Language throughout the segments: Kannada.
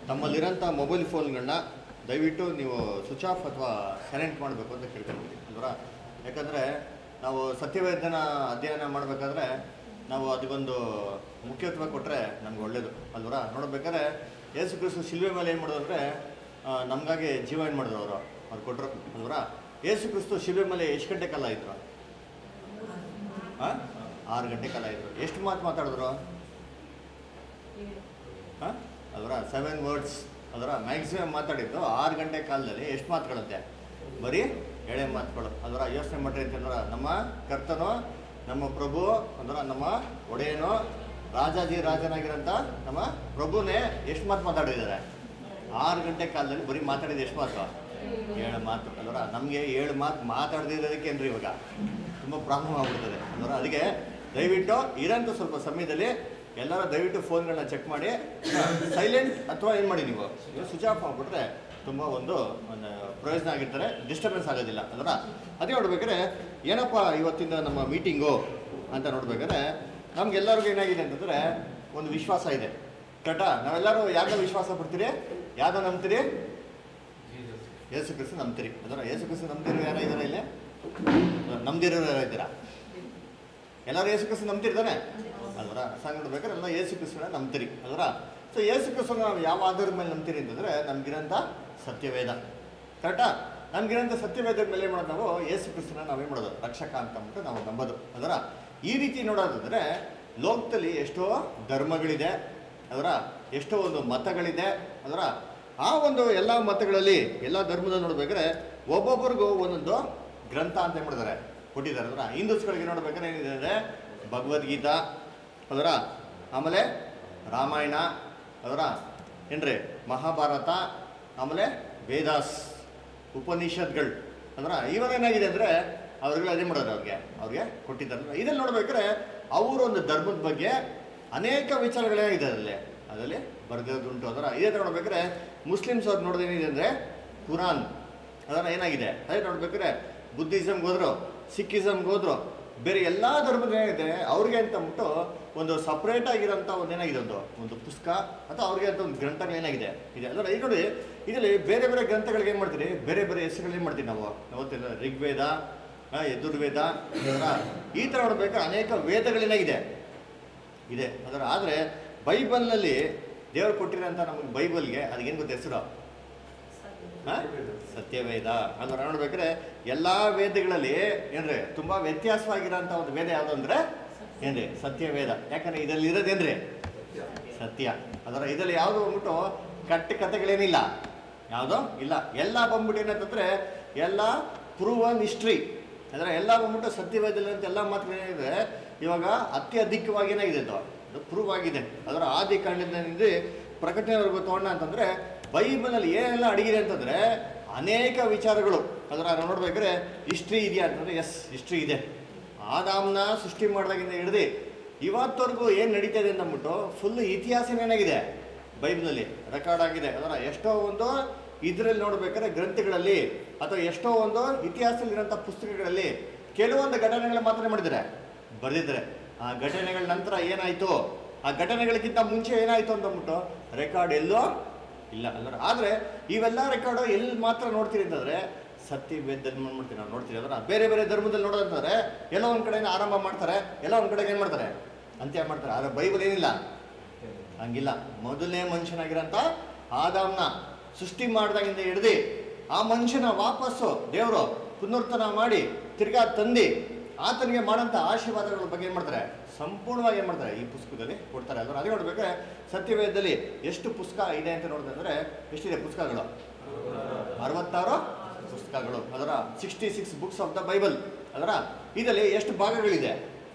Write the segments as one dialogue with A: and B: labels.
A: ತಮ್ಮಲ್ಲಿರೋಂಥ ಮೊಬೈಲ್ ಫೋನ್ಗಳನ್ನ ದಯವಿಟ್ಟು ನೀವು ಸ್ವಿಚ್ ಆಫ್ ಅಥವಾ ಸೈಲೆಂಟ್ ಮಾಡಬೇಕು ಅಂತ ಕೇಳ್ಕೊಂಬಿಡಿ ಅಲ್ವರ ಯಾಕಂದರೆ ನಾವು ಸತ್ಯವೇದನ ಅಧ್ಯಯನ ಮಾಡಬೇಕಾದ್ರೆ ನಾವು ಅದಕ್ಕೊಂದು ಮುಖ್ಯತ್ವ ಕೊಟ್ಟರೆ ನಮ್ಗೆ ಒಳ್ಳೇದು ಅಲ್ವರ ನೋಡ್ಬೇಕಾದ್ರೆ ಯೇಸು ಕ್ರಿಸ್ತು ಶಿಲ್ವೆ ಮೇಲೆ ಏನು ಮಾಡೋದು ಅಂದರೆ ನಮಗಾಗಿ ಜೀವ ಏನು ಮಾಡಿದ್ರು ಅವರು ಅವ್ರು ಕೊಟ್ಟರು ಅಲ್ವರ ಯೇಸು ಕ್ರಿಸ್ತು ಶಿಲ್ವೆ ಮೇಲೆ ಎಷ್ಟು ಗಂಟೆ ಕಾಲ ಇದ್ರು ಹಾಂ ಆರು ಗಂಟೆ ಕಾಲ ಇದ್ರು ಎಷ್ಟು ಮಾತು ಮಾತಾಡಿದ್ರು ಹಾಂ ಅದರ ಸೆವೆನ್ ವರ್ಡ್ಸ್ ಅದರ ಮ್ಯಾಕ್ಸಿಮಮ್ ಮಾತಾಡಿದ್ದು ಆರು ಗಂಟೆ ಕಾಲದಲ್ಲಿ ಎಷ್ಟು ಮಾತುಗಳಂತೆ ಬರೀ ಎಳೆ ಮಾತುಗಳು ಅದರ ಯೋಚನೆ ಮಾಡ್ರಿ ಅಂತಂದ್ರೆ ನಮ್ಮ ಕರ್ತನು ನಮ್ಮ ಪ್ರಭು ಅಂದ್ರೆ ನಮ್ಮ ಒಡೆಯನು ರಾಜಾಜಿ ರಾಜನಾಗಿರೋಂಥ ನಮ್ಮ ಪ್ರಭುನೇ ಎಷ್ಟು ಮಾತು ಮಾತಾಡಿದ್ದಾರೆ ಆರು ಗಂಟೆ ಕಾಲದಲ್ಲಿ ಬರೀ ಮಾತಾಡಿದ ಎಷ್ಟು ಮಾತು ಏಳು ಮಾತು ಅಲ್ವರ ನಮಗೆ ಏಳು ಮಾತು ಮಾತಾಡದಿರೋದಕ್ಕೆ ಏನ್ರಿ ಇವಾಗ ತುಂಬ ಪ್ರಾಬ್ಲಮ್ ಆಗ್ಬಿಡ್ತದೆ ಅಲ್ವರ ಅದಕ್ಕೆ ದಯವಿಟ್ಟು ಇರೋಂಥ ಸ್ವಲ್ಪ ಸಮಯದಲ್ಲಿ ಎಲ್ಲರೂ ದಯವಿಟ್ಟು ಫೋನ್ಗಳನ್ನ ಚೆಕ್ ಮಾಡಿ ಸೈಲೆಂಟ್ ಅಥವಾ ಏನು ಮಾಡಿ ನೀವು ಸ್ವಿಚ್ ಆಫ್ ಮಾಡಿಬಿಟ್ರೆ ತುಂಬ ಒಂದು ಒಂದು ಪ್ರಯೋಜನ ಆಗಿರ್ತಾರೆ ಡಿಸ್ಟರ್ಬೆನ್ಸ್ ಆಗೋದಿಲ್ಲ ಅದರ ಅದೇ ನೋಡ್ಬೇಕಾದ್ರೆ ಏನಪ್ಪ ಇವತ್ತಿನ ನಮ್ಮ ಮೀಟಿಂಗು ಅಂತ ನೋಡ್ಬೇಕಾದ್ರೆ ನಮ್ಗೆಲ್ಲರಿಗೂ ಏನಾಗಿದೆ ಅಂತಂದರೆ ಒಂದು ವಿಶ್ವಾಸ ಇದೆ ಕರೆಕ್ಟಾ ನಾವೆಲ್ಲರೂ ಯಾವ್ದೋ ವಿಶ್ವಾಸ ಪಡ್ತೀರಿ ಯಾವ್ದೋ ನಂಬ್ತೀರಿ ಯೇಸು ಕ್ರಿಸ್ತು ನಂಬ್ತೀರಿ ಅದರ ಯೇಸು ಕ್ರಿಸ್ತು ನಂಬ್ತಿರೋ ಯಾರ ಇದ್ದಾರೆ ಇಲ್ಲಿ ನಮ್ದಿರೋರು ಯಾರು ಇದ್ದೀರಾ ಎಲ್ಲರೂ ಯೇಸು ಕ್ರಿಸ್ತು ನಂಬ್ತಿರ್ತಾನೆ ಅಲ್ವರ ಸಂಗ್ ನೋಡ್ಬೇಕಾದ್ರೆ ಎಲ್ಲ ಯೇಸು ಕ್ರಿಸ್ತನ ನಂಬ್ತೀರಿ ಅಲ್ವರ ಸೊ ಯೇಸು ಕ್ರಿಸ್ತನ ನಾವು ಯಾವ ಆಧಾರದ ಮೇಲೆ ನಂಬ್ತೀರಿ ಅಂತಂದರೆ ನಮ್ಗಿರೋಂಥ ಸತ್ಯವೇದ ಕರೆಕ್ಟಾ ನಮ್ಗಿರೋಂಥ ಸತ್ಯವೇದದ ಮೇಲೆ ಏನು ಮಾಡೋದು ನಾವು ಯೇಸು ಕ್ರಿಸ್ತನ ನಾವೇನು ಮಾಡೋದು ರಕ್ಷಕ ಅಂತ ಅಂದ್ಬಿಟ್ಟು ನಾವು ನಂಬೋದು ಅದರ ಈ ರೀತಿ ನೋಡೋದಾದ್ರೆ ಲೋಕದಲ್ಲಿ ಎಷ್ಟೋ ಧರ್ಮಗಳಿದೆ ಅದರ ಎಷ್ಟೋ ಒಂದು ಮತಗಳಿದೆ ಅದರ ಆ ಒಂದು ಎಲ್ಲ ಮತಗಳಲ್ಲಿ ಎಲ್ಲ ಧರ್ಮದ ನೋಡ್ಬೇಕಾದ್ರೆ ಒಬ್ಬೊಬ್ಬರಿಗೂ ಒಂದೊಂದು ಗ್ರಂಥ ಅಂತ ಏನು ಮಾಡಿದ್ದಾರೆ ಕೊಟ್ಟಿದ್ದಾರೆ ಅದರ ಹಿಂದೂಸ್ಗಳಿಗೆ ನೋಡ್ಬೇಕಾದ್ರೆ ಏನಿದೆ ಅಂದರೆ ಭಗವದ್ಗೀತಾ ಅದರ ಆಮೇಲೆ ರಾಮಾಯಣ ಅದರ ಏನ್ರಿ ಮಹಾಭಾರತ ಆಮೇಲೆ ವೇದಾಸ್ ಉಪನಿಷತ್ಗಳು ಅದರ ಇವಾಗ ಏನಾಗಿದೆ ಅಂದರೆ ಅವ್ರಿಗೆ ಅದೇ ಮಾಡೋದು ಅವ್ರಿಗೆ ಅವ್ರಿಗೆ ಕೊಟ್ಟಿದ್ದಾರೆ ಇದನ್ನು ನೋಡ್ಬೇಕಾದ್ರೆ ಅವರೊಂದು ಧರ್ಮದ ಬಗ್ಗೆ ಅನೇಕ ವಿಚಾರಗಳೇನಾಗಿದೆ ಅದರಲ್ಲಿ ಅದರಲ್ಲಿ ಬರೆದಿರೋದುಂಟು ಅದರ ಇದೇ ನೋಡ್ಬೇಕಾದ್ರೆ ಮುಸ್ಲಿಮ್ಸ್ ಅವ್ರು ನೋಡೋದೇನಿದೆ ಅಂದರೆ ಕುರಾನ್ ಅದರ ಏನಾಗಿದೆ ಅದೇ ನೋಡ್ಬೇಕಾದ್ರೆ ಬುದ್ಧಿಸಮ್ಗೆ ಹೋದ್ರು ಸಿಕ್ಕಿಸಮ್ಗೆ ಹೋದ್ರು ಬೇರೆ ಎಲ್ಲ ಧರ್ಮದ ಏನಿದೆ ಅವ್ರಿಗೆ ಅಂತ ಅಂದ್ಬಿಟ್ಟು ಒಂದು ಸಪ್ರೇಟ್ ಆಗಿರೋಂಥ ಒಂದು ಏನಾಗಿದೆ ಒಂದು ಒಂದು ಪುಸ್ತಕ ಅಥವಾ ಅವ್ರಿಗೆ ಅಂತ ಒಂದು ಗ್ರಂಥಗಳು ಏನಾಗಿದೆ ಇದೆ ಅದರ ಈಗ ನೋಡಿ ಇದರಲ್ಲಿ ಬೇರೆ ಬೇರೆ ಗ್ರಂಥಗಳಿಗೆ ಏನು ಮಾಡ್ತೀರಿ ಬೇರೆ ಬೇರೆ ಹೆಸರುಗಳು ಏನು ಮಾಡ್ತೀವಿ ನಾವು ಅವತ್ತಿನ ಋಗ್ವೇದ ಆ, ಯಜುರ್ವೇದ ಅದರ ಈ ಥರ ನೋಡ್ಬೇಕಾದ್ರೆ ಅನೇಕ ವೇದಗಳೇನಾಗಿದೆ ಇದೆ ಅದರ ಆದರೆ ಬೈಬಲ್ನಲ್ಲಿ ದೇವರು ಕೊಟ್ಟಿರೋಂಥ ನಮಗೆ ಬೈಬಲ್ಗೆ ಅದಕ್ಕೇನು ಗೊತ್ತ ಹೆಸರು ಹಾ? ಸತ್ಯವೇದ ಅದರ ನೋಡ್ಬೇಕಾದ್ರೆ ಎಲ್ಲ ವೇದಗಳಲ್ಲಿ ಏನ್ರಿ ತುಂಬ ವ್ಯತ್ಯಾಸವಾಗಿರೋಂಥ ಒಂದು ವೇದ ಯಾವುದು ಅಂದರೆ ಏನ್ರಿ ಸತ್ಯವೇದ ಯಾಕಂದ್ರೆ ಇದರಲ್ಲಿ ಇರೋದೇನ್ರಿ ಸತ್ಯ ಅದರ ಇದರಲ್ಲಿ ಯಾವುದು ಬಂದ್ಬಿಟ್ಟು ಕಟ್ಟ ಕಥೆಗಳೇನಿಲ್ಲ ಯಾವುದೋ ಇಲ್ಲ ಎಲ್ಲ ಬಂದ್ಬಿಟ್ಟು ಏನಂತಂದ್ರೆ ಎಲ್ಲ ಪ್ರೂವನ್ ಹಿಸ್ಟ್ರಿ ಅಂದರೆ ಎಲ್ಲ ಬಂದ್ಬಿಟ್ಟು ಸತ್ಯವೇದದಲ್ಲಿ ಅಂತ ಎಲ್ಲ ಮಾತುಗಳೇನಿದೆ ಇವಾಗ ಅತ್ಯಧಿಕವಾಗಿ ಏನಾಗಿದೆ ಅದು ಅದು ಪ್ರೂವ್ ಆಗಿದೆ ಅದರ ಆದಿ ಕಾಂಡದಿಂದ ಪ್ರಕಟಣೆವರೆಗೂ ತೊಗೊಂಡ ಅಂತಂದರೆ ಬೈಬಲಲ್ಲಿ ಏನೆಲ್ಲ ಅಡಗಿದೆ ಅಂತಂದರೆ ಅನೇಕ ವಿಚಾರಗಳು ಅದರ ನಾವು ನೋಡ್ಬೇಕಾದ್ರೆ ಹಿಸ್ಟ್ರಿ ಇದೆಯಾ ಅಂತಂದರೆ ಎಸ್ ಹಿಸ್ಟ್ರಿ ಇದೆ ಆದಾಮ್ನ ಸೃಷ್ಟಿ ಮಾಡಿದಾಗಿಂದ ಹಿಡ್ದು ಇವತ್ತವರೆಗೂ ಏನು ನಡೀತಾ ಇದೆ ಅಂದ್ಬಿಟ್ಟು ಫುಲ್ ಇತಿಹಾಸನೇ ಏನಾಗಿದೆ ಬೈಬಲ್ನಲ್ಲಿ ರೆಕಾರ್ಡ್ ಆಗಿದೆ ಅದರ ಎಷ್ಟೋ ಒಂದು ಇದರಲ್ಲಿ ನೋಡ್ಬೇಕಾದ್ರೆ ಗ್ರಂಥಗಳಲ್ಲಿ ಅಥವಾ ಎಷ್ಟೋ ಒಂದು ಇತಿಹಾಸದಲ್ಲಿರೋಂಥ ಪುಸ್ತಕಗಳಲ್ಲಿ ಕೆಲವೊಂದು ಘಟನೆಗಳ ಮಾತ್ರ ಮಾಡಿದ್ದಾರೆ ಬರೆದಿದ್ದಾರೆ ಆ ಘಟನೆಗಳ ನಂತರ ಏನಾಯಿತು ಆ ಘಟನೆಗಳಿಗಿಂತ ಮುಂಚೆ ಏನಾಯಿತು ಅಂತಂದ್ಬಿಟ್ಟು ರೆಕಾರ್ಡ್ ಎಲ್ಲೋ ಇಲ್ಲ ಅಲ್ಲರ ಆದರೆ ಇವೆಲ್ಲ ರೆಕಾರ್ಡು ಎಲ್ಲಿ ಮಾತ್ರ ನೋಡ್ತೀರಿ ಅಂತಂದರೆ ಸತ್ಯ ವೇದದಲ್ಲಿ ಮಾಡ್ತೀವಿ ನಾವು ನೋಡ್ತೀವಿ ಅದರ ಬೇರೆ ಬೇರೆ ಧರ್ಮದಲ್ಲಿ ನೋಡೋದಂತಂದ್ರೆ ಎಲ್ಲೋ ಒಂದು ಕಡೆಯಿಂದ ಆರಂಭ ಮಾಡ್ತಾರೆ ಎಲ್ಲೋ ಒಂದು ಕಡೆಗೆ ಏನು ಮಾಡ್ತಾರೆ ಅಂತ್ಯ ಮಾಡ್ತಾರೆ ಆದರೆ ಬೈಬಲ್ ಏನಿಲ್ಲ ಹಂಗಿಲ್ಲ ಮೊದಲನೇ ಮನುಷ್ಯನಾಗಿರೋಂಥ ಆದಾಮ್ನ ಸೃಷ್ಟಿ ಮಾಡಿದಾಗಿಂದ ಹಿಡ್ದು ಆ ಮನುಷ್ಯನ ವಾಪಸ್ಸು ದೇವರು ಪುನರ್ತನ ಮಾಡಿ ತಿರ್ಗಾ ತಂದು ಆತನಿಗೆ ಮಾಡೋಂಥ ಆಶೀರ್ವಾದಗಳ ಬಗ್ಗೆ ಏನು ಮಾಡ್ತಾರೆ ಸಂಪೂರ್ಣವಾಗಿ ಏನು ಮಾಡ್ತಾರೆ ಈ ಪುಸ್ತಕದಲ್ಲಿ ಕೊಡ್ತಾರೆ ಅದನ್ನು ಅದೇ ನೋಡ್ಬೇಕಾದ್ರೆ ಸತ್ಯವೇದದಲ್ಲಿ ಎಷ್ಟು ಪುಸ್ತಕ ಇದೆ ಅಂತ ನೋಡಿದ್ರೆ ಎಷ್ಟಿದೆ ಪುಸ್ತಕಗಳು ಅರವತ್ತಾರು ಪುಸ್ತಕಗಳು ಅದರ sixty six books of the Bible ಅದರ ಇದರಲ್ಲಿ ಎಷ್ಟು ಭಾಗಗಳಿದೆ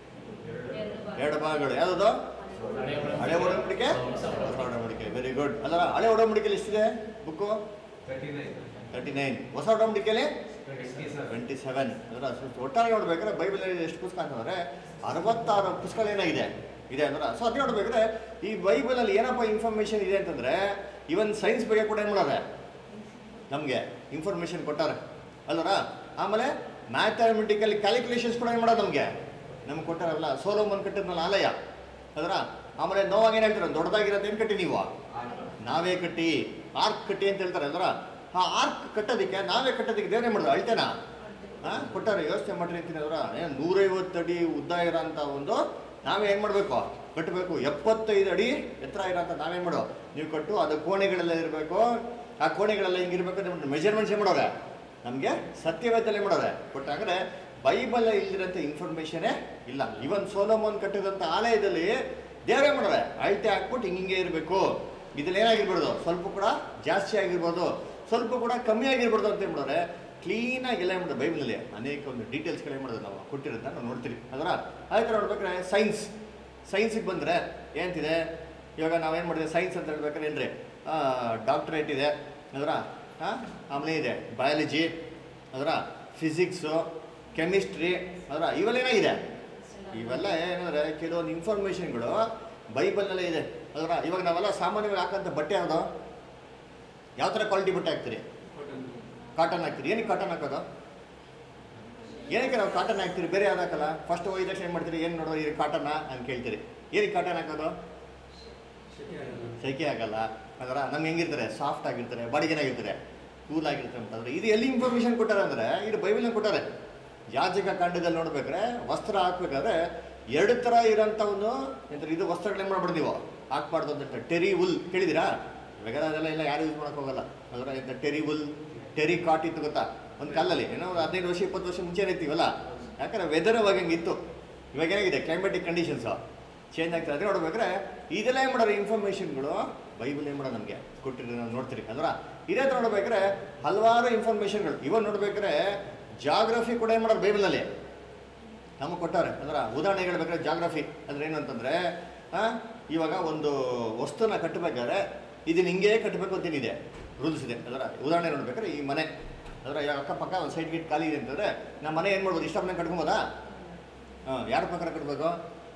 A: ಎರಡು ಭಾಗಗಳು ಯಾವುದು ಹಳೆ ಒಡಂಬಡಿಕೆ ಹೊಸ ಒಡಂಬಡಿಕೆ ವೆರಿ ಗುಡ್ ಅದರ ಹಳೆ ಒಡಂಬಡಿಕೆಯಲ್ಲಿ ಎಷ್ಟಿದೆ ಬುಕ್ಕು ತರ್ಟಿ ನೈನ್ ಹೊಸ ಒಡಂಬಡಿಕೆಯಲ್ಲಿ ಟ್ವೆಂಟಿ ಸೆವೆನ್ ಅದರ ಒಟ್ಟಾರೆ ನೋಡ್ಬೇಕಾದ್ರೆ ಬೈಬಲಲ್ಲಿ ಎಷ್ಟು ಪುಸ್ತಕ ಅಂತಂದರೆ ಅರವತ್ತಾರು ಪುಸ್ತಕಗಳೇನಾಗಿದೆ ಇದೆ ಅಂದ್ರೆ ಸೊ ಅದೇ ನೋಡ್ಬೇಕಾದ್ರೆ ಈ ಬೈಬಲಲ್ಲಿ ಏನಪ್ಪ ಇನ್ಫಾರ್ಮೇಷನ್ ಇದೆ ಅಂತಂದರೆ ಇವನ್ ಸೈನ್ಸ್ ಬಗ್ಗೆ ಕೂಡ ಏನು ಮಾಡಾರೆ ನಮಗೆ ಇನ್ಫಾರ್ಮೇಷನ್ ಕೊಟ್ಟಾರೆ ಅಲ್ವರ ಆಮೇಲೆ ಮ್ಯಾಥಮೆಟಿಕಲ್ ಕ್ಯಾಲ್ಕುಲೇಷನ್ಸ್ ಕೂಡ ಏನು ಮಾಡೋದು ನಮಗೆ ನಮ್ಗೆ ಕೊಟ್ಟಾರಲ್ಲ ಸೋಲೋಮನ್ ಕಟ್ಟಿದ್ನಲ್ಲ ಆಲಯ ಅದರ ಆಮೇಲೆ ನೋವಾಗ ಏನು ಹೇಳ್ತಾರೆ ದೊಡ್ಡದಾಗಿರೋದು ಏನು ಕಟ್ಟಿ ನೀವು ನಾವೇ ಕಟ್ಟಿ ಆರ್ಕ್ ಕಟ್ಟಿ ಅಂತ ಹೇಳ್ತಾರೆ ಅದರ ಆ ಆರ್ಕ್ ಕಟ್ಟೋದಕ್ಕೆ ನಾವೇ ಕಟ್ಟೋದಕ್ಕೆ ದೇವರೇ ಮಾಡಿದ್ರು ಅಳ್ತೇನಾ ಹಾಂ ಕೊಟ್ಟಾರೆ ಯೋಚನೆ ಮಾಡ್ರಿ ಅಂತೀನಿ ಅದರ ಏನು ನೂರೈವತ್ತು ಅಡಿ ಉದ್ದ ಇರೋಂಥ ಒಂದು ನಾವೇ ಏನು ಮಾಡಬೇಕು ಕಟ್ಟಬೇಕು ಎಪ್ಪತ್ತೈದು ಅಡಿ ಎತ್ತರ ಇರೋಂಥ ನಾವೇನು ಮಾಡೋ ನೀವು ಕಟ್ಟು ಅದು ಕೋಣೆಗಳೆಲ್ಲ ಇರಬೇಕು ಆ ಕೋಣೆಗಳೆಲ್ಲ ಹಿಂಗಿರ್ಬೇಕು ಅಂತ ಮೆಜರ್ಮೆಂಟ್ಸ್ ಏನು ಮಾಡೋರೆ ನಮಗೆ ಸತ್ಯವೇತಲೆ ಮಾಡೋರೆ ಕೊಟ್ಟಾದ್ರೆ ಬೈಬಲ್ ಇಲ್ದಿರೋಂಥ ಇನ್ಫಾರ್ಮೇಷನೇ ಇಲ್ಲ ಇವನ್ ಸೋಲೋಮೋನ್ ಕಟ್ಟಿದಂಥ ಆಲಯದಲ್ಲಿ ದೇವರೇ ಮಾಡೋರೆ ಅಳತೆ ಹಾಕ್ಬಿಟ್ಟು ಹಿಂಗೆ ಇರಬೇಕು ಇದ್ರಲ್ಲಿ ಏನಾಗಿರ್ಬಾರ್ದು ಸ್ವಲ್ಪ ಕೂಡ ಜಾಸ್ತಿ ಆಗಿರ್ಬೋದು ಸ್ವಲ್ಪ ಕೂಡ ಕಮ್ಮಿ ಆಗಿರ್ಬಾರ್ದು ಅಂತ ಏನ್ ಮಾಡೋರೆ ಕ್ಲೀನಾಗಿ ಎಲ್ಲ ಮಾಡೋದು ಬೈಬಲಲ್ಲಿ ಅನೇಕ ಒಂದು ಡೀಟೇಲ್ಸ್ಗಳು ಏನು ಮಾಡೋದು ನಾವು ಕೊಟ್ಟಿರೋದನ್ನ ನಾವು ನೋಡ್ತೀವಿ ಅದರ ಅದೇ ಥರ ನೋಡ್ಬೇಕಾದ್ರೆ ಸೈನ್ಸ್ ಸೈನ್ಸಿಗೆ ಬಂದರೆ ಏನಂತಿದೆ ಇವಾಗ ನಾವೇನು ಮಾಡಿದೆ ಸೈನ್ಸ್ ಅಂತ ಹೇಳ್ಬೇಕಾದ್ರೆ ಏನ್ರಿ ಡಾಕ್ಟ್ರೇಟ್ ಇದೆ ಅದರ ಹಾಂ ಆಮೇಲೆ ಇದೆ ಬಯಾಲಜಿ ಅದರ ಫಿಸಿಕ್ಸು ಕೆಮಿಸ್ಟ್ರಿ ಅದರ ಇವೆಲ್ಲ ಏನಾಗಿದೆ ಇವೆಲ್ಲ ಏನಂದರೆ ಕೆಲವೊಂದು ಇನ್ಫಾರ್ಮೇಷನ್ಗಳು ಬೈಬಲ್ನಲ್ಲೇ ಇದೆ ಅದರ ಇವಾಗ ನಾವೆಲ್ಲ ಸಾಮಾನ್ಯವಾಗಿ ಹಾಕೋಂಥ ಬಟ್ಟೆ ಯಾವುದು ಯಾವ ಥರ ಕ್ವಾಲಿಟಿ ಬಟ್ಟೆ ಹಾಕ್ತೀರಿ ಕಾಟನ್ ಹಾಕ್ತೀರಿ ಏನಕ್ಕೆ ಕಾಟನ್ ಹಾಕೋದು ಏನಕ್ಕೆ ನಾವು ಕಾಟನ್ ಹಾಕ್ತೀರಿ ಬೇರೆ ಯಾವ್ದು ಹಾಕಲ್ಲ ಫಸ್ಟ್ ಹೋಗಿದ ತಕ್ಷಣ ಏನು ಮಾಡ್ತೀರಿ ಏನು ನೋಡೋ ಇದು ಕಾಟನ್ನ ಅಂತ ಕೇಳ್ತೀರಿ ಏನಕ್ಕೆ ಕಾಟನ್ ಹಾಕೋದು ಸೆಕೆ ಆಗಲ್ಲ ಅದರ ನಮ್ಗೆ ಹೆಂಗಿರ್ತಾರೆ ಸಾಫ್ಟ್ ಆಗಿರ್ತಾರೆ ಬಾಡಿಗೆ ಏನಾಗಿರ್ತಾರೆ ಕೂಲ್ ಆಗಿರ್ತಾರೆ ಅಂತಂದ್ರೆ ಇದು ಎಲ್ಲಿ ಇನ್ಫಾರ್ಮೇಷನ್ ಕೊಟ್ಟಾರೆ ಅಂದರೆ ಇದು ಬೈಬಲ್ನ ಕೊಟ್ಟಾರೆ ಯಾಜಕ ಕಾಂಡದಲ್ಲಿ ನೋಡ್ಬೇಕಾದ್ರೆ ವಸ್ತ್ರ ಹಾಕ್ಬೇಕಾದ್ರೆ ಎರಡು ಥರ ಇರೋಂಥ ಒಂದು ಎಂತಾರೆ ಇದು ವಸ್ತ್ರಗಳೇನು ಮಾಡ್ಬಾರ್ದು ನೀವು ಹಾಕ್ಬಾರ್ದು ಅಂತ ಟೆರಿ ಉಲ್ ಕೇಳಿದಿರಾ ಇವಾಗ ಅದೆಲ್ಲ ಎಲ್ಲ ಯಾರು ಯೂಸ್ ಮಾಡೋಕೆ ಹೋಗಲ್ಲ ಅದರ ಎಂತ ಟೆರಿ ಉಲ್ ಟೆರಿ ಕಾಟ್ ಇತ್ತು ಗೊತ್ತಾ ಒಂದು ಕಾಲಲ್ಲಿ ಏನೋ ಒಂದು ಹದಿನೈದು ವರ್ಷ ಇಪ್ಪತ್ತು ವರ್ಷ ಮುಂಚೆ ಇರ್ತೀವಲ್ಲ ಯಾಕಂದ್ರೆ ವೆದರ್ ಅವಾಗ ಹಂಗೆ ಇತ್ತು ಇವಾಗ ಏನಾಗಿದೆ ಕ್ಲೈಮೆಟಿಕ್ ಕಂಡೀಷನ್ಸು ಚೇಂಜ್ ಆಗ್ತದೆ ಅದೇ ನೋಡ್ಬೇಕಾದ್ರೆ ಇದೆಲ್ಲ ಏನು ಮಾಡೋರು ಇನ್ಫಾರ್ಮೇಷನ್ಗಳು ಬೈಬಲ್ ಏನು ಮಾಡೋದು ನಮಗೆ ಕೊಟ್ಟಿರೋ ನಾವು ನೋಡ್ತೀರಿ ಅದರ ಇದೇ ಥರ ನೋಡ್ಬೇಕಾದ್ರೆ ಹಲವಾರು ಇನ್ಫಾರ್ಮೇಷನ್ಗಳು ಇವಾಗ ನೋಡ್ಬೇಕಾದ್ರೆ ಜಾಗ್ರಫಿ ಕೂಡ ಏನು ಮಾಡೋರು ಬೈಬಲಲ್ಲಿ ನಮಗೆ ಕೊಟ್ಟಾರೆ ಅದರ ಉದಾಹರಣೆ ಹೇಳ್ಬೇಕಾದ್ರೆ ಜಾಗ್ರಫಿ ಅಂದ್ರೆ ಏನು ಅಂತಂದರೆ ಇವಾಗ ಒಂದು ವಸ್ತುನ ಕಟ್ಟಬೇಕಾದ್ರೆ ಇದನ್ನ ಹಿಂಗೆ ಕಟ್ಟಬೇಕು ಅಂತೇನಿದೆ ರೂಲ್ಸ್ ಇದೆ ಅದರ ಉದಾಹರಣೆ ನೋಡ್ಬೇಕಾದ್ರೆ ಈ ಮನೆ ಅದರ ಇವಾಗ ಅಕ್ಕಪಕ್ಕ ಒಂದು ಸೈಡ್ ಗೇಟ್ ಖಾಲಿ ಇದೆ ಅಂತಂದರೆ ನಮ್ಮ ಮನೆ ಏನು ಮಾಡ್ಬೋದು ಇಷ್ಟ ಮನೆ ಕಟ್ಕೊಬೋದಾ ಹಾಂ ಯಾರ ಪ್ರಕಾರ ಕಟ್ಟಬೇಕು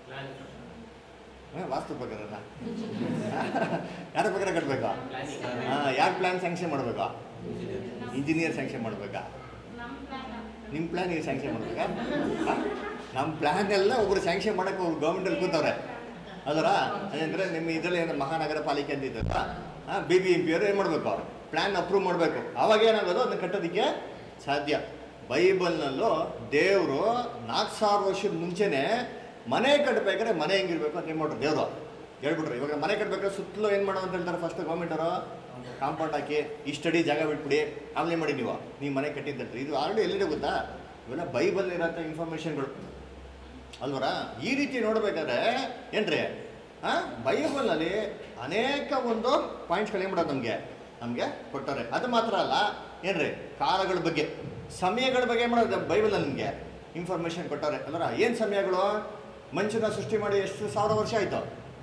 A: ಹಾಂ ವಾಸ್ತು ಪ್ರಕಾರನ ಯಾರ ಪ್ರಕಾರ ಕಟ್ಟಬೇಕಾ ಹಾಂ ಯಾರು ಪ್ಲ್ಯಾನ್ ಸ್ಯಾಂಕ್ಷನ್ ಮಾಡಬೇಕಾ ಇಂಜಿನಿಯರ್ ಸ್ಯಾಂಕ್ಷನ್ ಮಾಡಬೇಕಾ ನಿಮ್ಮ ಪ್ಲ್ಯಾನ್ ನೀವು ಸ್ಯಾಂಕ್ಷನ್ ಮಾಡಬೇಕಾ ನಮ್ಮ ಪ್ಲ್ಯಾನ್ ಎಲ್ಲ ಒಬ್ರು ಸ್ಯಾಂಕ್ಷನ್ ಮಾಡೋಕೆ ಒಬ್ರು ಗೌರ್ಮೆಂಟಲ್ಲಿ ಕೂತವ್ರೆ ಅದರ ಅಂದರೆ ನಿಮ್ಮ ಇದರಲ್ಲಿ ಏನು ಮಹಾನಗರ ಪಾಲಿಕೆ ಅಂತ ಇದ್ದಲ್ಲ ಹಾಂ ಬಿ ಬಿ ಎಂ ಪಿ ಅವರು ಏನು ಮಾಡಬೇಕು ಪ್ಲ್ಯಾನ್ ಅಪ್ರೂವ್ ಮಾಡಬೇಕು ಅವಾಗ ಏನಾಗೋದು ಅದನ್ನ ಕಟ್ಟೋದಕ್ಕೆ ಸಾಧ್ಯ ಬೈಬಲ್ನಲ್ಲೂ ದೇವರು ನಾಲ್ಕು ಸಾವಿರ ವರ್ಷದ ಮುಂಚೆನೇ ಮನೆ ಕಟ್ಟಬೇಕಾದ್ರೆ ಮನೆ ಹೆಂಗಿರ್ಬೇಕು ಅಂತ ಏನು ಮಾಡ್ರು ದೇವರು ಹೇಳ್ಬಿಟ್ರು ಇವಾಗ ಮನೆ ಕಟ್ಟಬೇಕಾದ್ರೆ ಸುತ್ತಲೂ ಏನು ಮಾಡೋ ಅಂತ ಹೇಳ್ತಾರೆ ಫಸ್ಟ್ ಗೌರ್ಮೆಂಟ್ ಅವರು ಕಾಂಪೌಂಡ್ ಹಾಕಿ ಇಷ್ಟಡಿ ಜಾಗ ಬಿಟ್ಬಿಡಿ ಆಮೇಲೆ ಮಾಡಿ ನೀವು ನೀವು ಮನೆ ಕಟ್ಟಿದ್ದಂತ್ರಿ ಇದು ಆಲ್ರೆಡಿ ಎಲ್ಲಿದೆ ಗೊತ್ತಾ ಇವೆಲ್ಲ ಬೈಬಲ್ ಇರೋಂಥ ಇನ್ಫಾರ್ಮೇಷನ್ಗಳು ಅಲ್ವರ ಈ ರೀತಿ ನೋಡ್ಬೇಕಾದ್ರೆ ಏನ್ರಿ ಹಾಂ ಬೈಬಲ್ನಲ್ಲಿ ಅನೇಕ ಒಂದು ಪಾಯಿಂಟ್ಸ್ಗಳು ಏನು ಮಾಡೋದು ನಮಗೆ ನಮಗೆ ಕೊಟ್ಟಾರೆ ಅದು ಮಾತ್ರ ಅಲ್ಲ ಏನ್ರಿ ಕಾಲಗಳ ಬಗ್ಗೆ ಸಮಯಗಳ ಬಗ್ಗೆ ಏನು ಮಾಡೋದು ಬೈಬಲಲ್ಲಿ ನಿಮಗೆ ಇನ್ಫಾರ್ಮೇಷನ್ ಕೊಟ್ಟಾರೆ ಅಲ್ವರ ಏನು ಸಮಯಗಳು ಮನುಷ್ಯನ ಸೃಷ್ಟಿ ಮಾಡಿ ಎಷ್ಟು ಸಾವಿರ ವರ್ಷ ಆಯಿತು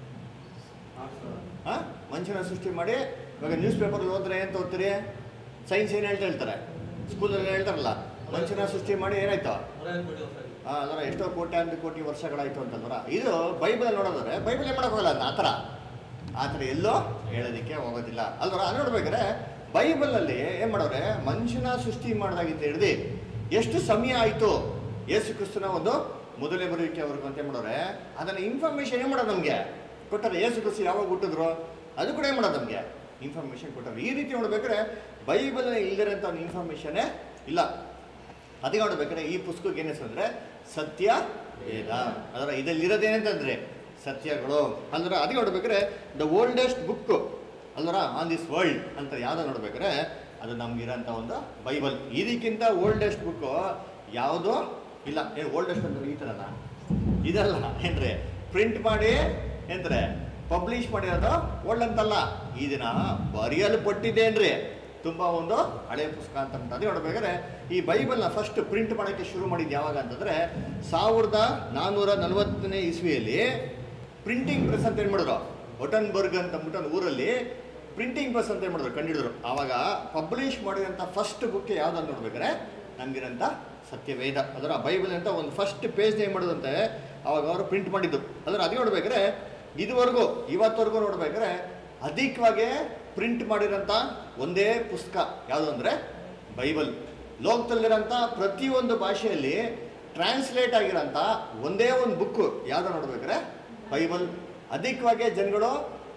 A: ಹಾಂ ಮನುಷ್ಯನ ಸೃಷ್ಟಿ ಮಾಡಿ ಇವಾಗ ನ್ಯೂಸ್ ಪೇಪರ್ ಓದಿದ್ರೆ ಏನು ಓದ್ತೀರಿ ಸೈನ್ಸ್ ಏನು ಹೇಳ್ತಾ ಹೇಳ್ತಾರೆ ಸ್ಕೂಲಲ್ಲಿ ಹೇಳ್ತಾರಲ್ಲ ಮನುಷ್ಯನ ಸೃಷ್ಟಿ ಮಾಡಿ ಏನಾಯ್ತು ಹಾಂ ಅದರ ಎಷ್ಟೋ ಕೋಟ್ಯಾಂತರ ಕೋಟಿ ವರ್ಷಗಳಾಯಿತು ಅಂತಂದ್ರ ಇದು ಬೈಬಲ್ ನೋಡೋದಾದ್ರೆ ಬೈಬಲ್ ಏನು ಮಾಡೋಕ್ಕಾಗಲ್ಲ ಅದನ್ನ ಆ ಥರ ಆ ಥರ ಎಲ್ಲೋ ಹೇಳೋದಕ್ಕೆ ಹೋಗೋದಿಲ್ಲ ಅಲ್ವರ ಅದು ನೋಡ್ಬೇಕಾದ್ರೆ ಬೈಬಲಲ್ಲಿ ಏನು ಮಾಡೋರೆ ಮನುಷ್ಯನ ಸೃಷ್ಟಿ ಮಾಡಿದಾಗಿಂದ ಹಿಡ್ದು ಎಷ್ಟು ಸಮಯ ಆಯಿತು ಯೇಸು ಕ್ರಿಸ್ತನ ಒಂದು ಮೊದಲೇ ಬರುವಿಕೆ ಅವ್ರಿಗೆ ಅಂತ ಏನು ಮಾಡೋರೆ ಅದನ್ನು ಇನ್ಫಾರ್ಮೇಷನ್ ಏನು ಮಾಡೋದು ನಮಗೆ ಕೊಟ್ಟಾರೆ ಯೇಸು ಕ್ರಿಸ್ತು ಯಾವಾಗ ಹುಟ್ಟಿದ್ರು ಅದು ಕೂಡ ಏನು ಮಾಡೋದು ನಮಗೆ ಇನ್ಫಾರ್ಮೇಷನ್ ಕೊಟ್ಟಾರೆ ಈ ರೀತಿ ನೋಡ್ಬೇಕಾದ್ರೆ ಬೈಬಲ್ ಇಲ್ದಿರೋಂಥ ಒಂದು ಇನ್ಫಾರ್ಮೇಷನ್ನೇ ಇಲ್ಲ ಅದಕ್ಕೆ ನೋಡ್ಬೇಕಾದ್ರೆ ಈ ಪುಸ್ತಕಕ್ಕೆ ಏನು ಹೆಸರು ಅಂದರೆ ಸತ್ಯ ವೇದ ಅದರ ಇದರಲ್ಲಿ ಇರೋದೇನಂತಂದ್ರೆ ಸತ್ಯಗಳು ಅಂದ್ರೆ ಅದಕ್ಕೆ ನೋಡ್ಬೇಕಾದ್ರೆ ದ ಓಲ್ಡೆಸ್ಟ್ ಬುಕ್ ಅಲ್ವರ ಆನ್ ದಿಸ್ ವರ್ಲ್ಡ್ ಅಂತ ಯಾವ್ದು ನೋಡ್ಬೇಕಾದ್ರೆ ಅದು ನಮ್ಗಿರೋಂಥ ಒಂದು ಬೈಬಲ್ ಇದಕ್ಕಿಂತ ಓಲ್ಡೆಸ್ಟ್ ಬುಕ್ಕು ಯಾವುದೂ ಇಲ್ಲ ಏನು ಓಲ್ಡೆಸ್ಟ್ ಅಂದ್ರೆ ಈ ಥರನ ಇದಲ್ಲ ಏನ್ರಿ ಪ್ರಿಂಟ್ ಮಾಡಿ ಏನ್ರೆ ಪಬ್ಲಿಷ್ ಮಾಡಿರೋದು ಓಲ್ಡ್ ಅಂತಲ್ಲ ಈ ದಿನ ಬರೆಯಲ್ಪಟ್ಟಿದ್ದೇನ್ರಿ ತುಂಬ ಒಂದು ಹಳೆಯ ಪುಸ್ತಕ ಅಂತ ಉಂಟು ಅದೇ ನೋಡ್ಬೇಕಾದ್ರೆ ಈ ಬೈಬಲ್ನ ಫಸ್ಟ್ ಪ್ರಿಂಟ್ ಮಾಡೋಕ್ಕೆ ಶುರು ಮಾಡಿದ್ದು ಯಾವಾಗ ಅಂತಂದರೆ ಸಾವಿರದ ನಾನ್ನೂರ ನಲವತ್ತನೇ ಇಸ್ವಿಯಲ್ಲಿ ಪ್ರಿಂಟಿಂಗ್ ಪ್ರೆಸ್ ಅಂತ ಏನು ಮಾಡಿದ್ರು ಒಟನ್ಬರ್ಗ್ ಅಂತ ಅಂದ್ಬಿಟ್ಟು ಒಂದು ಊರಲ್ಲಿ ಪ್ರಿಂಟಿಂಗ್ ಪ್ರೆಸ್ ಅಂತ ಏನು ಮಾಡಿದ್ರು ಕಂಡಿಡಿದ್ರು ಆವಾಗ ಪಬ್ಲಿಷ್ ಮಾಡಿರೋಂಥ ಫಸ್ಟ್ ಬುಕ್ ಯಾವ್ದು ನೋಡ್ಬೇಕಾದ್ರೆ ನಮಗಿರೋಂಥ ಸತ್ಯವೇದ ಅದರ ಬೈಬಲ್ ಅಂತ ಒಂದು ಫಸ್ಟ್ ಪೇಜ್ ಏನು ಮಾಡೋದಂತೆ ಅವಾಗ ಅವರು ಪ್ರಿಂಟ್ ಮಾಡಿದ್ದು ಅದರ ಅದೇ ನೋಡ್ಬೇಕಾದ್ರೆ ಇದುವರೆಗೂ ಇವತ್ತವರೆಗೂ ನೋಡ್ಬೇಕಾದ್ರೆ ಅಧಿಕವಾಗಿ ಪ್ರಿಂಟ್ ಮಾಡಿರೋಂಥ ಒಂದೇ ಪುಸ್ತಕ ಯಾವುದು ಅಂದರೆ ಬೈಬಲ್ ಲೋಕದಲ್ಲಿರೋಂಥ ಪ್ರತಿಯೊಂದು ಭಾಷೆಯಲ್ಲಿ ಟ್ರಾನ್ಸ್ಲೇಟ್ ಆಗಿರೋಂಥ ಒಂದೇ ಒಂದು ಬುಕ್ಕು ಯಾವ್ದು ನೋಡ್ಬೇಕಾದ್ರೆ ಬೈಬಲ್ ಅಧಿಕವಾಗಿ ಜನಗಳು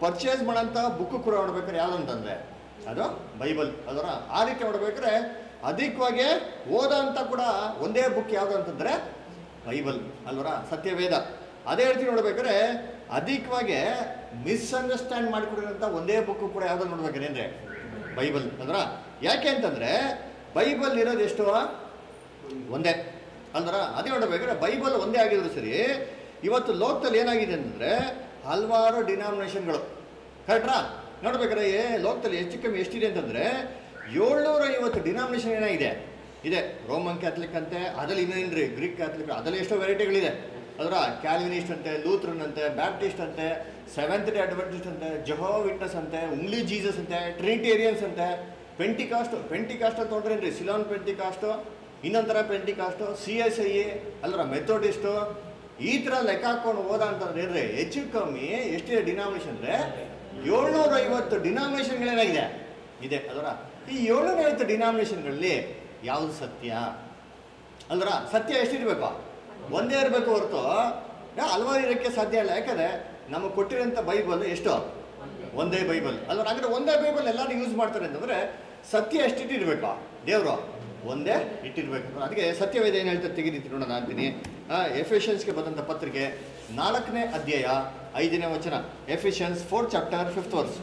A: ಪರ್ಚೇಸ್ ಮಾಡೋಂಥ ಬುಕ್ ಕೂಡ ನೋಡ್ಬೇಕಾದ್ರೆ ಯಾವ್ದು ಅಂತಂದ್ರೆ ಅದು ಬೈಬಲ್ ಅದರ ಆ ರೀತಿ ನೋಡ್ಬೇಕಾದ್ರೆ ಅಧಿಕವಾಗಿ ಓದೋಂಥ ಕೂಡ ಒಂದೇ ಬುಕ್ ಯಾವುದು ಅಂತಂದ್ರೆ ಬೈಬಲ್ ಅಲ್ವರ ಸತ್ಯವೇದ ಅದೇ ರೀತಿ ನೋಡ್ಬೇಕಾದ್ರೆ ಅಧಿಕವಾಗಿ ಮಿಸ್ಅಂಡರ್ಸ್ಟ್ಯಾಂಡ್ ಮಾಡಿಕೊಡಿರೋಂಥ ಒಂದೇ ಬುಕ್ ಕೂಡ ಯಾವ್ದು ನೋಡ್ಬೇಕಾದ್ರೆ ಅಂದ್ರೆ ಬೈಬಲ್ ಅಂದ್ರ ಯಾಕೆ ಅಂತಂದ್ರೆ ಬೈಬಲ್ ಇರೋದು ಎಷ್ಟು ಒಂದೇ ಅಂದ್ರ ಅದೇ ನೋಡ್ಬೇಕಾದ್ರೆ ಬೈಬಲ್ ಒಂದೇ ಆಗಿದ್ರು ಸರಿ ಇವತ್ತು ಲೋಕದಲ್ಲಿ ಏನಾಗಿದೆ ಅಂತಂದ್ರೆ ಹಲವಾರು ಡಿನಾಮಿನೇಷನ್ಗಳು ಕರೆಕ್ಟ್ರಾ ನೋಡ್ಬೇಕಾದ್ರೆ ಏ ಲೋಕದಲ್ಲಿ ಹೆಚ್ಚು ಕಮ್ಮಿ ಎಷ್ಟಿದೆ ಅಂತಂದ್ರೆ ಏಳ್ನೂರ ಐವತ್ತು ಡಿನಾಮಿನೇಷನ್ ಏನಾಗಿದೆ ಇದೆ ರೋಮನ್ ಕ್ಯಾಥಲಿಕ್ ಅಂತೆ ಅದ್ರಲ್ಲಿ ಇನ್ನೇನ್ರಿ ಗ್ರೀಕ್ ಕ್ಯಾಥಲಿಕ್ ಅದರಲ್ಲಿ ಎಷ್ಟೋ ವೆರೈಟಿಗಳಿದೆ ಅದರ ಕ್ಯಾಲ್ವಿನಿಸ್ಟ್ ಅಂತೆ ಲೂಥ್ರನ್ ಅಂತೆ ಬ್ಯಾಪ್ಟಿಸ್ಟ್ ಅಂತೆ ಸೆವೆಂತ್ ಡೇ ಅಡ್ವೆಂಟಿಸ್ಟ್ ಅಂತೆ ಜಹೋ ವಿಟ್ನೆಸ್ ಅಂತೆ ಉಂಗ್ಲಿ ಜೀಸಸ್ ಅಂತೆ ಟ್ರಿನಿಟೇರಿಯನ್ಸ್ ಅಂತೆ ಪೆಂಟಿಕಾಸ್ಟ್ ಪೆಂಟಿಕಾಸ್ಟ್ ಅಂತ ನೋಡ್ರೇನ್ರಿ ಸಿಲಾನ್ ಪೆಂಟಿಕಾಸ್ಟು ಇನ್ನೊಂಥರ ಪೆಂಟಿಕಾಸ್ಟು ಸಿ ಎಸ್ ಐ ಅಲ್ಲರ ಮೆಥೋಡಿಸ್ಟು ಈ ಥರ ಲೆಕ್ಕ ಹಾಕೊಂಡು ಹೋದ ಅಂತಂದ್ರೆ ಏನ್ರಿ ಹೆಚ್ಚು ಕಮ್ಮಿ ಎಷ್ಟಿದೆ ಡಿನಾಮಿನೇಷನ್ ಅಂದರೆ ಏಳ್ನೂರ ಐವತ್ತು ಡಿನಾಮಿನೇಷನ್ಗಳೇನಾಗಿದೆ ಇದೆ ಅದರ ಈ ಏಳ್ನೂರ ಐವತ್ತು ಡಿನಾಮಿನೇಷನ್ಗಳಲ್ಲಿ ಯಾವುದು ಸತ್ಯ ಅಲ್ರ ಸತ್ಯ ಎಷ್ಟಿರ್ಬೇಕು ಒಂದೇ ಇರಬೇಕು ಹೊರತು ಯಾ, ಹಲವಾರು ಇರೋಕ್ಕೆ ಸಾಧ್ಯ ಇಲ್ಲ ಯಾಕಂದ್ರೆ ನಮಗೆ ಕೊಟ್ಟಿರೋಂಥ ಬೈಬಲ್ ಎಷ್ಟು ಒಂದೇ ಬೈಬಲ್ ಅಲ್ವ ಹಾಗಾದ್ರೆ ಒಂದೇ ಬೈಬಲ್ ಎಲ್ಲರೂ ಯೂಸ್ ಮಾಡ್ತಾರೆ ಅಂತಂದ್ರೆ ಸತ್ಯ ಎಷ್ಟಿಟ್ಟಿರ್ಬೇಕು ದೇವರು ಒಂದೇ ಇಟ್ಟಿರ್ಬೇಕು ಅದಕ್ಕೆ ಸತ್ಯವೇದ ಏನು ಹೇಳ್ತಾರೆ ತೆಗೆದಿತ್ತು ನೋಡೋಣ ಅಂತೀನಿ ಎಫಿಷಿಯನ್ಸ್ಗೆ ಬಂದಂಥ ಪತ್ರಿಕೆ ನಾಲ್ಕನೇ ಅಧ್ಯಾಯ ಐದನೇ ವಚನ Ephesians fourth chapter fifth verse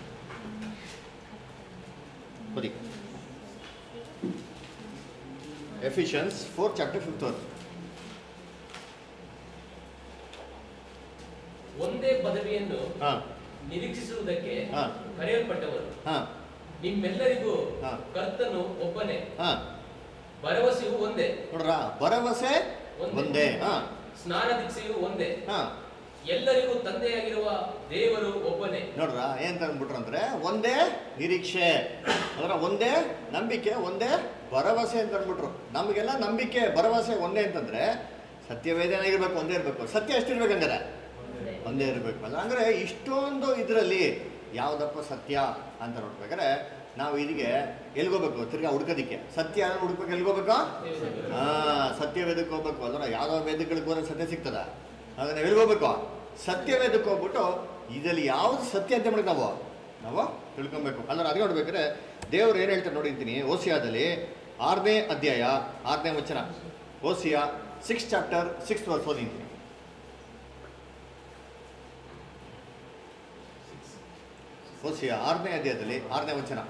A: ಬರೀ Ephesians fourth chapter fifth verse
B: ಒಂದೇ ಪದವಿಯನ್ನು
A: ಹಾಂ
B: ನಿರೀಕ್ಷಿಸುವುದಕ್ಕೆ
A: ಹಾ.
B: ಕರೆಯಲ್ಪಟ್ಟವರು
A: ಹಾಂ
B: ನಿಮ್ಮೆಲ್ಲರಿಗೂ
A: ಹಾ.
B: ಕರ್ತನು ಒಬ್ಬನೇ
A: ಹಾಂ
B: ಭರವಸೆಯು ಒಂದೇ
A: ನೋಡ್ರ ಭರವಸೆ ಒಂದೇ ಹಾಂ
B: ಸ್ನಾನ ದೀಕ್ಷೆಯು ಒಂದೇ
A: ಹಾಂ
B: ಎಲ್ಲರಿಗೂ ತಂದೆಯಾಗಿರುವ ದೇವರು ಒಬ್ಬನೇ
A: ನೋಡ್ರ ಏನ್ ಅಂದ್ಬಿಟ್ರು ಅಂದ್ರೆ ಒಂದೇ ನಿರೀಕ್ಷೆ ಅದರ ಒಂದೇ ನಂಬಿಕೆ ಒಂದೇ ಭರವಸೆ ಅಂತ ಅಂದ್ಬಿಟ್ರು ನಮಗೆಲ್ಲ ನಂಬಿಕೆ ಭರವಸೆ ಒಂದೇ ಅಂತಂದ್ರೆ ಸತ್ಯವೇದನಾಗಿರ್ಬೇಕು ಒಂದೇ ಇರಬೇಕು ಸತ್ಯ ಎಷ್ಟಿರ್ಬೇಕಂದ್ರೆ ಒಂದೇ ಇರಬೇಕು ಅಲ್ಲ ಅಂದ್ರೆ ಇಷ್ಟೊಂದು ಇದರಲ್ಲಿ ಯಾವ್ದಪ್ಪ ಸತ್ಯ ಅಂತ ನೋಡ್ಬೇಕಾದ್ರೆ ನಾವು ಇದಕ್ಕೆ ಎಲ್ಗೋಬೇಕು ತಿರ್ಗಾ ಹುಡ್ಕೋದಿಕ್ಕೆ ಸತ್ಯ ಹುಡ್ಬೇಕು ಎಲ್ಗೋಬೇಕು ಹಾ ಸತ್ಯವೇದಕ್ಕೆ ಹೋಗ್ಬೇಕು ಅದರ ಯಾವ್ದೋ ವೇದಗಳಿಗೆ ಹೋದ್ರೆ ಸತ್ಯ ಸಿಗ್ತದ ಆಗ ನಾವು ಎಲ್ಗೋಗ್ಬೇಕು ಸತ್ಯವೇದಕ್ಕೆ ಹೋಗ್ಬಿಟ್ಟು ಇದರಲ್ಲಿ ಯಾವ್ದು ಸತ್ಯ ಅಂತ ಮಾಡಿ ನಾವು ನಾವು ತಿಳ್ಕೊಬೇಕು ಅಲ್ಲ ಅದೇ ನೋಡ್ಬೇಕಾದ್ರೆ ದೇವ್ರು ಏನು ಹೇಳ್ತಾರೆ ನೋಡಿರ್ತೀನಿ ಓಸಿಯಾದಲ್ಲಿ ಆರನೇ ಅಧ್ಯಾಯ ಆರನೇ ವಚನ Hosea six chapter six verse ಓದಿದ್ದೀನಿ ಓಸಿಯಾ ಆರನೇ ಅಧ್ಯಾಯದಲ್ಲಿ ಆರನೇ ವಚನ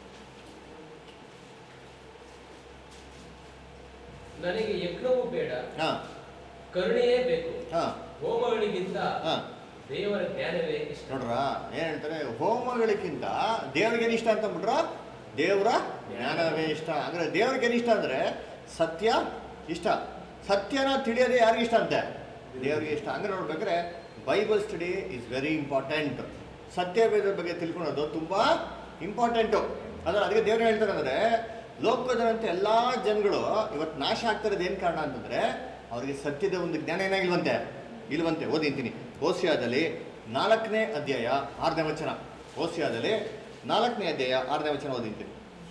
B: ನನಗೆ ಯಜ್ಞವೂ ಬೇಡ
A: ಹಾ
B: ಕರುಣೆಯೇ ಬೇಕು
A: ಹಾ
B: ಹೋಮಗಳಿಗಿಂತ
A: ಹಾ
B: ದೇವರ ಜ್ಞಾನವೇ ಇಷ್ಟ
A: ನೋಡ್ರ ಏನ್ ಹೇಳ್ತಾರೆ ಹೋಮಗಳಿಗಿಂತ ದೇವ್ರಿಗೆ ಇಷ್ಟ ಅಂತ ಅಂದ್ಬಿಟ್ರ ದೇವರ ಜ್ಞಾನವೇ ಇಷ್ಟ ಅಂದ್ರೆ ದೇವ್ರಿಗೆ ಇಷ್ಟ ಅಂದ್ರೆ ಸತ್ಯ ಇಷ್ಟ ಸತ್ಯನ ತಿಳಿಯೋದೇ ಯಾರಿಗೆ ಇಷ್ಟ ಅಂತೆ ದೇವ್ರಿಗೆ ಇಷ್ಟ ಹಂಗೆ ನೋಡ್ಬೇಕಾದ್ರೆ Bible study is very important ಸತ್ಯವೇದ ಬಗ್ಗೆ ತಿಳ್ಕೊಳೋದು ತುಂಬಾ ಇಂಪಾರ್ಟೆಂಟು ಅದ್ರ ಅದಕ್ಕೆ ದೇವ್ರು ಹೇಳ್ತಾರೆ ಅಂದ್ರೆ ಲೋಕದಂತ ಎಲ್ಲಾ ಜನಗಳು ಇವತ್ತು ನಾಶ ಆಗ್ತಿರೋದು ಏನ್ ಕಾರಣ ಅಂತಂದ್ರೆ ಅವ್ರಿಗೆ ಸತ್ಯದ ಒಂದು ಜ್ಞಾನ ಏನಾಗಿಲ್ವಂತೆ ಇಲ್ವಂತೆ ಓದಿಂತೀನಿ ಓಸಿಯಾದಲ್ಲಿ ನಾಲ್ಕನೇ ಅಧ್ಯಾಯ ಆರನೇ ವಚನ ಓಸಿಯಾದಲ್ಲಿ ನಾಲ್ಕನೇ ಅಧ್ಯಾಯ ಆರನೇ ವಚನ ಓದಿಂತೀನಿ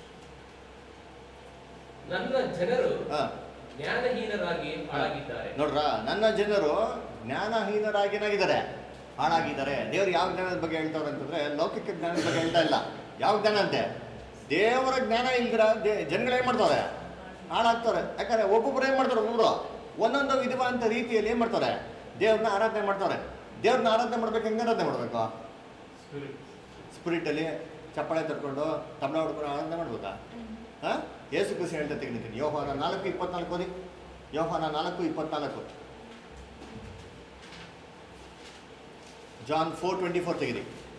B: ನನ್ನ ಜನರು
A: ಹಾ
B: ಜ್ಞಾನಹೀನರಾಗಿ ಹಾಳಾಗಿದ್ದಾರೆ
A: ನೋಡ್ರ ನನ್ನ ಜನರು ಜ್ಞಾನಹೀನರಾಗಿ ಏನಾಗಿದ್ದಾರೆ ಹಾಳಾಗಿದ್ದಾರೆ ದೇವ್ರು ಯಾವ ಜ್ಞಾನದ ಬಗ್ಗೆ ಹೇಳ್ತಾವ್ರೆ ಅಂತಂದ್ರೆ ಲೌಕಿಕ ಜ್ಞಾನದ ಬಗ್ಗೆ ಹೇಳ್ತಾ ಇಲ್ಲ ಯಾವ ಜ್ಞಾನ ಅಂತೆ ದೇವರ ಜ್ಞಾನ ಇಲ್ದಿರ ದೇ ಜನಗಳು ಏನ್ ಮಾಡ್ತಾರೆ ಹಾಳಾಗ್ತಾರೆ ಯಾಕಂದ್ರೆ ಒಬ್ಬೊಬ್ರು ಏನ್ ಮಾಡ್ತಾರೆ ಒಬ್ಬೊಬ್ರು ಒಂದೊಂದು ವಿಧವಾದಂಥ ರೀತಿಯಲ್ಲಿ ಏನ್ ಮಾಡ್ತಾರೆ ದೇವ್ರನ್ನ ಆರಾಧನೆ ಮಾಡ್ತಾರೆ ದೇವ್ರನ್ನ ಆರಾಧನೆ ಮಾಡ್ಬೇಕು ಹೆಂಗೆ ಆರಾಧನೆ ಮಾಡ್ಬೇಕು ಸ್ಪಿರಿಟಲ್ಲಿ ಚಪ್ಪಾಳೆ ತಡ್ಕೊಂಡು ತಬಲ ಹೊಡ್ಕೊಂಡು ಆರಾಧನೆ ಮಾಡ್ಬೇಕಾ ಹಾಂ ಯೇಸು ಕೃಷ್ಣ ಹೇಳ್ತಾ ತೆಗಿತೀನಿ ಯೋಹಾನ ನಾಲ್ಕು ಇಪ್ಪತ್ನಾಲ್ಕು ಓದಿ ಯೋಹಾನ ನಾಲ್ಕು ಇಪ್ಪತ್ನಾಲ್ಕು ಜಾನ್ ಫೋರ್ ಟ್ವೆಂಟಿ ಫೋರ್ ತೆಗಿರಿ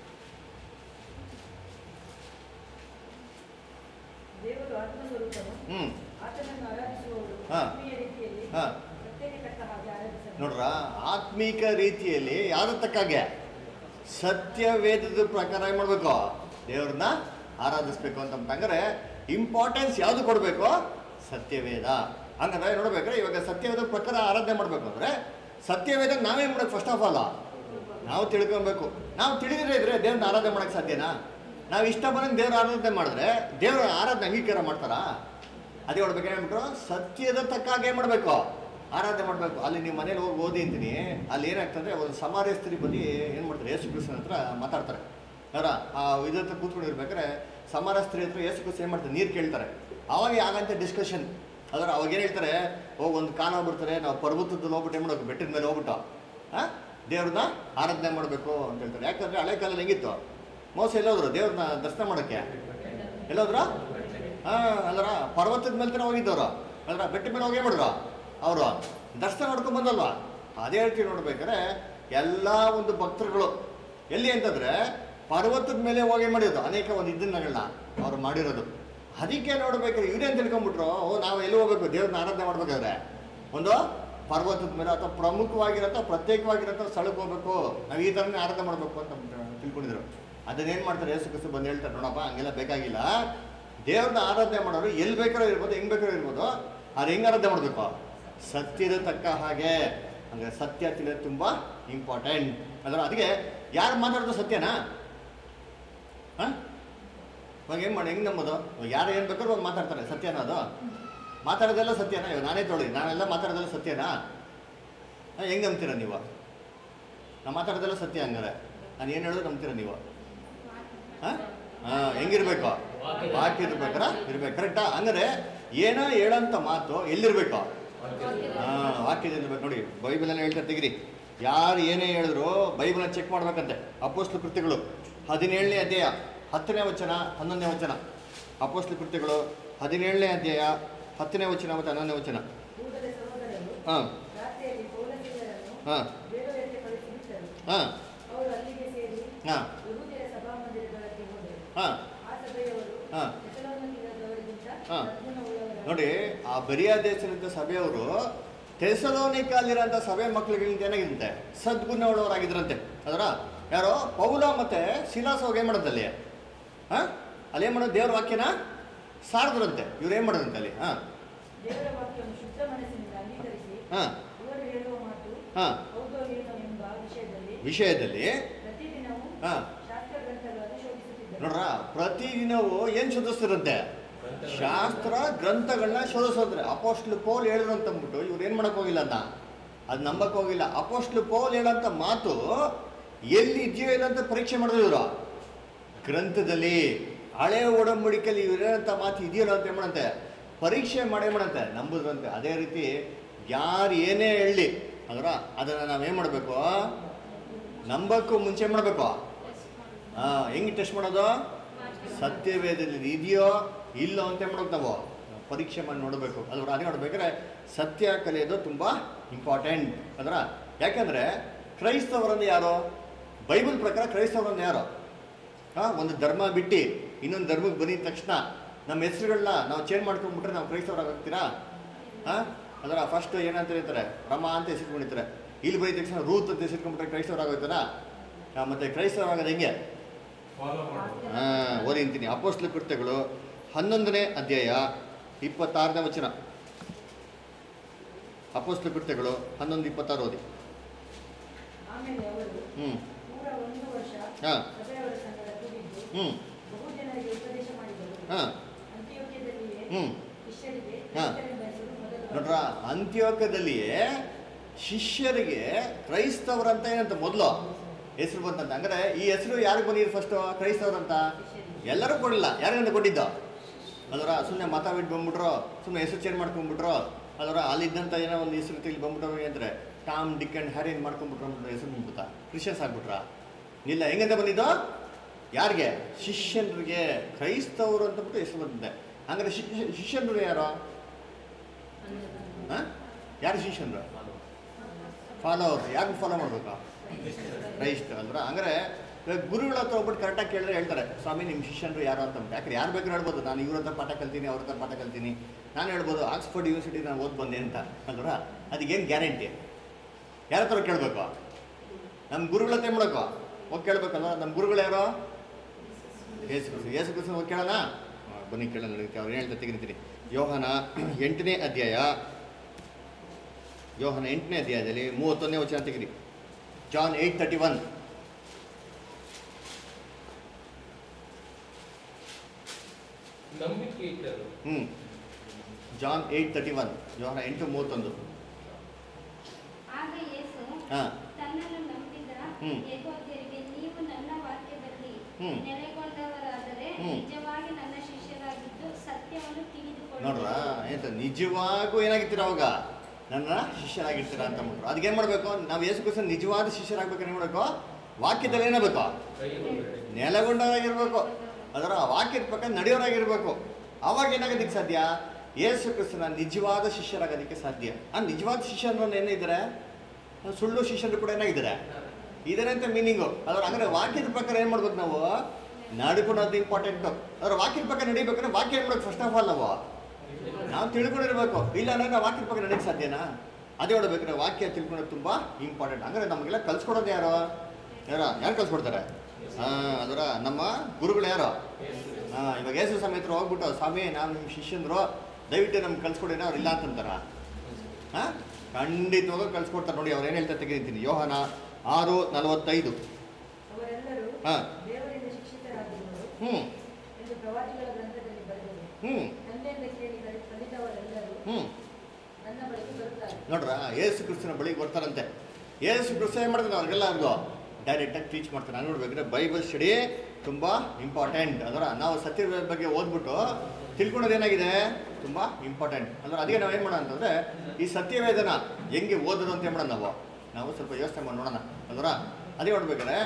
C: ದೇವರು ಆತ್ಮಸ್ವರೂಪನು
A: ಹ್ಮ್
C: ಆತನನ್ನು ಆರಾಧಿಸುವವರು
A: ಹಾ.
C: ಆತ್ಮೀಯ ರೀತಿಯಲ್ಲಿ
A: ಹಾ.
C: ಪ್ರತ್ಯೇಕ ಕಟ್ಟ ಹಾಗೆ ಆರಾಧಿಸಬೇಕು
A: ನೋಡ್ರ ಆತ್ಮೀಕ ರೀತಿಯಲ್ಲಿ ಯಾವ್ದು ತಕ್ಕಾಗೆ ಸತ್ಯವೇದದ ಪ್ರಕಾರ ಏನ್ ಮಾಡ್ಬೇಕು ದೇವ್ರನ್ನ ಆರಾಧಿಸ್ಬೇಕು ಅಂತ ಹಂಗಾರೆ ಇಂಪಾರ್ಟೆನ್ಸ್ ಯಾವ್ದು ಕೊಡಬೇಕು ಸತ್ಯವೇದ ಹಂಗಂದ್ರೆ ನೋಡ್ಬೇಕ್ರೆ ಇವಾಗ ಸತ್ಯವೇದ ಪ್ರಕಾರ ಆರಾಧನೆ ಮಾಡ್ಬೇಕು ಅಂದ್ರೆ ಸತ್ಯವೇದ ನಾವೇನ್ ಮಾಡ್ಬೇಕು ಫಸ್ಟ್ ಆಫ್ ಆಲ್ ನಾವು ತಿಳ್ಕೊಬೇಕು ನಾವು ತಿಳಿದಿದ್ರೆ ಇದ್ರೆ ದೇವ್ರನ್ನ ಆರಾಧನೆ ಮಾಡಕ್ ಸಾಧ್ಯನಾ ನಾವು ಇಷ್ಟ ಬಂದಂಗೆ ದೇವ್ರ ಆರಾಧನೆ ಮಾಡಿದ್ರೆ ದೇವ್ರ ಆರಾಧನೆ ಅಂಗೀಕಾರ ಮಾಡ್ತಾರಾ ಅದೇ ಹೇಳ್ಬೇಕು ಏನ್ಬಿಟ್ರು ಸತ್ಯದ ತಕ್ಕಾಗೆ ಏನ್ ಮಾಡ್ಬೇಕು ಆರಾಧನೆ ಮಾಡಬೇಕು ಅಲ್ಲಿ ನೀವು ಮನೇಲಿ ಹೋಗಿ ಓದಿ ಅಂತೀನಿ ಅಲ್ಲಿ ಏನಾಗ್ತದೆ ಒಂದು ಸಮಾರ್ಯ ಸ್ತ್ರೀ ಬಂದು ಏನು ಮಾಡ್ತಾರೆ ಯೇಸು ಕ್ರಿಸ್ತನ ಹತ್ರ ಮಾತಾಡ್ತಾರೆ ಅವರ ಆ ಇದ್ರ ಹತ್ರ ಕೂತ್ಕೊಂಡಿರ್ಬೇಕಾದ್ರೆ ಸಮಾರ ಸ್ತ್ರೀ ಹತ್ರ ಯೇಸು ಕ್ರಿಸ್ತ ಏನು ಮಾಡ್ತಾರೆ ನೀರು ಕೇಳ್ತಾರೆ ಅವಾಗ ಆಗಂತ ಡಿಸ್ಕಷನ್ ಅದರ ಅವಾಗ ಏನು ಹೇಳ್ತಾರೆ ಹೋಗಿ ಒಂದು ಕಾಲ ಬರ್ತಾರೆ ನಾವು ಪರ್ವತದಲ್ಲಿ ಹೋಗ್ಬಿಟ್ಟು ಏನು ಮಾಡಬೇಕು ಬೆಟ್ಟದ ಮೇಲೆ ಹೋಗ್ಬಿಟ್ಟು ಹಾಂ ದೇವ್ರನ್ನ ಆರಾಧನೆ ಮಾಡಬೇಕು ಅಂತ ಹೇಳ್ತಾರೆ ಯಾಕಂದರೆ ಹಳೆ ಕಾಲದಲ್ಲಿ ಹೆಂಗಿತ್ತು ಮೋಸ ಎಲ್ಲೋದ್ರು ದೇವ್ರನ್ನ ದರ್ಶನ ಮಾಡೋಕ್ಕೆ ಎಲ್ಲೋದ್ರು ಹಾಂ ಅದರ ಪರ್ವತದ ಮೇಲೆ ತಾನೇ ಹೋಗಿದ್ದವರು ಅದರ ಬೆಟ್ಟ ಮೇಲೆ ಹೋಗಿ ಮಾಡಿದ್ರು ಅವರು ದರ್ಶನ ಮಾಡ್ಕೊಂಡು ಬಂದಲ್ವಾ ಅದೇ ರೀತಿ ನೋಡ್ಬೇಕಾದ್ರೆ ಎಲ್ಲ ಒಂದು ಭಕ್ತರುಗಳು ಎಲ್ಲಿ ಅಂತಂದ್ರೆ ಪರ್ವತದ ಮೇಲೆ ಹೋಗಿ ಮಾಡಿರೋದು ಅನೇಕ ಒಂದು ಇದನ್ನಗಳನ್ನ ಅವ್ರು ಮಾಡಿರೋದು ಅದಕ್ಕೆ ನೋಡ್ಬೇಕಾದ್ರೆ ಇವ್ರೇನು ತಿಳ್ಕೊಂಬಿಟ್ರು ಓ ನಾವು ಎಲ್ಲಿ ಹೋಗ್ಬೇಕು ದೇವ್ರನ್ನ ಆರಾಧನೆ ಮಾಡ್ಬೇಕಾದ್ರೆ ಒಂದು ಪರ್ವತದ ಮೇಲೆ ಅಥವಾ ಪ್ರಮುಖವಾಗಿರತ್ತೋ ಪ್ರತ್ಯೇಕವಾಗಿರತ್ತೋ ಸ್ಥಳಕ್ಕೆ ಹೋಗ್ಬೇಕು ನಾವು ಈ ಥರನೇ ಆರಾಧನೆ ಮಾಡಬೇಕು ಅಂತ ತಿಳ್ಕೊಂಡಿದ್ರು ಅದನ್ನೇನು ಮಾಡ್ತಾರೆ ಯೇಸು ಕ್ರಿಸ್ತು ಬಂದು ಹೇಳ್ತಾರೆ ನೋಡಪ್ಪ ಹಂಗೆಲ್ಲ ಬೇಕಾಗಿಲ್ಲ ದೇವ್ರನ್ನ ಆರಾಧನೆ ಮಾಡೋರು ಎಲ್ಲಿ ಬೇಕಾದ್ರೂ ಇರ್ಬೋದು ಹೆಂಗ್ ಬೇಕಾದ್ರೂ ಇರ್ಬೋದು ಅದು ಹೆಂಗೆ ಆರಾಧನೆ ಮಾಡಬೇಕು ಸತ್ಯದ ತಕ್ಕ ಹಾಗೆ ಅಂದರೆ ಸತ್ಯ ತಿಳಿಯೋದು ತುಂಬ ಇಂಪಾರ್ಟೆಂಟ್ ಅದರ ಅದಕ್ಕೆ ಯಾರು ಮಾತಾಡೋದು ಸತ್ಯನಾ ಹಾಂ ಇವಾಗ ಏನು ಮಾಡಿ ಹೆಂಗೆ ನಂಬೋದು ಇವಾಗ ಯಾರು ಏನು ಬೇಕಾದ್ರೂ ಒಂದು ಮಾತಾಡ್ತಾರೆ ಸತ್ಯನಾ ಅದು ಮಾತಾಡೋದೆಲ್ಲ ಸತ್ಯನಾ ಇವಾಗ ನಾನೇ ತೊಳಿ ನಾನೆಲ್ಲ ಮಾತಾಡೋದೆಲ್ಲ ಸತ್ಯನಾ ಹಾಂ ಹೆಂಗೆ ನಂಬ್ತೀರ ನೀವು ನಾನು ಮಾತಾಡೋದೆಲ್ಲ ಸತ್ಯ ಹಂಗಾರೆ ನಾನು ಏನು ಹೇಳೋದು ನಂಬ್ತೀರ ನೀವು ಹಾಂ ಹಾಂ ಹೆಂಗಿರ್ಬೇಕು ವಾಕ್ಯ ಇರ್ಬೇಕಾರ ಇರ್ಬೇಕು ಕರೆಕ್ಟಾ ಹಂಗಾರೆ ಏನೋ ಹೇಳೋಂಥ ಮಾತು ಎಲ್ಲಿರ್ಬೇಕು ಹಾಂ ವಾಕ್ಯದಲ್ಲಿ ಇರ್ಬೇಕು ನೋಡಿ ಬೈಬಲಲ್ಲಿ ಹೇಳ್ತಾರೆ ತೆಗಿರಿ ಯಾರು ಏನೇ ಹೇಳಿದ್ರು ಬೈಬಲ್ನ ಚೆಕ್ ಮಾಡ್ಬೇಕಂತೆ ಅಪೋಸ್ಲು ಕೃತ್ಯಗಳು ಹದಿನೇಳನೇ ಅಧ್ಯಾಯ ಹತ್ತನೇ ವಚನ ಹನ್ನೊಂದನೇ ವಚನ ಅಪೋಸ್ಲು ಕೃತ್ಯಗಳು ಹದಿನೇಳನೇ ಅಧ್ಯಾಯ ಹತ್ತನೇ ವಚನ ಮತ್ತು ಹನ್ನೊಂದನೇ ವಚನ
C: ಕೂಡಲೇ ಸಹೋದರರು
A: ಹಾಂ
C: ರಾತ್ರಿಯಲ್ಲಿ ಪೌಲಸಿಯರನ್ನು
A: ಹಾಂ
C: ಬೇಡವೆಂದು ಕಳಿಸಿಬಿಟ್ಟರು
A: ಹಾಂ
C: ಅವರು ಅಲ್ಲಿಗೆ ಸೇರಿ
A: ಹಾಂ
C: ಯಹೂದ್ಯರ ಸಭಾಮಂದಿರದೊಳಗೆ ಹೋದರು
A: ಹಾಂ
C: ಆ ಸಭೆಯವರು
A: ಹಾ.
C: ಥೆಸಲೋನಿಕದವರಿಗಿಂತ
A: ಹಾ.
C: ಜ್ಞಾನವುಳ್ಳವರಾಗಿದ್ದರು.
A: ನೋಡಿ ಆ ಬರಿಯಾ ದೇಶದ ಸಭೆಯವರು ತೆಸಲೋನಿಕಲ್ಲಿರೋಂಥ ಸಭೆ ಮಕ್ಕಳಿಗಿಂತ ಏನಾಗಿದಂತೆ ಸದ್ಗುಣವುಳ್ಳವರಾಗಿದ್ರಂತೆ ಅದರ ಯಾರೋ ಪೌಲ ಮತ್ತೆ ಶಿಲಾಸ ಹೋಗಿ ಏನು ಮಾಡೋದು ಅಲ್ಲಿ ಹಾಂ ಅಲ್ಲಿ ಏನು ಮಾಡೋದು ದೇವ್ರ ವಾಕ್ಯನ ಸಾರದ್ರಂತೆ ಇವ್ರು ಏನು ಮಾಡೋದಂತೆ ಅಲ್ಲಿ ಹಾಂ
C: ದೇವರ ವಾಕ್ಯವನ್ನು ಶುದ್ಧ ಮನಸ್ಸಿನಿಂದ ಅಂಗೀಕರಿಸಿ
A: ಹಾಂ
C: ಇವರು ಹೇಳುವ ಮಾತು
A: ಹಾಂ
C: ಹೌದೋ ಏನೋ ಎಂಬ ವಿಷಯದಲ್ಲಿ
A: ವಿಷಯದಲ್ಲಿ
C: ಪ್ರತಿದಿನವೂ
A: ಹಾಂ
C: ಶಾಸ್ತ್ರ ಗ್ರಂಥಗಳನ್ನು ಶೋಧಿಸುತ್ತಿದ್ದರು
A: ನೋಡ್ರ ಪ್ರತಿದಿನವೂ ಏನು ಶೋಧಿಸ್ತಿರಂತೆ ಶಾಸ್ತ್ರ ಗ್ರಂಥಗಳನ್ನ ಶೋಧಿಸೋದ್ರೆ ಅಪೋಸ್ಟ್ಲು ಪೋಲ್ ಹೇಳಿದ್ರು ಅಂತ ಅಂದ್ಬಿಟ್ಟು ಇವ್ರು ಏನು ಮಾಡಕ್ ಹೋಗಿಲ್ಲ ಅಂತ ಅದು ನಂಬಕ್ ಹೋಗಿಲ್ಲ ಅಪೋಸ್ಟ್ಲು ಪೋಲ್ ಹೇಳೋಂಥ ಮಾತು ಎಲ್ಲಿ ಇದೆಯೋ ಇಲ್ಲ ಅಂತ ಪರೀಕ್ಷೆ ಮಾಡಿದ್ರು ಇವರು ಗ್ರಂಥದಲ್ಲಿ ಹಳೆ ಒಡಂಬಡಿಕೆಯಲ್ಲಿ ಇವ್ರು ಹೇಳೋಂಥ ಮಾತು ಇದೆಯಲ್ಲ ಅಂತ ಏನು ಮಾಡಂತೆ ಪರೀಕ್ಷೆ ಮಾಡೇ ಮಾಡಂತೆ ನಂಬುದ್ರಂತೆ ಅದೇ ರೀತಿ ಯಾರು ಏನೇ ಹೇಳಲಿ ಅದರ ಅದನ್ನು ನಾವೇನು ಮಾಡಬೇಕು ನಂಬಕ್ಕೂ ಮುಂಚೆ ಮಾಡಬೇಕು ಹಾಂ ಹೆಂಗೆ ಟೆಸ್ಟ್ ಮಾಡೋದು ಸತ್ಯವೇದದಲ್ಲಿ ಇದೆಯೋ ಇಲ್ಲೋ ಅಂತ ಮಾಡೋದು ನಾವು ಪರೀಕ್ಷೆ ಮಾಡಿ ನೋಡಬೇಕು ಅದರ ಅದೇ ನೋಡ್ಬೇಕಾದ್ರೆ ಸತ್ಯ ಕಲಿಯೋದು ತುಂಬ ಇಂಪಾರ್ಟೆಂಟ್ ಅದರ ಯಾಕಂದರೆ ಕ್ರೈಸ್ತವರನ್ನು ಯಾರು ಬೈಬಲ್ ಪ್ರಕಾರ ಕ್ರೈಸ್ತವರನ್ನು ಯಾರು ಹಾಂ ಒಂದು ಧರ್ಮ ಬಿಟ್ಟು ಇನ್ನೊಂದು ಧರ್ಮಕ್ಕೆ ಬಂದಿದ ತಕ್ಷಣ ನಮ್ಮ ಹೆಸರುಗಳನ್ನ ನಾವು ಚೇಂಜ್ ಮಾಡ್ಕೊಂಡ್ಬಿಟ್ರೆ ನಾವು ಕ್ರೈಸ್ತವರಾಗ್ತೀರಾ ಹಾಂ ಅದರ ಫಸ್ಟ್ ಏನಂತ ಹೇಳ್ತಾರೆ ರಮ ಅಂತ ಹೆಸರುಕೊಂಡಿರ್ತಾರೆ ಇಲ್ಲಿ ಬಂದಿದ ತಕ್ಷಣ ರೂತ್ ಅಂತ ಹೆಸರುಕೊಂಡ್ಬಿಟ್ರೆ ಕ್ರೈಸ್ತವರಾಗೋಯ್ತಾರಾ ಮತ್ತು ಕ್ರೈಸ್ತವರಾಗೋದು ಹೆಂಗೆ
B: ಫಾಲೋ ಮಾಡೋದು
A: ಹಾಂ ಓದಿಂತೀನಿ ಅಪೋಸ್ಲ ಕೃತ್ಯಗಳು ಹನ್ನೊಂದನೇ ಅಧ್ಯಾಯ ಇಪ್ಪತ್ತಾರನೇ ವಚನ ಅಪೋಸ್ಲ ಕೃತ್ಯಗಳು ಹನ್ನೊಂದು ಇಪ್ಪತ್ತಾರು ಓದಿ
C: ಆಮೇಲೆ ಅವರು
A: ಹ್ಞೂ
C: ಪೂರ ಒಂದು ವರ್ಷ
A: ಹಾಂ
C: ಸಭೆಯವರ ಸಂಗಡ ಕೂಡಿದ್ದು
A: ಹ್ಞೂ
C: ಬಹು ಜನರಿಗೆ ಉಪದೇಶ ಮಾಡಿದರು
A: ಹಾಂ
C: ಅಂತ್ಯೋಕ್ಯದಲ್ಲಿಯೇ
A: ಹ್ಞೂ
C: ಶಿಷ್ಯರಿಗೆ
A: ಹಾ.
C: ಕ್ರಿಸ್ತನೆಂಬ ಹೆಸರು ಮೊದಲು
A: ನೋಡ್ರ ಅಂತ್ಯೋಕದಲ್ಲಿಯೇ ಶಿಷ್ಯರಿಗೆ ಕ್ರೈಸ್ತವರಂತ ಏನಂತ ಮೊದಲು ಹೆಸರು ಬಂತಂತ ಅಂದ್ರೆ ಈ ಹೆಸರು ಯಾರಿಗೆ ಬಂದಿದ್ದು ಫಸ್ಟು ಕ್ರೈಸ್ತವರಂತ ಎಲ್ಲರೂ ಕೊಡಲಿಲ್ಲ ಯಾರಿಗಂತ ಕೊಟ್ಟಿದ್ದು ಅದರ ಸುಮ್ಮನೆ ಮತ ಬಿಟ್ಟು ಬಂದ್ಬಿಟ್ರು ಸುಮ್ಮನೆ ಹೆಸರು ಚೇಂಜ್ ಮಾಡ್ಕೊಂಡ್ಬಿಟ್ರು ಅದರ ಅಲ್ಲಿದ್ದಂಥ ಏನೋ ಒಂದು ಹೆಸರು ತೆಗಿ ಬಂದ್ಬಿಟ್ರು ಅಂದರೆ ಟಾಮ್ ಡಿಕ್ ಆ್ಯಂಡ್ ಹ್ಯಾರಿ ಏನು ಮಾಡ್ಕೊಂಡ್ಬಿಟ್ರು ಅಂದ್ಬಿಟ್ಟು ಹೆಸರು ಬಂದ್ಬಿಡ್ತಾ ಕ್ರಿಶ್ಚಿಯನ್ಸ್ ಆಗ್ಬಿಟ್ರಾ ಇಲ್ಲ ಹೆಂಗಂತ ಬಂದಿದ್ದು ಯಾರಿಗೆ ಶಿಷ್ಯನರಿಗೆ ಕ್ರೈಸ್ತವರು ಅಂತ ಬಿಟ್ಟು ಹೆಸರು ಬಂದಿದೆ ಹಂಗಾರೆ ಶಿಷ್ಯ ಶಿಷ್ಯನರು ಯಾರು ಹಾಂ ಯಾರು ಶಿಷ್ಯನರು ಫಾಲೋವರ್ಸ್ ಯಾಕೆ ಫಾಲೋ ಮಾಡಬೇಕು ಕ್ರೈಸ್ತ ಅಂದ್ರೆ ಹಂಗಾರೆ ಇವಾಗ ಗುರುಗಳ ಹತ್ರ ಹೋಗ್ಬಿಟ್ಟು ಕರೆಕ್ಟಾಗಿ ಕೇಳಿದ್ರೆ ಹೇಳ್ತಾರೆ ಸ್ವಾಮಿ ನಿಮ್ಮ ಶಿಷ್ಯನರು ಯಾರು ಅಂತ ಅಂದ್ಬಿಟ್ಟು. ಯಾಕಂದ್ರೆ ಯಾರು ಬೇಕಾದ್ರೂ ಹೇಳ್ಬೋದು ನಾನು ಇವ್ರ ಹತ್ರ ಪಾಠ ಕಲ್ತೀನಿ ಅವ್ರ ಹತ್ರ ಪಾಠ ಕಲ್ತೀನಿ ನಾನು ಹೇಳ್ಬೋದು ಆಕ್ಸ್ಫರ್ಡ್ ಯೂನಿವರ್ಸಿಟಿ ನಾನು ಓದ್ ಬಂದೆ ಅಂತ ಅಲ್ವರ ಅದಕ್ಕೇನು ಗ್ಯಾರಂಟಿ ಯಾರ ಹತ್ರ ಕೇಳಬೇಕು ನಮ್ಮ ಗುರುಗಳ ಹತ್ರ ಏನ್ ಮಾಡ್ಬೇಕು ಹೋಗಿ ಕೇಳ್ಬೇಕಲ್ವ ನಮ್ಮ ಗುರುಗಳು ಯಾರು ಯೇಸು ಕ್ರಿಸ್ತು ಯೇಸು ಕ್ರಿಸ್ತು ಹೋಗಿ ಕೇಳೋಣ ಆ, ಬನ್ನಿ ಕೇಳೋಣ ನಡೀತೀವಿ ಅವ್ರು ಹೇಳ್ತಾ ತೆಗಿತೀನಿ ಯೋಹನ ಎಂಟನೇ ಅಧ್ಯಾಯ ಯೋಹನ ಎಂಟನೇ ಅಧ್ಯಾಯದಲ್ಲಿ ಮೂವತ್ತೊಂದನೇ ವಚನ ತೆಗಿರಿ ಜಾನ್ ಏಯ್ಟ್ ತರ್ಟಿ ಒನ್
B: ನಂಬಿಕೆ ಇಟ್ಟರು
A: ಹ್ಞೂ ಜಾನ್ ಏಯ್ಟ್ ತರ್ಟಿ ಒನ್ ಯೋಹನ ಎಂಟು ಮೂವತ್ತೊಂದು ಹಾ.
D: ತನ್ನನ್ನು ನಂಬಿದ
A: ಹ್ಮ್.
D: ಯೆಹೂದ್ಯರಿಗೆ ನೀವು ನನ್ನ ವಾಕ್ಯದಲ್ಲಿ
A: ಹ್ಮ್.
D: ನೆಲೆಗೊಂಡವರಾದರೆ
A: ಹ್ಮ್.
D: ನಿಜವಾಗಿ ನನ್ನ ಶಿಷ್ಯರಾಗಿದ್ದು ಸತ್ಯವನ್ನು
A: ನೋಡ್ರ
D: ತಿಳಿದುಕೊಳ್ಳಿ
A: ಎಂತ ನಿಜವಾಗೂ ಏನಾಗಿರ್ತೀರ ಅವಾಗ ನನ್ನ ಶಿಷ್ಯರಾಗಿರ್ತೀರ ಅಂತ ಅಂದ್ಬಿಟ್ರು ಅದಕ್ಕೆ ಏನು ಮಾಡಬೇಕು ನಾವು ಯೇಸು ಕ್ರಿಸ್ತ ನಿಜವಾದ ಶಿಷ್ಯರಾಗಬೇಕು ಏನು ಮಾಡಬೇಕು ವಾಕ್ಯದಲ್ಲಿ ಏನಾಗಬೇಕು ನೆಲಗೊಂಡವರಾಗಿರ್ಬೇಕು ಅದರ ವಾಕ್ಯದ ಪ್ರಕಾರ ನಡೆಯೋರಾಗಿರ್ಬೇಕು ಅವಾಗ ಏನಾಗೋದಕ್ಕೆ ಸಾಧ್ಯ ಯೇಸು ಕ್ರಿಸ್ತನ ನಿಜವಾದ ಶಿಷ್ಯರಾಗೋದಕ್ಕೆ ಸಾಧ್ಯ ಆ ನಿಜವಾದ ಶಿಷ್ಯರು ಏನಿದ್ದಾರೆ ಸುಳ್ಳು ಶಿಷ್ಯರು ಕೂಡ ಏನಾಗಿದ್ದಾರೆ ಇದರ ಅಂತ ಮೀನಿಂಗು ಅದ್ರ ಹಂಗಾರೆ ವಾಕ್ಯದ ಪ್ರಕಾರ ಏನು ಮಾಡ್ಬೇಕು ನಾವು ನಡ್ಕೊಳೋದು ಇಂಪಾರ್ಟೆಂಟು ಅದ್ರ ವಾಕ್ಯದ ಪ್ರಕಾರ ನಡಿಬೇಕಾದ್ರೆ ವಾಕ್ಯ ಏನು ಮಾಡ್ಬೇಕು ಫಸ್ಟ್ ಆಫ್ ಆಲ್ ನಾವು ನಾವು ತಿಳ್ಕೊಂಡಿರ್ಬೇಕು ಇಲ್ಲ ಅಂದ್ರೆ ನಾವು ವಾಕ್ಯದ ಪ್ರಕಾರ ನಡೆಯಕ್ಕೆ ಸಾಧ್ಯನಾ ಅದೇ ಹೇಳ್ಬೇಕಾದ್ರೆ ವಾಕ್ಯ ತಿಳ್ಕೊಳ್ಳೋದು ತುಂಬ ಇಂಪಾರ್ಟೆಂಟ್ ಹಂಗಾರೆ ನಮಗೆಲ್ಲ ಕಲ್ಸ್ಕೊಡೋದು ಯಾರು ಯಾರೋ ಯಾರು ಕಲ್ಸ್ಕೊಡ್ತಾರೆ ಹಾಂ ಅದರ ನಮ್ಮ ಗುರುಗಳು ಯಾರು ಹಾಂ ಇವಾಗ ಯೇಸು ಸಮೇತರು ಹೋಗ್ಬಿಟ್ಟು ಸ್ವಾಮಿ ನಾವು ನಿಮ್ಮ ಶಿಷ್ಯಂದ್ರು ದಯವಿಟ್ಟು ನಮ್ಗೆ ಕಲ್ಸ್ಕೊಡಿನ ಅವ್ರು ಇಲ್ಲ ಅಂತಂತಾರ ಹಾಂ ಖಂಡಿತವಾಗ ಕಲ್ಸ್ಕೊಡ್ತಾರೆ ನೋಡಿ ಅವ್ರು ಏನು ಹೇಳ್ತಾರೆ ತೆಗೆದಿದ್ದೀನಿ ಯೋಹನ ಆರು ನಲವತ್ತೈದು
C: ಅವರೆಲ್ಲರೂ
A: ಹಾ.
C: ದೇವರಿಂದ ಶಿಕ್ಷಿತರಾಗಿರುವರು
A: ಹ್ಞೂ
C: ಎಂದು ಪ್ರವಾದಿಗಳ ಗ್ರಂಥದಲ್ಲಿ ಬರೆದಿದೆ
A: ಹ್ಞೂ
C: ತಂದೆಯಿಂದ ಕೇಳಿ ಕಲಿ- ಕಲಿತವರೆಲ್ಲರೂ
A: ಹ್ಞೂ
C: ನನ್ನ ಬಳಿಗೆ ಬರುತ್ತಾರೆ
A: ನೋಡ್ರ ಏಸು ಕ್ರಿಸ್ತನ ಬಳಿಗೆ ಬರ್ತಾರಂತೆ ಏಸು ಕ್ರಿಸ್ತ ಏನು ಮಾಡ್ತಾನೆ ಅವ್ರಿಗೆಲ್ಲ ಅವ್ರಿಗೂ ಡೈರೆಕ್ಟಾಗಿ ಟೀಚ್ ಮಾಡ್ತಾನೆ ನಾನು ನೋಡ್ಬೇಕಂದ್ರೆ ಬೈಬಲ್ ಸ್ಟಡಿ ತುಂಬ ಇಂಪಾರ್ಟೆಂಟ್ ಅದರ ನಾವು ಸತ್ಯದ ಬಗ್ಗೆ ಓದ್ಬಿಟ್ಟು ತಿಳ್ಕೊಳೋದು ಏನಾಗಿದೆ ತುಂಬ ಇಂಪಾರ್ಟೆಂಟ್ ಅಂದ್ರೆ ಅದಕ್ಕೆ ನಾವು ಏನು ಮಾಡೋಣ ಅಂತಂದರೆ ಈ ಸತ್ಯವೇದನ ಹೆಂಗೆ ಓದೋದು ಅಂತ ಏನು ಮಾಡೋಣ ನಾವು ನಾವು ಸ್ವಲ್ಪ ಯೋಚನೆ ಮಾಡಿ ನೋಡೋಣ ಅದರ ಅದೇ ನೋಡ್ಬೇಕಾದ್ರೆ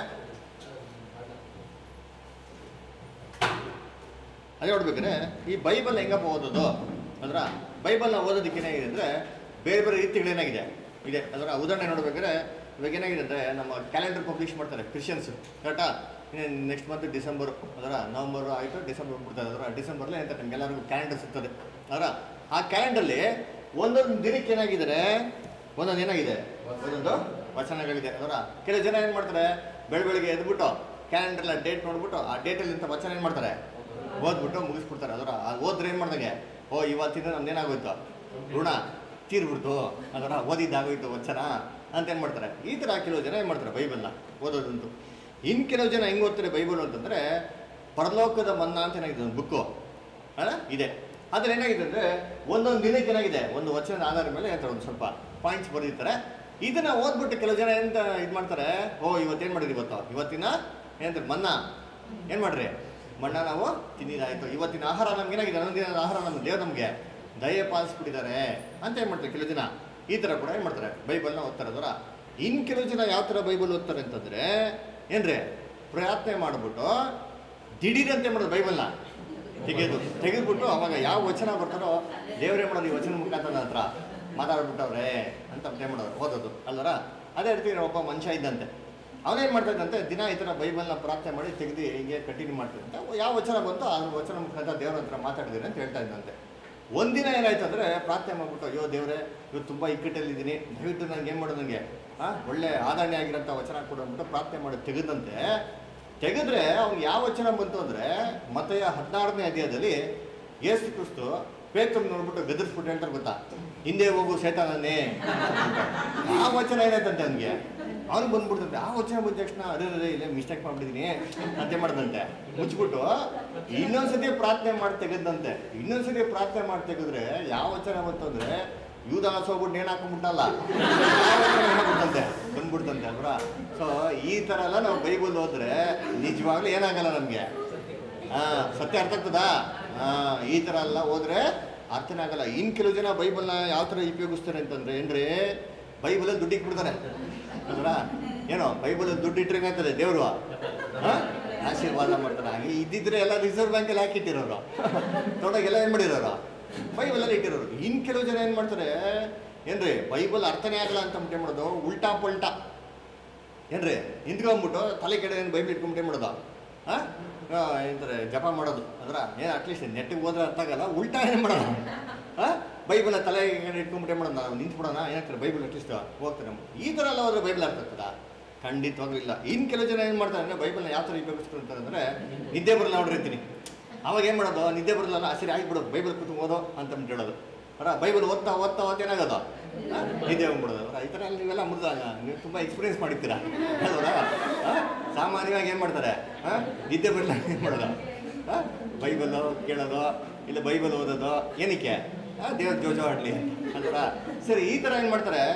A: ಅದೇ ನೋಡ್ಬೇಕಾದ್ರೆ ಈ ಬೈಬಲ್ ಹೆಂಗಪ್ಪ ಓದೋದು ಅಂದ್ರ ಬೈಬಲ್ನ ಓದೋದಕ್ಕೆ ಏನಾಗಿದೆ ಅಂದರೆ ಬೇರೆ ಬೇರೆ ರೀತಿಗಳೇನಾಗಿದೆ ಇದೆ ಅದರ ಉದಾಹರಣೆ ನೋಡ್ಬೇಕಾದ್ರೆ ಇವಾಗ ಏನಾಗಿದೆ ಅಂದರೆ ನಮ್ಮ ಕ್ಯಾಲೆಂಡರ್ ಪಬ್ಲಿಷ್ ಮಾಡ್ತಾರೆ ಕ್ರಿಶ್ಚಿಯನ್ಸ್ ಕರೆಕ್ಟಾ ನೆಕ್ಸ್ಟ್ ಮಂತ್ ಡಿಸೆಂಬರ್ ಅದರ ನವಂಬರ್ ಆಯಿತು ಡಿಸೆಂಬರ್ ಬಿಡ್ತಾರೆ ಅದರ ಡಿಸೆಂಬರ್ಲಿ ಅಂತ ನಿಮ್ಗೆಲ್ಲರಿಗೂ ಕ್ಯಾಲೆಂಡರ್ ಸಿಗ್ತದೆ ಅದರ ಆ ಕ್ಯಾಲೆಂಡರ್ಲಿ ಒಂದೊಂದು ದಿನಕ್ಕೆ ಏನಾಗಿದ್ದಾರೆ ಒಂದೊಂದು ಏನಾಗಿದೆ ಒಂದೊಂದು ವಚನಗಳಿದೆ ಅದರ ಕೆಲವು ಜನ ಏನು ಮಾಡ್ತಾರೆ ಬೆಳ ಬೆಳಿಗ್ಗೆ ಎದ್ಬಿಟ್ಟು ಕ್ಯಾಲೆಂಡರ್ಲ ಡೇಟ್ ನೋಡ್ಬಿಟ್ಟು ಆ ಡೇಟಲ್ಲಿ ಇಂಥ ವಚನ ಏನು ಮಾಡ್ತಾರೆ ಓದ್ಬಿಟ್ಟು ಮುಗಿಸ್ಬಿಡ್ತಾರೆ ಅದರ ಓದ್ರೆ ಏನು ಮಾಡ್ದಂಗೆ ಓ ಇವತ್ತಿನ ನಮ್ದು ಏನಾಗೋಯ್ತು ಋಣ ತೀರ್ಬಿಡ್ತು ಅದರ ಓದಿದ್ದಾಗೋಯ್ತು ವಚನ ಅಂತ ಏನು ಮಾಡ್ತಾರೆ ಈ ಥರ ಕೆಲವು ಜನ ಏನು ಮಾಡ್ತಾರೆ ಬೈಬಲ್ನ ಓದೋದಂತೂ ಇನ್ನು ಕೆಲವು ಜನ ಹೆಂಗೆ ಓದ್ತಾರೆ ಬೈಬಲ್ ಅಂತಂದರೆ ಪರಲೋಕದ ಮನ್ನಾ ಅಂತ ಏನಾಗಿದೆ ಒಂದು ಬುಕ್ಕು ಇದೆ ಅದ್ರಲ್ಲಿ ಏನಾಗಿದೆ ಅಂದರೆ ಒಂದೊಂದು ದಿನಕ್ಕೆ ಏನಾಗಿದೆ ಒಂದು ವಚನದ ಆಧಾರದ ಮೇಲೆ ಅಂತ ಒಂದು ಸ್ವಲ್ಪ ಪಾಯಿಂಟ್ಸ್ ಬರೆದಿರ್ತಾರೆ ಇದನ್ನ ಓದ್ಬಿಟ್ಟು ಕೆಲವು ಜನ ಎಂತ ಇದು ಮಾಡ್ತಾರೆ ಓ ಇವತ್ತೇನು ಮಾಡಿದ್ರಿ ಇವತ್ತು ಇವತ್ತಿನ ಏನಂತಾರೆ ಮನ್ನಾ ಏನು ಮಾಡ್ರಿ ಮಣ್ಣ ನಾವು ತಿಂದಿದ್ದಾಯ್ತು ಇವತ್ತಿನ ಆಹಾರ ನಮ್ಗೆ ಏನಾಗಿದೆ ಹನ್ನೊಂದು ದಿನದ ಆಹಾರ ನಮ್ಮ ದೇವ್ರು ನಮಗೆ ದಯ ಪಾಲಿಸ್ಬಿಟ್ಟಿದ್ದಾರೆ ಅಂತ ಏನು ಮಾಡ್ತಾರೆ ಕೆಲವು ಜನ ಈ ಥರ ಕೂಡ ಏನು ಮಾಡ್ತಾರೆ ಬೈಬಲ್ನ ಓದ್ತಾರೆ ಅದರ ಇನ್ನು ಕೆಲವು ಜನ ಯಾವ ಥರ ಬೈಬಲ್ ಓದ್ತಾರೆ ಅಂತಂದರೆ ಏನ್ರಿ ಪ್ರಯತ್ನ ಮಾಡಿಬಿಟ್ಟು ದಿಢೀರಂತೆ ಮಾಡೋದು ಬೈಬಲ್ನ ತೆಗೆದು ತೆಗೆದ್ಬಿಟ್ಟು ಅವಾಗ ಯಾವ ವಚನ ಬರ್ತಾರೋ ದೇವರೇ ಮಾಡೋದು ಈ ವಚನ ಮುಖಾಂತರ ನನ್ನ ಹತ್ರ ಮಾತಾಡ್ಬಿಟ್ಟವ್ರೆ ಅಂತ ಏನು ಮಾಡೋದು ಓದೋದು ಅಲ್ಲರ ಅದೇ ರೀತಿ ಒಬ್ಬ ಮನುಷ್ಯ ಇದ್ದಂತೆ ಅವನೇನು ಮಾಡ್ತಾ ಇದ್ದಂತೆ ದಿನ ಈ ಥರ ಬೈಬಲ್ನ ಪ್ರಾರ್ಥನೆ ಮಾಡಿ ತೆಗೆದು ಹಿಂಗೆ ಕಂಟಿನ್ಯೂ ಮಾಡ್ತಿದ್ದಂತೆ ಯಾವ ವಚನ ಬಂತೋ ಆ ವಚನ ಮುಖಾಂತರ ದೇವ್ರ ಹತ್ರ ಮಾತಾಡಿದ್ದೀನಿ ಅಂತ ಹೇಳ್ತಾ ಇದ್ದಂತೆ ಒಂದಿನ ಏನಾಯ್ತು ಅಂದರೆ ಪ್ರಾರ್ಥನೆ ಮಾಡ್ಬಿಟ್ಟು ಅಯ್ಯೋ ದೇವರೇ ಇವತ್ತು ತುಂಬ ಇಕ್ಕಟ್ಟಲ್ಲಿದ್ದೀನಿ ದಯವಿಟ್ಟು ನನಗೆ ಏನು ಮಾಡೋದು ನನಗೆ ಹಾಂ ಒಳ್ಳೆ ಆದಾಯ ಆಗಿರೋಂಥ ವಚನ ಕೊಡು ಅಂದ್ಬಿಟ್ಟು ಪ್ರಾರ್ಥನೆ ಮಾಡಿ ತೆಗೆದಂತೆ ತೆಗೆದ್ರೆ ಅವ್ನಿಗೆ ಯಾವ ವಚನ ಬಂತು ಅಂದರೆ ಮತೆಯ ಹದಿನಾರನೇ ಅಧ್ಯಾಯದಲ್ಲಿ ಯೇಸು ಕ್ರಿಸ್ತು ಪೇತ್ರ ನೋಡ್ಬಿಟ್ಟು ಗದರ್ಸ್ಬಿಟ್ಟು ಹೇಳ್ತಾರೆ ಗೊತ್ತಾ ಹಿಂದೆ ಹೋಗು ಸೇತಾನನ್ನೇ ಆ ವಚನ ಏನಾಯ್ತಂತೆ ಅವನಿಗೆ ಅವನು ಬಂದ್ಬಿಡ್ತಂತೆ ಆ ವಚನ ಬಂದ ತಕ್ಷಣ ಅದೇ ಅದೇ ಇಲ್ಲೇ ಮಿಸ್ಟೇಕ್ ಮಾಡ್ಬಿಟ್ಟಿದ್ದೀನಿ ಅಂತೆ ಮಾಡ್ದಂತೆ ಮುಚ್ಬಿಟ್ಟು ಇನ್ನೊಂದ್ಸತಿ ಪ್ರಾರ್ಥನೆ ಮಾಡಿ ತೆಗೆದಂತೆ ಇನ್ನೊಂದ್ಸತಿ ಪ್ರಾರ್ಥನೆ ಮಾಡಿ ತೆಗೆದ್ರೆ ಯಾವ ವಚನ ಬಂತು ಅಂದ್ರೆ ಯೂದಾಸ್ ಹೋಗ್ಬಿಟ್ಟು ನೇಣು ಹಾಕೊಂಡ್ಬಿಟ್ಟಲ್ಲ ಬಂದ್ಬಿಡ್ತಂತೆ ಬಂದ್ಬಿಡ್ತಂತೆ ಅಲ್ವಾ ಸೊ ಈ ಥರ ಎಲ್ಲ ನಾವು ಬೈಬಲ್ ಹೋದ್ರೆ ನಿಜವಾಗ್ಲೂ ಏನಾಗಲ್ಲ ನಮಗೆ ಹಾಂ ಸತ್ಯ ಅರ್ಥ ಆಗ್ತದಾ ಹಾಂ ಈ ಥರ ಎಲ್ಲ ಹೋದ್ರೆ ಅರ್ಥನೇ ಆಗಲ್ಲ ಇನ್ನು ಕೆಲವು ಜನ ಬೈಬಲ್ನ ಯಾವ ಥರ ಉಪಯೋಗಿಸ್ತಾರೆ ಅಂತಂದ್ರೆ ಏನ್ರಿ ಬೈಬಲಲ್ಲಿ ದುಡ್ಡು ಇಟ್ಬಿಡ್ತಾರೆ ಅಲ್ವಾ ಏನೋ ಬೈಬಲಲ್ಲಿ ದುಡ್ಡು ಇಟ್ಟರೆ ಏನಾಗ್ತದೆ ದೇವರು ಹಾಂ ಆಶೀರ್ವಾದ ಮಾಡ್ತಾರೆ ಹಾಗೆ ಇದ್ದಿದ್ರೆ ಎಲ್ಲ ರಿಸರ್ವ್ ಬ್ಯಾಂಕಲ್ಲಿ ಹಾಕಿಟ್ಟಿರೋರು ತೊಡಗೆಲ್ಲ ಏನು ಮಾಡಿರೋರು ಬೈಬಲಲ್ಲಿ ಇಟ್ಟಿರೋರು ಇನ್ನು ಕೆಲವು ಜನ ಏನು ಮಾಡ್ತಾರೆ ಏನ್ರಿ ಬೈಬಲ್ ಅರ್ಥನೇ ಆಗಲ್ಲ ಅಂತ ಏನು ಮಾಡೋದು ಉಲ್ಟಾ ಪಲ್ಟಾ ಏನ್ರಿ ನಿಂತ್ಕೊಂಡ್ಬಿಟ್ಟು ತಲೆ ಕೆಡೆ ಏನು ಬೈಬಲ್ ಇಟ್ಕೊಂಡ್ಬಿಟ್ಟು ಏನು ಮಾಡೋದು ಹಾಂ ಏನಂತಾರೆ ಜಪ ಮಾಡೋದು ಅದ್ರ ಏನು ಅಟ್ಲೀಸ್ಟ್ ನೆಟ್ಟಿಗೆ ಹೋದ್ರೆ ಅರ್ಥ ಆಗಲ್ಲ ಉಲ್ಟಾ ಏನು ಮಾಡೋಣ ಹಾಂ ಬೈಬಲ್ ತಲೆ ಇಟ್ಕೊಂಡ್ಬಿಟ್ಟು ಏನು ಮಾಡೋಣ ನಾವು ನಿಂತ್ಬಿಡೋಣ ಏನಂತಾರೆ ಬೈಬಲ್ ಅಟ್ಲೀಸ್ಟ್ ಹೋಗ್ತಾರೆ ಈ ಥರ ಎಲ್ಲ ಹೋದ್ರೆ ಬೈಬಲ್ ಅರ್ಥ ಆಗ್ತದ ಖಂಡಿತವಾಗ್ಲೂ ಇಲ್ಲ ಇನ್ನು ಕೆಲವು ಜನ ಏನು ಮಾಡ್ತಾರೆ ಅಂದರೆ ಬೈಬಲ್ನ ಯಾವ ಥರ ಉಪಯೋಗಿಸ್ಕೊಂತಾರೆ ಅಂದರೆ ನಿದ್ದೆ ಬರಲ್ಲ ನೋಡಿರ್ತೀನಿ ಅವಾಗ ಏನು ಮಾಡೋದು ನಿದ್ದೆ ಬರಲ್ಲ ಸರಿ ಆಗಿಬಿಡು ಬೈಬಲ್ ಕೂತು ಓದೋ ಅಂತ ಅಂದ್ಬಿಟ್ಟು ಹೇಳೋದು ಅರ ಬೈಬಲ್ ಓದ್ತಾ ಓದ್ತಾ ಓದ್ತಾ ಏನಾಗೋದು ಆ? ನಿದ್ದೆ ಹೋಗ್ಬಿಡೋದು ಅರ ಈ ಥರ ಎಲ್ಲ ನೀವೆಲ್ಲ ಮುರಿದಾಗ ನೀವು ತುಂಬ ಎಕ್ಸ್ಪೀರಿಯನ್ಸ್ ಮಾಡಿರ್ತೀರಾ ಅಲ್ವರಾ ಆ? ಸಾಮಾನ್ಯವಾಗಿ ಏನು ಮಾಡ್ತಾರೆ ಆ? ನಿದ್ದೆ ಬರಲ್ಲ ಏನು ಮಾಡೋದು ಆ? ಬೈಬಲ್ಲು ಕೇಳೋದು ಇಲ್ಲ ಬೈಬಲ್ ಓದೋದು ಏನಕ್ಕೆ ಆ, ದೇವ್ರ ಜೋಜೋ ಆಡಲಿ ಅಲ್ವರಾ ಸರಿ ಈ ಥರ ಏನು ಮಾಡ್ತಾರೆ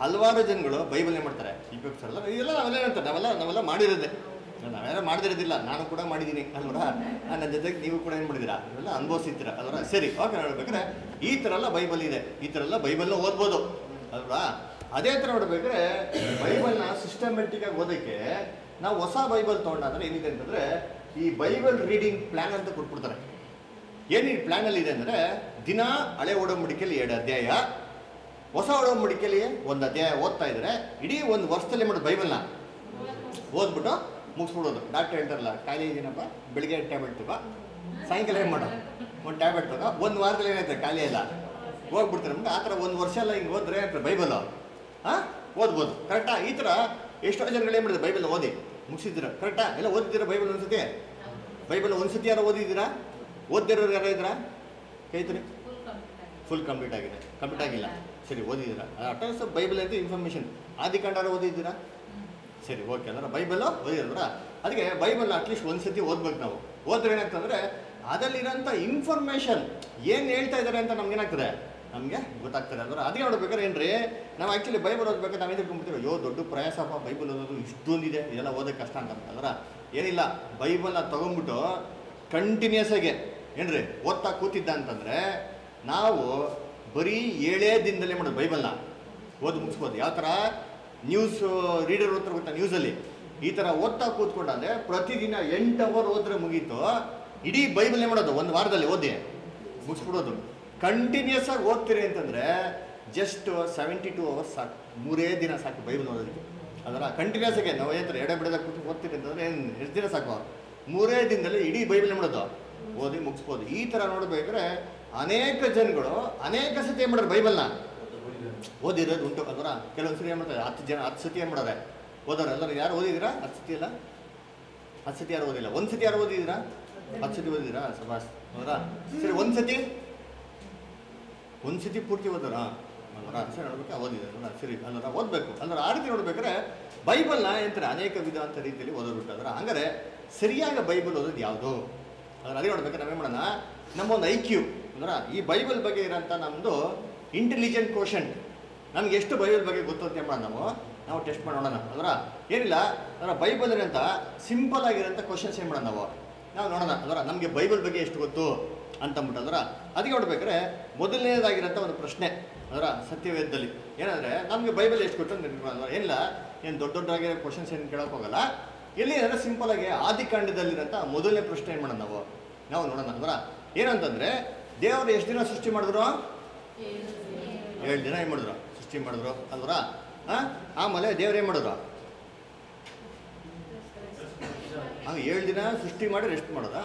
A: ಹಲವಾರು ಜನಗಳು ಬೈಬಲ್ ಏನ್ ಮಾಡ್ತಾರೆ ಈ ಪೇಪರ್ಸ್ ಎಲ್ಲ ಇದೆಲ್ಲ ನಾವೆಲ್ಲ ಹೇಳ್ತಾರೆ ನಾವೆಲ್ಲ ನಾವೆಲ್ಲ ಮಾಡಿರೋದೆ ನಾವೆಲ್ಲ ಮಾಡದಿರೋದಿಲ್ಲ ನಾನು ಕೂಡ ಮಾಡಿದ್ದೀನಿ ಅಲ್ವರ ನನ್ನ ಜೊತೆಗೆ ನೀವು ಕೂಡ ಏನು ಮಾಡಿದ್ದೀರಾ ಇವೆಲ್ಲ ಅನುಭವಿಸಿದ್ದೀರ ಅಲ್ವರ ಸರಿ ಓಕೆ ನೋಡ್ಬೇಕಾದ್ರೆ ಈ ಥರ ಎಲ್ಲ ಬೈಬಲ್ ಇದೆ ಈ ಥರ ಎಲ್ಲ ಬೈಬಲ್ನ ಓದ್ಬೋದು ಅಲ್ವಾ ಅದೇ ಥರ ನೋಡ್ಬೇಕಾದ್ರೆ ಬೈಬಲ್ನ ಸಿಸ್ಟಮೆಟಿಕ್ ಆಗಿ ಓದೋಕ್ಕೆ ನಾವು ಹೊಸ ಬೈಬಲ್ ತೊಗೊಂಡಾದ್ರೆ ಏನಿದೆ ಅಂತಂದ್ರೆ ಈ ಬೈಬಲ್ ರೀಡಿಂಗ್ ಪ್ಲಾನ್ ಅಂತ ಕೊಟ್ಬಿಡ್ತಾರೆ ಏನು ಈ ಪ್ಲಾನಲ್ಲಿ ಇದೆ ಅಂದರೆ ದಿನ ಹಳೆ ಒಡಂಬಡಿಕೆಯಲ್ಲಿ ಎರಡು ಅಧ್ಯಾಯ ಹೊಸ ಒಡಂಬಡಿಕೆಯಲ್ಲಿ ಒಂದು ಅಧ್ಯಾಯ ಓದ್ತಾ ಇದ್ರೆ ಇಡೀ ಒಂದು ವರ್ಷದಲ್ಲಿ ಮಾಡೋದು ಬೈಬಲ್ನ ಓದ್ಬಿಟ್ಟು ಮುಗಿಸ್ಬಿಡೋದು ಡಾಕ್ಟರ್ ಹೇಳ್ತಾರಲ್ಲ ಕಾಯಿಲೆ ಇದೀನಪ್ಪ ಬೆಳಿಗ್ಗೆ ಟ್ಯಾಬ್ಲೆಟ್ ತಗೋ ಸಾಯಂಕಾಲ ಏನು ಮಾಡೋ ಒಂದು ಟ್ಯಾಬ್ಲೆಟ್ ತಗೋ ಒಂದು ವಾರದಲ್ಲಿ ಏನಾಯ್ತು ಕಾಯಿಲೆ ಇಲ್ಲ ಹೋಗ್ಬಿಡ್ತಾರೆ ನಮ್ಗೆ ಆ ಥರ ಒಂದು ವರ್ಷ ಎಲ್ಲ ಹಿಂಗೆ ಓದ್ರೆ ಬೈಬಲ್ ಹಾಂ ಓದ್ಬೋದು ಕರೆಕ್ಟಾ ಈ ಥರ ಎಷ್ಟೋ ಜನಗಳು ಏನು ಮಾಡಿದ್ರು ಬೈಬಲ್ ಓದಿ ಮುಗಿಸಿದ್ದೀರ ಕರೆಕ್ಟಾ ಎಲ್ಲ ಓದಿದ್ದೀರಾ ಬೈಬಲ್ ಒಂದ್ಸತಿ ಬೈಬಲ್ ಒಂದ್ಸತಿ ಯಾರೋ ಓದಿದ್ದೀರಾ ಓದ್ದಿರೋರು ಯಾರೋ ಇದ್ದೀರಾ ಕೈತ್ರಿ ಫುಲ್ ಕಂಪ್ಲೀಟ್ ಆಗಿದೆ ಕಂಪ್ಲೀಟ್ ಆಗಿಲ್ಲ ಸರಿ ಓದಿದ್ದೀರಾ ಅಟನ್ಸ್ ಬೈಬಲ್ ಅಂತ ಇನ್ಫಾರ್ಮೇಷನ್ ಆದಿಕಾಂಡಾರ ಓದಿದ್ದೀರಾ ಸರಿ ಓಕೆ ಅಂದ್ರೆ ಬೈಬಲ್ ಓದಿದ್ರ ಅದಕ್ಕೆ ಬೈಬಲ್ ಅಟ್ಲೀಸ್ಟ್ ಒಂದ್ಸತಿ ಓದ್ಬೇಕು ನಾವು ಓದ್ರೆ ಏನಾಗ್ತಂದ್ರೆ ಅದರಲ್ಲಿರೋಂಥ ಇನ್ಫಾರ್ಮೇಷನ್ ಏನು ಹೇಳ್ತಾ ಇದ್ದಾರೆ ಅಂತ ನಮ್ಗೆ ಏನಾಗ್ತದೆ ನಮಗೆ ಗೊತ್ತಾಗ್ತದೆ ಅಂದ್ರೆ ಅದಕ್ಕೆ ನೋಡ್ಬೇಕಾದ್ರೆ ಏನ್ರಿ ನಾವು ಆ್ಯಕ್ಚುಲಿ ಬೈಬಲ್ ಓದ್ಬೇಕಾದ್ರೆ ನಾವೇನು ತಿಳ್ಕೊಂಡ್ಬಿಡ್ತೀವಿ ಅಯ್ಯೋ ದೊಡ್ಡ ಪ್ರಯಾಸಪ್ಪ ಬೈಬಲ್ ಓದೋದು ಇಷ್ಟೊಂದಿದೆ ಇದೆಲ್ಲ ಓದೋಕ್ಕೆ ಕಷ್ಟ ಅಂತ ಅಂದ್ರೆ ಏನಿಲ್ಲ ಬೈಬಲ್ನ ತೊಗೊಂಡ್ಬಿಟ್ಟು ಕಂಟಿನ್ಯೂಸ್ ಆಗಿ ಏನ್ರಿ ಓದ್ತಾ ಕೂತಿದ್ದ ಅಂತಂದ್ರೆ ನಾವು ಬರೀ ಏಳೇ ದಿನದಲ್ಲೇ ಮಾಡೋದು ಬೈಬಲ್ನ ಓದಿ ಮುಗಿಸ್ಬೋದು ಯಾವ ಥರ ನ್ಯೂಸ್ ರೀಡರ್ ಓದ್ತಾರೆ ಗೊತ್ತಾ ನ್ಯೂಸಲ್ಲಿ ಈ ಥರ ಓದ್ತಾ ಕೂತ್ಕೊಂಡಂದ್ರೆ ಪ್ರತಿದಿನ ಎಂಟು ಅವರ್ ಓದ್ರೆ ಮುಗೀತು ಇಡೀ ಬೈಬಲ್ ಏನು ಮಾಡೋದು ಒಂದು ವಾರದಲ್ಲಿ ಓದಿ ಮುಗಿಸ್ಬಿಡೋದು ಕಂಟಿನ್ಯೂಸ್ ಆಗಿ ಓದ್ತೀರಿ ಅಂತಂದ್ರೆ ಜಸ್ಟ್ ಸೆವೆಂಟಿ ಟೂ ಅವರ್ಸ್ ಸಾಕು ಮೂರೇ ದಿನ ಸಾಕು ಬೈಬಲ್ ಓದೋದಕ್ಕೆ ಅದರ ಕಂಟಿನ್ಯೂಸ್ ಆಗಿ ನಾವು ಏನಂತಾರೆ ಎಡೆ ಬಿಡದ ಕೂತು ಓದ್ತೀರಿ ಅಂತಂದ್ರೆ ಏನು ಎಷ್ಟು ದಿನ ಸಾಕು ಮೂರೇ ದಿನದಲ್ಲಿ ಇಡೀ ಬೈಬಲ್ ಏನು ಮಾಡೋದು ಓದಿ ಮುಗಿಸ್ಬೋದು ಈ ಥರ ನೋಡ್ಬೇಕಾದ್ರೆ ಅನೇಕ ಜನಗಳು ಅನೇಕ ಸತಿ ಏನು ಮಾಡೋರು ಬೈಬಲ್ನ ಓದಿರೋದು ಉಂಟು ಅದರ ಕೆಲವೊಂದು ಸರಿ ಏನು ಮಾಡ್ತಾರೆ ಹತ್ತು ಜನ ಹತ್ತು ಸತಿ ಏನು ಮಾಡೋರೆ ಓದೋರು ಎಲ್ಲರೂ ಯಾರು ಓದಿದ್ದೀರಾ ಹತ್ತು ಸತಿ ಅಲ್ಲ ಹತ್ತು ಸತಿ ಯಾರು ಓದಿಲ್ಲ ಒಂದು ಸತಿ ಯಾರು ಓದಿದ್ದೀರಾ ಹತ್ತು ಸತಿ ಓದಿದ್ದೀರಾ ಸಬಾಸ್ ಹೌದಾ ಸರಿ ಒಂದು ಸತಿ ಒಂದು ಸತಿ ಪೂರ್ತಿ ಓದೋರ ಅಲ್ವರ ಸರಿ ನೋಡ್ಬೇಕಾ ಓದಿದಾರಲ್ಲ ಸರಿ ಅಲ್ವರ ಓದಬೇಕು ಅಲ್ವರ ಆ ರೀತಿ ನೋಡ್ಬೇಕಾದ್ರೆ ಬೈಬಲ್ನ ಎಂತಾರೆ ಅನೇಕ ವಿಧ ಅಂತ ರೀತಿಯಲ್ಲಿ ಓದೋದ್ಬಿಟ್ಟು ಅದರ ಹಂಗಾರೆ ಸರಿಯಾದ ಬೈಬಲ್ ಓದೋದು ಯಾವುದು ಅದ್ರ ಅದೇ ನೋಡ್ಬೇಕಾದ್ರೆ ನಾವೇನು ಮಾಡೋಣ ನಮ್ಮ ಒಂದು ಐ ಕ್ಯೂ ಅಂದ್ರೆ ಈ ಬೈಬಲ್ ಬಗ್ಗೆ ಇರೋಂಥ ನಮ್ಮದು ಇಂಟೆಲಿಜೆಂಟ್ ಕ್ವಶನ್ ನಮ್ಗೆ ಎಷ್ಟು ಬೈಬಲ್ ಬಗ್ಗೆ ಗೊತ್ತು ಅಂತ ಮಾಡೋಣ ನಾವು ನಾವು ಟೆಸ್ಟ್ ಮಾಡೋಣ ಅದರ ಏನಿಲ್ಲ ಅದರ ಬೈಬಲ್ ಅಂತ ಸಿಂಪಲ್ ಆಗಿರೋಂಥ ಕ್ವಶನ್ಸ್ ಏನು ಮಾಡೋಣ ನಾವು ನಾವು ನೋಡೋಣ ಅದರ ನಮಗೆ ಬೈಬಲ್ ಬಗ್ಗೆ ಎಷ್ಟು ಗೊತ್ತು ಅಂತಂದ್ಬಿಟ್ಟು ಅದರ ಅದಕ್ಕೆ ನೋಡ್ಬೇಕಾದ್ರೆ ಮೊದಲನೇದಾಗಿರೋಂಥ ಒಂದು ಪ್ರಶ್ನೆ ಅದರ ಸತ್ಯವೇದದಲ್ಲಿ ಏನಂದರೆ ನಮಗೆ ಬೈಬಲ್ ಎಷ್ಟು ಗೊತ್ತು ಅಂತ ನೆನ್ಪಿಡೋಣ. ಏನಿಲ್ಲ ಏನು ದೊಡ್ಡ ದೊಡ್ಡದಾಗಿರೋ ಕ್ವಶನ್ಸ್ ಏನು ಕೇಳೋಕೆ ಹೋಗಲ್ಲ ಎಲ್ಲಿ ಅಂದರೆ ಸಿಂಪಲ್ ಆಗಿ ಆದಿಕಾಂಡದಲ್ಲಿರೋಂಥ ಮೊದಲನೇ ಪ್ರಶ್ನೆ ಏನು ಮಾಡೋಣ ನಾವು ನಾವು ನೋಡೋಣ ಅದರ ಏನಂತಂದರೆ ದೇವರು ಎಷ್ಟು ದಿನ ಸೃಷ್ಟಿ ಮಾಡಿದ್ರು ಏಳು ದಿನ ಏನು ಮಾಡಿದ್ರು ಸೃಷ್ಟಿ ಮಾಡಿದ್ರು ಅಲ್ವರ ಹಾಂ ಆಮೇಲೆ ದೇವ್ರು ಏನು ಮಾಡಿದ್ರು ಹಂಗೆ ಏಳು ದಿನ ಸೃಷ್ಟಿ ಮಾಡಿ ರೆಸ್ಟ್ ಮಾಡೋದಾ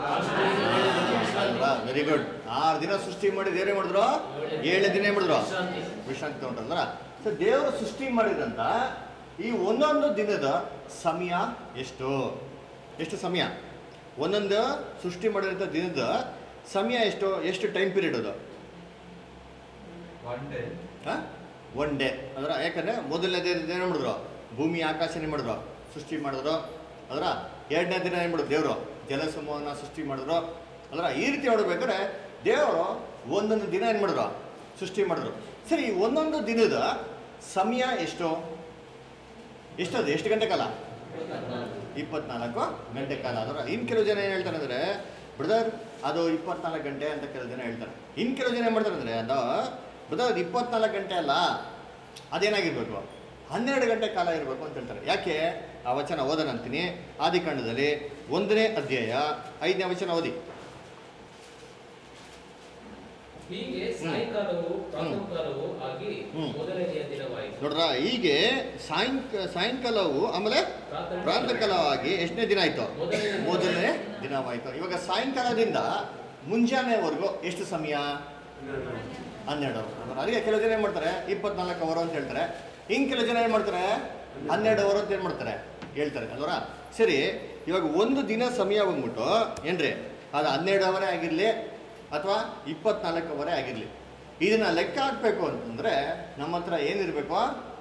A: ಅಲ್ವಾ ವೆರಿ ಗುಡ್ ಆರು ದಿನ ಸೃಷ್ಟಿ ಮಾಡಿ ದೇವ್ರೇ ಮಾಡಿದ್ರು ಏಳು ದಿನ ಏನ್ ಮಾಡಿದ್ರು ವಿಶ್ರಾಂತಿ ತಗೊಂಡ್ರಲ್ಲ ಸೊ ದೇವರು ಸೃಷ್ಟಿ ಮಾಡಿದಂತ ಈ ಒಂದೊಂದು ದಿನದ ಸಮಯ ಎಷ್ಟು ಎಷ್ಟು ಸಮಯ ಒಂದೊಂದು ಸೃಷ್ಟಿ ಮಾಡಿದಂಥ ದಿನದ ಸಮಯ ಎಷ್ಟು ಎಷ್ಟು ಟೈಮ್ ಪೀರಿಯಡ್ ಅದು
B: ಒನ್ ಡೇ
A: ಒನ್ ಡೇ ಅಂದ್ರೆ ಯಾಕಂದ್ರೆ ಮೊದಲನೇ ದಿನ ಏನು ಮಾಡಿದ್ರು ಭೂಮಿ ಆಕಾಶನೇ ಮಾಡಿದ್ರು ಸೃಷ್ಟಿ ಮಾಡಿದ್ರು ಅದರ ಎರಡನೇ ದಿನ ಏನು ಮಾಡಿದ್ರು ದೇವರು ಜಲಸಮೂಹನ ಸೃಷ್ಟಿ ಮಾಡಿದ್ರು ಅದರ ಈ ರೀತಿ ನೋಡ್ಬೇಕಾದ್ರೆ ದೇವರು ಒಂದೊಂದು ದಿನ ಏನು ಮಾಡಿದ್ರು ಸೃಷ್ಟಿ ಮಾಡಿದ್ರು ಸರಿ ಈ ಒಂದೊಂದು ದಿನದ ಸಮಯ ಎಷ್ಟು ಎಷ್ಟದು ಎಷ್ಟು ಗಂಟೆ ಕಾಲ ಇಪ್ಪತ್ನಾಲ್ಕು ಗಂಟೆ ಕಾಲ ಅದರ ಇನ್ನು ಕೆಲವು ಜನ ಏನು ಹೇಳ್ತಾರೆ ಅಂದರೆ ಬ್ರದರ್ ಅದು ಇಪ್ಪತ್ನಾಲ್ಕು ಗಂಟೆ ಅಂತ ಕೆಲವು ಜನ ಹೇಳ್ತಾರೆ ಇನ್ನು ಕೆಲವು ಜನ ಏನು ಮಾಡ್ತಾರೆ ಅಂದರೆ ಅದು ಬ್ರದರ್ ಅದು ಇಪ್ಪತ್ನಾಲ್ಕು ಗಂಟೆ ಅಲ್ಲ ಅದೇನಾಗಿರ್ಬೇಕು ಹನ್ನೆರಡು ಗಂಟೆ ಕಾಲ ಇರಬೇಕು ಅಂತ ಹೇಳ್ತಾರೆ ಯಾಕೆ ಆ ವಚನ ಓದೋಣ ಅಂತೀನಿ ಆದಿಕಾಂಡದಲ್ಲಿ ಒಂದನೇ ಅಧ್ಯಾಯ ಐದನೇ ವಚನ ಓದಿ
E: ಹೀಗೆ ಸಾಯಂಕಾಲವು ಪ್ರಾತಃಕಾಲವು ಆಗಿ
A: ಹ್ಮ್.
E: ಮೊದಲನೆಯ ದಿನವಾಯಿತು
A: ನೋಡ್ರ ಹೀಗೆ ಸಾಯಂಕ ಸಾಯಂಕಾಲವು ಆಮೇಲೆ ಪ್ರಾತಃಕಾಲವಾಗಿ ಎಷ್ಟನೇ ದಿನ ಆಯಿತು
E: ಮೊದಲನೇ
A: ಮೊದಲನೇ ದಿನವಾಯಿತು ಇವಾಗ ಸಾಯಂಕಾಲದಿಂದ ಮುಂಜಾನೆವರೆಗೂ ಎಷ್ಟು ಸಮಯ ಹನ್ನೆರಡು ಅವರ್ ಅದಕ್ಕೆ ಕೆಲವು ಜನ ಏನು ಮಾಡ್ತಾರೆ ಇಪ್ಪತ್ನಾಲ್ಕು ಅವರ್ ಅಂತ ಹೇಳ್ತಾರೆ ಇನ್ನು ಕೆಲವು ಜನ ಏನು ಮಾಡ್ತಾರೆ ಹನ್ನೆರಡು ಅವರ್ ಅಂತ ಏನು ಮಾಡ್ತಾರೆ ಹೇಳ್ತಾರೆ ಅಲ್ವರ ಸರಿ ಇವಾಗ ಒಂದು ದಿನ ಸಮಯ ಬಂದ್ಬಿಟ್ಟು ಏನ್ರಿ ಅದು ಹನ್ನೆರಡು ಅವರೇ ಆಗಿರಲಿ ಅಥವಾ ಇಪ್ಪತ್ನಾಲ್ಕು ಅವರೇ ಆಗಿರಲಿ ಇದನ್ನ ಲೆಕ್ಕ ಹಾಕಬೇಕು ಅಂತಂದ್ರೆ ನಮ್ಮ ಹತ್ರ ಏನಿರಬೇಕು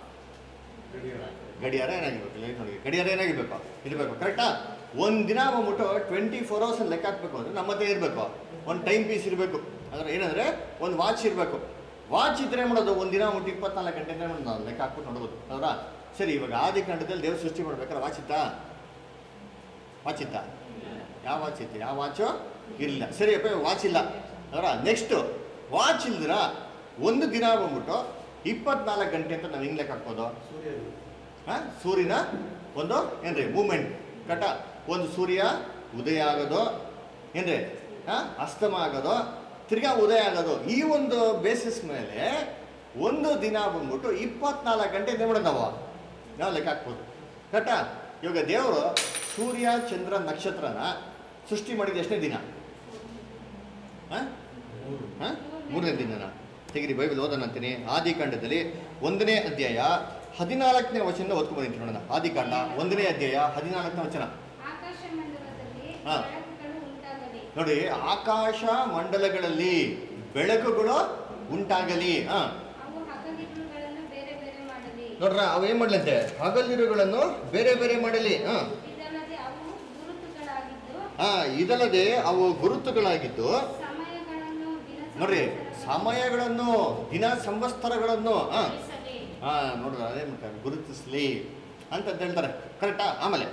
A: ಗಡಿಯಾರ ಏನಾಗಿರ್ಬೇಕು ಲೈಟ್ ನೋಡಿ ಗಡಿಯಾರ ಏನಾಗಿರ್ಬೇಕು ಇರಬೇಕು ಕರೆಕ್ಟಾ ಒಂದು ದಿನ ಬಂದ್ಬಿಟ್ಟು ಟ್ವೆಂಟಿ ಫೋರ್ ಅವರ್ಸ್ ಲೆಕ್ಕ ಹಾಕ್ಬೇಕು ಅಂದರೆ ನಮ್ಮ ಹತ್ರ ಇರಬೇಕು ಒಂದು ಟೈಮ್ ಪೀಸ್ ಇರಬೇಕು ಅಂದ್ರೆ ಏನಂದರೆ ಒಂದು ವಾಚ್ ಇರಬೇಕು ವಾಚ್ ಇದ್ರೆ ಮಾಡೋದು ಒಂದಿನ ಒಟ್ಟು ಇಪ್ಪತ್ನಾಲ್ಕು ಗಂಟೆ ಮಾಡೋದು ನಾವು ಲೆಕ್ಕ ಹಾಕ್ಬಿಟ್ಟು ನೋಡ್ಬೋದು ಹೌದಾ ಸರಿ ಇವಾಗ ಆದಿ ಖಂಡದಲ್ಲಿ ದೇವ್ರು ಸೃಷ್ಟಿ ಮಾಡ್ಬೇಕಾದ್ರೆ ವಾಚ್ ಇತ್ತಾ ವಾಚ್ ಇತ್ತಾ ಯಾವ ವಾಚ್ ಇತ್ತು ಯಾವ ವಾಚು ಇರಲಿಲ್ಲ ಸರಿ ಅಪ್ಪ ವಾಚ್ ಇಲ್ಲ ಅವರ ನೆಕ್ಸ್ಟು ವಾಚ್ ಇಲ್ದಿರ ಒಂದು ದಿನ ಬಂದ್ಬಿಟ್ಟು ಇಪ್ಪತ್ನಾಲ್ಕು ಗಂಟೆ ಅಂತ ನಾವು ಹೆಂಗ್ ಲೆಕ್ಕ ಹಾಕ್ಬೋದು ಹಾಂ ಸೂರ್ಯನ ಒಂದು ಏನ್ರಿ ಮೂಮೆಂಟ್ ಕಟ ಒಂದು ಸೂರ್ಯ ಉದಯ ಆಗೋದು ಏನ್ರಿ ಹಾಂ ಅಸ್ತಮ ಆಗೋದು ತಿರ್ಗಾ ಉದಯ ಆಗೋದು ಈ ಒಂದು ಬೇಸಿಸ್ ಮೇಲೆ ಒಂದು ದಿನ ಬಂದ್ಬಿಟ್ಟು ಇಪ್ಪತ್ನಾಲ್ಕು ಗಂಟೆ ಏನು ಮಾಡೋದು ನಾವು ನಾವು ಲೆಕ್ಕ ಹಾಕ್ಬೋದು ಕಟ ಇವಾಗ ದೇವರು ಸೂರ್ಯ ಚಂದ್ರ ನಕ್ಷತ್ರನ ಸೃಷ್ಟಿ ಮಾಡಿದ ಎಷ್ಟನೇ ದಿನ ಹಾಂ ಹಾಂ ಮೂರನೇ ದಿನನ ತೆಗಿರಿ ಬೈಬಲ್ ಓದೋಣ ಅಂತೀನಿ ಆದಿಕಾಂಡದಲ್ಲಿ ಒಂದನೇ ಅಧ್ಯಾಯ ಹದಿನಾಲ್ಕನೇ ವಚನ ಓದ್ಕೊಂಡ್ಬಂದಿದ್ದೀನಿ ನೋಡೋಣ ಆದಿಕಾಂಡ ಒಂದನೇ ಅಧ್ಯಾಯ ಹದಿನಾಲ್ಕನೇ ವಚನ
D: ಆಕಾಶ ಮಂಡಲದಲ್ಲಿ
A: ಹಾ.
D: ಬೆಳಕುಗಳು ಉಂಟಾಗಲಿ
A: ನೋಡಿ ಆಕಾಶ ಮಂಡಲಗಳಲ್ಲಿ ಬೆಳಕುಗಳು ಉಂಟಾಗಲಿ ಹಾ
D: ಅವು ಹಗಲಿರುಳುಗಳನ್ನು ಬೇರೆ ಬೇರೆ ಮಾಡಲಿ
A: ನೋಡ್ರ ಅವು ಏನ್ ಮಾಡ್ಲಂತೆ ಹಗಲಿರುಗಳನ್ನು ಬೇರೆ ಬೇರೆ ಮಾಡಲಿ ಹಾ
D: ಇದಲ್ಲದೆ ಅವು ಗುರುತುಗಳಾಗಿದ್ದು
A: ಹಾ ಇದಲ್ಲದೆ ಅವು ಗುರುತುಗಳಾಗಿದ್ದು
D: ಸಮಯಗಳನ್ನು ದಿನ
A: ನೋಡ್ರಿ ಸಮಯಗಳನ್ನು ದಿನ ಸಂವತ್ಸರಗಳನ್ನು ಹಾ
D: ಸಂವತ್ಸರಿಸಲಿ.
A: ಹಾ ನೋಡ್ರ ಅದೇ ಮಾಡ್ತಾರೆ ಗುರುತಿಸ್ಲಿ ಅಂತ ಹೇಳ್ತಾರೆ ಕರೆಕ್ಟಾ ಆಮೇಲೆ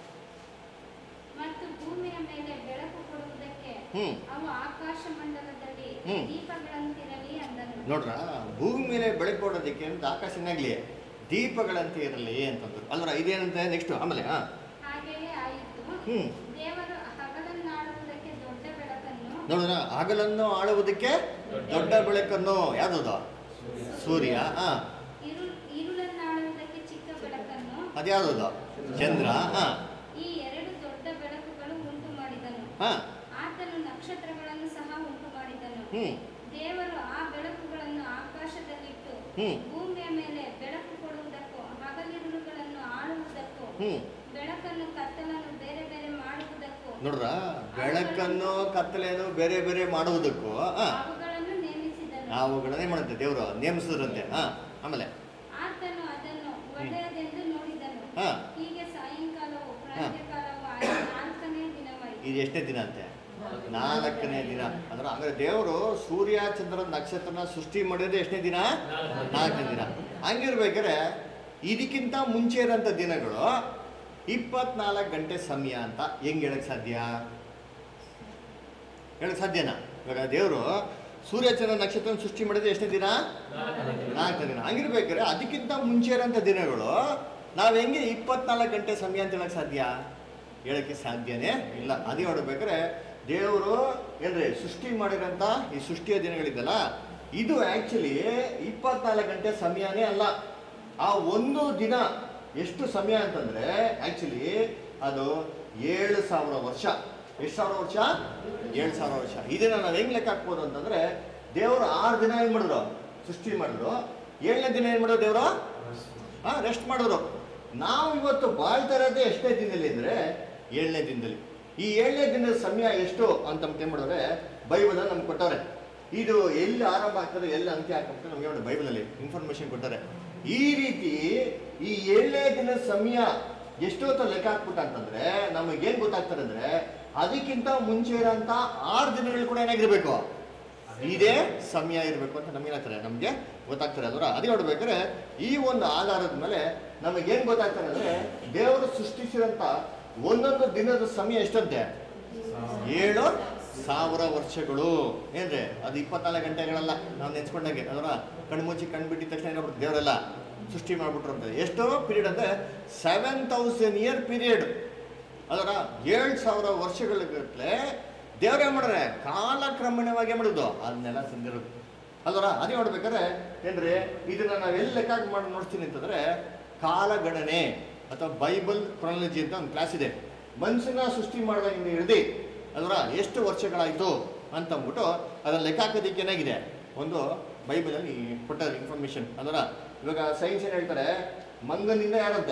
D: ಮತ್ತು ಭೂಮಿಯ ಮೇಲೆ ಬೆಳಕು ಕೊಡುವುದಕ್ಕೆ
A: ಹ್ಮ್
D: ಅವು ಆಕಾಶ ಮಂಡಲದಲ್ಲಿ
A: ಹ್ಮ್.
D: ದೀಪಗಳಂತಿರಲಿ ಅಂದನು
A: ನೋಡ್ರ ಭೂಮಿ ಮೇಲೆ ಬೆಳಕು ಕೊಡೋದಕ್ಕೆ ಅಂತ ಆಕಾಶನಾಗ್ಲಿ ದೀಪಗಳಂತೆ ಇರಲಿ ಅಂತಂದ್ರು ಅಲ್ವರ ಇದೇನಂತೆ ನೆಕ್ಸ್ಟ್ ಆಮೇಲೆ ಹಾ
D: ಹಾಗೆಯೇ ಆಯಿತು
A: ಹ್ಮ್
D: ದೇವರು ಹಗಲನ್ನಾಡುವುದಕ್ಕೆ ದೊಡ್ಡ ಬೆಳಕನ್ನು
A: ನೋಡ್ರ ಹಗಲನ್ನು ಆಳುವುದಕ್ಕೆ ದೊಡ್ಡ ಬೆಳಕನ್ನು ಯಾವ್ದದು ಸೂರ್ಯ ಹಾ
D: ಇರು ಇರುಳನ್ನಾಡುವುದಕ್ಕೆ ಚಿಕ್ಕ ಬೆಳಕನ್ನು
A: ಅದ್ಯಾವ್ದದು ಚಂದ್ರ ಹಾ
D: ಈ ಎರಡು ದೊಡ್ಡ ಬೆಳಕುಗಳು ಉಂಟು ಮಾಡಿದನು
A: ಹಾ
D: ಆತನು ನಕ್ಷತ್ರಗಳನ್ನು ಸಹ ಉಂಟು ಮಾಡಿದನು
A: ಹ್ಮ್
D: ದೇವರು ಆ ಬೆಳಕುಗಳನ್ನು ಆಕಾಶದಲ್ಲಿಟ್ಟು
A: ಹ್ಮ್
D: ಭೂಮಿಯ ಮೇಲೆ ಬೆಳಕು ಕೊಡುವುದಕ್ಕೂ ಹಗಲಿರುಳುಗಳನ್ನು ಆಳುವುದಕ್ಕೂ
A: ಹ್ಮ್
D: ಬೆಳಕನ್ನು ಕತ್ತಲನ್ನು ಬೇರೆ ಬೇರೆ ಮಾಡುವುದಕ್ಕೂ
A: ನೋಡ್ರ ಬೆಳಕನ್ನು ಕತ್ತಲೆಯನ್ನು ಬೇರೆ ಬೇರೆ ಮಾಡುವುದಕ್ಕೂ ಹಾ
D: ಅವುಗಳನ್ನು ನೇಮಿಸಿದನು
A: ಅವುಗಳನ್ನೇ ಮಾಡುತ್ತೆ ದೇವರು ನೇಮಿಸಿದ್ರಂತೆ ಹಾ ಆಮೇಲೆ
D: ಆತನು ಅದನ್ನು ಒಳ್ಳೆಯದೆಂದು ನೋಡಿದನು
A: ಹಾ
D: ಹೀಗೆ ಸಾಯಂಕಾಲವು ಪ್ರಾತಃಕಾಲವು ಆಗಿ ನಾಲ್ಕನೇ ದಿನವಾಯಿತು
A: ಇದು ಎಷ್ಟನೇ ದಿನ ಅಂತೆ ನಾಲ್ಕನೇ ದಿನ ಅಂದ್ರೆ ಅಂದ್ರೆ ದೇವರು ಸೂರ್ಯ ಚಂದ್ರ ನಕ್ಷತ್ರನ ಸೃಷ್ಟಿ ಮಾಡಿರೋದು ಎಷ್ಟನೇ ದಿನ ನಾಲ್ಕನೇ ದಿನ ಹಂಗಿರ್ಬೇಕಾದ್ರೆ ಇದಕ್ಕಿಂತ ಮುಂಚೆ ಇರೋಂಥ ದಿನಗಳು ಇಪ್ಪತ್ನಾಲ್ಕು ಗಂಟೆ ಸಮಯ ಅಂತ ಹೆಂಗ್ ಹೇಳಕ್ ಸಾಧ್ಯ ಹೇಳಕ್ ಸಾಧ್ಯನಾ ಇವಾಗ ದೇವರು ಸೂರ್ಯ ಚಂದ್ರ ನಕ್ಷತ್ರ ಸೃಷ್ಟಿ ಮಾಡಿದ್ರೆ ಎಷ್ಟನೇ ದಿನ ನಾಲ್ಕನೇ ದಿನ ಹಂಗಿರ್ಬೇಕಾದ್ರೆ ಅದಕ್ಕಿಂತ ಮುಂಚೆ ಇರೋಂಥ ದಿನಗಳು ನಾವು ಹೆಂಗೆ ಇಪ್ಪತ್ನಾಲ್ಕು ಗಂಟೆ ಸಮಯ ಅಂತ ಹೇಳಕ್ ಸಾಧ್ಯ ಹೇಳಕ್ಕೆ ಸಾಧ್ಯನೇ ಇಲ್ಲ ಅದೇ ನೋಡ್ಬೇಕಾದ್ರೆ ದೇವರು ಏನ್ರಿ ಸೃಷ್ಟಿ ಮಾಡಿರೋಂಥ ಈ ಸೃಷ್ಟಿಯ ದಿನಗಳಿದೆಯಲ್ಲ ಇದು ಆ್ಯಕ್ಚುಲಿ ಇಪ್ಪತ್ನಾಲ್ಕು ಗಂಟೆ ಸಮಯನೇ ಅಲ್ಲ ಆ ಒಂದು ದಿನ ಎಷ್ಟು ಸಮಯ ಅಂತಂದ್ರೆ ಆ್ಯಕ್ಚುಲಿ ಅದು ಏಳು ಸಾವಿರ ವರ್ಷ ಎಷ್ಟು ಸಾವಿರ ವರ್ಷ ಏಳು ಸಾವಿರ ವರ್ಷ ಇದನ್ನ ನಾವು ಹೆಂಗ್ ಲೆಕ್ಕ ಹಾಕ್ಬೋದು ಅಂತಂದ್ರೆ ದೇವರು ಆರು ದಿನ ಏನ್ ಮಾಡಿದ್ರು ಸೃಷ್ಟಿ ಮಾಡಿದ್ರು ಏಳನೇ ದಿನ ಏನ್ ಮಾಡಿದ್ರು ದೇವರು ಹಾ ರೆಸ್ಟ್ ಮಾಡಿದ್ರು ನಾವು ಇವತ್ತು ಬಾಳ್ತಾ ಇರೋದೇ ಎಷ್ಟನೇ ದಿನದಲ್ಲಿ ಅಂದ್ರೆ ಏಳನೇ ದಿನದಲ್ಲಿ ಈ ಏಳನೇ ದಿನದ ಸಮಯ ಎಷ್ಟು ಅಂತ ಏನ್ ಮಾಡಿದ್ರೆ ಬೈಬಲ್ ನಮ್ಗೆ ಕೊಟ್ಟವ್ರೆ ಇದು ಎಲ್ಲಿ ಆರಂಭ ಆಗ್ತದೆ ಎಲ್ಲಿ ಅಂತ್ಯ ಆಗ್ತದೆ ನಮ್ಗೆ ನೋಡಿ ಬೈಬಲಲ್ಲಿ ಇನ್ಫಾರ್ಮೇಶನ್ ಕೊಟ್ಟಾರೆ ಈ ರೀತಿ ಈ ಏಳನೇ ದಿನದ ಸಮಯ ಎಷ್ಟು ಹೊತ್ತು ಲೆಕ್ಕ ಹಾಕ್ಬಿಟ್ಟ ಅಂತಂದ್ರೆ ನಮಗೇನ್ ಗೊತ್ತಾಗ್ತದೆ ಅಂದ್ರೆ ಅದಕ್ಕಿಂತ ಮುಂಚೆ ಇರೋಂಥ ಆರು ದಿನಗಳು ಕೂಡ ಏನಾಗಿರ್ಬೇಕು ಇದೇ ಸಮಯ ಇರಬೇಕು ಅಂತ ನಮಗೇನಾಗ್ತದೆ ನಮಗೆ ಗೊತ್ತಾಗ್ತದೆ ಅದರ ಅದೇ ನೋಡ್ಬೇಕಾದ್ರೆ ಈ ಒಂದು ಆಧಾರದ ಮೇಲೆ ನಮಗೇನು ಗೊತ್ತಾಗ್ತದೆ ಅಂದ್ರೆ ದೇವರು ಸೃಷ್ಟಿಸಿದಂಥ ಒಂದೊಂದು ದಿನದ ಸಮಯ ಎಷ್ಟಂತೆ ಏಳು ಸಾವಿರ ವರ್ಷಗಳು ಏನ್ರಿ ಅದು ಇಪ್ಪತ್ನಾಲ್ಕು ಗಂಟೆಗಳಲ್ಲ ನಾವು ನೆನ್ಸ್ಕೊಂಡಂಗೆ ಅದರ ಕಣ್ಮುಚ್ಚಿ ಕಣ್ಣು ಬಿಟ್ಟಿದ ತಕ್ಷಣ ಏನಾಗ್ಬಿಟ್ಟು ದೇವರೆಲ್ಲ ಸೃಷ್ಟಿ ಮಾಡ್ಬಿಟ್ರು ಅಂತ ಎಷ್ಟು ಪೀರಿಯಡ್ ಅಂದ್ರೆ ಸೆವೆನ್ ತೌಸಂಡ್ ಇಯರ್ ಪೀರಿಯಡ್ ಅದರ ಏಳು ಸಾವಿರ ವರ್ಷಗಳಿಗಟ್ಲೆ ದೇವ್ರು ಏನ್ ಮಾಡ್ರೆ ಕಾಲಕ್ರಮಣವಾಗಿ ಏನ್ ಮಾಡುದು ಅದನ್ನೆಲ್ಲ ತಂದಿರೋದು ಅಲ್ವರ ಅದೇ ನೋಡ್ಬೇಕಾದ್ರೆ ಏನ್ರಿ ಇದನ್ನ ನಾವು ಎಲ್ಲಿ ಲೆಕ್ಕ ಮಾಡಿ ನೋಡ್ತೀನಿ ಅಂತಂದ್ರೆ ಕಾಲಗಣನೆ ಅಥವಾ ಬೈಬಲ್ ಕ್ರಾನಲಜಿ ಅಂತ ಒಂದು ಕ್ಲಾಸ್ ಇದೆ ಮನುಷ್ಯನ ಸೃಷ್ಟಿ ಮಾಡಿದಾಗಿಂದ ಹಿಡ್ದು ಅಲ್ವರ ಎಷ್ಟು ವರ್ಷಗಳಾಯ್ತು ಅಂತ ಅಂದ್ಬಿಟ್ಟು ಅದನ್ನ ಲೆಕ್ಕ ಹಾಕೋದಕ್ಕೆ ಏನಾಗಿದೆ ಒಂದು ಬೈಬಲಲ್ಲಿ ಕೊಟ್ಟಾರೆ ಇನ್ಫಾರ್ಮೇಶನ್ ಅದರ ಇವಾಗ ಸೈನ್ಸ್ ಏನು ಹೇಳ್ತಾರೆ ಮಂಗನಿಂದ ಯಾರಂತೆ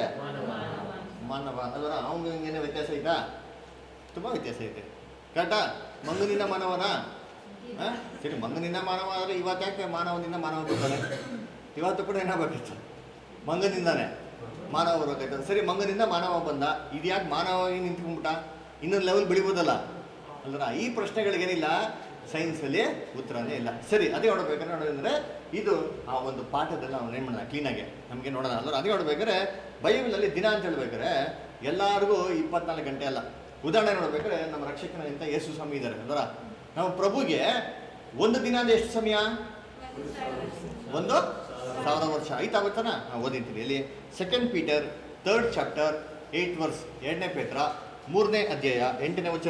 A: ಮಾನವ ಅದರ ಅವನಿಗೆ ಏನೋ ವ್ಯತ್ಯಾಸ ಐತಾ ತುಂಬ ವ್ಯತ್ಯಾಸ ಐತೆ ಕರೆಕ್ಟಾ ಮಂಗನಿಂದ ಮಾನವನ ಆ? ಸರಿ ಮಂಗನಿಂದ ಮಾನವ ಆದರೆ ಇವತ್ತು ಯಾಕೆ ಮಾನವನಿಂದ ಮಾನವ ಬರ್ತಾನೆ ಇವತ್ತು ಕೂಡ ಏನಾಗಬೇಕಿತ್ತು ಮಂಗನಿಂದಾನೆ ಮಾನವ ಬರ್ಬೇಕಾಯ್ತು ಸರಿ ಮಂಗನಿಂದ ಮಾನವ ಬಂದ ಇದು ಯಾಕೆ ಮಾನವ ನಿಂತ್ಕೊಂಡ್ಬಿಟ್ಟ ಇನ್ನೊಂದು ಲೆವೆಲ್ ಬೆಳಿಬೋದಲ್ಲ ಅಲ್ರ ಈ ಪ್ರಶ್ನೆಗಳಿಗೇನಿಲ್ಲ ಸೈನ್ಸಲ್ಲಿ ಉತ್ತರನೇ ಇಲ್ಲ ಸರಿ ಅದೇ ನೋಡ್ಬೇಕಾದ್ರೆ ನೋಡೋದಂದ್ರೆ ಇದು ಆ ಒಂದು ಪಾಠದಲ್ಲಿ ನಾವು ಏನು ಮಾಡೋಣ ಕ್ಲೀನಾಗೆ ನಮಗೆ ನೋಡೋಣ ಅಂದ್ರೆ ಅದೇ ನೋಡ್ಬೇಕಾದ್ರೆ ಬೈಬಲಲ್ಲಿ ದಿನ ಅಂತ ಹೇಳ್ಬೇಕಾದ್ರೆ ಎಲ್ಲರಿಗೂ ಇಪ್ಪತ್ನಾಲ್ಕು ಗಂಟೆ ಅಲ್ಲ ಉದಾಹರಣೆ ನೋಡ್ಬೇಕಾದ್ರೆ ನಮ್ಮ ರಕ್ಷಕನಿಂದ ಯೇಸು ಸ್ವಾಮಿ ಇದ್ದಾರೆ ಅಂದ್ರೆ ನಮ್ಮ ಪ್ರಭುಗೆ ಒಂದು ದಿನ ಅಂದ್ರೆ ಎಷ್ಟು ಸಮಯ ಒಂದು ಸಾವಿರ ವರ್ಷ ಆಯ್ತಾ ಗೊತ್ತಾನ ಹಾಂ ಓದಿರ್ತೀನಿ ಇಲ್ಲಿ second Peter third chapter eight verse ಎರಡನೇ ಪೇತ್ರ ಮೂರನೇ ಅಧ್ಯಾಯ ಎಂಟನೇ ವಚನ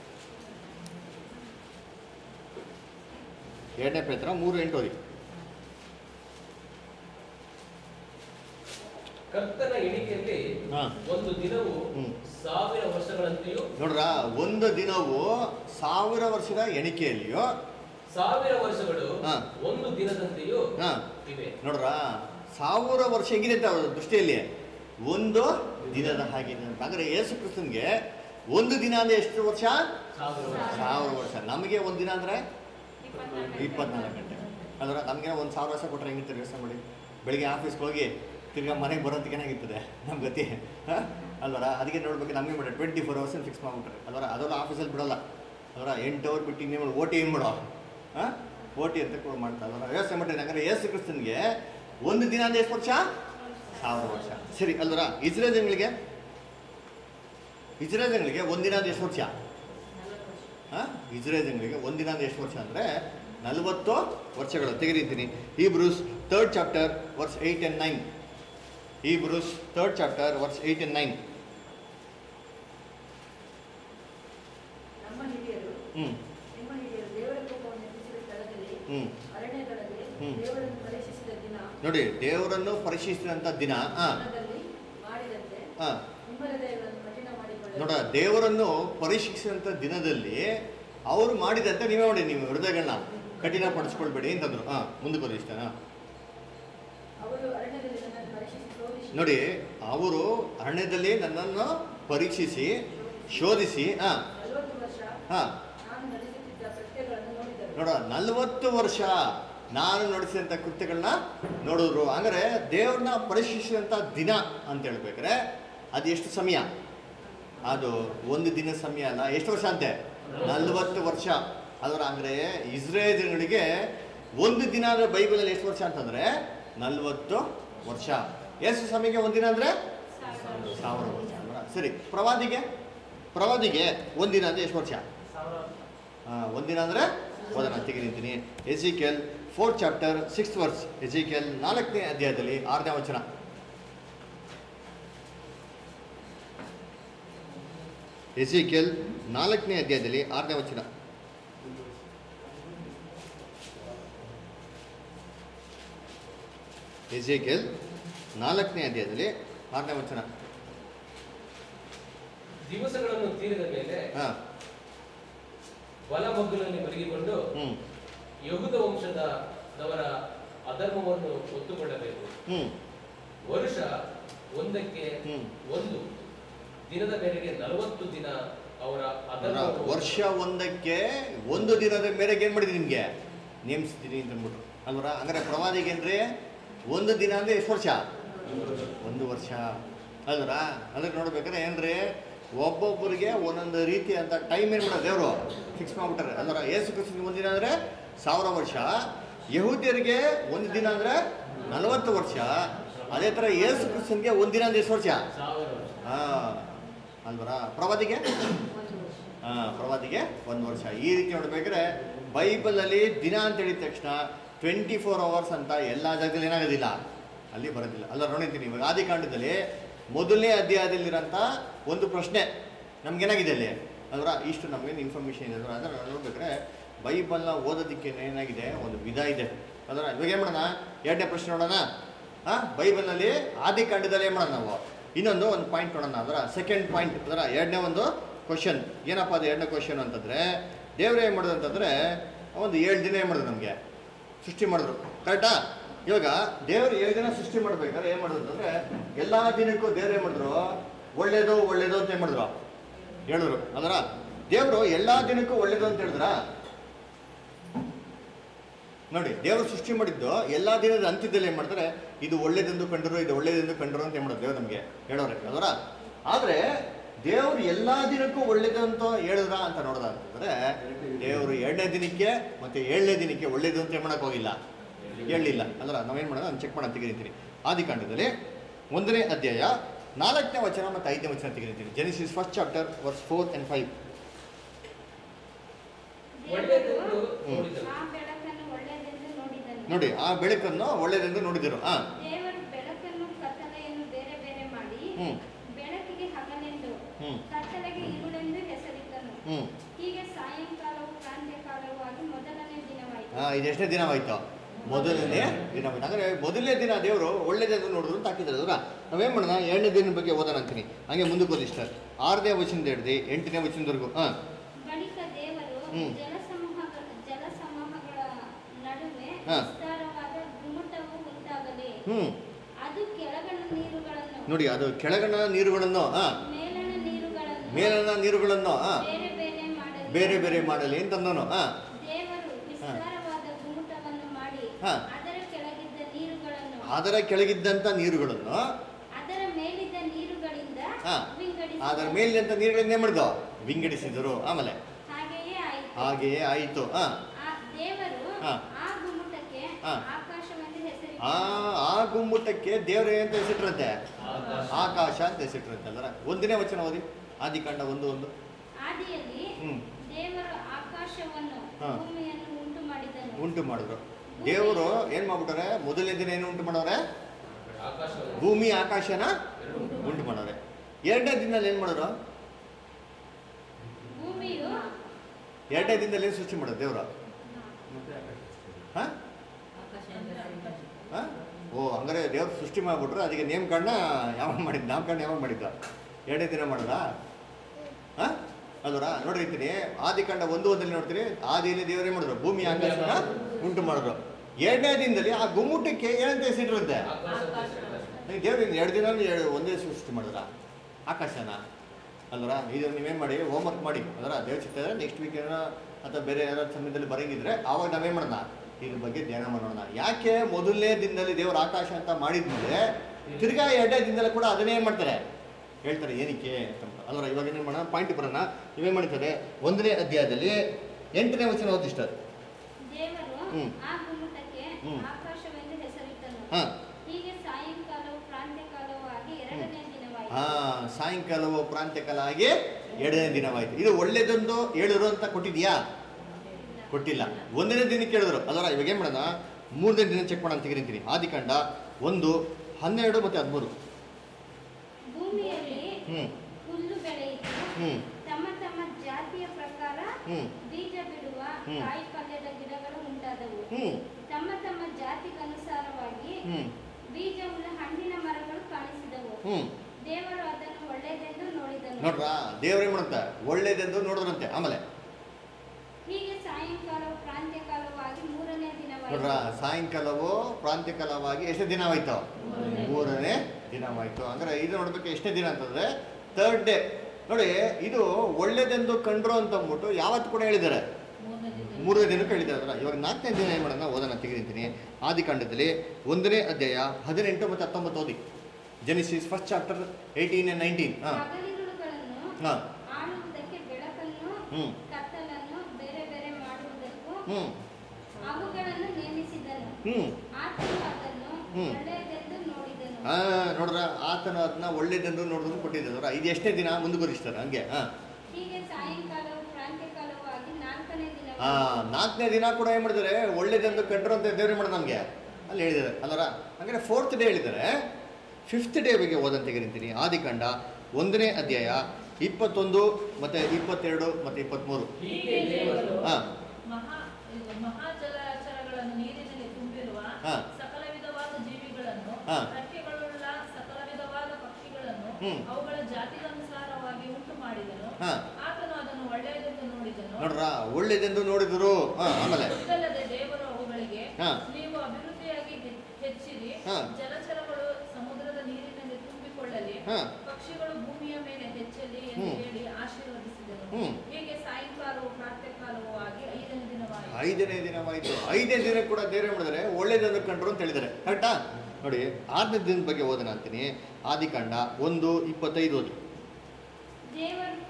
A: ಎರಡನೇ ಪೇತ್ರ ಮೂರು ಎಂಟು ಓದಿ
E: ಕರ್ತನ ಎಣಿಕೆಯಲ್ಲಿ
A: ಹಾ.
E: ಒಂದು ದಿನವು
A: ಹ್ಮ್.
E: ಸಾವಿರ ವರ್ಷಗಳಂತೆಯೂ
A: ನೋಡ್ರ ಒಂದು ದಿನವು ಸಾವಿರ ವರ್ಷದ ಎಣಿಕೆಯಲ್ಲಿಯೋ
E: ಸಾವಿರ ವರ್ಷಗಳು
A: ಹಾ.
E: ಒಂದು ದಿನದಂತೆಯೂ
A: ಹಾ.
E: ಇವೆ
A: ನೋಡ್ರ ಸಾವಿರ ವರ್ಷ ಹೆಂಗಿದೆ ಅಂತ ಅವ್ರ ದೃಷ್ಟಿಯಲ್ಲಿ ಒಂದು ದಿನದ ಹಾಗಿದೆ ಅಂತ ಅಂದ್ರೆ ಯೇಸು ಕ್ರಿಸ್ತನ್ಗೆ ಒಂದು ದಿನ ಅಂದ್ರೆ ಎಷ್ಟು ವರ್ಷ
E: ಸಾವಿರ ವರ್ಷ
A: ಸಾವಿರ ವರ್ಷ ನಮಗೆ ಒಂದು ದಿನ ಅಂದ್ರೆ ಇಪ್ಪತ್ನಾಲ್ಕು ಗಂಟೆ ಅಂದ್ರೆ ನಮಗೆ ಒಂದು ಸಾವಿರ ವರ್ಷ ಕೊಟ್ಟರೆ ಹೆಂಗಿರ್ತಾರೆ ಯೋಚನೆ ಮಾಡಿ ಬೆಳಿಗ್ಗೆ ಆಫೀಸ್ಗೆ ಹೋಗಿ ತಿರ್ಗಾ ಮನೆಗೆ ಬರೋದಕ್ಕೆ ಏನಾಗಿರ್ತದೆ ನಮ್ಮ ಗತಿ ಹಾಂ ಅಲ್ವರ ಅದಕ್ಕೆ ನೋಡ್ಬೇಕು ನಮಗೆ ಮಾಡಿ ಟ್ವೆಂಟಿ ಫೋರ್ ಅವರ್ಸ್ ಫಿಕ್ಸ್ ಮಾಡ್ಬಿಟ್ರೆ ಅಲ್ವರ ಅದೆಲ್ಲ ಆಫೀಸಲ್ಲಿ ಬಿಡೋಲ್ಲ ಅದರ ಎಂಟು ಅವರ್ ಬಿಟ್ಟು ಇನ್ನೇ ಓ ಟಿ ಏನು ಮಾಡೋ ಹಾಂ ಓ ಟಿ ಅಂತ ಕೂಡ ಮಾಡ್ತಾ ಅಲ್ವರ ಯೋಚನೆ ಮಾಡಿ ಯಾಕಂದ್ರೆ ಯೇಸು ಕ್ರಿಸ್ತನ್ಗೆ ಒಂದು ದಿನ ಅಂದ್ರೆ ಎಷ್ಟು ವರ್ಷ ಸಾವಿರ ವರ್ಷ ಸರಿ ಅಲ್ವರ ಇಸ್ರೇಲ್ ಜನಗಳಿಗೆ ಇಸ್ರೇಲ್ ಜನಗಳಿಗೆ ಒಂದಿನ ಅಂದ್ರೆ ಎಷ್ಟು ವರ್ಷ ಹಾಂ ಇಸ್ರೇಲ್ ಜನಗಳಿಗೆ ಒಂದಿನ ಅಂದ್ರೆ ಎಷ್ಟು ವರ್ಷ ಅಂದರೆ ನಲವತ್ತು ವರ್ಷಗಳು ತೆಗೆದಿದ್ದೀನಿ ಈ Hebrews third chapter verse eight and nine ಈ Hebrews third chapter verse eight and nine
C: ನಮ್ಮ ಹಿರಿಯರು
A: ಹ್ಞೂ
C: ನಿಮ್ಮ ಹಿರಿಯರು ದೇವರ ಕೋಪವನ್ನು ಎಬ್ಬಿಸಿದ ಸ್ಥಳದಲ್ಲಿ
A: ಹ್ಞೂ
C: ಅರಣ್ಯದೊಳಗೆ
A: ಹ್ಮ್.
C: ದೇವರನ್ನು ಪರೀಕ್ಷಿಸಿದ ದಿನ
A: ನೋಡಿ ದೇವರನ್ನು ಪರೀಕ್ಷಿಸಿದಂಥ ದಿನ ಹಾಂ
C: ದಿನದಲ್ಲಿ ಮಾಡಿದಂತೆ
A: ಹಾಂ
C: ನಿಮ್ಮ ಹೃದಯಗಳನ್ನು ಕಠಿಣ ಮಾಡಿಕೊಳ್ಳಲು
A: ನೋಡ ದೇವರನ್ನು ಪರೀಕ್ಷಿಸಿದಂಥ ದಿನದಲ್ಲಿ ಅವರು ಮಾಡಿದಂತೆ ನೀವೇ ನೋಡಿ ನೀವು ಹೃದಯಗಳನ್ನ ಕಠಿಣಪಡಿಸ್ಕೊಳ್ಬೇಡಿ ಅಂತಂದ್ರು ಹಾಂ ಮುಂದಕ್ಕೆ ಬರೀ ಇಷ್ಟ ಹಾಂ
C: ಅವರು ಅರಣ್ಯದಲ್ಲಿ ನನ್ನನ್ನು ಪರೀಕ್ಷಿಸಿ ಶೋಧಿಸಿ
A: ನೋಡಿ ಅವರು ಅರಣ್ಯದಲ್ಲಿ ನನ್ನನ್ನು ಪರೀಕ್ಷಿಸಿ ಶೋಧಿಸಿ ಹಾಂ
C: ನಲವತ್ತು ವರ್ಷ
A: ಹಾಂ
C: ನಾನು ನಡೆಸುತ್ತಿದ್ದ ಕೃತ್ಯಗಳನ್ನು ನೋಡಿದರು
A: ನೋಡ ನಲವತ್ತು ವರ್ಷ ನಾನು ನಡೆಸಿದಂಥ ಕೃತ್ಯಗಳನ್ನ ನೋಡಿದ್ರು ಅಂದರೆ ದೇವ್ರನ್ನ ಪರೀಕ್ಷಿಸಿದಂಥ ದಿನ ಅಂತ ಹೇಳ್ಬೇಕಾದ್ರೆ ಅದು ಎಷ್ಟು ಸಮಯ ಅದು ಒಂದು ದಿನ ಸಮಯ ಅಲ್ಲ ಎಷ್ಟು ವರ್ಷ ಅಂತೆ ನಲವತ್ತು ವರ್ಷ ಅದರ ಅಂದರೆ ಇಸ್ರೇಲ್ ಜನಗಳಿಗೆ ಒಂದು ದಿನ ಅಂದರೆ ಬೈಬಲಲ್ಲಿ ಎಷ್ಟು ವರ್ಷ ಅಂತಂದರೆ ನಲವತ್ತು ವರ್ಷ ಎಷ್ಟು ಸಮಯಕ್ಕೆ ಒಂದಿನ ಅಂದರೆ ಸಾವಿರ ವರ್ಷ ಅಲ್ವಾ? ಸರಿ ಪ್ರವಾದಿಗೆ ಪ್ರವಾದಿಗೆ ಒಂದಿನ ಅಂದರೆ ಎಷ್ಟು ವರ್ಷ ಆ, ಒಂದಿನ ಅಂದರೆ ಓದೋಣ ತೆಗೆದಿದ್ದೀನಿ Ezekiel fourth chapter six verse Ezekiel ನಾಲ್ಕನೇ ಅಧ್ಯಾಯದಲ್ಲಿ ಆರನೇ ವಚನ ಎಜಿಕೆಲ್ ನಾಲ್ಕನೇ ಅಧ್ಯಾಯದಲ್ಲಿ ಆರನೇ ವಚನ ಎಜಿಕೆಲ್ ನಾಲ್ಕನೇ ಅಧ್ಯಾಯದಲ್ಲಿ ಆರನೇ ವಚನ
E: ದಿವಸಗಳನ್ನು ತೀರಿದ ಮೇಲೆ
A: ಹಾಂ
E: ಬಲಮಗ್ಗುಲಲ್ಲಿ ಮಲಗಿಕೊಂಡು
A: ಹ್ಞೂ
E: ಯಹುದ ವಂಶದವರ ಅಧರ್ಮವನ್ನು ಒತ್ತುಕೊಳ್ಳಬೇಕು
A: ಹ್ಞೂ
E: ವರುಷ ಒಂದಕ್ಕೆ
A: ಹ್ಮ್.
E: ಒಂದು ದಿನದ ಮೇರೆಗೆ ನಲವತ್ತು ದಿನ ಅವರ ಅಧರ್ಮವನ್ನು
A: ವರ್ಷ ಒಂದಕ್ಕೆ ಒಂದು ದಿನದ ಮೇರೆಗೆ ಏನು ಮಾಡಿದ್ರಿ ನಿಮಗೆ ನೇಮಿಸ್ತೀನಿ ಅಂತ ಅಂದ್ಬಿಟ್ರು ಅಲ್ವರ ಹಂಗಾರೆ ಪ್ರವಾದಿಗೆ ಏನ್ರಿ ಒಂದು ದಿನ ಅಂದರೆ ಎಷ್ಟು ವರ್ಷ ಒಂದು ವರ್ಷ ಅಲ್ವರ ಅದಕ್ಕೆ ನೋಡ್ಬೇಕಾದ್ರೆ ಏನ್ರಿ ಒಬ್ಬೊಬ್ಬರಿಗೆ ಒಂದೊಂದು ರೀತಿ ಅಂತ ಟೈಮ್ ಏನು ಮಾಡೋದು ದೇವರು ಫಿಕ್ಸ್ ಮಾಡ್ಬಿಟ್ಟಾರೆ ಅಲ್ವರ ಏಸು ಕ್ರಿಸ್ತನಿಗೆ ಒಂದಿನ ಅಂದರೆ ಸಾವಿರ ವರ್ಷ ಯಹೂದ್ಯರಿಗೆ ಒಂದು ದಿನ ಅಂದರೆ ನಲವತ್ತು ವರ್ಷ ಅದೇ ಥರ ಏಸು ಕ್ರಿಸ್ತನ್ಗೆ ಒಂದಿನ ಅಂದರೆ ಎಷ್ಟು ವರ್ಷ
E: ಸಾವಿರ ವರ್ಷ
A: ಹಾಂ ಅಲ್ವರ ಪ್ರವಾದಿಗೆ
C: ಒಂದು ವರ್ಷ
A: ಹಾಂ ಪ್ರವಾದಿಗೆ ಒಂದು ವರ್ಷ ಈ ರೀತಿ ನೋಡ್ಬೇಕಾದ್ರೆ ಬೈಬಲಲ್ಲಿ ದಿನ ಅಂತ ಹೇಳಿದ ತಕ್ಷಣ ಟ್ವೆಂಟಿ ಫೋರ್ ಅವರ್ಸ್ ಅಂತ ಎಲ್ಲ ಜಾಗದಲ್ಲಿ ಏನಾಗೋದಿಲ್ಲ ಅಲ್ಲಿ ಬರೋದಿಲ್ಲ ಅಲ್ಲ ನೋಡಿರ್ತೀನಿ ಇವಾಗ ಆದಿಕಾಂಡದಲ್ಲಿ ಮೊದಲನೇ ಅಧ್ಯಾಯದಲ್ಲಿರೋಂಥ ಒಂದು ಪ್ರಶ್ನೆ ನಮ್ಗೇನಾಗಿದೆ ಅಲ್ಲಿ ಅಲ್ವರ ಇಷ್ಟು ನಮಗೇನು ಇನ್ಫಾರ್ಮೇಷನ್ ಇದೆ ಅಲ್ವಾ ಅದರ ನೋಡ್ಬೇಕಾದ್ರೆ ಬೈಬಲ್ನ ಓದೋದಕ್ಕೆ ಏನಾಗಿದೆ ಒಂದು ವಿಧ ಇದೆ ಅದರ ಇವಾಗ ಏನು ಮಾಡೋಣ ಎರಡನೇ ಪ್ರಶ್ನೆ ನೋಡೋಣ ಹಾಂ ಬೈಬಲ್ನಲ್ಲಿ ಆದಿಕಾಂಡದಲ್ಲಿ ಏನು ಮಾಡೋಣ ನಾವು ಇನ್ನೊಂದು ಒಂದು ಪಾಯಿಂಟ್ ನೋಡೋಣ ಅದರ ಸೆಕೆಂಡ್ ಪಾಯಿಂಟ್ ಅದರ ಎರಡನೇ ಒಂದು ಕ್ವಶನ್ ಏನಪ್ಪ ಅದು ಎರಡನೇ ಕ್ವಶನ್ ಅಂತಂದರೆ ದೇವ್ರು ಏನು ಮಾಡೋದು ಅಂತಂದರೆ ಒಂದು ಏಳು ದಿನ ಏನು ಮಾಡೋದು ನಮಗೆ ಸೃಷ್ಟಿ ಮಾಡಿದ್ರು ಕರೆಕ್ಟಾ ಇವಾಗ ದೇವರು ಏಳು ದಿನ ಸೃಷ್ಟಿ ಮಾಡ್ಬೇಕಾದ್ರೆ ಏನು ಮಾಡೋದು ಅಂತಂದರೆ ಎಲ್ಲ ದಿನಕ್ಕೂ ದೇವ್ರು ಏನು ಮಾಡಿದ್ರು ಒಳ್ಳೇದು ಒಳ್ಳೇದು ಅಂತ ಏನು ಮಾಡಿದ್ರು ಹೇಳಿದ್ರು ಅದರ ದೇವರು ಎಲ್ಲ ದಿನಕ್ಕೂ ಒಳ್ಳೇದು ಅಂತ ಹೇಳಿದ್ರ ನೋಡಿ ದೇವರು ಸೃಷ್ಟಿ ಮಾಡಿದ್ದು ಎಲ್ಲ ದಿನದ ಅಂತ್ಯದಲ್ಲಿ ಏನು ಮಾಡ್ತಾರೆ ಇದು ಒಳ್ಳೇದೆಂದು ಕಂಡರು ಇದು ಒಳ್ಳೇದೆಂದು ಕಂಡರು ಅಂತ ಏನು ಮಾಡೋದು ದೇವ್ರು ನಮಗೆ ಹೇಳೋರೆ ಅದರ ಆದರೆ ದೇವ್ರು ಎಲ್ಲಾ ದಿನಕ್ಕೂ ಒಳ್ಳೇದು ಅಂತ ಹೇಳಿದ್ರ ಅಂತ ನೋಡ್ದ ಅಂತಂದ್ರೆ ದೇವರು ಎರಡನೇ ದಿನಕ್ಕೆ ಮತ್ತೆ ಏಳನೇ ದಿನಕ್ಕೆ ಒಳ್ಳೇದು ಅಂತ ಏನ್ ಮಾಡಕ್ ಹೋಗಿಲ್ಲ ಹೇಳಲಿಲ್ಲ ಅಲ್ಲ ನಾವೇನ್ ಮಾಡೋಣ ನಾನು ಚೆಕ್ ಮಾಡೋಣ ತೆಗಿತೀನಿ ಆದಿಕಾಂಡದಲ್ಲಿ ಒಂದನೇ ಅಧ್ಯಾಯ ನಾಲ್ಕನೇ ವಚನ ಮತ್ತು ಐದನೇ ವಚನ ತೆಗಿತೀನಿ Genesis first chapter verse four and five
E: ಒಳ್ಳೆಯದೆಂದು
A: ಹ್ಮ್.
E: ನೋಡಿದನು
D: ಆ ಬೆಳಕನ್ನು ಒಳ್ಳೆಯದೆಂದು ನೋಡಿದನು
A: ನೋಡಿ ಆ ಬೆಳಕನ್ನು ಒಳ್ಳೇದೆಂದು ನೋಡಿದರು ಹಾ
D: ದೇವರು ಬೆಳಕನ್ನು ಕತ್ತಲೆಯನ್ನು ಬೇರೆ ಬೇರೆ ಮಾಡಿ
A: ಹ್ಮ್.
D: ಬೆಳಕಿಗೆ ಹಗಲೆಂದು
A: ಹ್ಮ್.
D: ಕತ್ತಲೆಗೆ ಇರುಳೆಂದು ಹೆಸರಿಟ್ಟನು
A: ಹ್ಞೂ
D: ಹೀಗೆ ಸಾಯಂಕಾಲವು ಕ್ರಾಂತಿಯ ಕಾಲವು ಆಗಿ ಮೊದಲನೇ ದಿನವಾಯಿತು
A: ಹಾಂ ಇದು ಎಷ್ಟನೇ ದಿನವಾಯ್ತು ಮೊದಲನೇ ದಿನವಾಯ್ತು ಅಂದರೆ ಮೊದಲನೇ ದಿನ ದೇವರು ಒಳ್ಳೇದೆಂದು ನೋಡಿದ್ರು ಅಂತ ಹಾಕಿದ್ದಾರೆ ಅದರ ನಾವೇನು ಮಾಡೋಣ ಎರಡನೇ ದಿನ ಬಗ್ಗೆ ಓದೋಣ ಅಂತೀನಿ ಹಂಗೆ ಮುಂದಕ್ಕೆ ಓದಿ ಸರ್ ಆರನೇ ವಚನದ ಹಿಡ್ದು ಎಂಟನೇ ವಚನದವರೆಗೂ ಹಾಂ
D: ಬಳಿಕ ದೇವರು
A: ಹ್ಮ್.
D: ಜಲಸಮೂಹಗಳ ಜಲಸಮೂಹಗಳ ನಡುವೆ
A: ಹಾ.
D: ವಿಸ್ತಾರವಾದ ಗುಮ್ಮಟವು ಉಂಟಾಗಲಿ
A: ಹ್ಞೂ
D: ಅದು ಕೆಳಗಣ ನೀರುಗಳನ್ನು
A: ನೋಡಿ ಅದು ಕೆಳಗಣ ನೀರುಗಳನ್ನು ಹಾಂ
D: ಮೇಲಣ ನೀರುಗಳನ್ನು
A: ಮೇಲನ ನೀರುಗಳನ್ನು ಹಾಂ
D: ಬೇರೆ ಬೇರೆ ಮಾಡಲಿ
A: ಬೇರೆ ಬೇರೆ ಮಾಡಲಿ ಅಂತಂದನು ಹಾಂ
D: ದೇವರು ವಿಸ್ತಾರವಾದ ಗುಮ್ಮಟವನ್ನು ಮಾಡಿ
A: ಹಾ.
D: ಅದರ ಕೆಳಗಿದ್ದ ನೀರುಗಳನ್ನು
A: ಅದರ ಕೆಳಗಿದ್ದಂಥ ನೀರುಗಳನ್ನು
D: ಅದರ ಮೇಲಿದ್ದ ನೀರುಗಳಿಂದ
A: ಹಾ.
D: ವಿಂಗಡಿಸಿದನು.
A: ಅದರ ಮೇಲಿದ್ದಂಥ ನೀರುಗಳನ್ನ ಏನು ಮಾಡಿದ್ರು ವಿಂಗಡಿಸಿದರು ಆಮೇಲೆ
D: ಹಾಗೆಯೇ ಆಯಿತು
A: ಹಾಗೆಯೇ ಆಯಿತು ಹಾಂ
D: ಆ ದೇವರು
A: ಹಾ.
D: ಆ ಗುಮ್ಮಟಕ್ಕೆ
A: ಹಾ.
D: ಆಕಾಶವೆಂದು
A: ಆ
D: ಹೆಸರಿಟ್ಟನು
A: ಆ ಗುಮ್ಮಟಕ್ಕೆ ದೇವ್ರ ಅಂತ ಹೆಸರಿಟ್ರಂತೆ
E: ಆಕಾಶ.
A: ಆಕಾಶ ಅಂತ ಹೆಸರಿಟ್ರಂತೆ ಅಲ್ಲರ ಒಂದನೇ ವಚನ ಓದಿ ಆದಿಕಾಂಡ ಒಂದು ಒಂದು
D: ಆದಿಯಲ್ಲಿ
A: ಹ್ಮ್.
D: ದೇವರು ಆಕಾಶವನ್ನು
A: ಹಾ.
D: ಭೂಮಿಯನ್ನು ಉಂಟು ಮಾಡಿದನು
A: ಉಂಟು ಮಾಡಿದ್ರು ದೇವರು ಏನ್ ಮಾಡ್ಬಿಟ್ಟಾರೆ ಮೊದಲನೇ ದಿನ ಏನು ಉಂಟು ಮಾಡವ್ರೆ
E: ಆಕಾಶವನ್ನು
A: ಭೂಮಿ ಆಕಾಶನ ಉಂಟು ಮಾಡವ್ರೆ ಎರಡನೇ ದಿನದಲ್ಲಿ ಏನ್ ಮಾಡೋರು
D: ಭೂಮಿಯು
A: ಎರಡನೇ ದಿನದಲ್ಲಿ ಏನು ಸೃಷ್ಟಿ ಮಾಡೋದು ದೇವರು ಹಾ ಹಾ? ಓ ಹಂಗಾರೆ ದೇವ್ರು ಸೃಷ್ಟಿ ಮಾಡ್ಬಿಟ್ರು ಅದಕ್ಕೆ ನೇಮಕರಣ ಯಾವಾಗ ಮಾಡಿದ್ದು ನಾಮಕರಣ ಯಾವಾಗ ಮಾಡಿದ್ದ ಎರಡನೇ ದಿನ ಮಾಡೋದಾ ಹಾ ಅಲ್ವರ ನೋಡಿರ್ತೀನಿ ಆದಿಕಾಂಡ ಒಂದು ಒಂದಲ್ಲಿ ನೋಡ್ತೀರಿ ಆದಿಯಲ್ಲಿ ದೇವರೇ ಮಾಡಿದ್ರು ಭೂಮಿ ಆಕಾಶನ ಉಂಟು ಮಾಡಿದ್ರು ಎರಡನೇ ದಿನದಲ್ಲಿ ಆ ಗುಮ್ಮುಟಕ್ಕೆ ಏನಂತ ಹೆಸರಿರುತ್ತೆ
E: ಆಕಾಶ ಅಂತ ಹೆಸರಿಟ್ಟನು.
A: ದೇವ್ರು ಇನ್ನು ಎರಡು ದಿನ ಎರಡು ಒಂದೇ ಸೃಷ್ಟಿ ಮಾಡಿದ್ರ ಆಕಾಶನ ಅಲ್ವರ ಇದು ನೀವೇನು ಮಾಡಿ ಹೋಮ್ವರ್ಕ್ ಮಾಡಿ ಅದರ ದೇವ್ರ ಚಿತ್ತ ನೆಕ್ಸ್ಟ್ ವೀಕ್ ಏನೋ ಅಥವಾ ಬೇರೆ ಏನೋ ಸಮಯದಲ್ಲಿ ಬರಂಗಿದ್ರೆ ಆವಾಗ ನಾವೇನು ಮಾಡೋಣ ಇದ್ರ ಬಗ್ಗೆ ಧ್ಯಾನ ಮಾಡೋಣ ಯಾಕೆ ಮೊದಲನೇ ದಿನದಲ್ಲಿ ದೇವ್ರ ಆಕಾಶ ಅಂತ ಮಾಡಿದ್ಮೇಲೆ ತಿರ್ಗಾ ಎರಡನೇ ದಿನದಲ್ಲಿ ಕೂಡ ಅದನ್ನೇ ಏನ್ ಮಾಡ್ತಾರೆ ಹೇಳ್ತಾರೆ ಏನಕ್ಕೆ ಅಂತ ಅಲ್ವರ ಇವಾಗ ಏನು ಮಾಡೋಣ ಪಾಯಿಂಟ್ ಬರೋಣ ನೀವೇನು ಮಾಡ್ತಾರೆ ಒಂದನೇ ಅಧ್ಯಾಯದಲ್ಲಿ ಎಂಟನೇ ವಚನ ಓದಿಸ್ತಾರೆ
D: ದೇವರು
A: ಹ್ಮ್.
D: ಆ ಗುಮ್ಮಟಕ್ಕೆ
A: ಹ್ಮ್.
D: ಆಕಾಶವೆಂದು ಹೆಸರಿಟ್ಟನು
A: ಹಾಂ
D: ಹೀಗೆ ಸಾಯಂಕಾಲವು ಕ್ರಾಂತಿ ಕಾಲವು ಆಗಿ ಎರಡನೇ ದಿನವಾಯಿತು
A: ಹಾ ಸಾಯಂಕಾಲವು ಪ್ರಾಂತ್ಯಕಾಲ ಆಗಿ ಎರಡನೇ ದಿನವಾಯ್ತು ಇದು ಒಳ್ಳೇದೊಂದು ಹೇಳಿರು ಅಂತ ಕೊಟ್ಟಿದ್ಯಾ ಕೊಟ್ಟಿಲ್ಲ ಒಂದನೇ ದಿನಕ್ಕೆ ಹೇಳಿದ್ರು ಅದರ ಇವಾಗ ಏನು ಮಾಡೋಣ ಮೂರನೇ ದಿನ ಚೆಕ್ ಮಾಡೋಣ ತೆಗಿರಿಂತೀನಿ ಆದಿಕಾಂಡ ಒಂದು ಹನ್ನೆರಡು ಮತ್ತು ಹದಿಮೂರು
D: ಭೂಮಿಯಲ್ಲಿ
A: ಹ್ಞೂ
D: ಹುಲ್ಲು ಬೆಳೆಯಿತು
A: ಹ್ಞೂ
D: ತಮ್ಮ ತಮ್ಮ ಜಾತಿಯ ಪ್ರಕಾರ
A: ಹ್ಞೂ
D: ಬೀಜ ಬಿಡುವ
A: ಹ್ಮ್.
D: ಕಾಯಿ ಪಲ್ಯದ ಗಿಡಗಳು ಉಂಟಾದವು
A: ಹ್ಞೂ
D: ತಮ್ಮ ತಮ್ಮ ಜಾತಿಗನುಸಾರವಾಗಿ
A: ಹ್ಞೂ
D: ಬೀಜವುಳ್ಳ ಹಣ್ಣಿನ ಮರಗಳು ಕಾಣಿಸಿದವು
A: ಹ್ಞೂ
D: ದೇವರು ಅದನ್ನು ಒಳ್ಳೆಯದೆಂದು ನೋಡಿದನು
A: ನೋಡ್ರಾ ದೇವ್ರೇ ಮಾಡುತ್ತೆ ಒಳ್ಳೇದೆಂದು ನೋಡಿದ್ರಂತೆ ಆಮೇಲೆ
D: ಹೀಗೆ ಸಾಯಂಕಾಲವು ಪ್ರಾಂತ್ಯ ಕಾಲವಾಗಿ ಮೂರನೇ ದಿನವಾಯಿತು
A: ನೋಡ್ರಾ ಸಾಯಂಕಾಲವು ಪ್ರಾಂತ್ಯಕಾಲವಾಗಿ ಎಷ್ಟು ದಿನವಾಯ್ತು ಮೂರನೇ ದಿನವಾಯ್ತು ಅಂದ್ರೆ ಇದು ನೋಡ್ಬೇಕು ಎಷ್ಟನೇ ದಿನ ಅಂತಂದ್ರೆ ಥರ್ಡ್ ಡೇ ನೋಡಿ ಇದು ಒಳ್ಳೇದೆಂದು ಕಂಡ್ರು ಅಂತ ಅಂದ್ಬಿಟ್ಟು ಯಾವತ್ತು ಕೂಡ ಹೇಳಿದ್ದಾರೆ ಮೂರನೇ ದಿನಕ್ಕೆ ಹೇಳಿದ್ದಾರೆ ಅದ್ರ ಇವಾಗ ನಾಲ್ಕನೇ ದಿನ ಏನು ಮಾಡೋಣ ಓದೋಣ ತೆಗೆದಿದ್ದೀನಿ ಆದಿಕಾಂಡದಲ್ಲಿ ಒಂದನೇ ಅಧ್ಯಾಯ ಹದಿನೆಂಟು ಮತ್ತು ಹತ್ತೊಂಬತ್ತು ಓದಿ Genesis first chapter eighteen and nineteen ಹಾಂ
D: ಹಗಲಿರುಳುಗಳನ್ನು
A: ಹಾಂ
D: ಆಳುವುದಕ್ಕೆ ಬೆಳಕನ್ನು
A: ಹ್ಞೂ
D: ಕತ್ತಲನ್ನು ಬೇರೆ ಬೇರೆ ಮಾಡುವುದಕ್ಕೂ
A: ಹ್ಞೂ
D: ಅವುಗಳನ್ನು ನೇಮಿಸಿದನು
A: ಹ್ಞೂ
D: ಆತನು ಅದನ್ನು
A: ಹ್ಮ್.
D: ಒಳ್ಳೆಯದೆಂದು ನೋಡಿದನು
A: ಹಾಂ ನೋಡ್ರ ಆತನ ಅದನ್ನ ಒಳ್ಳೇದೆಂದು ನೋಡಿದ್ರು ಕೊಟ್ಟಿದ್ದಾರೆ ಇದು ಎಷ್ಟನೇ ದಿನ ಮುಂದುವರಿಸ್ತಾರೆ ಹಂಗೆ ಹಾಂ
D: ಹೀಗೆ ಸಾಯಂಕಾಲವು ಪ್ರಾಂತ್ಯ ಕಾಲವು ಆಗಿ ನಾಲ್ಕನೇ ದಿನ
A: ಹಾಂ ನಾಲ್ಕನೇ ದಿನ ಕೂಡ ಏನು ಮಾಡಿದ್ದಾರೆ ಒಳ್ಳೇದೆಂದು ಕಂಡ್ರು ಅಂತ ದೇವ್ರು ಮಾಡೋದು ನಮಗೆ ಅಲ್ಲಿ ಹೇಳಿದ್ದಾರೆ ಅಲ್ಲರ ಹಂಗಾರೆ ಫೋರ್ತ್ ಡೇ ಹೇಳಿದ್ದಾರೆ ಫಿಫ್ತ್ ಡೇ ಬಗ್ಗೆ ಓದಂತ ತೆಗೆದಿರ್ತೀನಿ ಆದಿಕಾಂಡ ಒಂದನೇ ಅಧ್ಯಾಯ ಇಪ್ಪತ್ತೊಂದು ಮತ್ತು ಇಪ್ಪತ್ತೆರಡು ಮತ್ತು ಇಪ್ಪತ್ತ್ಮೂರು
E: ಹೀಗೆ ದೇವರು
A: ಹಾಂ
F: ಮಹಾ ಇದು ಮಹಾಜಲಚರಗಳನ್ನು ನೀರಿನಲ್ಲಿ ತುಂಬಿರುವ
A: ಹಾ.
F: ಸಕಲ ವಿಧವಾದ ಜೀವಿಗಳನ್ನು
A: ಹಾ.
F: ರೆಕ್ಕೆಗಳುಳ್ಳ ಸಕಲ ವಿಧವಾದ ಪಕ್ಷಿಗಳನ್ನು
A: ಹ್ಮ್.
F: ಅವುಗಳ ಜಾತಿಗನುಸಾರವಾಗಿ ಉಂಟು ಮಾಡಿದನು
A: ಹಾಂ
F: ಆತನು ಅದನ್ನು ಒಳ್ಳೆಯದೆಂದು ನೋಡಿದನು
A: ನೋಡ್ರ ಒಳ್ಳೇದೆಂದು ನೋಡಿದ್ರು ಹಾಂ ಆಮೇಲೆ
F: ಇದಲ್ಲದೆ ದೇವರು ಅವುಗಳಿಗೆ
A: ಹಾ.
F: ನೀವು ಅಭಿವೃದ್ಧಿಯಾಗಿ ಹೆ- ಹೆಚ್ಚಿರಿ
A: ಹಾ.
F: ಜಲಚರಗಳು ಸಮುದ್ರದ ನೀರಿನಲ್ಲಿ ತುಂಬಿಕೊಳ್ಳಲಿ
A: ಹಾಂ
F: ಪಕ್ಷಿಗಳು ಭೂಮಿಯ ಮೇಲೆ ಹೆಚ್ಚಲಿ ಎಂದು
A: ಹ್ಮ್.
F: ಹೇಳಿ ಆಶೀರ್ವದಿಸಿದನು
A: ಹ್ಮ್.
F: ಹೀಗೆ ಸಾಯಂಕಾಲವು ಪ್ರಾತಃಕಾಲವೂ ಆಗಿ ಐದನೇ ದಿನವಾಯಿತು
A: ಐದನೇ ದಿನವಾಯಿತು ಐದನೇ ದಿನ ಕೂಡ ದೇವ್ರು ಏನ್ ಮಾಡಿದ್ದಾರೆ ಒಳ್ಳೇದನ್ನು ಕಂಡ್ರು ಅಂತ ಹೇಳಿದ್ದಾರೆ ಕರೆಕ್ಟಾ ನೋಡಿ ಆರನೇ ದಿನದ ಬಗ್ಗೆ ಓದೋಣ ಅಂತೀನಿ ಆದಿಕಾಂಡ ಒಂದು ಇಪ್ಪತ್ತೈದು ಓದಿ
D: ದೇವರು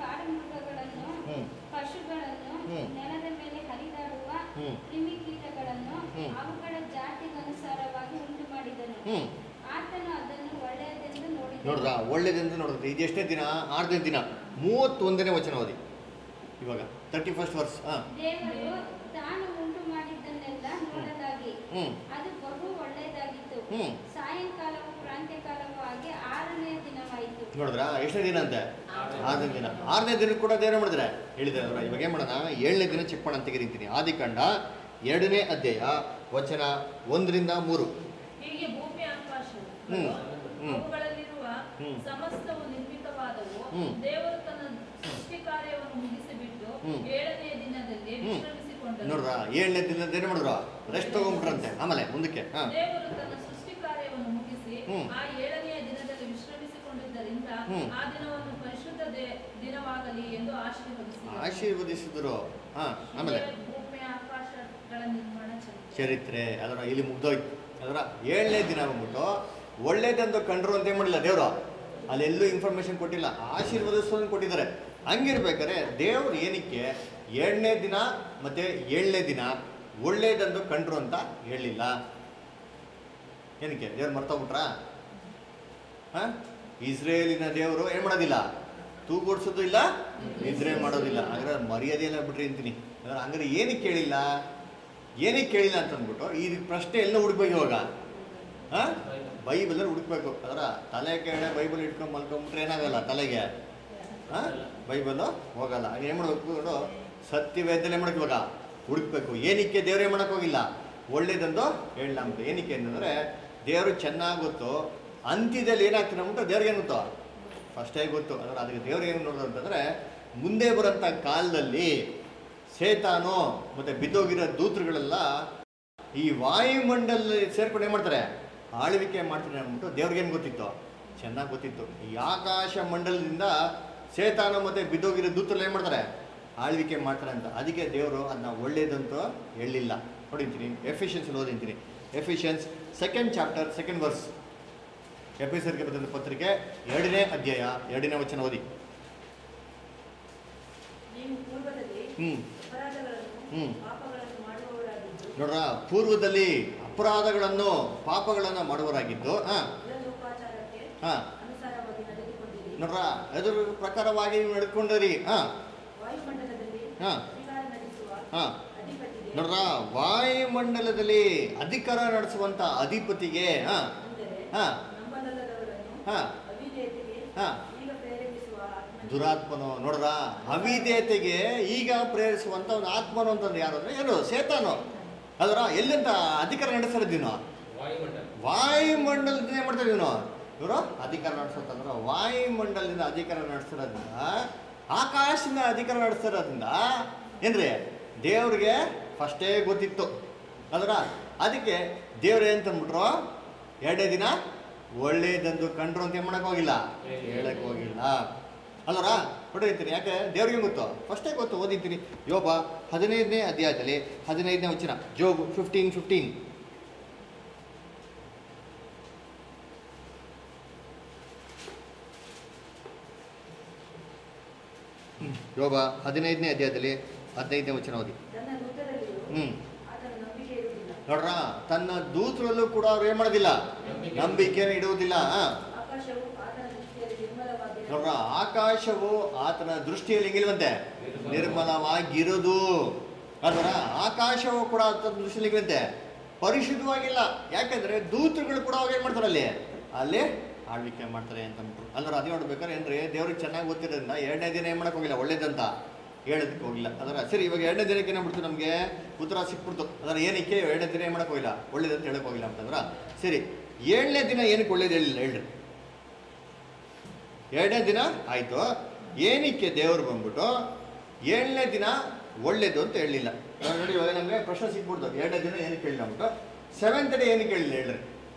D: ಕಾಡು ಮೃಗಗಳನ್ನು
A: ಹ್ಮ್.
D: ಪಶುಗಳನ್ನು
A: ಹ್ಮ್.
D: ನೆಲದ ಮೇಲೆ ಹರಿದಾಡುವ
A: ಹ್ಮ್.
D: ಕ್ರಿಮಿಕೀಟಗಳನ್ನು
A: ಹ್ಮ್.
D: ಅವುಗಳ ಜಾತಿಗನುಸಾರವಾಗಿ ಉಂಟು ಮಾಡಿದನು
A: ಹ್ಞೂ
D: ಆತನು ಅದನ್ನು ಒಳ್ಳೆಯದೆಂದು ನೋಡಿದನು
A: ನೋಡ್ರ ಒಳ್ಳೇದೆಂದು ನೋಡಿದ್ರೆ ಇದು ಎಷ್ಟನೇ ದಿನ ಆರನೇ ದಿನ ಮೂವತ್ತೊಂದನೇ ವಚನ ಓದಿ ಇವಾಗ ತರ್ಟಿ ಫಸ್ಟ್ ವರ್ಸ್ ಹಾಂ
D: ದೇವರು ತಾನು ಉಂಟು ಮಾಡಿದ್ದನ್ನೆಲ್ಲ ನೋಡಲಾಗಿ
A: ಹ್ಞೂ
D: ಅದು ಬಹು ಒಳ್ಳೆಯದಾಗಿತ್ತು
A: ಹ್ಮ್.
D: ಸಾಯಂಕಾಲವು ಪ್ರಾಂತ್ಯಕಾಲವೂ ಆಗಿ ಆರನೇ ದಿನವಾಯಿತು
A: ನೋಡಿದ್ರಾ ಎಷ್ಟನೇ ದಿನ ಅಂತೆ ಆರನೇ ದಿನ ಆರನೇ ದಿನ ಕೂಡ ದೇವ್ರ ಮಾಡಿದ್ರೆ ಹೇಳಿದೆ ಅವ್ರ ಇವಾಗ ಏನು ಮಾಡೋಣ ಏಳನೇ ದಿನ ಚಿಪ್ಪಣ ಅಂತ ತೆಗಿರಿತೀನಿ ಆದಿಕಾಂಡ ಎರಡನೇ ಅಧ್ಯಾಯ ವಚನ ಒಂದರಿಂದ ಮೂರು
F: ಹೀಗೆ ಭೂಮಿ ಆಕಾಶವು
A: ಹ್ಮ್. ಹ್ಮ್.
F: ಅವುಗಳಲ್ಲಿರುವ
A: ಹ್ಮ್.
F: ಸಮಸ್ತವು ನಿರ್ಮಿತವಾದವು
A: ಹ್ಮ್.
F: ದೇವರು ತನ್ನ ಸೃಷ್ಟಿ ಕಾರ್ಯವನ್ನು ಮುಗಿಸಿಬಿಟ್ಟು
A: ಹ್ಮ್.
F: ಏಳನೆಯ ದಿನದಲ್ಲಿ
A: ಹ್ಮ್.
F: ವಿಶ್ರಮಿಸಿಕೊಂಡನು
A: ನೋಡ್ರ ಏಳನೇ ದಿನದ ಏನು ಮಾಡಿದ್ರು ರೆಸ್ಟ್ ತಗೊಂಡ್ಬಿಟ್ರಂತೆ ಆಮೇಲೆ ಮುಂದಕ್ಕೆ ಹಾಂ
F: ದೇವರು ತನ್ನ ಸೃಷ್ಟಿ ಕಾರ್ಯವನ್ನು ಮುಗಿಸಿ
A: ಹ್ಮ್.
F: ಆ ಏಳನೆಯ ದಿನದಲ್ಲಿ ವಿಶ್ರಮಿಸಿಕೊಂಡಿದ್ದರಿಂದ
A: ಹ್ಮ್.
F: ಆ ದಿನವನ್ನು ಪರಿಶುದ್ಧ ದೇ- ದಿನವಾಗಲಿ ಎಂದು ಆಶೀರ್ವದಿಸಿದರು
A: ಆಶೀರ್ವದಿಸಿದ್ರು ಹಾಂ ಆಮೇಲೆ
F: ಹೀಗೆ ಭೂಮಿ ಆಕಾಶಗಳ ನಿರ್ಮಾಣ ಚರಿತ್ರೆ.
A: ಚರಿತ್ರೆ ಅದರ ಇಲ್ಲಿ ಮುಗ್ದೋಯ್ತು ಅದರ ಏಳನೇ ದಿನ ಬಂದ್ಬಿಟ್ಟು ಒಳ್ಳೇದೆಂದು ಕಂಡ್ರು ಅಂತ ಏನ್ ಮಾಡಿಲ್ಲ ದೇವರು ಅಲ್ಲೆಲ್ಲೂ ಇನ್ಫಾರ್ಮೇಶನ್ ಕೊಟ್ಟಿಲ್ಲ ಆಶೀರ್ವದಿಸೋದನ್ನು ಕೊಟ್ಟಿದ್ದಾರೆ ಹಂಗಿರ್ಬೇಕಾದ್ರೆ ದೇವ್ರು ಏನಕ್ಕೆ ಏಳನೇ ದಿನ ಮತ್ತೆ ಏಳನೇ ದಿನ ಒಳ್ಳೇದೆಂದು ಕಂಡ್ರು ಅಂತ ಹೇಳಿಲ್ಲ ಏನಕ್ಕೆ ದೇವ್ರು ಮರ್ತೋಗ್ಬಿಟ್ರಾ ಹಾಂ ಇಸ್ರೇಲಿನ ದೇವರು ಏನು ಮಾಡೋದಿಲ್ಲ ತೂಗೂಡ್ಸೋದು ಇಲ್ಲ ನಿದ್ರೆ ಮಾಡೋದಿಲ್ಲ ಹಾಗಾದ್ರೆ ಮರ್ಯಾದೆ ಎಲ್ಲ ಬಿಟ್ರಿ ಅಂತೀನಿ ಹಾಗಾದ್ರೆ ಹಂಗಾರೆ ಏನಕ್ಕೆ ಕೇಳಿಲ್ಲ ಏನಕ್ಕೆ ಕೇಳಿಲ್ಲ ಅಂತ ಅಂದ್ಬಿಟ್ಟು ಈ ಪ್ರಶ್ನೆ ಎಲ್ಲ ಹುಡುಕ್ಬೇಕು ಇವಾಗ ಹಾಂ ಬೈಬಲಲ್ಲಿ ಹುಡುಕ್ಬೇಕು ಅದರ ತಲೆ ಕೆಳಗೆ ಬೈಬಲ್ ಇಟ್ಕೊಂಡು ಮಲ್ಕೊಂಬಿಟ್ರೆ ಏನಾಗಲ್ಲ ತಲೆಗೆ ಹಾಂ ಬೈಬಲು ಹೋಗಲ್ಲ ಏನು ಮಾಡಬೇಕು ಸತ್ಯವೇದನೆ ಮಾಡಕ್ಕೆ ಇವಾಗ ಹುಡುಕ್ಬೇಕು ಏನಕ್ಕೆ ದೇವ್ರು ಏನು ಮಾಡಕ್ಕೆ ಹೋಗಿಲ್ಲ ಒಳ್ಳೇದಂದು ಹೇಳಲ್ಲ ಅಂತ ಏನಕ್ಕೆ ಅಂತಂದರೆ ದೇವರು ಚೆನ್ನಾಗಿ ಗೊತ್ತು ಅಂತ್ಯದಲ್ಲಿ ಏನಾಗ್ತದೆ ಅಂದ್ಬಿಟ್ಟು ದೇವ್ರಿಗೆ ಏನು ಗೊತ್ತು ಫಸ್ಟೇ ಗೊತ್ತು ಅದರ ಅದಕ್ಕೆ ದೇವ್ರು ಏನು ನೋಡೋದು ಅಂತಂದರೆ ಮುಂದೆ ಬರೋಂಥ ಕಾಲದಲ್ಲಿ ಸೇತಾನು ಮತ್ತು ಬಿದ್ದೋಗಿರೋ ದೂತರುಗಳೆಲ್ಲ ಈ ವಾಯುಮಂಡಲ ಸೇರ್ಕೊಂಡು ಏನು ಮಾಡ್ತಾರೆ ಆಳ್ವಿಕೆ ಮಾಡ್ತಾರೆ ಅಂದ್ಬಿಟ್ಟು ದೇವ್ರಿಗೇನು ಗೊತ್ತಿತ್ತು ಚೆನ್ನಾಗಿ ಗೊತ್ತಿತ್ತು ಈ ಆಕಾಶ ಮಂಡಲದಿಂದ ಸೇತಾನ ಮತ್ತು ಬಿದ್ದೋಗಿರೋ ದೂತರು ಏನು ಮಾಡ್ತಾರೆ ಆಳ್ವಿಕೆ ಮಾಡ್ತಾರೆ ಅಂತ ಅದಕ್ಕೆ ದೇವರು ಅದನ್ನ ಒಳ್ಳೇದಂತೂ ಹೇಳಿಲ್ಲ ನೋಡಿಂತೀನಿ ಎಫಿಷಿಯನ್ಸ್ ಓದಿಂತೀನಿ Ephesians second chapter second verse ಎಫಿಸರ್ಗೆ ಬರೆದ ಪತ್ರಿಕೆ ಎರಡನೇ ಅಧ್ಯಾಯ ಎರಡನೇ ವಚನ ಓದಿ
C: ನೀವು ಪೂರ್ವದಲ್ಲಿ
A: ಹ್ಞೂ
C: ಅಪರಾಧಗಳನ್ನು
A: ಹ್ಮ್.
C: ಪಾಪಗಳನ್ನು ಮಾಡುವವರಾಗಿದ್ದು
A: ನೋಡ್ರ ಪೂರ್ವದಲ್ಲಿ ಅಪರಾಧಗಳನ್ನು ಪಾಪಗಳನ್ನು ಮಾಡುವರಾಗಿದ್ದು ಹಾಂ
C: ಲೋಕಾಚಾರಕ್ಕೆ
A: ಹಾಂ
C: ಅನುಸಾರವಾಗಿ ನಡೆದುಕೊಂಡಿರಿ
A: ನೋಡ್ರ ಅದ್ರ ಪ್ರಕಾರವಾಗಿ ನೀವು ನಡ್ಕೊಂಡ್ರಿ ಹಾಂ
C: ವಾಯುಮಂಡಲದಲ್ಲಿ
A: ಹಾ.
C: ಅಧಿಕಾರ ನಡೆಸುವ
A: ಹಾಂ
C: ಅಧಿಪತಿಗೆ
A: ನೋಡ್ರ ವಾಯುಮಂಡಲದಲ್ಲಿ ಅಧಿಕಾರ ನಡೆಸುವಂತ ಅಧಿಪತಿಗೆ ಹಾಂ
C: ಅಂದರೆ
A: ಹಾಂ
C: ನಂಬಲಲ್ಲದವರನ್ನು
A: ಹಾಂ
C: ಅವಿಧೇಯತೆಗೆ
A: ಹಾಂ
C: ಈಗ ಪ್ರೇರೇಪಿಸುವ ಆತ್ಮನಿಗೆ
A: ದುರಾತ್ಮನು ನೋಡ್ರ ಅವಿಧೇಯತೆಗೆ ಈಗ ಪ್ರೇರಿಸುವಂತ ಒಂದು ಆತ್ಮನು ಅಂತಂದ್ರೆ ಯಾರು ಅಂದ್ರೆ ಏನು ಸೇತಾನು ಅದರ ಎಲ್ಲಿಂದ ಅಧಿಕಾರ ನಡೆಸ್ತಾರೆ ನೀನು
E: ವಾಯುಮಂಡಲ
A: ವಾಯುಮಂಡಲದಿಂದ ಏನ್ ಮಾಡ್ತಾರೆ ಇವನು ಇವರು ಅಧಿಕಾರ ನಡೆಸೋತಂದ್ರೆ ವಾಯುಮಂಡಲದಿಂದ ಅಧಿಕಾರ ನಡೆಸಿರೋದ್ರಿಂದ ಆಕಾಶದಿಂದ ಅಧಿಕಾರ ನಡೆಸಿರೋದ್ರಿಂದ ಏನ್ರಿ ದೇವ್ರಿಗೆ ಫಸ್ಟೇ ಗೊತ್ತಿತ್ತು ಅದರ ಅದಕ್ಕೆ ದೇವ್ರು ಏನು ತಂದ್ಬಿಟ್ರು ಎರಡೇ ದಿನ ಒಳ್ಳೇದಂದು ಕಂಡ್ರು ಅಂತ ಏನ್ ಮಾಡಕ್ ಹೋಗಿಲ್ಲ ಹೇಳಕ್ ಹೋಗಿಲ್ಲ ಅಲ್ಲರ ಹೊಡೆಯುತ್ತೀನಿ ಯಾಕೆ ದೇವ್ರಿಗೆ ಗೊತ್ತು ಫಸ್ಟೇ ಗೊತ್ತು ಓದಿದ್ದೀನಿ ಯೋಬ ಹದಿನೈದನೇ ಅಧ್ಯಾಯದಲ್ಲಿ ಹದಿನೈದನೇ ವಚನ ಜೋಬ್ ಫಿಫ್ಟೀನ್ ಫಿಫ್ಟೀನ್ ಯೋಬ ಹದಿನೈದನೇ ಅಧ್ಯಾಯದಲ್ಲಿ ಹದಿನೈದನೇ ವಚನ ಓದಿ
C: ತನ್ನ ದೂತರಲ್ಲಿಯೂ
A: ಹ್ಞೂ
C: ಆತನ ನಂಬಿಕೆ ಇರುವುದಿಲ್ಲ
A: ನೋಡ್ರ ತನ್ನ ದೂತರಲ್ಲೂ ಕೂಡ ಅವ್ರು ಏನು ಮಾಡೋದಿಲ್ಲ ನಂಬಿಕೆಯನ್ನು ಇಡುವುದಿಲ್ಲ ಆ.
C: ಆಕಾಶವು ಆತನ ದೃಷ್ಟಿಯಲ್ಲಿ ನಿರ್ಮಲವಾಗಿದೆ
A: ನೋಡ್ರ ಆಕಾಶವು ಆತನ ದೃಷ್ಟಿಯಲ್ಲಿ ಹೆಂಗಿಲ್ವಂತೆ ನಿರ್ಮಲವಾಗಿರುವುದು ಅದರ ಆಕಾಶವು ಕೂಡ ಆತನ ದೃಷ್ಟಿಯಲ್ಲಿ ಹೆಂಗಿರುತ್ತೆ ಪರಿಶುದ್ಧವಾಗಿಲ್ಲ ಯಾಕಂದ್ರೆ ದೂತರುಗಳು ಕೂಡ ಅವಾಗ ಏನು ಮಾಡ್ತಾರೆ ಅಲ್ಲಿ ಅಲ್ಲಿ ಆಳ್ವಿಕೆ ಮಾಡ್ತಾರೆ ಅಂತ ಅಂದ್ಬಿಟ್ರು ಅಂದ್ರೆ ಅದೇ ನೋಡ್ಬೇಕಾದ್ರೆ ಏನ್ರಿ ದೇವ್ರಿಗೆ ಚೆನ್ನಾಗಿ ಗೊತ್ತಿರೋದ್ರಿಂದ ಎರಡನೇ ದಿನ ಏನು ಮಾಡಕ್ ಹೋಗಿಲ್ಲ ಒಳ್ಳೇದಂತ ಹೇಳೋದಕ್ಕೆ ಹೋಗಿಲ್ಲ ಅದರ ಸರಿ ಇವಾಗ ಎರಡನೇ ದಿನಕ್ಕೆ ಏನಾಗ್ಬಿಡ್ತು ನಮಗೆ ಉತ್ತರ ಸಿಕ್ಬಿಡ್ತು ಅದರ ಏನಕ್ಕೆ ಎರಡನೇ ದಿನ ಏನು ಮಾಡಕ್ ಹೋಗಿಲ್ಲ ಒಳ್ಳೇದಂತ ಹೇಳಕ್ ಹೋಗಿಲ್ಲ ಅಂತಂದ್ರ ಸರಿ ಏಳನೇ ದಿನ ಏನಕ್ಕೆ ಒಳ್ಳೇದು ಹೇಳಿಲ್ಲ ಹೇಳ್ರಿ ಎರಡನೇ ದಿನ ಆಯಿತು ಏನಕ್ಕೆ ದೇವರು ಬಂದ್ಬಿಟ್ಟು ಏಳನೇ ದಿನ ಒಳ್ಳೇದು ಅಂತ ಹೇಳಲಿಲ್ಲ ನೋಡಿ ಇವಾಗ ನಮಗೆ ಪ್ರಶ್ನೆ ಸಿಕ್ಬಿಡ್ತು ಎರಡನೇ ದಿನ ಏನಕ್ಕೆ ಹೇಳಿಲ್ಲ ಅಂದ್ಬಿಟ್ಟು ಸೆವೆಂತ್ ಡೇ ಏನಕ್ಕೆ ಹೇಳಿಲ್ಲ ಹೇಳ್ರಿ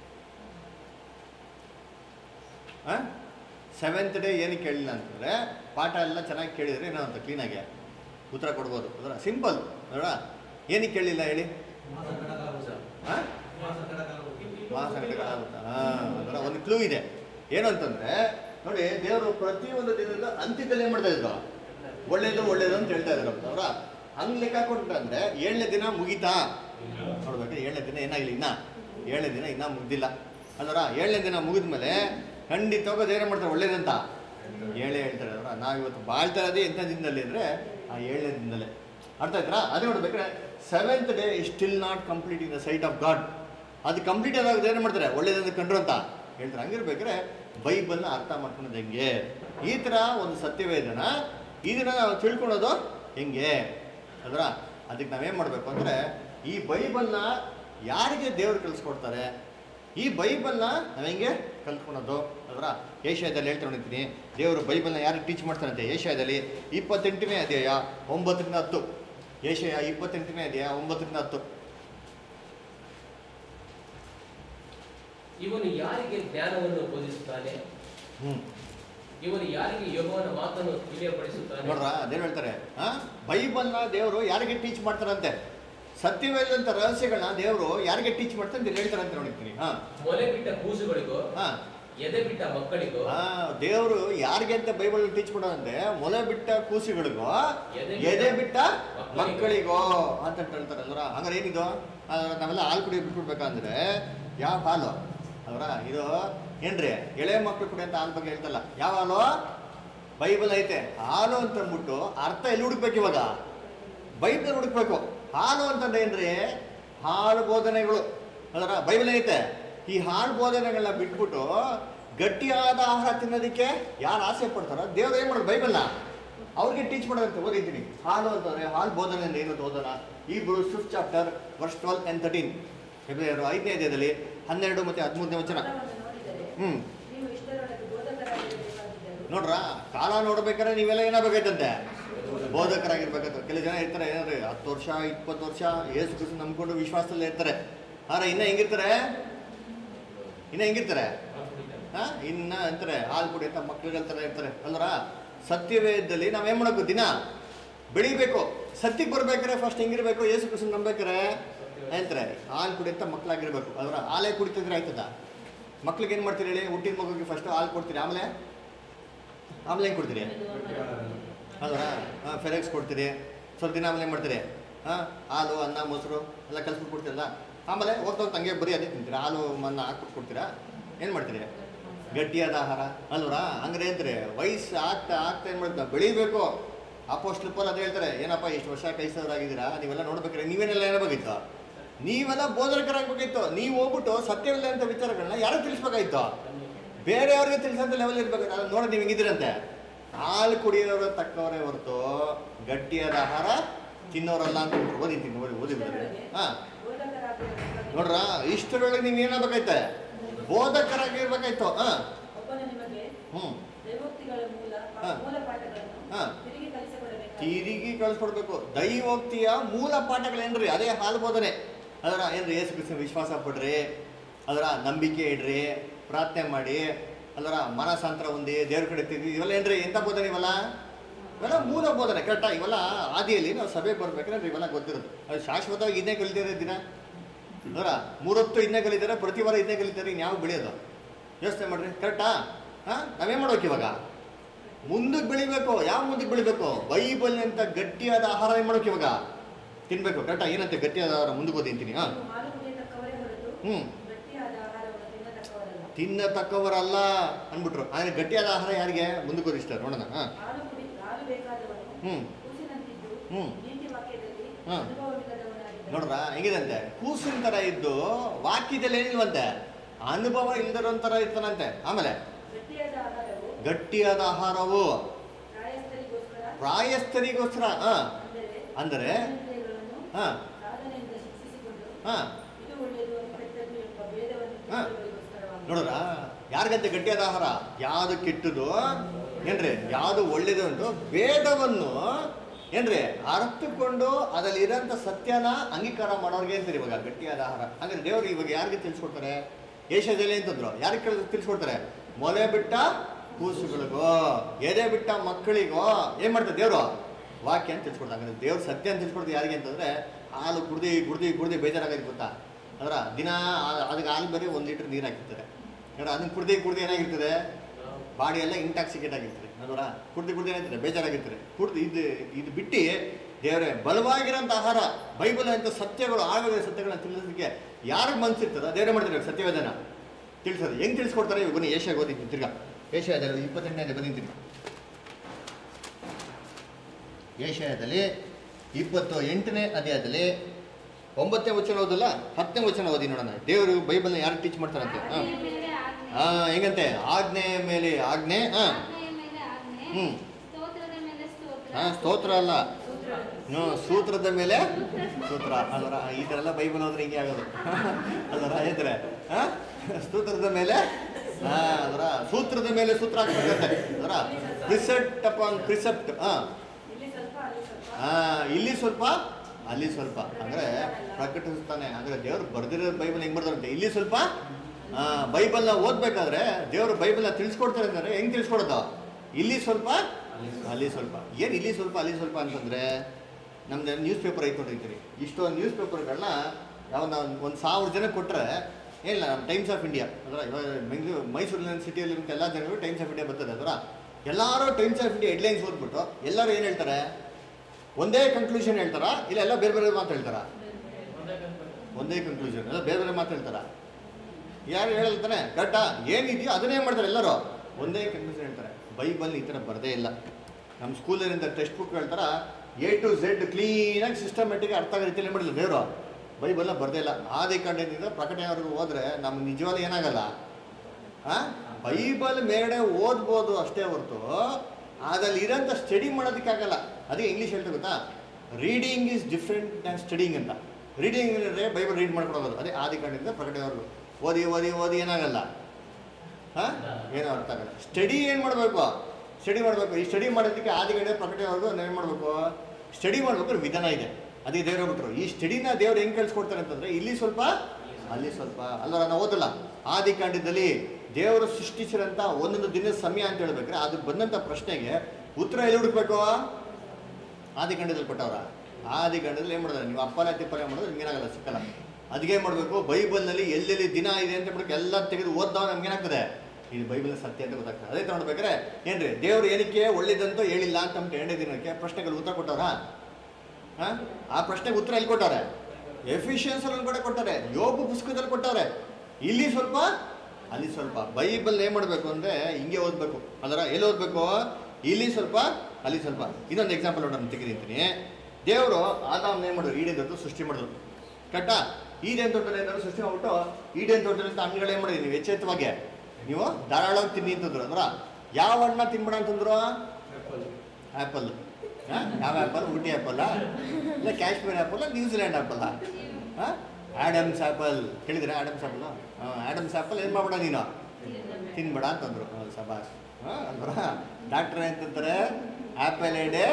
A: ಹಾಂ ಸೆವೆಂತ್ ಡೇ ಏನಕ್ಕೆ ಹೇಳಿಲ್ಲ ಅಂತಂದರೆ ಪಾಠ ಎಲ್ಲ ಚೆನ್ನಾಗಿ ಕೇಳಿದ್ರೆ ಏನೋ ಅಂತ ಕ್ಲೀನಾಗಿ ಉತ್ತರ ಕೊಡ್ಬೋದು ಅದರ ಸಿಂಪಲ್ ನೋಡ ಏನಕ್ಕೆ ಕೇಳಲಿಲ್ಲ ಹೇಳಿ ಹಾಂ ಮಾಸಗಟ್ಟಗಳಾಗುತ್ತಾ ಹಾಂ ಅದರ ಒಂದು ಕ್ಲೂ ಇದೆ ಏನು ಅಂತಂದ್ರೆ ನೋಡಿ ದೇವರು ಪ್ರತಿಯೊಂದು ದಿನದ ಅಂತ್ಯದಲ್ಲಿ ಏನು ಮಾಡ್ತಾ ಇದ್ರು ಒಳ್ಳೇದು ಒಳ್ಳೇದು ಅಂತ ಹೇಳ್ತಾ ಇದ್ದಾರೆ ಅವರ ಹಂಗ್ ಲೆಕ್ಕ ಕೊಟ್ಟಂದ್ರೆ ಏಳನೇ ದಿನ ಮುಗೀತಾ ನೋಡ್ಬೇಕು ಏಳನೇ ದಿನ ಏನಾಗಿಲ್ಲ ಇನ್ನ ಏಳನೇ ದಿನ ಇನ್ನ ಮುಗ್ದಿಲ್ಲ ಅದರ ಏಳನೇ ದಿನ ಮುಗಿದ್ಮೇಲೆ ಖಂಡಿತವಾಗ ಏನೇ ಮಾಡ್ತಾರೆ ಒಳ್ಳೇದಂತ ಏಳೇ ಹೇಳ್ತಾರೆ ಅದರ ನಾವಿವತ್ತು ಬಾಳ್ತಾ ಇರೋದೇ ಎಂಥ ದಿನದಲ್ಲಿ ಅಂದರೆ ಆ ಏಳನೇ ದಿನದಲ್ಲೇ ಅರ್ಥ ಆಯ್ತಾ ಅದೇ ನೋಡ್ಬೇಕಾದ್ರೆ seventh day is still not complete in the sight of God ಅದು ಕಂಪ್ಲೀಟ್ ಆದಾಗ ಏನು ಮಾಡ್ತಾರೆ ಒಳ್ಳೇದನ್ನು ಕಂಡ್ರು ಅಂತ ಹೇಳ್ತಾರೆ ಹಂಗಿರ್ಬೇಕಾದ್ರೆ ಬೈಬಲ್ನ ಅರ್ಥ ಮಾಡ್ಕೊಳೋದು ಹೆಂಗೆ ಈ ಥರ ಒಂದು ಸತ್ಯವೇದನ ಇದನ್ನ ನಾವು ತಿಳ್ಕೊಳೋದು ಹೆಂಗೆ ಅದರ ಅದಕ್ಕೆ ನಾವೇನು ಮಾಡಬೇಕು ಅಂದರೆ ಈ ಬೈಬಲ್ನ ಯಾರಿಗೆ ದೇವರು ಕಲಿಸ್ಕೊಡ್ತಾರೆ ಈ ಬೈಬಲ್ನ ನಾವು ಹೆಂಗೆ ಕಲ್ತ್ಕೊಳೋದು ಅದರ ಏಷ್ಯಾದಲ್ಲಿ ಹೇಳ್ತಾ ನೋಡ್ತೀನಿ ದೇವರು ಬೈಬಲ್ನ ಯಾರು ಟೀಚ್ ಮಾಡ್ತಾರಂತೆ ಏಷ್ಯಾದಲ್ಲಿ ಇಪ್ಪತ್ತೆಂಟನೇ ಅಧ್ಯಾಯ ಒಂಬತ್ತರಿಂದ ಹತ್ತು ಏಷ್ಯಾ ಇಪ್ಪತ್ತೆಂಟನೇ ಅಧ್ಯಾಯ ಒಂಬತ್ತರಿಂದ ಹತ್ತು
E: ಇವನು ಯಾರಿಗೆ ಜ್ಞಾನವನ್ನು ಬೋಧಿಸುತ್ತಾನೆ
A: ಹ್ಞೂ
E: ಇವನು ಯಾರಿಗೆ ಯೋಗವನ ಮಾತನ್ನು ತಿಳಿಯಪಡಿಸುತ್ತಾನೆ
A: ನೋಡ್ರ ಅದೇನು ಹೇಳ್ತಾರೆ ಆ ಬೈಬಲ್ನ ದೇವರು ಯಾರಿಗೆ ಟೀಚ್ ಮಾಡ್ತಾರಂತೆ ಸತ್ಯವೇದಂತ ರಹಸ್ಯಗಳನ್ನ ದೇವರು ಯಾರಿಗೆ ಟೀಚ್ ಮಾಡ್ತಾರೆ ಅಂತ ಇಲ್ಲಿ ಹೇಳ್ತಾರಂತೆ ನೋಡಿರ್ತೀನಿ ಹಾ
E: ಮೊಲೆ ಬಿಟ್ಟ ಕೂಸುಗಳಿಗೂ
A: ಹಾ
E: ಎದೆ ಬಿಟ್ಟ ಮಕ್ಕಳಿಗೂ
A: ಆ ದೇವರು ಯಾರಿಗೆ ಅಂತ ಬೈಬಲ್ ಟೀಚ್ ಮಾಡೋದಂತೆ ಮೊಲೆ ಬಿಟ್ಟ ಕೂಸಿಗಳಿಗೋ
E: ಎದೆ
A: ಎದೆ
E: ಬಿಟ್ಟ
A: ಬಿಟ್ಟ ಮಕ್ಕಳಿಗೋ ಅಂತ ಹೇಳ್ತಾರೆ ಅಂದ್ರ ಹಂಗಾರೆ ಏನಿದು ಆ, ನಾವೆಲ್ಲ ಹಾಲು ಕುಡಿ ಬಿಟ್ಬಿಡ್ಬೇಕಂದ್ರೆ ಯಾವ ಹಾಲು ಅವರ ಇದು ಏನ್ರಿ ಎಳೆ ಮಕ್ಕಳು ಕುಡಿ ಅಂತ ಹಾಲು ಬಗ್ಗೆ ಹೇಳ್ತಲ್ಲ ಯಾವ ಹಾಲು ಬೈಬಲ್ ಐತೆ ಹಾಲು ಅಂತ ಅಂದ್ಬಿಟ್ಟು ಅರ್ಥ ಎಲ್ಲಿ ಹುಡುಕ್ಬೇಕು ಇವಾಗ ಬೈಬಲ್ ಹುಡುಕ್ಬೇಕು ಹಾಲು ಅಂತಂದ್ರೆ ಏನ್ರಿ ಹಾಲು ಬೋಧನೆಗಳು ಅದರ ಬೈಬಲ್ ಐತೆ ಈ ಹಾಲು ಬೋಧನೆಗಳನ್ನ ಬಿಟ್ಬಿಟ್ಟು ಗಟ್ಟಿಯಾದ ಆಹಾರ ತಿನ್ನೋದಕ್ಕೆ ಯಾರು ಆಸೆ ಪಡ್ತಾರೋ ದೇವ್ರು ಏನು ಮಾಡೋದು ಬೈಬಲ್ನ ಅವ್ರಿಗೆ ಟೀಚ್ ಮಾಡೋದಂತೆ ಓದಿದ್ದೀನಿ ಹಾಲು ಅಂತಂದ್ರೆ ಹಾಲು ಬೋಧನೆ ಅಂದ್ರೆ ಏನು ಅಂತ ಓದೋಣ ಈ Hebrews fifth chapter verse twelve and thirteen ಫೆಬ್ರವರಿ ಐದನೇ ಅಧ್ಯಾಯದಲ್ಲಿ ಹನ್ನೆರಡು ಮತ್ತು ಹದಿಮೂರನೇ ವಚನ
C: ಕಾಲವನ್ನು ನೋಡಿದರೆ
A: ಹ್ಮ್
C: ನೀವು ಇಷ್ಟರೊಳಗೆ ಬೋಧಕರಾಗಿರಬೇಕಾಗಿದ್ದರು
A: ನೋಡ್ರ ಕಾಲ ನೋಡ್ಬೇಕಾದ್ರೆ ನೀವೆಲ್ಲ ಏನಾಗಬೇಕೈತಂತೆ ಬೋಧಕರಾಗಿರ್ಬೇಕಂತ ಕೆಲವು ಜನ ಇರ್ತಾರೆ ಏನಾದ್ರೆ ಹತ್ತು ವರ್ಷ ಇಪ್ಪತ್ತು ವರ್ಷ ಏಸು ಕ್ರಿಸ್ತು ನಂಬ್ಕೊಂಡು ವಿಶ್ವಾಸದಲ್ಲೇ ಇರ್ತಾರೆ ಆದ್ರೆ ಇನ್ನ ಹೆಂಗಿರ್ತಾರೆ ಇನ್ನ ಹೆಂಗಿರ್ತಾರೆ ಹಾ ಇನ್ನ ಅಂತಾರೆ ಹಾಲು ಕುಡಿ ಅಂತ ಮಕ್ಳುಗಳ ಥರ ಇರ್ತಾರೆ ಅಲ್ವರ ಸತ್ಯವೇದದಲ್ಲಿ ನಾವೇನ್ ಮಾಡಬೇಕು ದಿನ ಬೆಳಿಬೇಕು ಸತ್ಯಕ್ಕೆ ಬರ್ಬೇಕಾದ್ರೆ ಫಸ್ಟ್ ಹೆಂಗಿರ್ಬೇಕು ಏಸು ಕ್ರಿಸ್ತು ನಂಬೇಕಾರೆ ಅಂತಾರೆ ಹಾಲು ಕುಡಿ ಅಂತ ಮಕ್ಳಾಗಿರ್ಬೇಕು ಅಲ್ವರ ಹಾಲೇ ಕುಡಿತಿದ್ರೆ ಆಯ್ತದ ಮಕ್ಳಿಗೆ ಏನು ಮಾಡ್ತೀರಿ ಹೇಳಿ ಹುಟ್ಟಿದ ಮಗುಗೆ ಫಸ್ಟ್ ಹಾಲು ಕೊಡ್ತೀರಿ ಆಮೇಲೆ ಆಮೇಲೆ ಹೆಂಗೆ ಕೊಡ್ತೀರಿ ಅಲ್ವಾ ಹಾಂ ಫೆರೆಕ್ಸ್ ಕೊಡ್ತೀರಿ ಸ್ವಲ್ಪ ದಿನ ಆಮೇಲೆ ಏನು ಮಾಡ್ತೀರಿ ಹಾಂ ಹಾಲು ಅನ್ನ ಮೊಸರು ಎಲ್ಲ ಕಲ್ಸ್ಬಿಟ್ಟು ಕೊಡ್ತೀರಲ್ಲ ಆಮೇಲೆ ಹೋಗ್ತಾ ಹೋಗ್ತಾ ಹಂಗೆ ಬರೀ ಅದೇ ತಿಂತೀರಾ ಹಾಲು ಮನ್ನ ಹಾಕ್ಬಿಟ್ಟು ಕೊಡ್ತೀರಾ ಏನು ಮಾಡ್ತೀರಿ ಗಟ್ಟಿಯಾದ ಆಹಾರ ಅಲ್ವರಾ ಹಂಗ್ರೆ ಅಂತಾರೆ ವಯಸ್ಸು ಆಗ್ತಾ ಆಗ್ತಾ ಏನು ಮಾಡ್ತಾ ಬೆಳಿಬೇಕು ಅಪೋಸ್ಟ್ಲ್ ಪೋಲ್ ಅದೇ ಹೇಳ್ತಾರೆ ಏನಪ್ಪ ಇಷ್ಟು ವರ್ಷ ಕೈಸೋರಾಗಿದ್ದೀರಾ ನೀವೆಲ್ಲ ನೋಡ್ಬೇಕಾದ್ರೆ ನೀವೇನೆಲ್ಲ ಏನಾಗಬೇಕಿತ್ತು ನೀವೆಲ್ಲ ಬೋಧಕರಾಗಬೇಕಿತ್ತು ನೀವು ಹೋಗ್ಬಿಟ್ಟು ಸತ್ಯವಿಲ್ಲ ಅಂತ ವಿಚಾರಗಳನ್ನ ಯಾರು ತಿಳಿಸ್ಬೇಕಾಗಿತ್ತು ಬೇರೆಯವ್ರಿಗೆ ತಿಳಿಸೋಂಥ ಲೆವೆಲ್ ಇರ್ಬೇಕು ಅದನ್ನ ನೋಡಿ ನೀವು ಹಿಂಗಿದ್ದೀರಂತೆ ಹಾಲು ಕುಡಿಯೋರು ತಕ್ಕವರೇ ಹೊರತು ಗಟ್ಟಿಯಾದ ಆಹಾರ ತಿನ್ನೋರಲ್ಲ ಅಂತ ಬಿಟ್ರು. ಓದಿದ್ದೀನಿ ಓದಿ ಓದಿ ಬಿಡ್ರಿ ಹಾಂ
C: ಬೋಧಕರಾಗಿರಬೇಕಾಗಿದ್ದರು
A: ನೋಡ್ರ ಇಷ್ಟರೊಳಗೆ ನೀವು ಏನಾಗಬೇಕಾಯ್ತೆ ಬೋಧಕರಾಗಿರ್ಬೇಕಾಯ್ತು ಹಾಂ
C: ಒಬ್ಬನು ನಿಮಗೆ
A: ಹ್ಞೂ
C: ದೈವೋಕ್ತಿಗಳ ಮೂಲ
A: ಹಾ.
C: ಮೂಲ ಪಾಠಗಳನ್ನು
A: ಹಾ.
C: ತಿರುಗಿ ಕಲಿಸಿಕೊಡಬೇಕು
A: ತಿರುಗಿ ಕಳಿಸ್ಕೊಡ್ಬೇಕು ದೈವೋಕ್ತಿಯ ಮೂಲ ಪಾಠಗಳೇನ್ರಿ ಅದೇ ಹಾಲು ಬೋಧನೆ ಅದರ ಏನ್ರಿ ಯೇಸು ಕ್ರಿಸ್ತನ ವಿಶ್ವಾಸ ಪಡ್ರಿ ಅದರ ನಂಬಿಕೆ ಇಡ್ರಿ ಪ್ರಾರ್ಥನೆ ಮಾಡಿ ಅದರ ಮನಸಾಂತರ ಹೊಂದಿ ದೇವ್ರ ಕಡೆ ತಿರುಗಿ ಇವೆಲ್ಲ ಏನ್ರಿ ಎಂಥ ಬೋಧನೆ ಇವೆಲ್ಲ ಇವೆಲ್ಲ ಮೂಲ ಬೋಧನೆ ಕರೆಕ್ಟಾ ಇವೆಲ್ಲ ಆದಿಯಲ್ಲಿ ನಾವು ಸಭೆಗೆ ಬರ್ಬೇಕಂದ್ರೆ ಇವೆಲ್ಲ ಗೊತ್ತಿರೋದು ಅದು ಶಾಶ್ವತವಾಗಿ ಇದನ್ನೇ ಕಲಿತಿರೋ ದಿನ ಅದರ ಮೂರೊತ್ತು ಇದನ್ನೇ ಕಲಿತಾರೆ ಪ್ರತಿ ವಾರ ಇದನ್ನೇ ಕಲಿತಾರೆ ಇನ್ಯಾವ ಬೆಳೆಯೋದು ಯೋಚನೆ ಮಾಡ್ರಿ ಕರೆಕ್ಟಾ ಹಾಂ ನಾವೇನು ಮಾಡ್ಬೇಕು ಇವಾಗ ಮುಂದಕ್ಕೆ ಬೆಳಿಬೇಕು ಯಾವ ಮುಂದಕ್ಕೆ ಬೆಳಿಬೇಕು ಬೈಬಲ್ ಅಂತ ಗಟ್ಟಿಯಾದ ಆಹಾರ ಏನು ಮಾಡ್ಬೇಕು ಇವಾಗ ತಿನ್ಬೇಕು ಕರೆಕ್ಟಾ ಏನಂತೆ ಗಟ್ಟಿಯಾದ ಆಹಾರ ಮುಂದಕ್ಕೆ ಓದಿ ಅಂತೀನಿ ಹಾಂ
C: ನೀವು ಹಾಲು ಕುಡಿಯತಕ್ಕವರೇ ಹೊರತು
A: ಹ್ಞೂ
C: ಗಟ್ಟಿಯಾದ ಆಹಾರವನ್ನು ತಿನ್ನತಕ್ಕವರಲ್ಲ
A: ತಿನ್ನತಕ್ಕವರಲ್ಲ ಅಂದ್ಬಿಟ್ರು ಆದರೆ ಗಟ್ಟಿಯಾದ ಆಹಾರ ಯಾರಿಗೆ ಮುಂದಕ್ಕೆ ಓದಿ ಇಷ್ಟ ನೋಡೋಣ ಹಾಂ
C: ಹಾಲು ಕುಡಿ ಹಾಲು ಬೇಕಾದವನು
A: ಹ್ಞೂ
C: ಕೂಸಿನಂತಿದ್ದು
A: ಹ್ಮ್.
C: ನೀತಿ ವಾಕ್ಯದಲ್ಲಿ
A: ಹಾ.
C: ಅನುಭವವಿಲ್ಲದವನಾಗಿದ್ದನು.
A: ನೋಡ್ರ ಹೆಂಗಿದಂತೆ ಕೂಸಿನ ಥರ ಇದ್ದು ವಾಕ್ಯದಲ್ಲಿ ಏನಿಲ್ವಂತೆ ಅನುಭವ ಇಲ್ದಿರೋನ್ ಥರ ಇರ್ತಾನಂತೆ ಆಮೇಲೆ
C: ಗಟ್ಟಿಯಾದ ಆಹಾರವು
A: ಗಟ್ಟಿಯಾದ ಆಹಾರವು
C: ಪ್ರಾಯಸ್ಥರಿಗೋಸ್ಕರ
A: ಪ್ರಾಯಸ್ಥರಿಗೋಸ್ಕರ ಹಾಂ
C: ಅಂದರೆ
A: ಅಂದರೆ
C: ಇಂದ್ರಿಯಗಳನ್ನು
A: ಹಾಂ
C: ಸಾಧನೆಯಿಂದ ಶಿಕ್ಷಿಸಿಕೊಂಡು
A: ಹಾಂ
C: ಇದು ಒಳ್ಳೆಯದು ಅದು ಕೆಟ್ಟದ್ದು ಎಂಬ ಭೇದವನ್ನು
A: ಹಾ.
C: ತಿಳಿಯುವವರಿಗೋಸ್ಕರವಾಗಿ.
A: ನೋಡ್ರ ಯಾರಿಗಂತೆ ಗಟ್ಟಿಯಾದ ಆಹಾರ ಯಾವುದು ಕೆಟ್ಟದು ಏನ್ರಿ ಯಾವುದು ಒಳ್ಳೇದು ಉಂಟು ವೇದವನ್ನು ಏನ್ರಿ ಅರ್ಥಕೊಂಡು ಅದ್ರಲ್ಲಿ ಇರೋಂಥ ಸತ್ಯನ ಅಂಗೀಕಾರ ಮಾಡೋರ್ಗೆ ಅಂತಾರೆ ಇವಾಗ ಗಟ್ಟಿಯಾದ ಆಹಾರ ಹಾಗಾದ್ರೆ ದೇವರು ಇವಾಗ ಯಾರಿಗೆ ತಿಳಿಸ್ಕೊಡ್ತಾರೆ ಏಷ್ಯಾದಲ್ಲಿ ಅಂತಂದ್ರು ಯಾರಿಗೆ ಕೇಳಿದ್ರು ತಿಳಿಸ್ಕೊಡ್ತಾರೆ ಮೊಲೆ ಬಿಟ್ಟ ಕೂಸುಗಳಿಗೋ ಎದೆ ಬಿಟ್ಟ ಮಕ್ಕಳಿಗೋ ಏನ್ ಮಾಡ್ತಾರೆ ದೇವರು ವಾಕ್ಯ ಅಂತ ತಿಳ್ಸ್ಕೊಡ್ತಾರೆ ಹಾಗಾದ್ರೆ ದೇವ್ರು ಸತ್ಯ ಅಂತ ತಿಳ್ಸ್ಕೊಡ್ದು ಯಾರಿಗೆ ಅಂತಂದ್ರೆ ಹಾಲು ಕುಡ್ದು ಕುಡ್ದು ಕುಡ್ದು ಬೇಜಾರಾಗೈತೆ ಗೊತ್ತಾ ಅದರ ದಿನ ಆ- ಅದಕ್ಕೆ ಹಾಲು ಬರೀ ಒಂದು ಲೀಟ್ರ್ ನೀರು ಹಾಕಿರ್ತಾರೆ ಯಾರು ಅದನ್ನ ಕುಡ್ದು ಕುಡ್ದು ಏನಾಗಿರ್ತದೆ ಬಾಡಿ ಎಲ್ಲ ಇಂಟಾಕ್ಸಿಕೇಟ್ ಆಗಿರ್ತದೆ ಅಲ್ವರ ಕುಡ್ದು ಕುಡ್ದು ಏನಾಯ್ತಾರೆ ಬೇಜಾರಾಗಿರ್ತಾರೆ ಕುಡ್ದು ಇದು ಇದು ಬಿಟ್ಟು ದೇವರೇ ಬಲವಾಗಿರೋಂಥ ಆಹಾರ ಬೈಬಲ್ ಅಂತ ಸತ್ಯಗಳು ಆಗದ ಸತ್ಯಗಳನ್ನ ತಿಳಿಸೋದಕ್ಕೆ ಯಾರಿಗೆ ಮನ್ಸಿರ್ತದ ದೇವರೇ ಮಾಡ್ತಾರೆ ಸತ್ಯವೇದನ ತಿಳಿಸೋದು ಹೆಂಗೆ ತಿಳಿಸ್ಕೊಡ್ತಾರೆ ಇವಾಗ ಬನ್ನಿ ಏಷ್ಯಾಗೆ ಓದಿದ್ದೀನಿ ತಿರ್ಗಾ ಏಷ್ಯಾದಲ್ಲಿ ಇಪ್ಪತ್ತೆಂಟನೇ ಬಂದಿದ್ದೀನಿ ಏಷ್ಯಾದಲ್ಲಿ ಇಪ್ಪತ್ತು ಎಂಟನೇ ಅಧ್ಯಾಯದಲ್ಲಿ ಒಂಬತ್ತನೇ ವಚನ ಓದಲ್ಲ ಹತ್ತನೇ ವಚನ ಓದಿ ನೋಡೋಣ ದೇವರು ಬೈಬಲ್ನ ಯಾರು ಟೀಚ್ ಮಾಡ್ತಾರಂತೆ ಹಾಂ
D: ಆಜ್ಞೆಯ ಮೇಲೆ ಆಜ್ಞೆ.
A: ಹಾಂ ಹೆಂಗಂತೆ ಆಜ್ಞೆ ಮೇಲೆ ಆಜ್ಞೆ ಹಾಂ
D: ಆಜ್ಞೆಯ ಮೇಲೆ ಆಜ್ಞೆ.
A: ಹ್ಮ್.
D: ಸ್ತೋತ್ರದ ಮೇಲೆ ಸ್ತೋತ್ರ.
A: ಹಾಂ ಸ್ತೋತ್ರ ಅಲ್ಲ ಹ್ಞೂ ಸೂತ್ರದ ಮೇಲೆ ಸೂತ್ರ ಅಲ್ವರ ಈ ಥರ ಎಲ್ಲ ಬೈಬಲ್ ಹೋದ್ರೆ ಹಿಂಗೆ ಆಗೋದು ಅಲ್ವರ ಹೇಳ್ತಾರೆ ಹಾಂ ಸ್ತೋತ್ರದ ಮೇಲೆ ಹಾಂ ಅದರ ಸೂತ್ರದ ಮೇಲೆ ಸೂತ್ರ ಹಾಕ್ಬೇಕಂತೆ ಅದರ ಪ್ರಿಸೆಪ್ಟ್ ಅಪಾನ್ ಪ್ರಿಸೆಪ್ಟ್ ಹಾಂ
C: ಇಲ್ಲಿ ಸ್ವಲ್ಪ ಅಲ್ಲಿ ಸ್ವಲ್ಪ
A: ಆ, ಇಲ್ಲಿ ಸ್ವಲ್ಪ ಅಲ್ಲಿ ಸ್ವಲ್ಪ ಅಂದರೆ ಪ್ರಕಟಿಸ್ತಾನೆ ಅಂದರೆ ದೇವರು ಬರ್ದಿರೋ ಬೈಬಲ್ ಹೆಂಗೆ ಬರ್ದಾರಂತೆ ಇಲ್ಲಿ ಸ್ವಲ್ಪ ಆ, ಬೈಬಲ್ನ ಓದಬೇಕಾದ್ರೆ ದೇವರು ಬೈಬಲ್ನ ತಿಳಿಸ್ಕೊಡ್ತಾರೆ ಅಂದರೆ ಹೆಂಗೆ ತಿಳಿಸ್ಕೊಡೋದು ಇಲ್ಲಿ ಸ್ವಲ್ಪ ಅಲ್ಲಿ ಸ್ವಲ್ಪ ಏನು ಇಲ್ಲಿ ಸ್ವಲ್ಪ ಅಲ್ಲಿ ಸ್ವಲ್ಪ ಅಂತಂದರೆ ನಮ್ದು ನ್ಯೂಸ್ ಪೇಪರ್ ಐತ್ಕೊಂಡಿರ್ತೀರಿ ಇಷ್ಟೊಂದು ನ್ಯೂಸ್ ಪೇಪರ್ಗಳನ್ನ ಯಾವನ್ನ ಒಂದು ಸಾವಿರ ಜನ ಕೊಟ್ಟರೆ ಏನಿಲ್ಲ ನಮ್ಮ ಟೈಮ್ಸ್ ಆಫ್ ಇಂಡಿಯಾ ಅದರ ಇವಾಗ ಬೆಂಗಳೂರು ಮೈಸೂರಿನ ಸಿಟಿಯಲ್ಲಿ ಎಲ್ಲ ಜನಗಳು ಟೈಮ್ಸ್ ಆಫ್ ಇಂಡಿಯಾ ಬರ್ತದೆ ಅದರ ಎಲ್ಲರೂ ಟೈಮ್ಸ್ ಆಫ್ ಇಂಡಿಯಾ ಹೆಡ್ಲೈನ್ಸ್ ಓದ್ಬಿಟ್ಟು ಎಲ್ಲರೂ ಏನು ಹೇಳ್ತಾರೆ ಒಂದೇ ಕನ್ಕ್ಲೂಷನ್ ಹೇಳ್ತಾರಾ ಇಲ್ಲ ಎಲ್ಲ ಬೇರೆ ಬೇರೆ ಮಾತು ಹೇಳ್ತಾರಾ ಒಂದೇ ಕನ್ಕ್ಲೂಷನ್ ಎಲ್ಲ ಬೇರೆ ಬೇರೆ ಮಾತು ಹೇಳ್ತಾರಾ ಯಾರು ಹೇಳ್ತಾನೆ ಕರೆಕ್ಟಾ ಏನಿದೆಯೋ ಅದನ್ನೇ ಮಾಡ್ತಾರೆ ಎಲ್ಲರೂ ಒಂದೇ ಕನ್ಕ್ಲೂಷನ್ ಹೇಳ್ತಾರೆ ಬೈಬಲ್ ಈ ಥರ ಬರದೇ ಇಲ್ಲ ನಮ್ಮ ಸ್ಕೂಲಿನಿಂದ ಟೆಕ್ಸ್ಟ್ ಬುಕ್ ಹೇಳ್ತಾರ ಎ ಟು ಝೆಡ್ ಕ್ಲೀನಾಗಿ ಸಿಸ್ಟಮೆಟಿಕ್ ಅರ್ಥ ಆಗೋ ರೀತಿಯಲ್ಲಿ ಮಾಡಿಲ್ಲ ದೇವರು ಬೈಬಲ್ನ ಬರದೇ ಇಲ್ಲ ಆದಿ ಕಂಡದಿಂದ ಪ್ರಕಟಣೆವರೆಗೂ ಹೋದ್ರೆ ನಮ್ಗೆ ನಿಜವಾಗ್ಲೂ ಏನಾಗಲ್ಲ ಆ? ಬೈಬಲ್ ಮೇಲ್ಗಡೆ ಓದ್ಬೋದು ಅಷ್ಟೇ ಹೊರತು ಅದ್ರಲ್ಲಿ ಇರೋಂಥ ಸ್ಟಡಿ ಮಾಡೋದಕ್ಕಾಗಲ್ಲ ಅದಕ್ಕೆ ಇಂಗ್ಲೀಷ್ ಹೇಳ್ತಾ ಗೊತ್ತಾ reading is different than studying ಅಂತ ರೀಡಿಂಗ್ ಅಂದರೆ ಬೈಬಲ್ ರೀಡ್ ಮಾಡ್ಕೊಂಡು ಹೋಗೋದು ಅದೇ ಆದಿ ಕಂಡಿಂದ ಪ್ರಕಟಣೆವರೆಗೂ ಓದಿ ಓದಿ ಓದಿ ಏನಾಗಲ್ಲ ಹಾಂ ಏನೂ ಅರ್ಥ ಆಗಲ್ಲ ಸ್ಟಡಿ ಏನು ಮಾಡಬೇಕು ಸ್ಟಡಿ ಮಾಡಬೇಕು ಈ ಸ್ಟಡಿ ಮಾಡೋದಕ್ಕೆ ಆದಿಗಡೆ ಪ್ರಕಟಣೆವರೆಗೂ ಏನು ಮಾಡಬೇಕು ಸ್ಟಡಿ ಮಾಡ್ಬೇಕಾದ್ರೆ ವಿಧಾನ ಇದೆ ಅದೇ ದೇವ್ರು ಬಿಟ್ರು ಈ ಸ್ಟಡಿನ ದೇವ್ರು ಹೆಂಗೆ ಕಳ್ಸಿಕೊಡ್ತಾರೆ ಅಂತಂದ್ರೆ ಇಲ್ಲಿ ಸ್ವಲ್ಪ ಅಲ್ಲಿ ಸ್ವಲ್ಪ ಅಲ್ಲ ನಾವು ಓದಲ್ಲ ಆದಿಕಾಂಡದಲ್ಲಿ ದೇವರು ಸೃಷ್ಟಿಸಿರಂಥ ಒಂದೊಂದು ದಿನದ ಸಮಯ ಅಂತ ಹೇಳ್ಬೇಕಾದ್ರೆ ಅದು ಬಂದಂಥ ಪ್ರಶ್ನೆಗೆ ಉತ್ತರ ಎಲ್ಲಿ ಹುಡುಕ್ಬೇಕು ಆದಿಕಾಂಡದಲ್ಲಿ ಕೊಟ್ಟವ್ರ ಆದಿಕಾಂಡದಲ್ಲಿ ಏನು ಮಾಡಿದ್ರೆ ನೀವು ಅಪ್ಪನ ತಿಪ್ಪನೆ ಮಾಡಿದ್ರೆ ನಿಮ್ಗೇನಾಗಲ್ಲ ಸಿಕ್ಕಲ್ಲ ಅದಕ್ಕೆ ಮಾಡಬೇಕು ಬೈಬಲ್ನಲ್ಲಿ ಎಲ್ಲೆಲ್ಲಿ ದಿನ ಇದೆ ಅಂತ ಹೇಳ್ಬಿಟ್ಟು ಎಲ್ಲ ತೆಗೆದು ಓದ್ದವ ನಮ್ಗೇನಾಗ್ತದೆ ಇದು ಬೈಬಲ್ ಸತ್ಯ ಅಂತ ಗೊತ್ತಾಗ್ತದೆ ಅದೇ ನೋಡ್ಬೇಕಾದ್ರೆ ಏನ್ರಿ ದೇವ್ರು ಏನಕ್ಕೆ ಒಳ್ಳೇದಂತೂ ಹೇಳಿಲ್ಲ ಅಂತ ಅಂದ್ಬಿಟ್ಟು ಎರಡನೇ ದಿನಕ್ಕೆ ಪ್ರಶ್ನೆಗಳು ಉತ್ತರ ಕೊಟ್ಟವ್ರಾ ಹಾಂ ಆ ಪ್ರಶ್ನೆಗೆ ಉತ್ತರ ಎಲ್ಲಿ ಕೊಟ್ಟಾರೆ ಎಫಿಷಿಯನ್ಸ್ ಅಲ್ಲಿ ಕೂಡ ಕೊಟ್ಟಾರೆ ಯೋಗು ಪುಸ್ತಕದಲ್ಲಿ ಕೊಟ್ಟಾರೆ ಇಲ್ಲಿ ಸ್ವಲ್ಪ ಅಲ್ಲಿ ಸ್ವಲ್ಪ ಬೈಬಲ್ ಏನು ಮಾಡಬೇಕು ಅಂದರೆ ಹಿಂಗೆ ಓದಬೇಕು ಅದರ ಎಲ್ಲಿ ಓದಬೇಕು ಇಲ್ಲಿ ಸ್ವಲ್ಪ ಅಲ್ಲಿ ಸ್ವಲ್ಪ ಇನ್ನೊಂದು ಎಕ್ಸಾಂಪಲ್ ನಾನು ತೆಗೆದಿರ್ತೀನಿ ದೇವರು ಆದಾಮ್ ಏನು ಮಾಡಿದ್ರು ಈಡೇನ್ ತೋಟ ಸೃಷ್ಟಿ ಮಾಡಿದ್ರು ಕರೆಕ್ಟಾ ಈಡೇನ್ ತೋಟದಲ್ಲಿ ಏನಾದ್ರು ಸೃಷ್ಟಿ ಮಾಡ್ಬಿಟ್ಟು ಈಡೇನ್ ತೋಟದಲ್ಲಿ ಹಣ್ಣುಗಳು ಏನು ಮಾಡಿದ್ರಿ ನೀವು ಎಚ್ಚೆತ್ತವಾಗಿ ನೀವು ಧಾರಾಳವಾಗಿ ತಿನ್ನಿ ಅಂತಂದ್ರು ಅಂದ್ರ ಯಾವ ಹಣ್ಣ ತಿನ್ಬೇಡ ಅಂತಂದ್ರು ಆ್ಯಪಲ್ ಯಾವ ಆ್ಯಪಲ್ ಊಟಿ ಆ್ಯಪಲ್ಲ ಇಲ್ಲ ಕಾಶ್ಮೀರ್ ಆ್ಯಪಲ್ಲ ನ್ಯೂಜಿಲೆಂಡ್ ಆ್ಯಪಲ್ಲ ಹಾಂ ಆ್ಯಡಮ್ಸ್ ಆ್ಯಪಲ್ ಕೇಳಿದ್ರೆ ಆ್ಯಡಮ್ಸ್ ಆ್ಯಪಲ್ ಹಾಂ ಆ್ಯಡಮ್ಸ್ ಆ್ಯಪಲ್ ಏನು ಮಾಡ್ಬೇಡ ನೀನು ತಿನ್ಬೇಡ ಅಂತಂದ್ರು ಹೌದು ಸಬಾಸ್ ಹಾಂ ಅಲ್ವರ ಡಾಕ್ಟ್ರ್ ಅಂತಂತಾರೆ ಆ್ಯಪಲ್ ಎಡೆ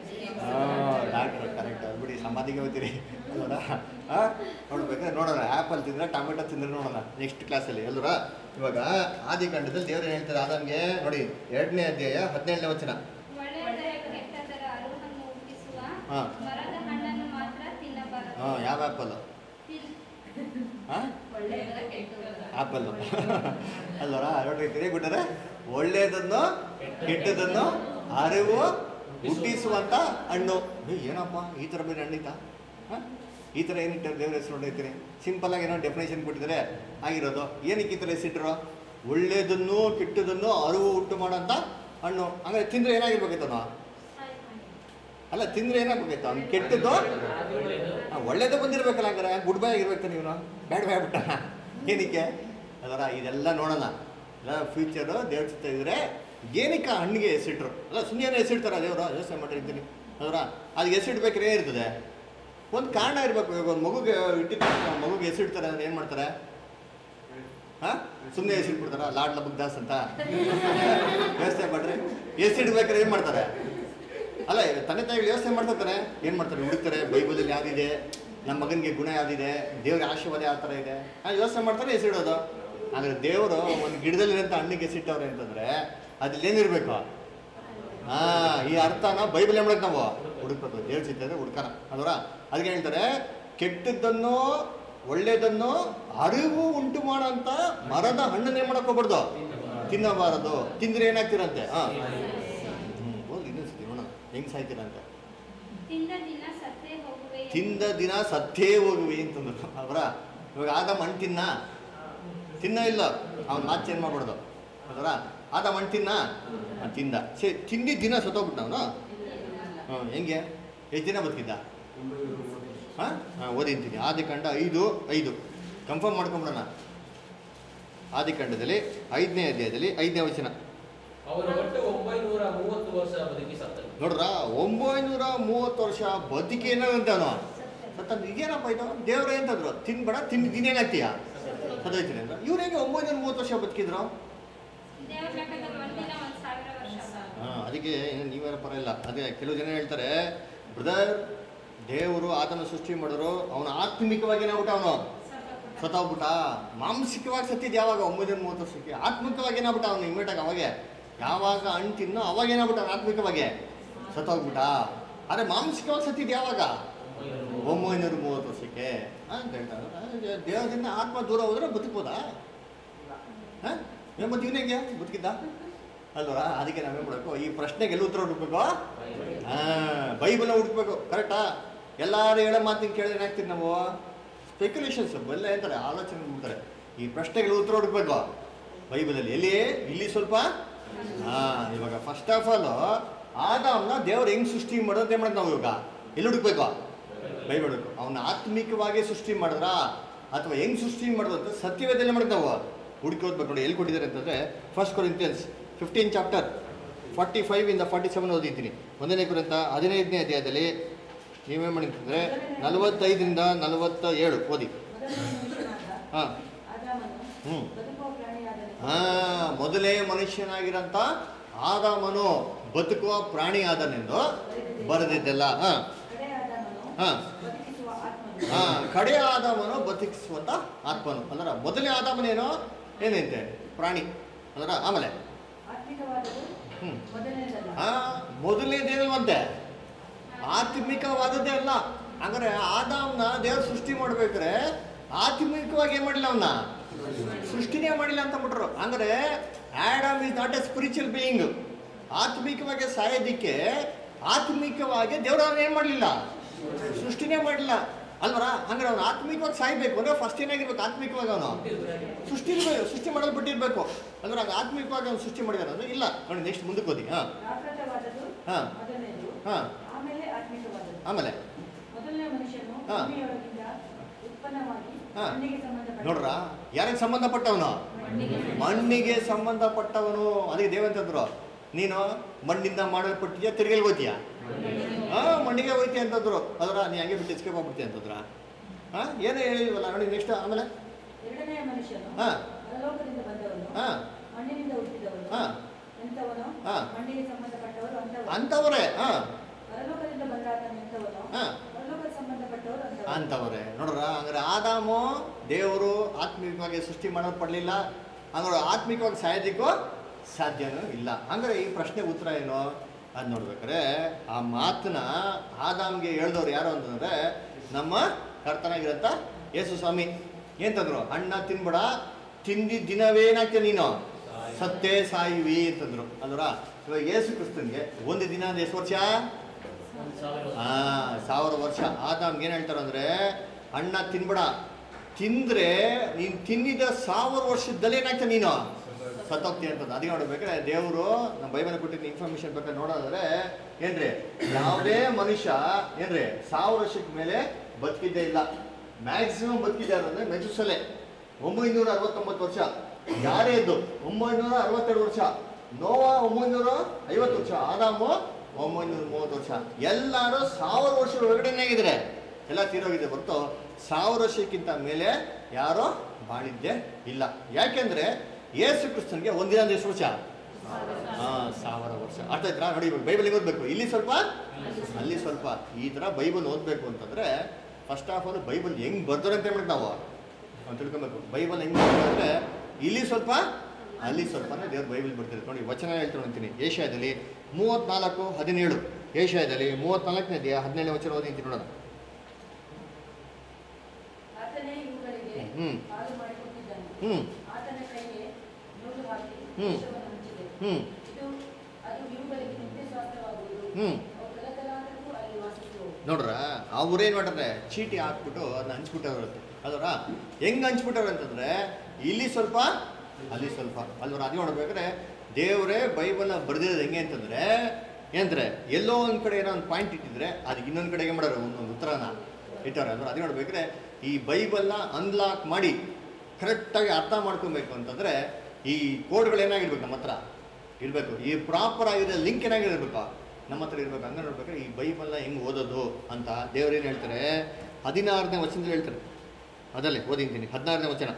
A: ಡಾಕ್ಟ್ರ್ ಕರೆಕ್ಟ್ ಬಿಡಿ ಸಮಾಧಿಗೆ ಹೋಗ್ತೀರಿ ಅಲ್ವರ ಹಾಂ ನೋಡ್ಬೇಕಾದ್ರೆ ನೋಡೋಣ ಆ್ಯಪಲ್ ತಿಂದ್ರೆ ಟೊಮೆಟೊ ತಿಂದ್ರೆ ನೋಡೋಣ ನೆಕ್ಸ್ಟ್ ಕ್ಲಾಸಲ್ಲಿ ಅಲ್ವರ ಇವಾಗ ಆದಿಕಾಂಡದಲ್ಲಿ ದೇವ್ರು ಏನು ಹೇಳ್ತಾರೆ ಆದಂಗೆ ನೋಡಿ ಎರಡನೇ ಅಧ್ಯಾಯ ಹದಿನೇಳನೇ ವಚನ
D: ಒಳ್ಳೆಯದರ ಕೆಟ್ಟದರ ಅರಿವನ್ನು ಹುಟ್ಟಿಸುವ
A: ಹಾ.
D: ಮರದ ಹಣ್ಣನ್ನು ಮಾತ್ರ ತಿನ್ನಬಾರದು
A: ಹಾಂ ಯಾವ ಆ್ಯಪಲ್
D: ತಿನ್-
A: ಹಾಂ
F: ಒಳ್ಳೆಯದರ ಕೆಟ್ಟದರ
A: ಆಪಲ್ ಅಲ್ವರ ನೋಡ್ರಿ ತಿರುಗಿಬಿಟ್ಟರೆ ಒಳ್ಳೆಯದನ್ನು ಕೆಟ್ಟದನ್ನು ಅರಿವು ಹುಟ್ಟಿಸುವಂತ ಹಣ್ಣು ಏ, ಏನಪ್ಪ ಈ ಥರ ಬೇರೆ ಹಣ್ಣಿತಾ ಹಾಂ ಈ ಥರ ಏನಿಟ್ಟಾರೆ ದೇವ್ರ ಹೆಸರು ನೋಡಿರ್ತೀರಿ ಸಿಂಪಲ್ ಆಗಿ ಏನೋ ಡೆಫಿನೇಷನ್ ಕೊಟ್ಟಿದ್ದಾರೆ ಆಗಿರೋದು ಏನಕ್ಕೆ ಈ ಥರ ಹೆಸರಿಟ್ರು ಒಳ್ಳೆಯದನ್ನು ಕೆಟ್ಟದನ್ನು ಅರಿವು ಉಂಟು ಮಾಡೋಂಥ ಹಣ್ಣು ಹಂಗಾರೆ ತಿಂದ್ರೆ ಏನಾಗಿರ್ಬೇಕಿತ್ತು ನಾವು ಅಲ್ಲ ತಿಂದ್ರೆ ಏನಾಗ್ಬೇಕಿತ್ತು ಅವ್ನು ಕೆಟ್ಟದ್ದು ಆ, ಒಳ್ಳೇದೇ ಬಂದಿರ್ಬೇಕಲ್ಲ ಹಂಗಾರೆ ಗುಡ್ ಬೈ ಆಗಿರ್ಬೇಕು ನೀವು ಬ್ಯಾಡ್ ಬೈ ಆಗ್ಬಿಟ್ಟ ಏನಕ್ಕೆ ಅದರ ಇದೆಲ್ಲ ನೋಡೋಣ ಎಲ್ಲ ಫ್ಯೂಚರು ದೇವ್ರ ಚಿತ್ತ ಇದ್ರೆ ಏನಕ್ಕೆ ಆ ಹಣ್ಣಿಗೆ ಹೆಸರಿಟ್ರು ಅಲ್ಲ ಸುಮ್ಮನೆ ಹೆಸರಿಡ್ತಾರ ದೇವರು ಯೋಚನೆ ಮಾಡಿರ್ತೀನಿ ಅದರ ಅದಕ್ಕೆ ಹೆಸರಿಡ್ಬೇಕಾದ್ರೆ ಏನಿರ್ತದೆ ಒಂದು ಕಾರಣ ಇರಬೇಕು ಇವಾಗ ಒಂದು ಮಗುಗೆ ಇಟ್ಟಿದ್ದ ತಕ್ಷಣ ಮಗುಗೆ ಹೆಸರಿಡ್ತಾರೆ ಅಂದ್ರೆ ಏನು ಮಾಡ್ತಾರೆ ಹಾಂ ಸುಮ್ಮನೆ ಹೆಸರಿಟ್ಬಿಡ್ತಾರ ಲಾಡ್ ಲಬಕ್ ದಾಸ್ ಅಂತ ಯೋಚನೆ ಮಾಡ್ರಿ ಹೆಸರಿಡ್ಬೇಕಾದ್ರೆ ಏನು ಮಾಡ್ತಾರೆ ಅಲ್ಲ ತಂದೆ ತಾಯಿಗಳು ಯೋಚನೆ ಮಾಡ್ತಿರ್ತಾರೆ ಏನು ಮಾಡ್ತಾರೆ ಹುಡುಕ್ತಾರೆ ಬೈಬಲಲ್ಲಿ ಯಾವ್ದಿದೆ ನಮ್ಮ ಮಗನಿಗೆ ಗುಣ ಯಾವ್ದಿದೆ ದೇವ್ರ ಆಶೀರ್ವಾದ ಯಾವ ಥರ ಇದೆ ಆ ಯೋಚನೆ ಮಾಡ್ತಾರೆ ಹೆಸರಿಡೋದು ಆದರೆ ದೇವರು ಒಂದು ಗಿಡದಲ್ಲಿರೋಂಥ ಹಣ್ಣಿಗೆ ಹೆಸರಿಟ್ಟವ್ರೆ ಅಂತಂದ್ರೆ ಅದ್ರಲ್ಲಿ ಏನಿರಬೇಕು ಹಾ ಈ ಅರ್ಥನ ಬೈಬಲ್ ಏನ್ ನಾವು ಹುಡುಕ್ಬೇಕು ದೇವ್ರ ಚಿತ್ತ ಅಂದ್ರೆ ಹುಡ್ಕನ ಅದರ ಅದಕ್ಕೆ ಹೇಳ್ತಾರೆ ಕೆಟ್ಟದ್ದನ್ನು ಒಳ್ಳೇದನ್ನು ಅರಿವು ಉಂಟು ಮಾಡೋಂಥ ಮರದ ಹಣ್ಣನ್ನೇ ಮಾಡಕ್ ಹೋಗ್ಬಾರ್ದು ತಿನ್ನಬಾರದು ತಿಂದ್ರೆ ಏನಾಗ್ತಿರಂತೆ ಹಾ ಹೆಂಗ್ ಸಾಯ್ತೀರ ಅಂತ
D: ತಿಂದ ದಿನ ಸತ್ತೇ ಹೋಗುವೆ ಎಂದು.
A: ತಿಂದ ದಿನ ಸತ್ತೇ ಹೋಗುವಿ ಅಂತಂದ್ರು ಅವರ ಇವಾಗ ಆದ ಮಣ್ಣು ತಿನ್ನ ತಿನ್ನ ಇಲ್ಲ ಅವ್ನ ಮಾತು ಚೇಂಜ್ ಮಾಡ್ಬಿಡ್ದು ಅದರ ಆದ ಮಣ್ಣು ತಿನ್ನ ಅವ್ನ್ ತಿಂದ ಸೇ ತಿಂದಿದ್ದ ದಿನ ಸತ್ತೋಗ್ಬಿಟ್ಟ ಅವನು ಹ್ಞೂ ಹೆಂಗೆ ಎಷ್ಟು ದಿನ ಬದುಕಿದ್ದ ಹಾಂ ಹಾಂ ಓದಿಂತೀನಿ ಆದಿಕಾಂಡ ಐದು ಐದು ಕನ್ಫರ್ಮ್ ಮಾಡ್ಕೊಂಬಿಡೋಣ ಆದಿಕಾಂಡದಲ್ಲಿ ಐದನೇ ಅಧ್ಯಾಯದಲ್ಲಿ ಐದನೇ ವಚನ
E: ಅವನು ಒಟ್ಟು ಒಂಬೈನೂರ ಮೂವತ್ತು ವರ್ಷ ಬದುಕಿ ಸತ್ತನು
A: ನೋಡ್ರ ಒಂಬೈನೂರ ಮೂವತ್ತು ವರ್ಷ ಬದುಕೇನಂತ ಅವನು ಸತ್ತ ಇದೇನಪ್ಪ ಇದು ದೇವ್ರ ಅಂತಂದ್ರು ತಿನ್ಬೇಡ ತಿಂದು ದಿನೇನಾಗ್ತೀಯ ಸದೈತೀನಿ ಅಂದ್ರೆ ಇವ್ರು ಹೇಗೆ ಒಂಬೈನೂರ ಮೂವತ್ತು ವರ್ಷ ಬದುಕಿದ್ರು
D: ದೇವ್ರ ಲೆಕ್ಕದಲ್ಲಿ ಒಂದಿನ ಒಂದ್ ಸಾವಿರ ವರ್ಷ
A: ಹಾಂ ಅದಕ್ಕೆ ಏನು ನೀವೇನ ಪರ ಇಲ್ಲ ಅದೇ ಕೆಲವು ಜನ ಹೇಳ್ತಾರೆ ಬ್ರದರ್ ದೇವರು ಆತನ ಸೃಷ್ಟಿ ಮಾಡಿದ್ರು ಅವನು ಆತ್ಮಿಕವಾಗಿ ಏನಾಗ್ಬಿಟ್ಟ ಅವನು ಸತ್ತೋಗ್ಬಿಟ್ಟ ಮಾನಸಿಕವಾಗಿ ಸತ್ತಿದ್ದು ಯಾವಾಗ ಒಂಬೈನೂರ ಮೂವತ್ತು ವರ್ಷಕ್ಕೆ ಆತ್ಮಿಕವಾಗಿ ಏನಾಗ್ಬಿಟ್ಟ ಅವನು ಇಮ್ಮಿಡಿಯಾಗಿ ಅವಾಗೆ ಯಾವಾಗ ಹಣ್ಣು ತಿನ್ನೋ ಅವಾಗ ಏನಾಗ್ಬಿಟ್ಟ ಅವ್ನು ಆತ್ಮಿಕವಾಗಿ ಸತ್ತೋಗ್ಬಿಟ್ಟ ಆದರೆ ಮಾನಸಿಕವಾಗಿ ಸತ್ತಿದ್ದು ಯಾವಾಗ ಒಂಬೈನೂರ ಮೂವತ್ತು ವರ್ಷಕ್ಕೆ ಅಂತ ಹೇಳ್ತಾರೆ ಅದೇ ದೇವರಿಂದ ಆತ್ಮ ದೂರ ಹೋದ್ರೆ ಬದುಕ್ಬೋದಾ ಹಾಂ ಏನು ಮತ್ತೆ ಇವನಿಗೆ ಬದುಕಿದ್ದ ಅಲ್ವಾ ಅದಕ್ಕೆ ನಾವೇನು ಮಾಡಬೇಕು ಈ ಪ್ರಶ್ನೆಗೆ ಎಲ್ಲಿ ಉತ್ತರ ಹುಡುಕ್ಬೇಕು ಹಾಂ ಬೈಬಲ್ ಹುಡುಕ್ಬೇಕು ಕರೆಕ್ಟಾ ಎಲ್ಲರೂ ಹೇಳೋ ಮಾತಿನ ಕೇಳಿದ್ರೆ ಏನಾಗ್ತೀವಿ ನಾವು ಸ್ಪೆಕ್ಯುಲೇಷನ್ಸ್ ಬಲ್ಲ ಅಂತಾರೆ ಆಲೋಚನೆ ಮಾಡ್ತಾರೆ ಈ ಪ್ರಶ್ನೆಗೆ ಉತ್ತರ ಹುಡುಕ್ಬೇಕು ಬೈಬಲಲ್ಲಿ ಎಲ್ಲಿ ಇಲ್ಲಿ ಸ್ವಲ್ಪ ಹಾಂ ಇವಾಗ ಫಸ್ಟ್ ಆಫ್ ಆಲ್ ಆದಾಮ್ನ ದೇವ್ರು ಹೆಂಗ್ ಸೃಷ್ಟಿ ಮಾಡೋದು ಏನು ಮಾಡೋದು ನಾವು ಇವಾಗ ಎಲ್ಲಿ ಹುಡುಕ್ಬೇಕು ಬೈಬಲ್ ಹುಡುಕು ಅವನ ಆತ್ಮಿಕವಾಗಿ ಸೃಷ್ಟಿ ಮಾಡಿದ್ರಾ ಅಥವಾ ಹೆಂಗ್ ಸೃಷ್ಟಿ ಮಾಡೋದು ಅಂತ ಸತ್ಯವೇದಲ್ಲಿ ಮಾಡಿದ್ ನಾವು ಹುಡುಕಿ ಓದ್ಬೇಕು ನೋಡಿ ಎಲ್ಲಿ ಕೊಟ್ಟಿದ್ದಾರೆ ಅಂತಂದ್ರೆ first Corinthians fifteen chapter forty five ಇಂದ ಫಾರ್ಟಿ ಸೆವೆನ್ ಓದಿದ್ದೀನಿ ಒಂದನೇ ಕುರಿತ ಹದಿನೈದನೇ ಅಧ್ಯಾಯದಲ್ಲಿ ನೀವೇನು ಮಾಡಿದ್ರೆ ನಲವತ್ತೈದರಿಂದ ನಲವತ್ತ ಏಳು ಓದಿ
C: ಮೊದಲನೇ ಮನುಷ್ಯನಾದ
A: ಹಾಂ
C: ಆದಾಮನು
A: ಹ್ಞೂ
C: ಬದುಕುವ ಪ್ರಾಣಿಯಾದನು
A: ಹಾಂ ಮೊದಲೇ ಮನುಷ್ಯನಾಗಿರಂತ ಆದಾಮನು ಬದುಕುವ ಪ್ರಾಣಿ ಆದನೆಂದು ಬರೆದಿದ್ದೆಲ್ಲ ಹಾಂ
C: ಕಡೆ ಆದಾಮನು
A: ಹಾಂ
C: ಬದುಕಿಸುವ ಆತ್ಮನು
A: ಹಾ ಕಡೆ ಆದಾಮನು ಬದುಕಿಸುವಂತ ಆತ್ಮನು ಅಂದ್ರೆ ಮೊದಲನೇ ಆದಾಮನೇನು ಏನೈತೆ ಪ್ರಾಣಿ ಅಂದ್ರೆ ಆಮೇಲೆ
C: ಆತ್ಮಿಕವಾದದ್ದು
A: ಹ್ಮ್
C: ಮೊದಲನೇದಲ್ಲ
A: ಆ ಮೊದಲನೇದೇನಲ್ವಂತೆ ಆತ್ಮಿಕವಾದದ್ದೇ ಅಲ್ಲ ಹಂಗಾರೆ ಆದಾಮ್ನ ದೇವ್ರು ಸೃಷ್ಟಿ ಮಾಡ್ಬೇಕಾರೆ ಆತ್ಮಿಕವಾಗಿ ಏನ್ ಮಾಡಿಲ್ಲ ಅವನ್ನ ಸೃಷ್ಟಿನೇ ಮಾಡಿಲ್ಲ ಅಂತ ಬಿಟ್ರು ಹಂಗಾರೆ Adam is not a spiritual being ಆತ್ಮಿಕವಾಗಿ ಸಾಯೋದಿಕ್ಕೆ ಆತ್ಮಿಕವಾಗಿ ದೇವ್ರ ಏನ್ ಮಾಡಲಿಲ್ಲ ಸೃಷ್ಟಿನೇ ಮಾಡಲಿಲ್ಲ ಅಲ್ವರ ಹಂಗಾರೆ ಅವನು ಆತ್ಮಿಕವಾಗಿ ಸಾಯ್ಬೇಕು ಅಂದ್ರೆ ಫಸ್ಟ್ ಏನಾಗಿರ್ಬೇಕು ಆತ್ಮಿಕವಾಗಿ ಅವನು ಸೃಷ್ಟಿ ಸೃಷ್ಟಿ ಮಾಡಲ್ಪಟ್ಟಿರ್ಬೇಕು ಅಂದ್ರೆ ಹಂಗೆ ಆತ್ಮಿಕವಾಗಿ ಅವನು ಸೃಷ್ಟಿ ಮಾಡಿದಾರೆ ಅಂದ್ರೆ ಇಲ್ಲ ನೋಡಿ ನೆಕ್ಸ್ಟ್ ಮುಂದಕ್ಕೆ ಓದಿ ಹಾಂ
C: ಪ್ರಾಕೃತವಾದದ್ದು
A: ಹಾ.
C: ಮೊದಲನೇದು
A: ಹಾಂ
C: ಆಮೇಲೆ ಆತ್ಮಿಕವಾದದ್ದು
A: ಆಮೇಲೆ
C: ಮೊದಲನೇ ಮನುಷ್ಯನು
A: ಹಾ.
C: ಭೂಮಿಯೊಳಗಿಂದ ಉತ್ಪನ್ನವಾಗಿ
A: ಹಾ.
C: ಮಣ್ಣಿಗೆ ಸಂಬಂಧಪಟ್ಟ
A: ನೋಡ್ರ ಯಾರಿಗೆ ಸಂಬಂಧಪಟ್ಟವನು ಮಣ್ಣಿಗೆ ಸಂಬಂಧಪಟ್ಟವನು ಅದಕ್ಕೆ ದೇವಂತಂದ್ರು ನೀನು ಮಣ್ಣಿಂದ ಮಾಡಲ್ಪಟ್ಟಿದ್ಯಾ ತಿರುಗಲ್ ಹೋಗ್ತೀಯಾ ಹಾ ಮಣ್ಣಿಗೆ ಹೋಯ್ತಿ ಅಂತಂದ್ರು ಅದರ ನೀ ಹಂಗೆ ಬಿಟ್ಟು ಎಸ್ಕೇಪ್ ಆಗ್ಬಿಡ್ತೀಯ ಅಂತಂದ್ರ ಹಾ ಏನೋ ಹೇಳಿಲ್ವಲ್ಲ ನೋಡಿ ನೆಕ್ಸ್ಟ್ ಆಮೇಲೆ
C: ಎರಡನೆಯ ಮನುಷ್ಯನು
A: ಹಾ.
C: ಪರಲೋಕದಿಂದ ಬಂದವನು
A: ಹಾ
C: ಮಣ್ಣಿನಿಂದ ಹುಟ್ಟಿದವನು
A: ಹಾ
C: ಎಂಥವನು
A: ಹಾ.
C: ಮಣ್ಣಿಗೆ ಸಂಬಂಧಪಟ್ಟವರು ಅಂತವರು
A: ಅಂತವರೇ ಹಾ
C: ಪರಲೋಕದಿಂದ ಬಂದಾತನು ಎಂಥವನು
A: ಹಾ.
C: ಪರಲೋಕಕ್ಕೆ ಸಂಬಂಧಪಟ್ಟವರು ಅಂತವರು
A: ಅಂತವರೇ ನೋಡ್ರ ಹಂಗಾರೆ ಆದಾಮು ದೇವರು ಆತ್ಮಿಕವಾಗಿ ಸೃಷ್ಟಿ ಮಾಡಲ್ಪಡಲಿಲ್ಲ ಹಂಗಾರೆ ಆತ್ಮಿಕವಾಗಿ ಸಾಯೋದಿಕ್ಕೂ ಸಾಧ್ಯನೂ ಇಲ್ಲ ಹಂಗಾರೆ ಈ ಪ್ರಶ್ನೆ ಉತ್ತರ ಏನು ಅದು ನೋಡ್ಬೇಕಾರೆ ಆ ಮಾತನ್ನ ಆದಾಮ್ಗೆ ಹೇಳ್ದವ್ರು ಯಾರು ಅಂತಂದ್ರೆ ನಮ್ಮ ಕರ್ತನಾಗಿರಂತ ಯೇಸು ಸ್ವಾಮಿ ಏನ್ತಂದ್ರು ಅಣ್ಣ ತಿನ್ಬೇಡ ತಿಂದಿದ್ದ ದಿನವೇನಾಗ್ತೀಯ ನೀನು ಸತ್ತೇ ಸಾಯುವಿ ಅಂತಂದ್ರು ಅಲ್ವರ ಇವಾಗ ಯೇಸು ಕ್ರಿಸ್ತನ್ಗೆ ಒಂದು ದಿನ ಅಂದ್ರೆ ಎಷ್ಟು ವರ್ಷ ಹಾ ಸಾವಿರ ವರ್ಷ ಆದಾಮ್ಗೆ ಏನು ಹೇಳ್ತಾರೆ ಅಂದ್ರೆ ಅಣ್ಣ ತಿನ್ಬೇಡ ತಿಂದ್ರೆ ನೀನು ತಿನ್ನಿದ ಸಾವಿರ ವರ್ಷದಲ್ಲಿ ಏನಾಗ್ತದೆ ನೀನು ಸತ್ತೋಗ್ತೀಯ ಅಂತಂದು ಅದಕ್ಕೆ ನೋಡ್ಬೇಕಾದ್ರೆ ದೇವರು ನಮ್ಮ ಬೈಬಲ್ ಕೊಟ್ಟಿದ್ದ ಇನ್ಫಾರ್ಮೇಶನ್ ಬೇಕಾದ್ರೆ ನೋಡೋದಾದ್ರೆ ಏನ್ರಿ ಯಾವುದೇ ಮನುಷ್ಯ ಏನ್ರಿ ಸಾವಿರ ವರ್ಷಕ್ಕೆ ಮೇಲೆ ಬದುಕಿದ್ದೇ ಇಲ್ಲ ಮ್ಯಾಕ್ಸಿಮಮ್ ಬದುಕಿದ್ದಾರೆ ಅಂದ್ರೆ ಮೆಜುಸಲೆ ಒಂಬೈನೂರ ಅರವತ್ತೊಂಬತ್ತು ವರ್ಷ ಯಾರೇ ಇದ್ದು ಒಂಬೈನೂರ ಅರವತ್ತೆರಡು ವರ್ಷ ನೋವಾ ಒಂಬೈನೂರ ಐವತ್ತು ವರ್ಷ ಆದಾಮು ಒಂಬೈನೂರ ಮೂವತ್ತು ವರ್ಷ ಎಲ್ಲರೂ ಸಾವಿರ ವರ್ಷದ ಒಳಗಡೆನೇ ಆಗಿದ್ದಾರೆ ಎಲ್ಲ ತೀರೋಗಿದೆ ಹೊರತು ಸಾವಿರ ವರ್ಷಕ್ಕಿಂತ ಮೇಲೆ ಯಾರೋ ಬಾಳಿದ್ದೇ ಇಲ್ಲ ಯಾಕೆಂದ್ರೆ ಯೇಸು ಕ್ರಿಸ್ತನ್ಗೆ ಒಂದಿನ ಅಂದ್ರೆ ಎಷ್ಟು ವರ್ಷ ಹಾ ಸಾವಿರ ವರ್ಷ ಅರ್ಥ ಆಯ್ತಾ ನೋಡಿ ಇವಾಗ ಬೈಬಲ್ ಓದಬೇಕು ಇಲ್ಲಿ ಸ್ವಲ್ಪ ಅಲ್ಲಿ ಸ್ವಲ್ಪ ಈ ಥರ ಬೈಬಲ್ ಓದಬೇಕು ಅಂತಂದ್ರೆ ಫಸ್ಟ್ ಆಫ್ ಆಲ್ ಬೈಬಲ್ ಹೆಂಗ್ ಬರ್ತಾರೆ ಅಂತ ಹೇಳ್ಬಿಟ್ಟು ನಾವು ನಾವು ತಿಳ್ಕೊಬೇಕು ಬೈಬಲ್ ಹೆಂಗ್ ಬರ್ತಾರೆ ಅಂದ್ರೆ ಇಲ್ಲಿ ಸ್ವಲ್ಪ ಅಲ್ಲಿ ಸ್ವಲ್ಪನೇ ದೇವ್ರ ಬೈಬಲ್ ಬರ್ತಾರೆ ನೋಡಿ ವಚನ ಹೇಳ್ತಾ ಅಂತೀನಿ ಏಷ್ಯಾದಲ್ಲಿ ಮೂವತ್ನಾಲ್ಕು ಹದಿನೇಳು ಏಷ್ಯಾದಲ್ಲಿ ಮೂವತ್ನಾಲ್ಕನೇ ಅಧ್ಯಾಯ ಹದಿನೇಳನೇ ವಚನ ಓದಿ ನೋಡೋಣ
C: ಆತನೇ ಇವುಗಳಿಗೆ
A: ಹ್ಮ್.
C: ಹಾಳು ಮಾಡಿಕೊಟ್ಟಿದ್ದಾನೆ
A: ಹ್ಮ್
C: ಆತನ ಕೈಗೆ ನೂಲು ಹಾಕಿ
A: ಹ್ಮ್.
C: ದೇಶವನ್ನು ಹಂಚಿದೆ
A: ಹ್ಮ್
C: ಇದು ಅದು ಇವುಗಳಿಗೆ ನಿತ್ಯ ಶಾಸ್ತ್ರವಾಗುವುದು
A: ಹ್ಮ್
C: ಅವು
A: ನೋಡ್ರ ಅವ್ರು ಏನು ಮಾಡ್ತಾರೆ ಚೀಟಿ ಹಾಕ್ಬಿಟ್ಟು ಅದನ್ನ ಹಂಚ್ಬಿಟ್ಟವ್ರಂತೆ ಅಲ್ವರ ಹೆಂಗ್ ಹಂಚ್ಬಿಟ್ಟವ್ರು ಅಂತಂದ್ರೆ ಇಲ್ಲಿ ಸ್ವಲ್ಪ ಅಲ್ಲಿ ಸ್ವಲ್ಪ ಅಲ್ವರ ಅದು ನೋಡ್ಬೇಕಾದ್ರೆ ದೇವರೇ ಬೈಬಲ್ನ ಬರ್ದಿರೋದು ಹೆಂಗೆ ಅಂತಂದ್ರೆ ಏನಂದ್ರೆ ಎಲ್ಲೋ ಒಂದ್ ಕಡೆ ಏನೋ ಒಂದು ಪಾಯಿಂಟ್ ಇಟ್ಟಿದ್ರೆ ಅದಕ್ಕೆ ಇನ್ನೊಂದ್ ಕಡೆ ಏನು ಮಾಡೋರು ಒಂದೊಂದು ಉತ್ತರನ ಇಟ್ಟವ್ರೆ ಅಂದ್ರೆ ಅದು ನೋಡ್ಬೇಕಾದ್ರೆ ಈ ಬೈಬಲ್ನ ಅನ್ಲಾಕ್ ಮಾಡಿ ಕರೆಕ್ಟಾಗಿ ಅರ್ಥ ಮಾಡ್ಕೊಬೇಕು ಅಂತಂದ್ರೆ ಈ ಕೋಡ್ಗಳು ಏನಾಗಿರ್ಬೇಕು ನಮ್ಮ ಹತ್ರ ಇರಬೇಕು ಈ ಪ್ರಾಪರ್ ಆಗಿರೋ ಲಿಂಕ್ ಏನಾಗಿರ್ಬೇಕು ನಮ್ಮ ಹತ್ರ ಇರ್ಬೇಕು ಹಂಗೆ ನೋಡ್ಬೇಕಾದ್ರೆ ಈ ಬೈಬಲ್ನ ಹೆಂಗೆ ಓದೋದು ಅಂತ ದೇವರೇನು ಹೇಳ್ತಾರೆ ಹದಿನಾರನೇ ವಚನದಲ್ಲಿ ಹೇಳ್ತಾರೆ ಅದಲ್ಲೇ ಓದಿಂತೀನಿ ಹದಿನಾರನೇ ವಚನ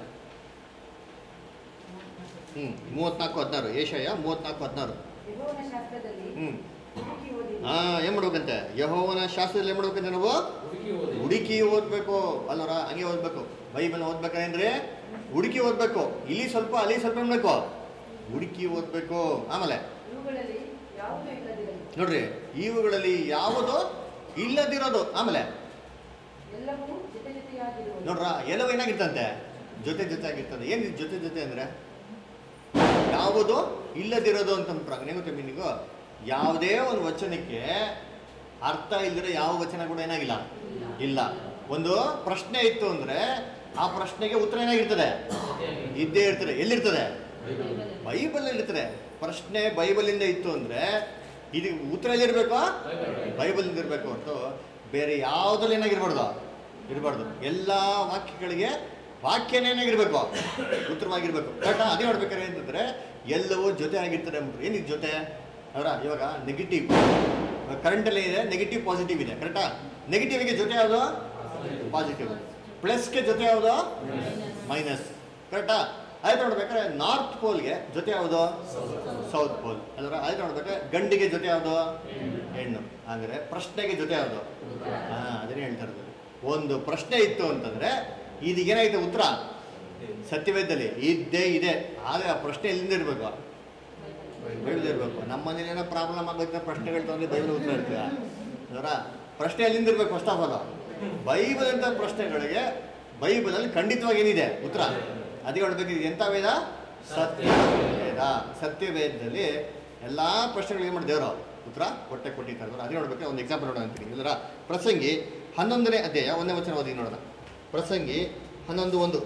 A: ಹ್ಞೂ ಮೂವತ್ನಾಲ್ಕು ಹದಿನಾರು ಏಷಯ ಮೂವತ್ನಾಲ್ಕು ಹದಿನಾರು
C: ಯೆಹೋವನ ಶಾಸ್ತ್ರದಲ್ಲಿ
A: ಹ್ಞೂ
C: ಹುಡುಕಿ ಓದಿ
A: ಹಾಂ ಏನು ಮಾಡ್ಬೇಕಂತೆ ಯಹೋವನ ಶಾಸ್ತ್ರದಲ್ಲಿ ಏನು ಮಾಡ್ಬೇಕಂತೆ ನಾವು
E: ಹುಡುಕಿ ಓದಿ
A: ಹುಡುಕಿ ಓದ್ಬೇಕು ಅಲ್ಲರ ಹಂಗೆ ಓದ್ಬೇಕು ಬೈಬಲ್ ಓದ್ಬೇಕಂದ್ರೆ ಹುಡುಕಿ ಓದ್ಬೇಕು ಇಲ್ಲಿ ಸ್ವಲ್ಪ ಅಲ್ಲಿ ಸ್ವಲ್ಪ ಏನ್ಬೇಕು ಹುಡುಕಿ ಓದ್ಬೇಕು ಆಮೇಲೆ
C: ಇವುಗಳಲ್ಲಿ ಯಾವುದೂ ಇಲ್ಲದಿರಲಿ
A: ನೋಡ್ರಿ ಇವುಗಳಲ್ಲಿ ಯಾವುದು ಇಲ್ಲದಿರೋದು ಆಮೇಲೆ
C: ಎಲ್ಲವೂ ಜೊತೆ ಜೊತೆಯಾಗಿರುವುದು
A: ನೋಡ್ರ ಎಲ್ಲವೂ ಏನಾಗಿರ್ತಂತೆ ಜೊತೆ ಜೊತೆ ಆಗಿರ್ತದೆ ಏನು ಜೊತೆ ಜೊತೆ ಅಂದ್ರೆ ಯಾವುದು ಇಲ್ಲದಿರೋದು ಅಂತ ಅಂದ್ಬಿಟ್ರೆ ಏನು ಗೊತ್ತಾ ಮೀನಿಂಗು ಯಾವುದೇ ಒಂದು ವಚನಕ್ಕೆ ಅರ್ಥ ಇಲ್ದಿರೋ ಯಾವ ವಚನ ಕೂಡ ಏನಾಗಿಲ್ಲ ಇಲ್ಲ ಒಂದು ಪ್ರಶ್ನೆ ಇತ್ತು ಅಂದ್ರೆ ಆ ಪ್ರಶ್ನೆಗೆ ಉತ್ತರ ಏನಾಗಿರ್ತದೆ ಇದ್ದೇ ಇರ್ತದೆ ಎಲ್ಲಿರ್ತದೆ ಬೈಬಲ್ ಇರ್ತದೆ ಪ್ರಶ್ನೆ ಬೈಬಲಿಂದ ಇತ್ತು ಅಂದ್ರೆ ಇದು ಉತ್ತರ ಎಲ್ಲಿರ್ಬೇಕು ಬೈಬಲ್ ಇರಬೇಕು ಹೊರತು ಬೇರೆ ಯಾವುದ್ರಲ್ಲಿ ಏನಾಗಿರ್ಬಾರ್ದು ಇರಬಾರ್ದು ಎಲ್ಲ ವಾಕ್ಯಗಳಿಗೆ ವಾಕ್ಯನೇ ಏನಾಗಿರ್ಬೇಕು ಉತ್ತರವಾಗಿರ್ಬೇಕು ಕರೆಕ್ಟಾ ಅದೇ ನೋಡ್ಬೇಕಾದ್ರೆ ಅಂತಂದ್ರೆ ಎಲ್ಲವೂ ಜೊತೆ ಆಗಿರ್ತದೆ ಅಂದ್ಬಿಟ್ರು ಏನಿದೆ ಜೊತೆ ಅವರ ಇವಾಗ ನೆಗೆಟಿವ್ ಕರೆಂಟಲ್ಲಿ ಇದೆ ನೆಗೆಟಿವ್ ಪಾಸಿಟಿವ್ ಇದೆ ಕರೆಕ್ಟಾ ನೆಗೆಟಿವ್ಗೆ ಜೊತೆ ಯಾವುದು ಪಾಸಿಟಿವ್ ಪ್ಲಸ್ಗೆ ಜೊತೆ ಯಾವುದು ಮೈನಸ್ ಕರೆಕ್ಟಾ ಆಯ್ತು ನೋಡ್ಬೇಕಾದ್ರೆ ನಾರ್ತ್ ಪೋಲ್ಗೆ ಜೊತೆ ಯಾವುದು ಸೌತ್ ಪೋಲ್ ಅದರ ಆಯ್ತು ನೋಡ್ಬೇಕಾದ್ರೆ ಗಂಡಿಗೆ ಜೊತೆ ಯಾವುದು ಹೆಣ್ಣು ಅಂದರೆ ಪ್ರಶ್ನೆಗೆ ಜೊತೆ ಯಾವುದು ಹಾ ಅದನ್ನೇ ಹೇಳ್ತಾ ಇರೋದು ಒಂದು ಪ್ರಶ್ನೆ ಇತ್ತು ಅಂತಂದ್ರೆ ಇದೀಗೇನಾಯ್ತು ಉತ್ತರ ಸತ್ಯವೇದದಲ್ಲಿ ಇದ್ದೇ ಇದೆ ಆದರೆ ಆ ಪ್ರಶ್ನೆ ಎಲ್ಲಿಂದ ಇರಬೇಕು ಬೈಬಲ್ ಇರಬೇಕು ನಮ್ಮ ಮನೇಲಿ ಏನೋ ಪ್ರಾಬ್ಲಮ್ ಆಗುತ್ತೆ ಪ್ರಶ್ನೆಗಳು ತಂದ್ರೆ ಬೈಬಲ್ ಉತ್ತರ ಇರ್ತದೆ ಅದರ ಪ್ರಶ್ನೆ ಎಲ್ಲಿಂದ ಇರಬೇಕು ಫಸ್ಟ್ ಆಫ್ ಆಲ್ ಬೈಬಲ್ ಅಂತ ಪ್ರಶ್ನೆಗಳಿಗೆ ಬೈಬಲಲ್ಲಿ ಖಂಡಿತವಾಗಿ ಏನಿದೆ ಉತ್ತರ ಅದಕ್ಕೆ ಹೇಳ್ಬೇಕು ಇದು ಎಂಥ ವೇದ ಸತ್ಯವೇದ ಸತ್ಯವೇದದಲ್ಲಿ ಎಲ್ಲ ಪ್ರಶ್ನೆಗಳು ಏನು ಮಾಡಿ ದೇವರು ಉತ್ತರ ಕೊಟ್ಟೆ ಕೊಟ್ಟಿರ್ತಾರೆ ಅದೇ ನೋಡ್ಬೇಕು ಒಂದು ಎಕ್ಸಾಂಪಲ್ ನೋಡೋಣ ಅಂತೀನಿ ಇದರ ಪ್ರಸಂಗಿ ಹನ್ನೊಂದನೇ ಅಧ್ಯಾಯ ಒಂದನೇ ವಚನ ಓದಿ ನೋಡೋಣ ಪ್ರಸಂಗಿ ಹನ್ನೊಂದು ಒಂದು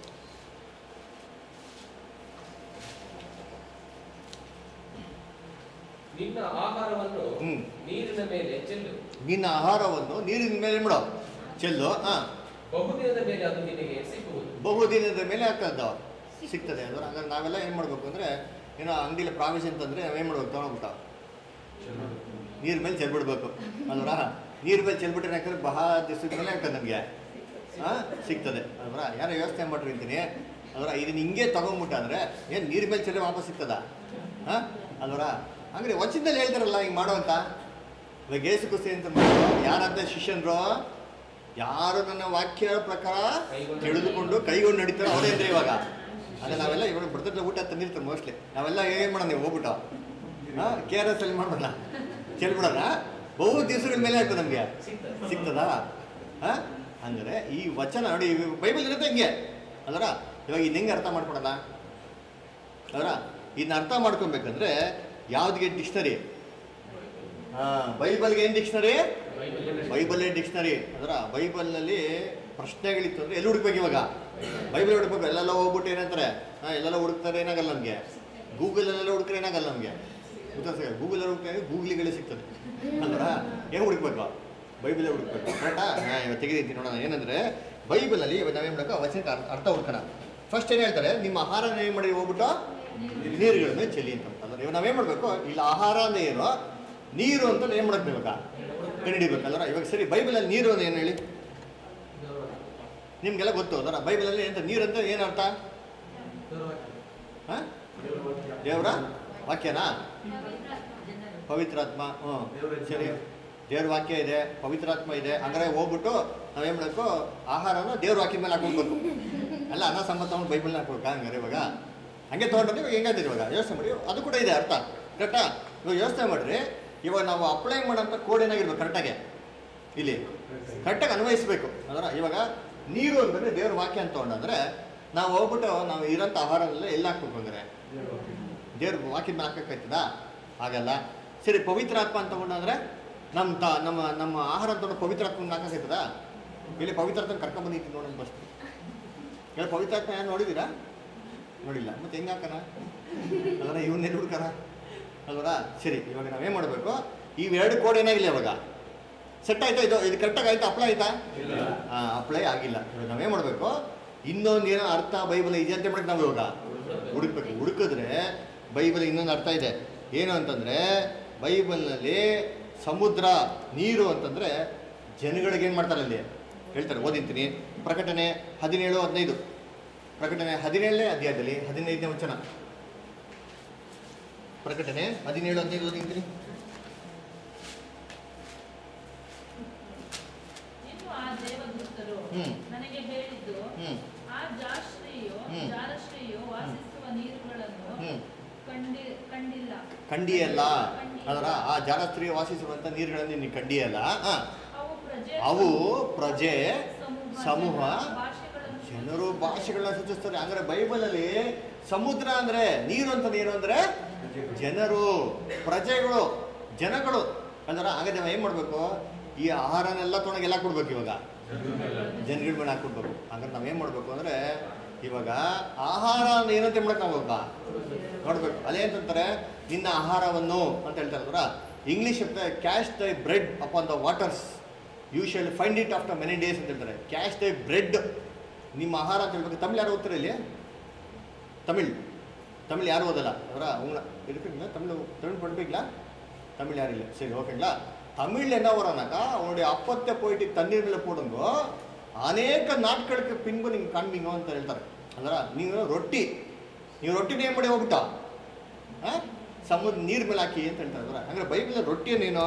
E: ನಿನ್ನ ಆಹಾರವನ್ನು
A: ಹ್ಮ್.
E: ನೀರಿನ ಮೇಲೆ ಚೆಲ್ಲು
A: ನಿನ್ನ ಆಹಾರವನ್ನು ನೀರಿನ ಮೇಲೆ ಬಿಡೋ ಚೆಲ್ಲು ಹಾಂ
E: ಬಹುದಿನದ ಮೇಲೆ ಅದು ನಿನಗೆ ಸಿಕ್ಕುವುದು
A: ಬಹುದಿನದ ಮೇಲೆ ಆಗ್ತದ ಸಿಗ್ತದೆ ಅಂದ್ರೆ ಹಂಗಾರೆ ನಾವೆಲ್ಲ ಏನು ಮಾಡಬೇಕು ಅಂದರೆ ಏನೋ ಅಂಗಡಿಲಿ ಪ್ರಾವಿಷನ್ ತಂದರೆ ನಾವೇನು ಮಾಡ್ಬೇಕು ತೊಗೊಂಡ್ಬಿಟ್ಟು ನೀರ್ ಮೇಲೆ ಚೆಲ್ಬಿಡ್ಬೇಕು ಅಲ್ವರ ನೀರ್ ಮೇಲೆ ಚೆಲ್ಬಿಟ್ರೆ ಯಾಕಂದ್ರೆ ಬಹಳ ದಿವಸದ ಮೇಲೆ ಆಗ್ತದೆ ನಮಗೆ ಹಾಂ ಸಿಗ್ತದೆ ಅಲ್ವರ ಯಾರೋ ಯೋಚನೆ ಮಾಡಿರ್ತೀನಿ ಅಲ್ವರ ಇದನ್ನ ಹಿಂಗೆ ತಗೊಂಬಿಟ್ಟ ಅಂದರೆ ಏನು ನೀರ್ ಮೇಲೆ ಚೆಲ್ಲಿ ವಾಪಸ್ ಸಿಗ್ತದ ಹಾಂ ಅಲ್ವರ ಹಂಗ್ರೆ ವಚನದಲ್ಲಿ ಹೇಳ್ತಾರಲ್ಲ ಹಿಂಗೆ ಮಾಡೋ ಅಂತ ಇವಾಗ ಏಸು ಕುಸ್ತಿ ಅಂತ ಮಾಡೋದು ಯಾರಂತ ಶಿಷ್ಯನ್ರು ಯಾರು ನನ್ನ ವಾಕ್ಯ ಪ್ರಕಾರ ತಿಳಿದುಕೊಂಡು ಕೈಗೊಂಡು ನಡೀತಾರೋ ಅವರೇ ಇದ್ರೆ ಇವಾಗ ಅದೇ ನಾವೆಲ್ಲ ಇವಾಗ ಬರ್ತದೆ ಊಟ ತಂದಿರ್ತಾರೆ ಮೋಸ್ಟ್ಲಿ ನಾವೆಲ್ಲ ಏನು ಮಾಡೋಣ ನೀವು ಹೋಗ್ಬಿಟ್ಟು ಹಾಂ ಕೆ ಆರ್ ಎಸ್ ಅಲ್ಲಿ ಮಾಡ್ಬಿಡೋಣ ಚೆಲ್ಬಿಡೋಣ ಬಹು ದಿವಸಗಳ ಮೇಲೆ ಆಗ್ತದೆ ನಮಗೆ
E: ಸಿಗ್ತದೆ
A: ಸಿಗ್ತದಾ ಹಾಂ ಅಂದರೆ ಈ ವಚನ ನೋಡಿ ಈ ಬೈಬಲ್ ಇರುತ್ತೆ ಹಿಂಗೆ ಅದರ ಇವಾಗ ಇನ್ನು ಹೆಂಗೆ ಅರ್ಥ ಮಾಡ್ಕೊಳೋಣ ಅದರ ಇದನ್ನ ಅರ್ಥ ಮಾಡ್ಕೊಬೇಕಂದ್ರೆ ಯಾವ್ದಿಗೆ ಡಿಕ್ಷನರಿ ಹಾಂ ಬೈಬಲ್ಗೆ ಏನು ಡಿಕ್ಷನರಿ ಬೈಬಲೇ ಡಿಕ್ಷನರಿ ಅದರ ಬೈಬಲ್ನಲ್ಲಿ ಪ್ರಶ್ನೆಗಳಿತ್ತು ಅಂದರೆ ಎಲ್ಲಿ ಹುಡುಕ್ಬೇಕು ಇವಾಗ ಬೈಬಲ್ ಹುಡುಕ್ಬೇಕು ಎಲ್ಲೆಲ್ಲ ಹೋಗ್ಬಿಟ್ಟು ಏನಂತಾರೆ ಹಾಂ ಎಲ್ಲೆಲ್ಲ ಹುಡುಕ್ತಾರೆ ಏನಾಗಲ್ಲ ನಮಗೆ ಗೂಗಲಲ್ಲೆಲ್ಲ ಹುಡುಕ್ರೆ ಏನಾಗಲ್ಲ ನಮಗೆ ಉತ್ತರ ಸಿಗ ಗೂಗಲಲ್ಲಿ ಹುಡುಕ್ತಾರೆ ಗೂಗ್ಲಿಗಳೇ ಸಿಗ್ತದೆ ಅಲ್ವರ ಏನು ಹುಡುಕ್ಬೇಕು ಬೈಬಲೇ ಹುಡುಕ್ಬೇಕು ಕರೆಕ್ಟಾ ಹಾಂ ಇವತ್ತು ತೆಗೆದಿದ್ದೀನಿ ನೋಡೋಣ ಏನಂದರೆ ಬೈಬಲಲ್ಲಿ ಇವತ್ತು ನಾವೇನು ಮಾಡಬೇಕು ವಚನಕ್ಕೆ ಅರ್ಥ ಅರ್ಥ ಹುಡ್ಕೋಣ ಫಸ್ಟ್ ಏನು ಹೇಳ್ತಾರೆ ನಿಮ್ಮ ಆಹಾರ ಏನು ಮಾಡಿ ಹೋಗ್ಬಿಟ್ಟು ನೀರುಗಳ ಮೇಲೆ ಚೆಲ್ಲಿ ಅಂತ ಅಂದ್ರೆ ಇವಾಗ ನಾವೇನು ಮಾಡಬೇಕು ಇಲ್ಲ ಆಹಾರ ಅಂದ್ರೆ ಏನು ನೀರು ಅಂತ ಏನು ಮಾಡಬೇಕು ಇವಾಗ ಕಂಡುಹಿಡಿಬೇಕಲ್ವ ಇವಾಗ ಸರಿ ಬೈಬಲಲ್ಲಿ ನೀರು ಅಂದ್ರೆ ಏನು ಹೇಳಿ ನಿಮಗೆಲ್ಲ ಗೊತ್ತು ಅದರ ಬೈಬಲಲ್ಲಿ ಎಂತ ನೀರು ಅಂತ ಏನು ಅರ್ಥ ಹಾಂ ದೇವರ ವಾಕ್ಯನಾ ಪವಿತ್ರಾತ್ಮ ಹ್ಞೂ ಸರಿ ದೇವ್ರ ವಾಕ್ಯ ಇದೆ ಪವಿತ್ರಾತ್ಮ ಇದೆ ಹಂಗಾರೆ ಹೋಗ್ಬಿಟ್ಟು ನಾವೇನು ಮಾಡಬೇಕು ಆಹಾರನ ದೇವ್ರ ವಾಕ್ಯದ ಮೇಲೆ ಹಾಕೊಳ್ಬೇಕು ಅಲ್ಲ ಅನ್ನ ಸಂಬಂಧ ತಗೊಂಡು ಬೈಬಲ್ನ ಹಾಕೊಳ್ಕ ಹಂಗಾರೆ ಇವಾಗ ಹಂಗೆ ತೊಗೊಂಡ್ರೆ ಇವಾಗ ಹೆಂಗಾದ್ರೆ ಇವಾಗ ಯೋಚನೆ ಮಾಡಿ ಅದು ಕೂಡ ಇದೆ ಅರ್ಥ ಕರೆಕ್ಟಾ ಇವಾಗ ಯೋಚನೆ ಮಾಡಿರಿ ಇವಾಗ ನಾವು ಅಪ್ಲೈ ಮಾಡೋಂಥ ಕೋಡ್ ಏನಾಗಿರ್ಬೇಕು ಕರೆಕ್ಟಾಗಿ ಇಲ್ಲಿ ಕರೆಕ್ಟಾಗಿ ಅನ್ವಯಿಸ್ಬೇಕು ಅದರ ಇವಾಗ ನೀರು ಅಂತಂದರೆ ದೇವ್ರ ವಾಕ್ಯ ಅಂತ ತೊಗೊಂಡಂದ್ರೆ ನಾವು ಹೋಗ್ಬಿಟ್ಟು ನಾವು ಇರೋಂಥ ಆಹಾರನೆಲ್ಲ ಎಲ್ಲ ಹಾಕ್ಬೇಕು ಅಂದರೆ ದೇವ್ರ ವಾಕ್ಯದ ಮೇಲೆ ಹಾಕಕ್ಕಾಯ್ತದ ಆಗಲ್ಲ ಸರಿ ಪವಿತ್ರ ಆತ್ಮ ಅಂತ ತಗೊಂಡಂದ್ರೆ ನಮ್ಮ ತ ನಮ್ಮ ನಮ್ಮ ಆಹಾರ ತೊಗೊಂಡು ಪವಿತ್ರಾತ್ಮ ಹಾಕಾಕೈತದ ಇಲ್ಲಿ ಪವಿತ್ರಾತ್ಮ ಕರ್ಕೊಂಬಂದಿತ್ತು ನೋಡೋಣ ಫಸ್ಟ್ ಇಲ್ಲಿ ಪವಿತ್ರಾತ್ಮ ಯಾರು ನೋಡಿದ್ದೀರಾ ನೋಡಿಲ್ಲ ಮತ್ತೆ ಹೆಂಗೆ ಹಾಕಣ ಅಲ್ವರ ಇವನ್ನೆಲ್ಲಿ ಹುಡ್ಕಣ ಅಲ್ವರ ಸರಿ ಇವಾಗ ನಾವೇನು ಮಾಡಬೇಕು ಇವೆರಡು ಕೋಡ್ ಏನಾಗಿಲ್ಲ ಇವಾಗ ಸೆಟ್ ಆಯ್ತಾ ಇದು ಇದು ಕರೆಕ್ಟಾಗಿ ಆಯ್ತಾ ಅಪ್ಲೈ ಆಯ್ತಾ ಹಾಂ ಅಪ್ಲೈ ಆಗಿಲ್ಲ ಇವಾಗ ನಾವೇನು ಮಾಡಬೇಕು ಇನ್ನೊಂದು ಏನೋ ಅರ್ಥ ಬೈಬಲ್ ಇದೆ ಅಂತ ಮಾಡಕ್ಕೆ ನಾವು ಇವಾಗ ಹುಡುಕ್ಬೇಕು ಹುಡುಕಿದ್ರೆ ಬೈಬಲ್ ಇನ್ನೊಂದು ಅರ್ಥ ಇದೆ ಏನು ಅಂತಂದರೆ ಬೈಬಲ್ನಲ್ಲಿ ಸಮುದ್ರ ನೀರು ಅಂತಂದರೆ ಜನಗಳಿಗೆ ಏನು ಮಾಡ್ತಾರೆ ಅಲ್ಲಿ ಹೇಳ್ತಾರೆ ಓದಿಂತೀನಿ ಪ್ರಕಟಣೆ ಹದಿನೇಳು ಹದಿನೈದು ಪ್ರಕಟಣೆ ಹದಿನೇಳನೇ ಅಧ್ಯಾಯದಲ್ಲಿ ಹದಿನೈದನೇ ವಚನ ಪ್ರಕಟಣೆ ಹದಿನೇಳು ಹದಿನೈದು ಓದಿಂತೀನಿ
F: ಇನ್ನು ಆ ದೇವದೂತರು
A: ಹ್ಮ್.
F: ನನಗೆ ಹೇಳಿದ್ದು
A: ಹ್ಞೂ
F: ಆ ಜಾಶ್ರೀಯು
A: ಹ್ಮ್.
F: ಜಾರಶ್ರೀಯು ವಾಸಿಸುವ ನೀರುಗಳನ್ನು
A: ಹ್ಞೂ
F: ಕಂಡಿ ಕಂಡಿಲ್ಲ
A: ಕಂಡಿಯಲ್ಲ ಅದರ ಆ ಜಾರಸ್ತ್ರೀಯ ವಾಸಿಸುವಂಥ ನೀರುಗಳನ್ನು ನೀನು ಕಂಡಿಯಲ್ಲ ಹಾಂ
F: ಅವು ಪ್ರಜೆ
A: ಅವು ಪ್ರಜೆ
F: ಸಮೂಹ
A: ಸಮೂಹ
F: ಜನರ ಭಾಷೆಗಳನ್ನು
A: ಜನರು ಭಾಷೆಗಳನ್ನ ಸೂಚಿಸ್ತಾರೆ ಅಂದ್ರೆ ಬೈಬಲಲ್ಲಿ ಸಮುದ್ರ ಅಂದ್ರೆ ನೀರು ಅಂತ ಏನು ಅಂದ್ರೆ ಜನರು ಪ್ರಜೆಗಳು ಜನಗಳು ಅಂದ್ರೆ ಹಾಗಾದ್ರೆ ನಾವು ಏನ್ ಮಾಡ್ಬೇಕು ಈ ಆಹಾರನೆಲ್ಲ ತೊಗೊಂಡಾಗ ಎಲ್ಲ ಕೊಡ್ಬೇಕು ಇವಾಗ ಜನಗಳ ಮೇಲೆ ಹಾಕ್ಕೊಡ್ಬೇಕು ಹಂಗಾರೆ ನಾವೇನ್ ಮಾಡ್ಬೇಕು ಅಂದ್ರೆ ಇವಾಗ ಆಹಾರ ಏನಂತ ಮಾಡಕ್ ನಾವು ಇವಾಗ ನೋಡ್ಬೇಕು ಅದೇ ಅಂತಂತಾರೆ ನಿನ್ನ ಆಹಾರವನ್ನು ಅಂತ ಹೇಳ್ತಾರಲ್ರ English cast thy bread upon the waters you shall find it after many days ಅಂತ ಹೇಳ್ತಾರೆ ಕ್ಯಾಶ್ ದೈ ಬ್ರೆಡ್ ನಿಮ್ಮ ಆಹಾರ ಅಂತ ಹೇಳ್ಬೇಕು ತಮಿಳ್ ಯಾರು ಓದ್ತಾರೆ ಇಲ್ಲಿ ತಮಿಳ್ ತಮಿಳ್ ಯಾರು ಓದಲ್ಲ ಅವರ ಉಂಗ್ಳ இருக்குங்களா தமிழ் தமிழ் படிப்பீங்களா தமிழ் யாரும் இல்லை சரி ஓகேங்களா தமிழ் என்ன வரானாக்கா அவனுடைய அப்பத்தை போயிட்டு தண்ணீர் ಮೇಲೆ போடுங்கೋ ಅನೇಕ ನಾಟ್ಗಳಿಗೆ ಪಿನ್ಬು ನಿಂಗೆ ಕಾಣ್ಬೀಂಗೋ ಅಂತ ಹೇಳ್ತಾರೆ ಅಂದ್ರೆ ನೀವು ರೊಟ್ಟಿ ನೀವು ರೊಟ್ಟಿನ ಏನು ಮಾಡಿ ಹೋಗ್ಬಿಟ್ಟ ಹಾಂ ಸಮುದ್ರ ನೀರ್ ಮೇಲೆ ಹಾಕಿ ಅಂತ ಹೇಳ್ತಾರೆ ಅಂದ್ರೆ ಹಂಗಾರೆ ಬೈಬಲ್ ರೊಟ್ಟಿ ನೀನು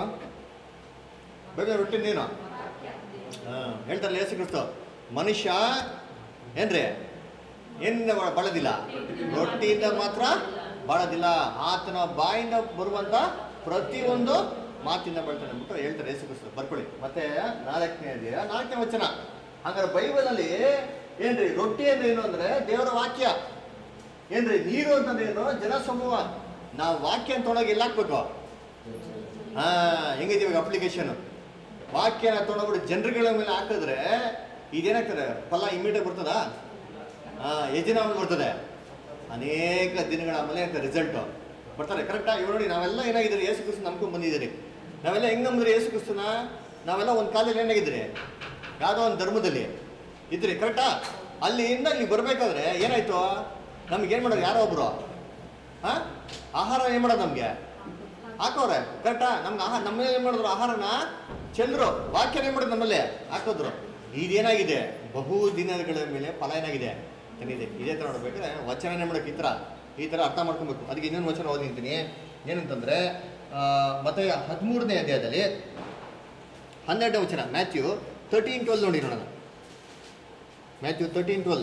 A: ಬೈಬಲ್ ರೊಟ್ಟಿ ನೀನು ಹಾಂ ಹೇಳ್ತಾರಲ್ಲ ಯೇಸು ಕ್ರಿಸ್ತು ಮನುಷ್ಯ ಏನ್ರಿ ಏನಿಂದ ಬಾ- ಬಾಳೋದಿಲ್ಲ ರೊಟ್ಟಿಯಿಂದ ಮಾತ್ರ ಬಾಳೋದಿಲ್ಲ ಆತನ ಬಾಯಿಂದ ಬರುವಂತ ಪ್ರತಿಯೊಂದು ಮಾತಿಂದ ಬಾಳ್ತಾನೆ ಅಂದ್ಬಿಟ್ಟು ಹೇಳ್ತಾರೆ ಯೇಸು ಕ್ರಿಸ್ತು ಬರ್ಕೊಳ್ಳಿ ಮತ್ತೆ ನಾಲ್ಕನೇ ಅಧ್ಯಾಯ ನಾಲ್ಕನೇ ವಚನ ಹಂಗಾರೆ ಬೈಬಲಲ್ಲಿ ಏನ್ರಿ ರೊಟ್ಟಿ ಅಂದ್ರೆ ಏನು ಅಂದ್ರೆ ದೇವರ ವಾಕ್ಯ ಏನ್ರಿ ನೀರು ಅಂತಂದ್ರೆ ಏನು ಜನ ಸಮೂಹ ನಾವು ವಾಕ್ಯ ಅಂತ ತೊಗೊಂಡೋಗಿ ಎಲ್ಲ ಹಾಕ್ಬೇಕು ಹಾ ಹೆಂಗೈತಿ ಇವಾಗ ಅಪ್ಲಿಕೇಶನ್ ವಾಕ್ಯನ ತೊಗೊಂಡೋಗ್ಬಿಟ್ಟು ಜನರುಗಳ ಮೇಲೆ ಹಾಕಿದ್ರೆ ಇದೇನಾಗ್ತದೆ ಫಲ ಇಮಿಡಿಯೇಟ್ ಬರ್ತದಾ ಹಾ ಯಜನ ಬರ್ತದೆ ಅನೇಕ ದಿನಗಳ ಆಮೇಲೆ ರಿಸಲ್ಟು ಬರ್ತಾರೆ ಕರೆಕ್ಟಾ ಇವ್ ನೋಡಿ ನಾವೆಲ್ಲ ಏನಾಗಿದ್ದೀರಿ ಯೇಸು ಕ್ರಿಸ್ತು ನಂಬ್ಕೊಂಡು ಬಂದಿದ್ದೀರಿ ನಾವೆಲ್ಲ ಹೆಂಗ್ ನಂಬಿದ್ರಿ ಯೇಸು ಕ್ರಿಸ್ತನ ನಾವೆಲ್ಲ ಒಂದು ಕಾಲದಲ್ಲಿ ಏನಾಗಿದ್ರಿ ಯಾವುದೋ ಒಂದು ಧರ್ಮದಲ್ಲಿ ಇದ್ರಿ ಕರೆಕ್ಟಾ ಅಲ್ಲಿಂದ ಇಲ್ಲಿ ಬರಬೇಕಾದ್ರೆ ಏನಾಯ್ತು ನಮ್ಗೆ ಏನು ಮಾಡೋದು ಯಾರೋ ಒಬ್ರು ಹಾ ಆಹಾರ ಏನು ಮಾಡೋದು ನಮಗೆ ಹಾಕೋರೆ ಕರೆಕ್ಟಾ ನಮ್ಗೆ ಆಹಾರ ನಮ್ಮಲ್ಲಿ ಏನು ಮಾಡಿದ್ರು ಆಹಾರನ ಚೆಲ್ಲರು ವಾಕ್ಯನ ಏನು ಮಾಡಿದ್ರು ನಮ್ಮಲ್ಲಿ ಹಾಕಿದ್ರು ಇದೇನಾಗಿದೆ ಬಹು ದಿನಗಳ ಮೇಲೆ ಫಲ ಏನಾಗಿದೆ ತಂದಿದೆ ಇದೇ ಥರ ನೋಡ್ಬೇಕಾದ್ರೆ ವಚನ ಮಾಡೋಕೆ ಈ ಥರ ಈ ಥರ ಅರ್ಥ ಮಾಡ್ಕೊಬೇಕು ಅದಕ್ಕೆ ಇನ್ನೊಂದು ವಚನ ಓದಿರ್ತೀನಿ ಏನಂತಂದರೆ ಮತ್ತೆ ಹದಿಮೂರನೇ ಅಧ್ಯಾಯದಲ್ಲಿ ಹನ್ನೆರಡನೇ ವಚನ ಮ್ಯಾಥ್ಯೂ ತರ್ಟೀನ್ ಟ್ವೆಲ್ ನೋಡಿ ನೋಡೋಣ ಮ್ಯಾಥ್ಯೂ ತರ್ಟೀನ್ ಟ್ವೆಲ್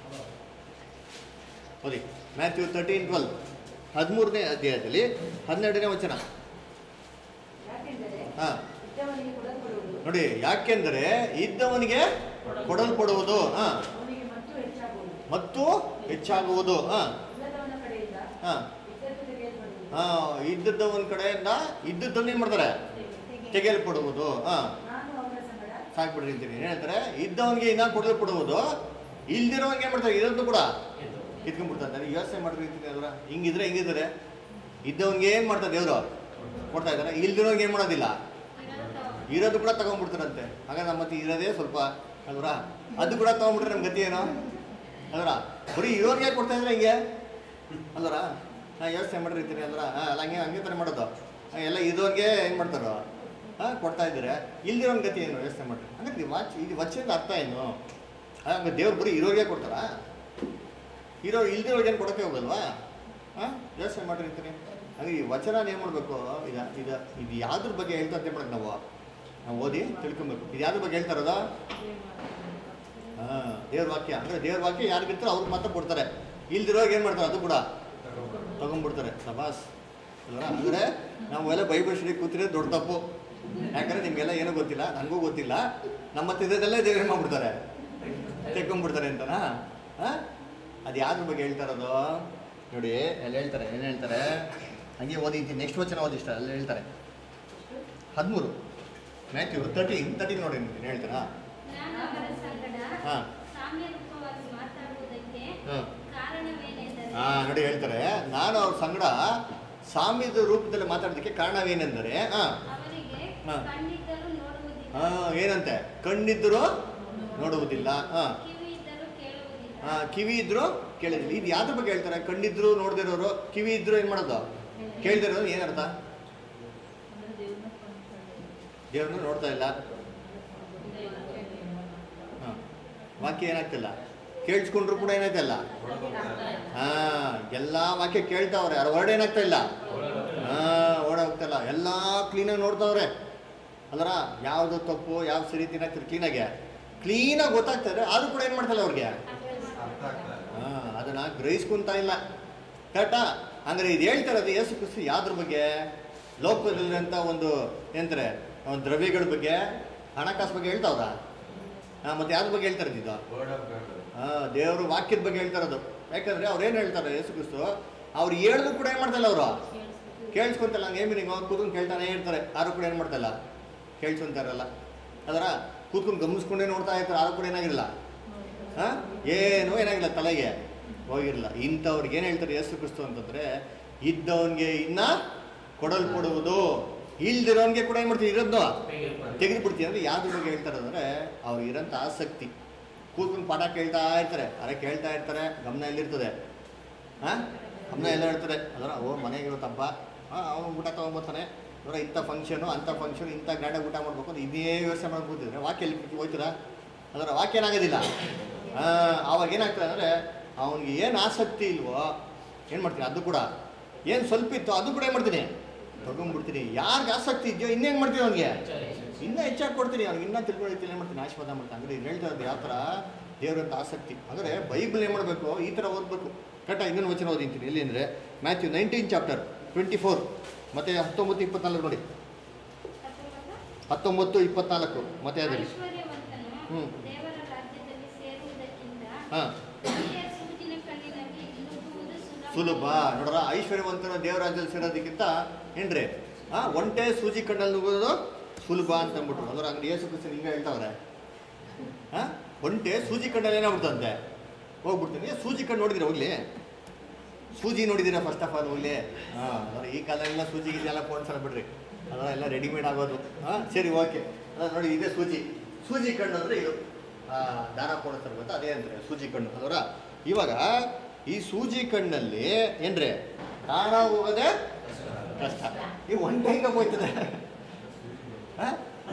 A: ಓದಿ ಮ್ಯಾಥ್ಯೂ ತರ್ಟೀನ್ ಟ್ವೆಲ್ ಹದಿಮೂರನೇ ಅಧ್ಯಾಯದಲ್ಲಿ ಹನ್ನೆರಡನೇ ವಚನ
C: ಯಾಕೆಂದರೆ
A: ಹಾಂ
C: ಇದ್ದವನಿಗೆ ಕೊಡಲ್ಪಡುವುದು
A: ನೋಡಿ ಯಾಕೆಂದರೆ ಇದ್ದವನಿಗೆ ಕೊಡಲ್ಪಡುವುದು ಹಾಂ
C: ಅವನಿಗೆ ಮತ್ತು ಹೆಚ್ಚಾಗುವುದು
A: ಮತ್ತು ಹೆಚ್ಚಾಗುವುದು ಹಾಂ
C: ಇಲ್ಲದವನ ಕಡೆಯಿಂದ
A: ಹಾಂ
C: ಇದ್ದದ್ದು ತೆಗೆಯಲ್ಪಡುವುದು
A: ಹಾಂ ಇದ್ದದ್ದವನ ಕಡೆಯಿಂದ ಇದ್ದದ್ದನ್ನು ಏನು ಮಾಡ್ತಾರೆ ತೆಗೆಯಲ್ಪಡುವುದು ಹಾಂ
C: ನಾನು ಅವರ ಸಂಗಡ
A: ಸಾಕ್ಬಿಡ್ರಿ ಅಂತೀನಿ ಏನು ಹೇಳ್ತಾರೆ ಇದ್ದವನಿಗೆ ಇನ್ನ ಕೊಡಲ್ಪಡುವುದು ಇಲ್ದಿರೋನ್ಗೆ ಏನು ಮಾಡ್ತಾರೆ ಇರೋದು ಕೂಡ ಕಿತ್ಕೊಂಡ್ಬಿಡ್ತಾರೆ ಯೋಚನೆ ಮಾಡ್ರಿ ಅಂತೀನಿ ಅದರ ಹಿಂಗಿದ್ರೆ ಹೆಂಗಿದ್ದಾರೆ ಇದ್ದವನ್ಗೆ ಏನು ಮಾಡ್ತಾರೆ ದೇವರು ಕೊಡ್ತಾ ಇದ್ದಾರೆ ಇಲ್ದಿರೋನ್ಗೆ ಏನು ಮಾಡೋದಿಲ್ಲ ಇರೋದು ಕೂಡ ತಗೊಂಡ್ಬಿಡ್ತಾರಂತೆ ಹಾಗಾದ್ರೆ ನಮ್ಮ ಮತ್ತೆ ಇರೋದೇ ಸ್ವಲ್ಪ ಅಲ್ವರ ಅದು ಕೂಡ ತಗೊಂಡ್ಬಿಟ್ರೆ ನಮ್ಮ ಗತಿ ಏನು ಅಲ್ವರ ಬರೀ ಇರೋರಿಗೆ ಕೊಡ್ತಾ ಇದ್ರೆ ಹಿಂಗೆ ಅಲ್ವರ ಹಾಂ ಯೋಚನೆ ಮಾಡಿರ್ತೀನಿ ಅಲ್ವರ ಹಾಂ ಅಲ್ಲ ಹಂಗೆ ಹಂಗೆ ಥರ ಮಾಡೋದು ಹಾಂ, ಎಲ್ಲ ಇರೋರಿಗೆ ಏನು ಮಾಡ್ತಾರೋ ಹಾಂ ಕೊಡ್ತಾ ಇದ್ದಾರೆ ಇಲ್ದಿರೋನ್ ಗತಿ ಏನು ಯೋಚನೆ ಮಾಡ್ರಿ ಹಂಗಾರೆ ಇದು ವಾಚ್ ಇದು ವಚನದ ಅರ್ಥ ಏನು ಹಂಗೆ ದೇವ್ರು ಬರೀ ಇರೋರಿಗೆ ಕೊಡ್ತಾರಾ ಇರೋ ಇಲ್ದಿರೋರಿಗೆ ಏನು ಕೊಡೋಕ್ಕೆ ಹೋಗಲ್ವಾ ಹಾಂ ಯೋಚನೆ ಮಾಡಿರ್ತೀನಿ ಹಾಗೆ ಈ ವಚನ ಏನು ಮಾಡಬೇಕು ಇದು ಇದು ಇದು ಯಾವ್ದ್ರ ಬಗ್ಗೆ ಹೇಳ್ತಾ ಅಂತ ಮಾಡಕ್ಕೆ ನಾವು ನಾವು ಓದಿ ತಿಳ್ಕೊಬೇಕು ಇದು ಯಾವ್ದ್ರ ಬಗ್ಗೆ ಹೇಳ್ತಾರದ ಹಾಂ ದೇವ್ರ ವಾಕ್ಯ ಅಂದರೆ ದೇವ್ರ ವಾಕ್ಯ ಯಾರಿಗಿರ್ತಾರೋ ಅವ್ರಿಗೆ ಮಾತ್ರ ಕೊಡ್ತಾರೆ ಇಲ್ದಿರೋವಾಗ ಏನು ಮಾಡ್ತಾರೆ ಅದು ಕೂಡ ತಗೊಂಡ್ಬಿಡ್ತಾರೆ ಸಬಾಸ್ ಅಲ್ವಾ ಅಂದರೆ ನಾವು ಎಲ್ಲ ಬೈಬಲ್ ಸ್ಟಡಿ ಕೂತಿರೋದು ದೊಡ್ಡ ತಪ್ಪು ಯಾಕಂದರೆ ನಿಮಗೆಲ್ಲ ಏನೂ ಗೊತ್ತಿಲ್ಲ ನನಗೂ ಗೊತ್ತಿಲ್ಲ ನಮ್ಮ ಹತ್ರ ಇರೋದೆಲ್ಲ ದೇವ್ರು ಮಾಡ್ಬಿಡ್ತಾರೆ ತೆಕ್ಕೊಂಡ್ಬಿಡ್ತಾರೆ ಅಂತನಾ ಹಾಂ ಅದು ಯಾವ್ದ್ರ ಬಗ್ಗೆ ಹೇಳ್ತಾರದು ನೋಡಿ ಅಲ್ಲಿ ಹೇಳ್ತಾರೆ ಏನು ಹೇಳ್ತಾರೆ ಹಂಗೆ ಓದಿದ್ದೀನಿ ನೆಕ್ಸ್ಟ್ ವಚನ ಓದಿಷ್ಟ ಅಲ್ಲಿ ಹೇಳ್ತಾರೆ ಹದಿಮೂರು ಮ್ಯಾಥ್ಯೂ ತರ್ಟೀನ್ ತರ್ಟೀನ್ ನೋಡಿ ನೀನು ಹೇಳ್ತೀರಾ
D: ನಾನು ಅವರ ಸಂಗಡ
A: ಹಾ.
D: ಸಾಮ್ಯ ರೂಪವಾಗಿ ಮಾತಾಡುವುದಕ್ಕೆ
A: ಹಾಂ
D: ಕಾರಣವೇನೆಂದರೆ
A: ಹಾ ನೋಡಿ ಹೇಳ್ತಾರೆ ನಾನು ಅವ್ರ ಸಂಗಡ ಸಾಮ್ಯದ ರೂಪದಲ್ಲಿ ಮಾತಾಡೋದಕ್ಕೆ ಕಾರಣವೇನೆಂದರೆ ಹಾ
D: ಅವರಿಗೆ
A: ಹಾ.
D: ಕಣ್ಣಿದ್ದರೂ ನೋಡುವುದಿಲ್ಲ
A: ಹಾ ಏನಂತೆ ಕಣ್ಣಿದ್ರು ನೋಡುವುದಿಲ್ಲ ಹಾ
D: ಕಿವಿ ಇದ್ದರೂ ಕೇಳುವುದಿಲ್ಲ
A: ಹಾ ಕಿವಿ ಇದ್ರು ಕೇಳಿದಿಲ್ಲ ಇದು ಯಾವ್ದ್ರ ಬಗ್ಗೆ ಹೇಳ್ತಾರೆ ಕಣ್ಣಿದ್ರು ನೋಡ್ದಿರೋರು ಕಿವಿ ಇದ್ರು ಏನ್ ಮಾಡೋದು ಕೇಳ್ದಿರೋರು ಏನರ್ಥ
F: ಅಂದ್ರೆ ದೇವ್ರನ್ನ ಕೊಂಡ್ಕೊಳ್ಳಿ.
A: ದೇವ್ರನ್ನ ನೋಡ್ತಾ ಇಲ್ಲ
F: ಇದೆ ವಾಕ್ಯ ಏನು?
A: ಹಾ ವಾಕ್ಯ ಏನಾಗ್ತಿಲ್ಲ ಕೇಳಿಸ್ಕೊಂಡ್ರು ಕೂಡ ಏನಾಗ್ತಿಲ್ಲ ಹಾ ಎಲ್ಲಾ ವಾಕ್ಯ ಕೇಳ್ತಾವ್ರೆ ಅವ್ರ ವರ್ಡ್ ಏನಾಗ್ತಾ ಇಲ್ಲ ಹಾ ಓಡ ಹೋಗ್ತಲ್ಲ ಎಲ್ಲ ಕ್ಲೀನಾಗಿ ನೋಡ್ತಾವ್ರೆ ಅಲ್ಲರ ಯಾವ್ದು ತಪ್ಪು ಯಾವ್ದು ಸರಿ ತಿನ್ನಾಗ್ತಾರೆ ಕ್ಲೀನಾಗೆ ಕ್ಲೀನಾಗಿ ಗೊತ್ತಾಗ್ತಾರೆ ಆದ್ರೂ ಕೂಡ ಏನು ಮಾಡ್ತಲ್ಲ ಅವ್ರಿಗೆ
B: ಅರ್ಥ ಆಗ್ತಾ ಇಲ್ಲ
A: ಹಾ ಅದನ್ನ ಗ್ರಹಿಸ್ಕೊಂತ ಇಲ್ಲ ಕರೆಕ್ಟಾ ಅಂದ್ರೆ ಇದು ಹೇಳ್ತಾರದು ಯೇಸು ಕ್ರಿಸ್ತು ಯಾವ್ದ್ರ ಬಗ್ಗೆ ಲೋಕದಲ್ಲಿರೋಂಥ ಒಂದು ಏನಂತಾರೆ ಒಂದು ದ್ರವ್ಯಗಳ ಬಗ್ಗೆ ಹಣಕಾಸು ಬಗ್ಗೆ ಹೇಳ್ತಾವ್ರ ಹಾ ಮತ್ತೆ ಯಾವ್ದ್ರ ಬಗ್ಗೆ ಹೇಳ್ತಾರೆ ಇದು
B: ವರ್ಡ್ ಆಫ್ ಗಾಡ್
A: ಹಾ ದೇವ್ರ ವಾಕ್ಯದ ಬಗ್ಗೆ ಹೇಳ್ತಾರದು ಯಾಕಂದ್ರೆ ಅವ್ರು ಏನು ಹೇಳ್ತಾರೆ ಯೇಸು ಕ್ರಿಸ್ತು ಅವ್ರು ಹೇಳಿದ್ರು ಕೂಡ ಏನು ಮಾಡ್ತಲ್ಲ ಅವರು ಕೇಳಿಸ್ಕೊಂತಲ್ಲ ಹಂಗೆ ಮೀನಿಂಗ್ ಕೂತ್ಕೊಂಡು ಕೇಳ್ತಾನೆ ಇರ್ತಾರೆ ಯಾರು ಕೂಡ ಏನು ಮಾಡ್ತಲ್ಲ ಕೇಳಿಸ್ಕೊಂತಾರಲ್ಲ ಅದರ ಕೂತ್ಕೊಂಡು ಗಮನಿಸ್ಕೊಂಡೇ ನೋಡ್ತಾ ಇರ್ತಾರೆ ಯಾರು ಕೂಡ ಏನಾಗಿರಲ್ಲ ಹಾ ಏನೂ ಏನಾಗಿಲ್ಲ ತಲೆಗೆ ಹೋಗಿರಲ್ಲ ಇಂಥವ್ರಿಗೆ ಏನು ಹೇಳ್ತಾರೆ ಯೇಸು ಕ್ರಿಸ್ತು ಅಂತಂದ್ರೆ ಇದ್ದವನಿಗೆ ಇನ್ನ ಕೊಡಲ್ಪಡುವುದು ಇಲ್ದಿರೋನ್ಗೆ ಕೂಡ ಏನು ಮಾಡ್ತೀವಿ ಇರೋದು ತೆಗೆದು ಬಿಡ್ತೀವಿ ಅಂದ್ರೆ ಯಾವ್ದ್ರ ಬಗ್ಗೆ ಹೇಳ್ತಾರೆ ಅಂದ್ರೆ ಅವ್ರಿಗೆ ಇರೋಂಥ ಆಸಕ್ತಿ ಕೂತ್ಕೊಂಡು ಪಾಠ ಕೇಳ್ತಾ ಇರ್ತಾರೆ ಅರೆ ಕೇಳ್ತಾ ಇರ್ತಾರೆ ಗಮನ ಎಲ್ಲಿರ್ತದೆ ಹಾಂ ಗಮನ ಎಲ್ಲ ಇರ್ತದೆ ಅದರ ಓ ಮನೆಗೆ ಇವತ್ತಪ್ಪ ಹಾಂ ಅವನು ಊಟ ತೊಗೊಂಬರ್ತಾನೆ ಅವರ ಇಂಥ ಫಂಕ್ಷನು ಅಂಥ ಫಂಕ್ಷನ್ ಇಂಥ ಗ್ರ್ಯಾಂಡಾಗಿ ಊಟ ಮಾಡ್ಬೇಕು ಅಂತ ಇದೇ ವ್ಯವಸ್ಥೆ ಮಾಡಿ ಕೂತಿದ್ರೆ ವಾಕ್ಯ ಎಲ್ಲಿ ಹೋಯ್ತೀರಾ ಅದರ ವಾಕ್ಯ ಏನಾಗೋದಿಲ್ಲ ಹಾಂ ಅವಾಗ ಏನಾಗ್ತದೆ ಅಂದರೆ ಅವನಿಗೆ ಏನು ಆಸಕ್ತಿ ಇಲ್ವೋ ಏನು ಮಾಡ್ತೀನಿ ಅದು ಕೂಡ ಏನು ಸ್ವಲ್ಪ ಇತ್ತು ಅದು ಕೂಡ ಏನು ಮಾಡ್ತೀನಿ ತಗೊಂಡ್ಬಿಡ್ತೀನಿ ಯಾರಿಗೆ ಆಸಕ್ತಿ ಇದೆಯೋ ಇನ್ನೇನು ಮಾಡ್ತೀನಿ ಅವನಿಗೆ ಇನ್ನೂ ಹೆಚ್ಚಾಗಿ ಕೊಡ್ತೀನಿ ಅವ್ನಿಗೆ ಇನ್ನೂ ತಿಳ್ಕೊಳ್ಳಿ ಏನು ಮಾಡ್ತೀನಿ ಆಶೀರ್ವಾದ ಮಾಡ್ತೀನಿ ಅಂದರೆ ಇದು ಹೇಳ್ತಾ ಇರೋದು ಯಾವ ಥರ ದೇವರಂತ ಆಸಕ್ತಿ ಅಂದರೆ ಬೈಬಲ್ ಏನು ಮಾಡಬೇಕು ಈ ಥರ ಓದಬೇಕು ಕರೆಕ್ಟಾಗಿ ಇನ್ನೊಂದು ವಚನ ಓದಿಂತೀನಿ ಎಲ್ಲಿ ಅಂದರೆ Matthew nineteen chapter twenty four ಮತ್ತು ಹತ್ತೊಂಬತ್ತು ಇಪ್ಪತ್ನಾಲ್ಕು ನೋಡಿ ಹತ್ತೊಂಬತ್ತು ಇಪ್ಪತ್ನಾಲ್ಕು ಮತ್ತೆ ಅದಲ್ಲಿ
D: ಐಶ್ವರ್ಯವಂತನು
A: ಹ್ಮ್.
D: ದೇವರ ರಾಜ್ಯದಲ್ಲಿ ಸೇರುವುದಕ್ಕಿಂತ
A: ಹಾಂ
D: ಒಳ್ಳೆಯ ಸೂಜಿನ ಕಣ್ಣಿನಲ್ಲಿ ನುಗ್ಗುವುದು ಸುಲಭ
A: ಸುಲಭ ನೋಡ್ರ ಐಶ್ವರ್ಯವಂತನ ದೇವರಾಜ್ಯದಲ್ಲಿ ಸೇರೋದಕ್ಕಿಂತ ಏನ್ರಿ ಆ ಒಂಟೆ ಸೂಜಿ ಕಣ್ಣಲ್ಲಿ ನುಗ್ಗೋದು ಸುಲಭ ಅಂತ ಅಂದ್ಬಿಟ್ರು ಅಂದ್ರೆ ಅಂಗಡಿ ಏಸು ಕ್ರಿಸ್ತನ್ ಹಿಂಗೆ ಹೇಳ್ತಾವ್ರೆ ಹಾ ಒಂಟೆ ಸೂಜಿ ಕಣ್ಣಲ್ಲಿ ಏನಾಗ್ಬಿಡ್ತಂತೆ ಹೋಗ್ಬಿಡ್ತೀನಿ ಏ, ಸೂಜಿ ಕಣ್ಣು ನೋಡಿದ್ರೆ ಹೋಗ್ಲಿ ಸೂಜಿ ನೋಡಿದ್ದೀರಾ ಫಸ್ಟ್ ಆಫ್ ಆಲ್ ಹೋಗ್ಲಿ ಹಾಂ ಅಂದ್ರೆ ಈ ಕಾಲದಲ್ಲೆಲ್ಲ ಸೂಜಿ ಇದೆಲ್ಲ ಫೋನ್ಸಲ್ಲ ಬಿಡ್ರಿ ಅದರ ಎಲ್ಲ ರೆಡಿಮೇಡ್ ಆಗೋದು ಹಾಂ ಸರಿ ಓಕೆ ನೋಡಿ ಇದೇ ಸೂಜಿ ಸೂಜಿ ಕಣ್ಣು ಅಂದರೆ ಇದು ಆ, ದಾರ ಕೊಡ್ತಾರೆ ಗೊತ್ತಾ ಅದೇ ಅಂದರೆ ಸೂಜಿ ಕಣ್ಣು ಅದರ ಇವಾಗ ಈ ಸೂಜಿ ಕಣ್ಣಲ್ಲಿ ಏನ್ರಿ ದಾರ ಹೋಗೋದೇ ಕಷ್ಟ ಈ ಒಂಟೆ ಹೆಂಗೆ ಹೋಯ್ತದೆ ಆ?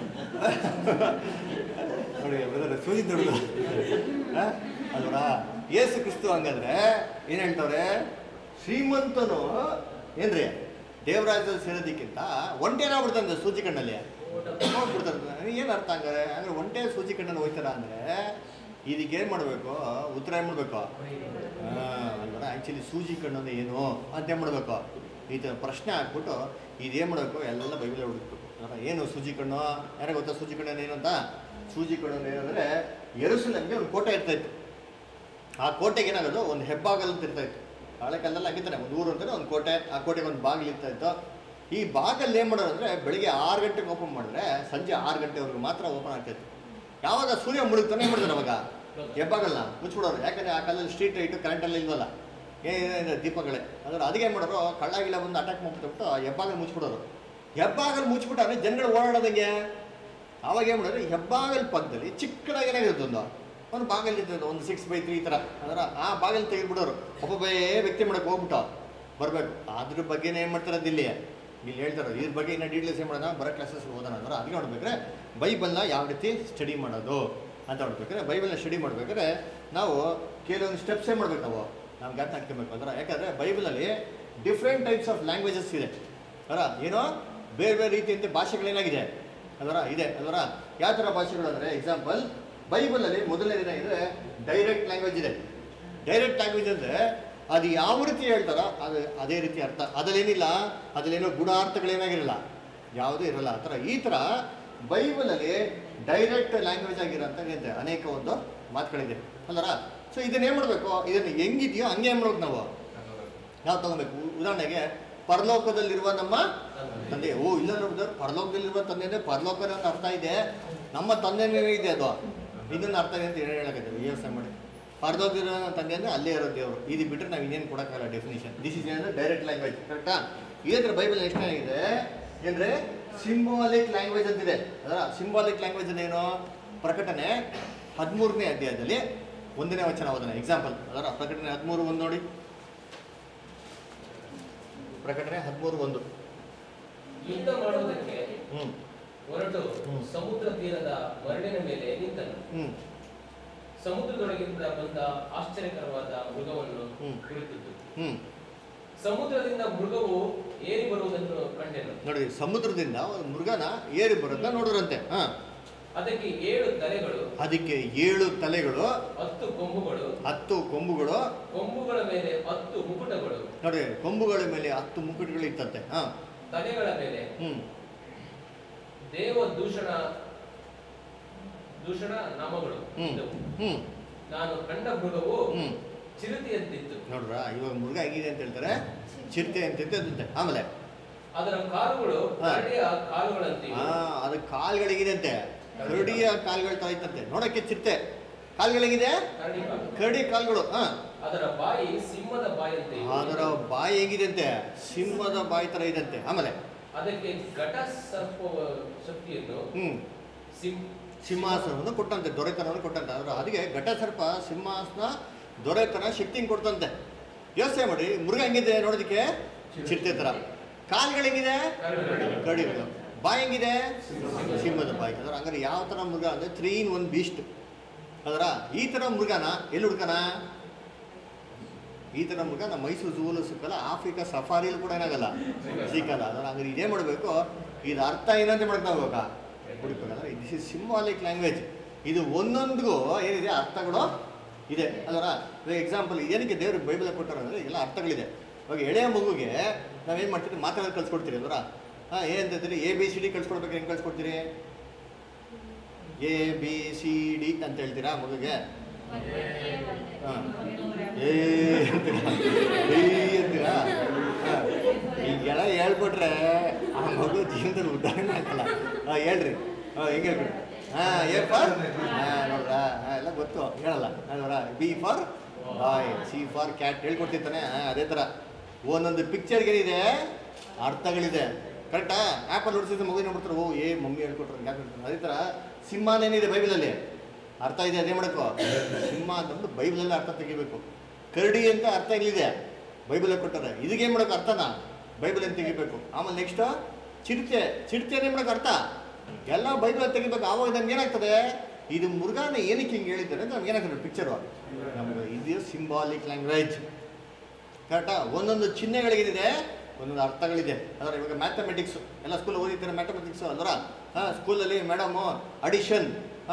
A: ನೋಡಿ ಬ್ರದರ್ ಸೂಜಿ ದುಡ್ದು ಅಲ್ವಾ ಏಸು ಕ್ರಿಸ್ತು ಹಂಗಂದ್ರೆ ಏನು ಹೇಳ್ತವ್ರೆ ಶ್ರೀಮಂತನು ಏನ್ರಿ ದೇವರಾಜದಲ್ಲಿ ಸೇರೋದಕ್ಕಿಂತ ಒಂಟೆ ಏನಾಗ್ಬಿಡ್ತಂದ್ರೆ ಸೂಜಿ ಕಣ್ಣಲ್ಲಿ ಹೋಗ್ಬಿಡ್ತಾರೆ ಏನು ಅರ್ಥ ಹಂಗಾರೆ ಅಂದ್ರೆ ಒಂಟೆ ಸೂಜಿ ಕಣ್ಣಲ್ಲಿ ಹೋಯ್ತಾರ ಅಂದ್ರೆ ಇದಕ್ಕೆ ಏನು ಮಾಡಬೇಕು ಉತ್ತರ ಏನು ಮಾಡಬೇಕು ಅಲ್ವರ ಆ್ಯಕ್ಚುಲಿ ಸೂಜಿ ಕಣ್ಣು ಅಂದ್ರೆ ಏನು ಅಂತ ಏನು ಮಾಡಬೇಕು ಈ ಥರ ಪ್ರಶ್ನೆ ಹಾಕ್ಬಿಟ್ಟು ಇದೇನು ಮಾಡಬೇಕು ಎಲ್ಲ ಬೈಬಲ್ ಹುಡುಕ್ಬೇಕು ಅಲ್ವಾ? ಏನು ಸೂಜಿ ಕಣ್ಣು ಯಾರಿಗೆ ಗೊತ್ತಾ ಸೂಜಿ ಕಣ್ಣು ಏನು ಅಂತ ಸೂಜಿ ಕಣ್ಣು ಅಂದ್ರೆ ಏನಂದರೆ ಎರಸುಲಂಗೆ ಒಂದು ಕೋಟೆ ಇರ್ತಾ ಇತ್ತು ಆ ಕೋಟೆಗೆ ಏನಾಗೋದು ಒಂದು ಹೆಬ್ಬಾಗಲ್ ಅಂತ ಇರ್ತಾ ಇತ್ತು ಹಳೆ ಕಾಲದಲ್ಲಿ ಆಗಿತ್ತಾನೆ ಒಂದು ಊರು ಅಂತಾನೆ ಒಂದು ಕೋಟೆ ಆ ಕೋಟೆಗೆ ಒಂದು ಬಾಗಿಲು ಇರ್ತಾ ಇತ್ತು ಈ ಬಾಗಲ್ ಏನು ಮಾಡೋದು ಅಂದರೆ ಬೆಳಿಗ್ಗೆ ಆರು ಗಂಟೆಗೆ ಓಪನ್ ಮಾಡಿದ್ರೆ ಸಂಜೆ ಆರು ಗಂಟೆವರೆಗೂ ಮಾತ್ರ ಓಪನ್ ಆಗ್ತಾಯಿತ್ತು ಯಾವಾಗ ಸೂರ್ಯ ಮುಳುಗ್ತಾನೆ ಏನು ಮಾಡಿದ್ರು ಅವಾಗ ಹೆಬ್ಬಾಗಲ್ನ ಮುಚ್ಚಿಬಿಡೋರು ಯಾಕಂದರೆ ಆ ಕಾಲದಲ್ಲಿ ಸ್ಟ್ರೀಟ್ ಲೈಟು ಕರೆಂಟೆಲ್ಲ ಇಲ್ವಲ್ಲ ಏನಿದೆ ದೀಪಗಳೇ ಅಂದ್ರೆ ಅದಕ್ಕೆ ಏನು ಮಾಡೋರು ಕಳ್ಳಾಗಿಲ್ಲ ಬಂದು ಅಟ್ಯಾಕ್ ಮಾಡ್ಬಿಟ್ಟು ಆ ಹೆಬ್ಬಾಗಲ್ ಮುಚ್ಚಿಬಿಡೋರು ಹೆಬ್ಬಾಗಲ್ ಮುಚ್ಚಿಬಿಟ್ಟಾರೆ ಜನಗಳು ಓಡಾಡೋದಂಗೆ ಅವಾಗ ಏನು ಮಾಡೋದು ಹೆಬ್ಬಾಗಲ್ ಪಕ್ಕದಲ್ಲಿ ಚಿಕ್ಕದಾಗಿ ಏನಾಗಿರುತ್ತೆ ಒಂದು ಒಂದು ಬಾಗಿಲು ಇರ್ತದೆ ಒಂದು ಸಿಕ್ಸ್ ಬೈ ತ್ರೀ ಈ ಥರ ಅಂದ್ರೆ ಆ ಬಾಗಿಲು ತೆಗೆದ್ಬಿಡೋರು ಒಬ್ಬೊಬ್ಬೇ ವ್ಯಕ್ತಿ ಮಾಡಕ್ಕೆ ಹೋಗ್ಬಿಟ್ಟು ಬರಬೇಕು ಅದ್ರ ಬಗ್ಗೆನೇ ಏನು ಮಾಡ್ತಾರೆ ಅದು ಇಲ್ಲಿ ಇಲ್ಲಿ ಹೇಳ್ತಾರೆ ಇದ್ರ ಬಗ್ಗೆ ಇನ್ನೂ ಡೀಟೇಲ್ಸ್ ಏನು ಮಾಡೋಣ ಬರೋ ಕ್ಲಾಸಸ್ ಓದೋಣ ಅಂದ್ರೆ ಅದಕ್ಕೆ ನೋಡ್ಬೇಕಾದ್ರೆ ಬೈಬಲ್ನ ಯಾವ ರೀತಿ ಸ್ಟಡಿ ಮಾಡೋದು ಅಂತ ನೋಡ್ಬೇಕಾದ್ರೆ ಬೈಬಲ್ನ ಸ್ಟಡಿ ಮಾಡ್ಬೇಕಾದ್ರೆ ನಾವು ಕೆಲವೊಂದು ಸ್ಟೆಪ್ಸ್ ಏನು ಮಾಡ್ಬೇಕು ನಾವು ನಾವು ಜ್ಞಾಪನ ಹಾಕ್ಕೊಬೇಕು ಅಂದ್ರೆ ಯಾಕಂದರೆ ಬೈಬಲಲ್ಲಿ ಡಿಫ್ರೆಂಟ್ ಟೈಪ್ಸ್ ಆಫ್ ಲ್ಯಾಂಗ್ವೇಜಸ್ ಇದೆ ಅಲ್ಲ ಏನೋ ಬೇರೆ ಬೇರೆ ರೀತಿಯಂತೆ ಭಾಷೆಗಳೇನಾಗಿದೆ ಅದರ ಇದೆ ಅದರ ಯಾವ ಥರ ಭಾಷೆಗಳು ಅಂದರೆ ಎಕ್ಸಾಂಪಲ್ ಬೈಬಲಲ್ಲಿ ಮೊದಲನೇ ದಿನ ಇದೆ ಡೈರೆಕ್ಟ್ ಲ್ಯಾಂಗ್ವೇಜ್ ಇದೆ ಡೈರೆಕ್ಟ್ ಲ್ಯಾಂಗ್ವೇಜ್ ಅಂದರೆ ಅದು ಯಾವ ರೀತಿ ಹೇಳ್ತಾರೋ ಅದು ಅದೇ ರೀತಿ ಅರ್ಥ ಅದರಲ್ಲೇನಿಲ್ಲ ಅದರಲ್ಲೇನೋ ಗುಣಾರ್ಥಗಳೇನಾಗಿರಲ್ಲ ಯಾವುದೂ ಇರಲ್ಲ ಆ ಥರ ಈ ಥರ ಬೈಬಲಲ್ಲಿ ಡೈರೆಕ್ಟ್ ಲ್ಯಾಂಗ್ವೇಜ್ ಆಗಿರೋಂಥ ಏನಿದೆ ಅನೇಕ ಒಂದು ಮಾತುಗಳಿದೆ ಅಲ್ಲರ ಸೊ ಇದನ್ನ ಏನು ಮಾಡಬೇಕು ಇದನ್ನು ಹೆಂಗಿದೆಯೋ ಹಂಗೆ ಏನು ಮಾಡ್ಬೇಕು ನಾವು ನಾವು ತೊಗೊಬೇಕು ಉದಾಹರಣೆಗೆ ಪರಲೋಕದಲ್ಲಿರುವ ನಮ್ಮ
E: ತಂದೆ.
A: ತಂದೆ ಓ ಇಲ್ಲ ನೋಡಿದ್ರೆ ಪರಲೋಕದಲ್ಲಿರುವ ತಂದೆ ಅಂದ್ರೆ ಪರಲೋಕದ ಅಂತ ಅರ್ಥ ಇದೆ ನಮ್ಮ ತಂದೆನೇ ಇದೆ ಅದು ಇದನ್ನ ಅರ್ಥ ಇದೆ ಅಂತ ಏನು ಹೇಳಕತ್ತೀವಿ ಯೋಚನೆ ಮಾಡಿ ಪರಲೋಕದಲ್ಲಿರೋ ತಂದೆ ಅಂದ್ರೆ ಅಲ್ಲೇ ಇರೋ ದೇವರು ಇದು ಬಿಟ್ಟರೆ ನಾವು ಇನ್ನೇನು ಕೊಡೋಕ್ಕಲ್ಲ ಡೆಫಿನೇಷನ್ ದಿಸ್ ಇಸ್ ಏನಂದ್ರೆ ಡೈರೆಕ್ಟ್ ಲ್ಯಾಂಗ್ವೇಜ್ ಕರೆಕ್ಟಾ ಇದ್ರೆ ಬೈಬಲ್ ಎಷ್ಟು ಏನಿದೆ ಏನ್ರೆ ಸಿಂಬಾಲಿಕ್ ಲ್ಯಾಂಗ್ವೇಜ್ ಅಂತಿದೆ ಅದರ ಸಿಂಬಾಲಿಕ್ ಲ್ಯಾಂಗ್ವೇಜ್ ಏನು ಪ್ರಕಟಣೆ ಹದಿಮೂರನೇ ಅಧ್ಯಾಯದಲ್ಲಿ ಒಂದನೇ ವಚನ ಓದೋಣ ಎಕ್ಸಾಂಪಲ್ ಅದರ ಪ್ರಕಟಣೆ ಹದಿಮೂರು ಒಂದು ನೋಡಿ ಪ್ರಕಟಣೆ ಹದಿಮೂರು ಒಂದು
E: ಯುದ್ಧ ಮಾಡುವುದಕ್ಕೆ
A: ಹ್ಞೂ
E: ಹೊರಟು
A: ಹ್ಮ್.
E: ಸಮುದ್ರ ತೀರದ ಮರಳಿನ ಮೇಲೆ ನಿಂತನು
A: ಹ್ಞೂ
E: ಸಮುದ್ರದೊಳಗಿಂದ ಬಂದ ಆಶ್ಚರ್ಯಕರವಾದ ಮೃಗವನ್ನು
A: ಹ್ಮ್.
E: ಕುರಿತಿದ್ದು
A: ಹ್ಞೂ
E: ಸಮುದ್ರದಿಂದ ಮೃಗವು ಏರಿ ಬರುವುದನ್ನು ಕಂಡೆನು
A: ನೋಡಿ ಸಮುದ್ರದಿಂದ ಒಂದು ಮೃಗನ ಏರಿ ಬರೋದನ್ನ ನೋಡಿದ್ರಂತೆ ಹಾ
E: ಅದಕ್ಕೆ ಏಳು ತಲೆಗಳು
A: ಅದಕ್ಕೆ ಏಳು ತಲೆಗಳು
E: ಹತ್ತು ಕೊಂಬುಗಳು
A: ಹತ್ತು ಕೊಂಬುಗಳು
E: ಕೊಂಬುಗಳ ಮೇಲೆ ಹತ್ತು ಮುಕುಟಗಳು
A: ನೋಡಿ ಕೊಂಬುಗಳ ಮೇಲೆ ಹತ್ತು ಮುಕುಟಗಳು ಇತ್ತಂತೆ ಹಾ
E: ತಲೆಗಳ ಮೇಲೆ
A: ಹ್ಮ್
E: ದೇವ ದೂಷಣ ದೂಷಣ ನಾಮಗಳು
A: ಹ್ಮ್
E: ಇದ್ದವು.
A: ಹ್ಮ್
E: ನಾನು ಕಂಡ ಮೃಗವು
A: ಹ್ಮ್
E: ಚಿರತೆಯಂತಿತ್ತು
A: ನೋಡ್ರ ಇವಾಗ ಮೃಗ ಹೇಗಿದೆ ಅಂತ ಹೇಳ್ತಾರೆ ಚಿರತೆ ಅಂತ ಇದ್ದಂತೆ ಆಮೇಲೆ
E: ಅದರ ಕಾಲುಗಳು
A: ಹಾ.
E: ಕರಡಿಯ ಕಾಲುಗಳಂತೆಯೂ
A: ಹಾ ಅದು ಕಾಲ್ಗಳಿಗಿದೆ ಅಂತೆ ಕರಡಿಯ ಕಾಲ್ಗಳು ತರ ಇತ್ತಂತೆ ನೋಡಕ್ಕೆ ಚಿರತೆ ಕಾಲ್ಗಳಿಗಿದೆ
E: ಕರಡಿ ಕಾಲು
A: ಕರಡಿ ಕಾಲ್ಗಳು ಹಾ
E: ಅದರ ಬಾಯಿ ಸಿಂಹದ ಬಾಯಿಯಂತೆಯೂ
A: ಅದರ ಬಾಯಿ ಹೇಗಿದೆ ಅಂತೆ ಸಿಂಹದ ಬಾಯಿ ತರ ಇದಂತೆ ಆಮೇಲೆ
E: ಅದಕ್ಕೆ ಘಟ ಸರ್ಪ ಶಕ್ತಿಯನ್ನು
A: ಹ್ಮ್
E: ಸಿಂ
A: ಸಿಂಹಾಸನವನ್ನು ಕೊಟ್ಟಂತೆ ದೊರೆತನವನ್ನು ಕೊಟ್ಟಂತೆ ಅಂದ್ರೆ ಅದಕ್ಕೆ ಘಟಸರ್ಪ ಸಿಂಹಾಸನ ದೊರೆತನ ಶಕ್ತಿನ ಕೊಡ್ತಂತೆ ಯೋಚನೆ ಮಾಡಿ ಮೃಗ ಹೆಂಗಿದೆ ನೋಡೋದಕ್ಕೆ ಚಿರತೆ ಥರ ಕಾಲ್ಗಳು ಹೆಂಗಿದೆ ಕಡಿಗಳು ಬಾಯಿ ಹೆಂಗಿದೆ ಸಿಂಹದ ಬಾಯಿ ಅದರ ಹಂಗಾರೆ ಯಾವ ಥರ ಮೃಗ ಅಂದರೆ ತ್ರೀ ಇನ್ ಒನ್ ಬೀಸ್ಟ್ ಅದರ ಈ ಥರ ಮೃಗನ ಎಲ್ಲಿ ಹುಡ್ಕನ ಈ ಥರ ಮೃಗ ನಮ್ಮ ಮೈಸೂರು ಝೂಲು ಸಿಕ್ಕಲ್ಲ ಆಫ್ರಿಕಾ ಸಫಾರಿಲಿ ಕೂಡ ಏನಾಗಲ್ಲ ಸಿಕ್ಕಲ್ಲ ಅದರ ಹಂಗಾರೆ ಇದೇ ಮಾಡಬೇಕು ಇದು ಅರ್ಥ ಏನಂತ ಮಾಡ್ತಾ ಹೋಗ್ಬೇಕಾ ಹುಡುಕ್ಬೇಕಾದ್ರೆ ದಿಸ್ ಇಸ್ ಸಿಂಬಾಲಿಕ್ ಲ್ಯಾಂಗ್ವೇಜ್ ಇದು ಒಂದೊಂದಿಗೂ ಏನಿದೆ ಅರ್ಥಗಳು ಇದೆ ಅದರ ಎಕ್ಸಾಂಪಲ್ ಏನಕ್ಕೆ ದೇವ್ರಿಗೆ ಬೈಬಲ್ ಕೊಟ್ಟಾರೆ ಅಂದರೆ ಎಲ್ಲ ಅರ್ಥಗಳಿದೆ ಇವಾಗ ಎಳೆಯ ಮಗುಗೆ ನಾವೇನು ಮಾಡ್ತೀವಿ ಮಾತಾಡೋದು ಕಳ್ಸ್ಕೊಡ್ತೀರಿ ಅದರ ಹಾಂ ಏನಂತಿದ್ರಿ ಎ ಬಿ ಸಿ ಡಿ ಕಳ್ಸ್ಕೊಡ್ಬೇಕು ಹೆಂಗೆ ಕಳ್ಸ್ಕೊಡ್ತೀರಿ ಎ ಬಿ ಸಿ ಡಿ ಅಂತ ಹೇಳ್ತೀರಾ ಮಗುಗೆ ಹಾಂ ಏ ಅಂತೀರಾ ಏ ಅಂತೀರಾ ಹಾಂ ಈಗೆಲ್ಲ ಹೇಳ್ಬಿಟ್ರೆ ಆ ಮಗು ಜೀವನದಲ್ಲಿ ಉದ್ದಾರಣೆ ಆಗಲ್ಲ ಹಾಂ ಹೇಳ್ರಿ ಹಾಂ ಹೆಂಗೆ ಹೇಳ್ಬಿಡಿ ಹಾಂ ಎ ಫಾರ್ ಹಾಂ ನೋಡ್ರಾ ಹಾಂ ಎಲ್ಲ ಗೊತ್ತು ಹೇಳಲ್ಲ ನೋಡ್ರ B for boy C for cat ಹೇಳ್ಕೊಡ್ತಿರ್ತಾನೆ ಹಾಂ ಅದೇ ಥರ ಒಂದೊಂದು ಪಿಕ್ಚರ್ಗೆ ಏನಿದೆ ಅರ್ಥಗಳಿದೆ ಕರೆಕ್ಟಾ ಆ್ಯಪಲ್ಲಿ ಹೊಡ್ಸಿದ್ರೆ ಮಗು ನೋಡ್ಬಿಡ್ತಾರೆ ಓ ಏ ಮಮ್ಮಿ ಹೇಳ್ಕೊಟ್ರು ಯಾಕೆ ಹೇಳ್ತಾರೆ ಅದೇ ಥರ ಸಿಂಹನೇನಿದೆ ಬೈಬಲಲ್ಲಿ ಅರ್ಥ ಇದೆ ಅದೇ ಮಾಡಕ್ಕೋ ಸಿಂಹ ಅಂತಂದು ಬೈಬಲಲ್ಲಿ ಅರ್ಥ ತೆಗಿಬೇಕು ಕರಡಿ ಅಂತ ಅರ್ಥ ಇಲ್ಲಿದೆ ಬೈಬಲಲ್ಲಿ ಕೊಟ್ಟಾರೆ ಇದಕ್ಕೇನು ಮಾಡೋಕೆ ಅರ್ಥನಾ ಬೈಬಲಲ್ಲಿ ತೆಗಿಬೇಕು ಆಮೇಲೆ ನೆಕ್ಸ್ಟು ಚಿರತೆ ಚಿರತೆ ಏನೇ ಮಾಡೋಕೆ ಅರ್ಥ ಎಲ್ಲ ಬೈಬಲಲ್ಲಿ ತೆಗಿಬೇಕು ಆವಾಗ ನಮ್ಗೆ ಏನಾಗ್ತದೆ ಇದು ಮೃಗಾನ ಏನಕ್ಕೆ ಹಿಂಗೆ ಹೇಳಿದ್ದಾರೆ ಅಂತ ನಮ್ಗೆ ಏನಾಗ್ತದೆ ಪಿಕ್ಚರು ನಮ್ಗೆ ಇದು ಸಿಂಬಾಲಿಕ್ ಲ್ಯಾಂಗ್ವೇಜ್ ಕರೆಕ್ಟಾ ಒಂದೊಂದು ಚಿಹ್ನೆಗಳಿಗಿದೆ ಒಂದೊಂದು ಅರ್ಥಗಳಿದೆ ಅದರ ಇವಾಗ ಮ್ಯಾಥಮೆಟಿಕ್ಸ್ ಎಲ್ಲ ಸ್ಕೂಲ್ ಓದಿರ್ತಾರೆ ಮ್ಯಾಥಮೆಟಿಕ್ಸ್ ಅಲ್ವರ ಹಾಂ ಸ್ಕೂಲಲ್ಲಿ madam addition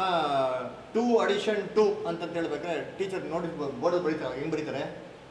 A: two addition two ಅಂತಂತ ಹೇಳ್ಬೇಕಾದ್ರೆ ಟೀಚರ್ ನೋಡಿ ಬೋರ್ಡಲ್ಲಿ ಬರೀತಾರೆ ಹೆಂಗೆ ಬರೀತಾರೆ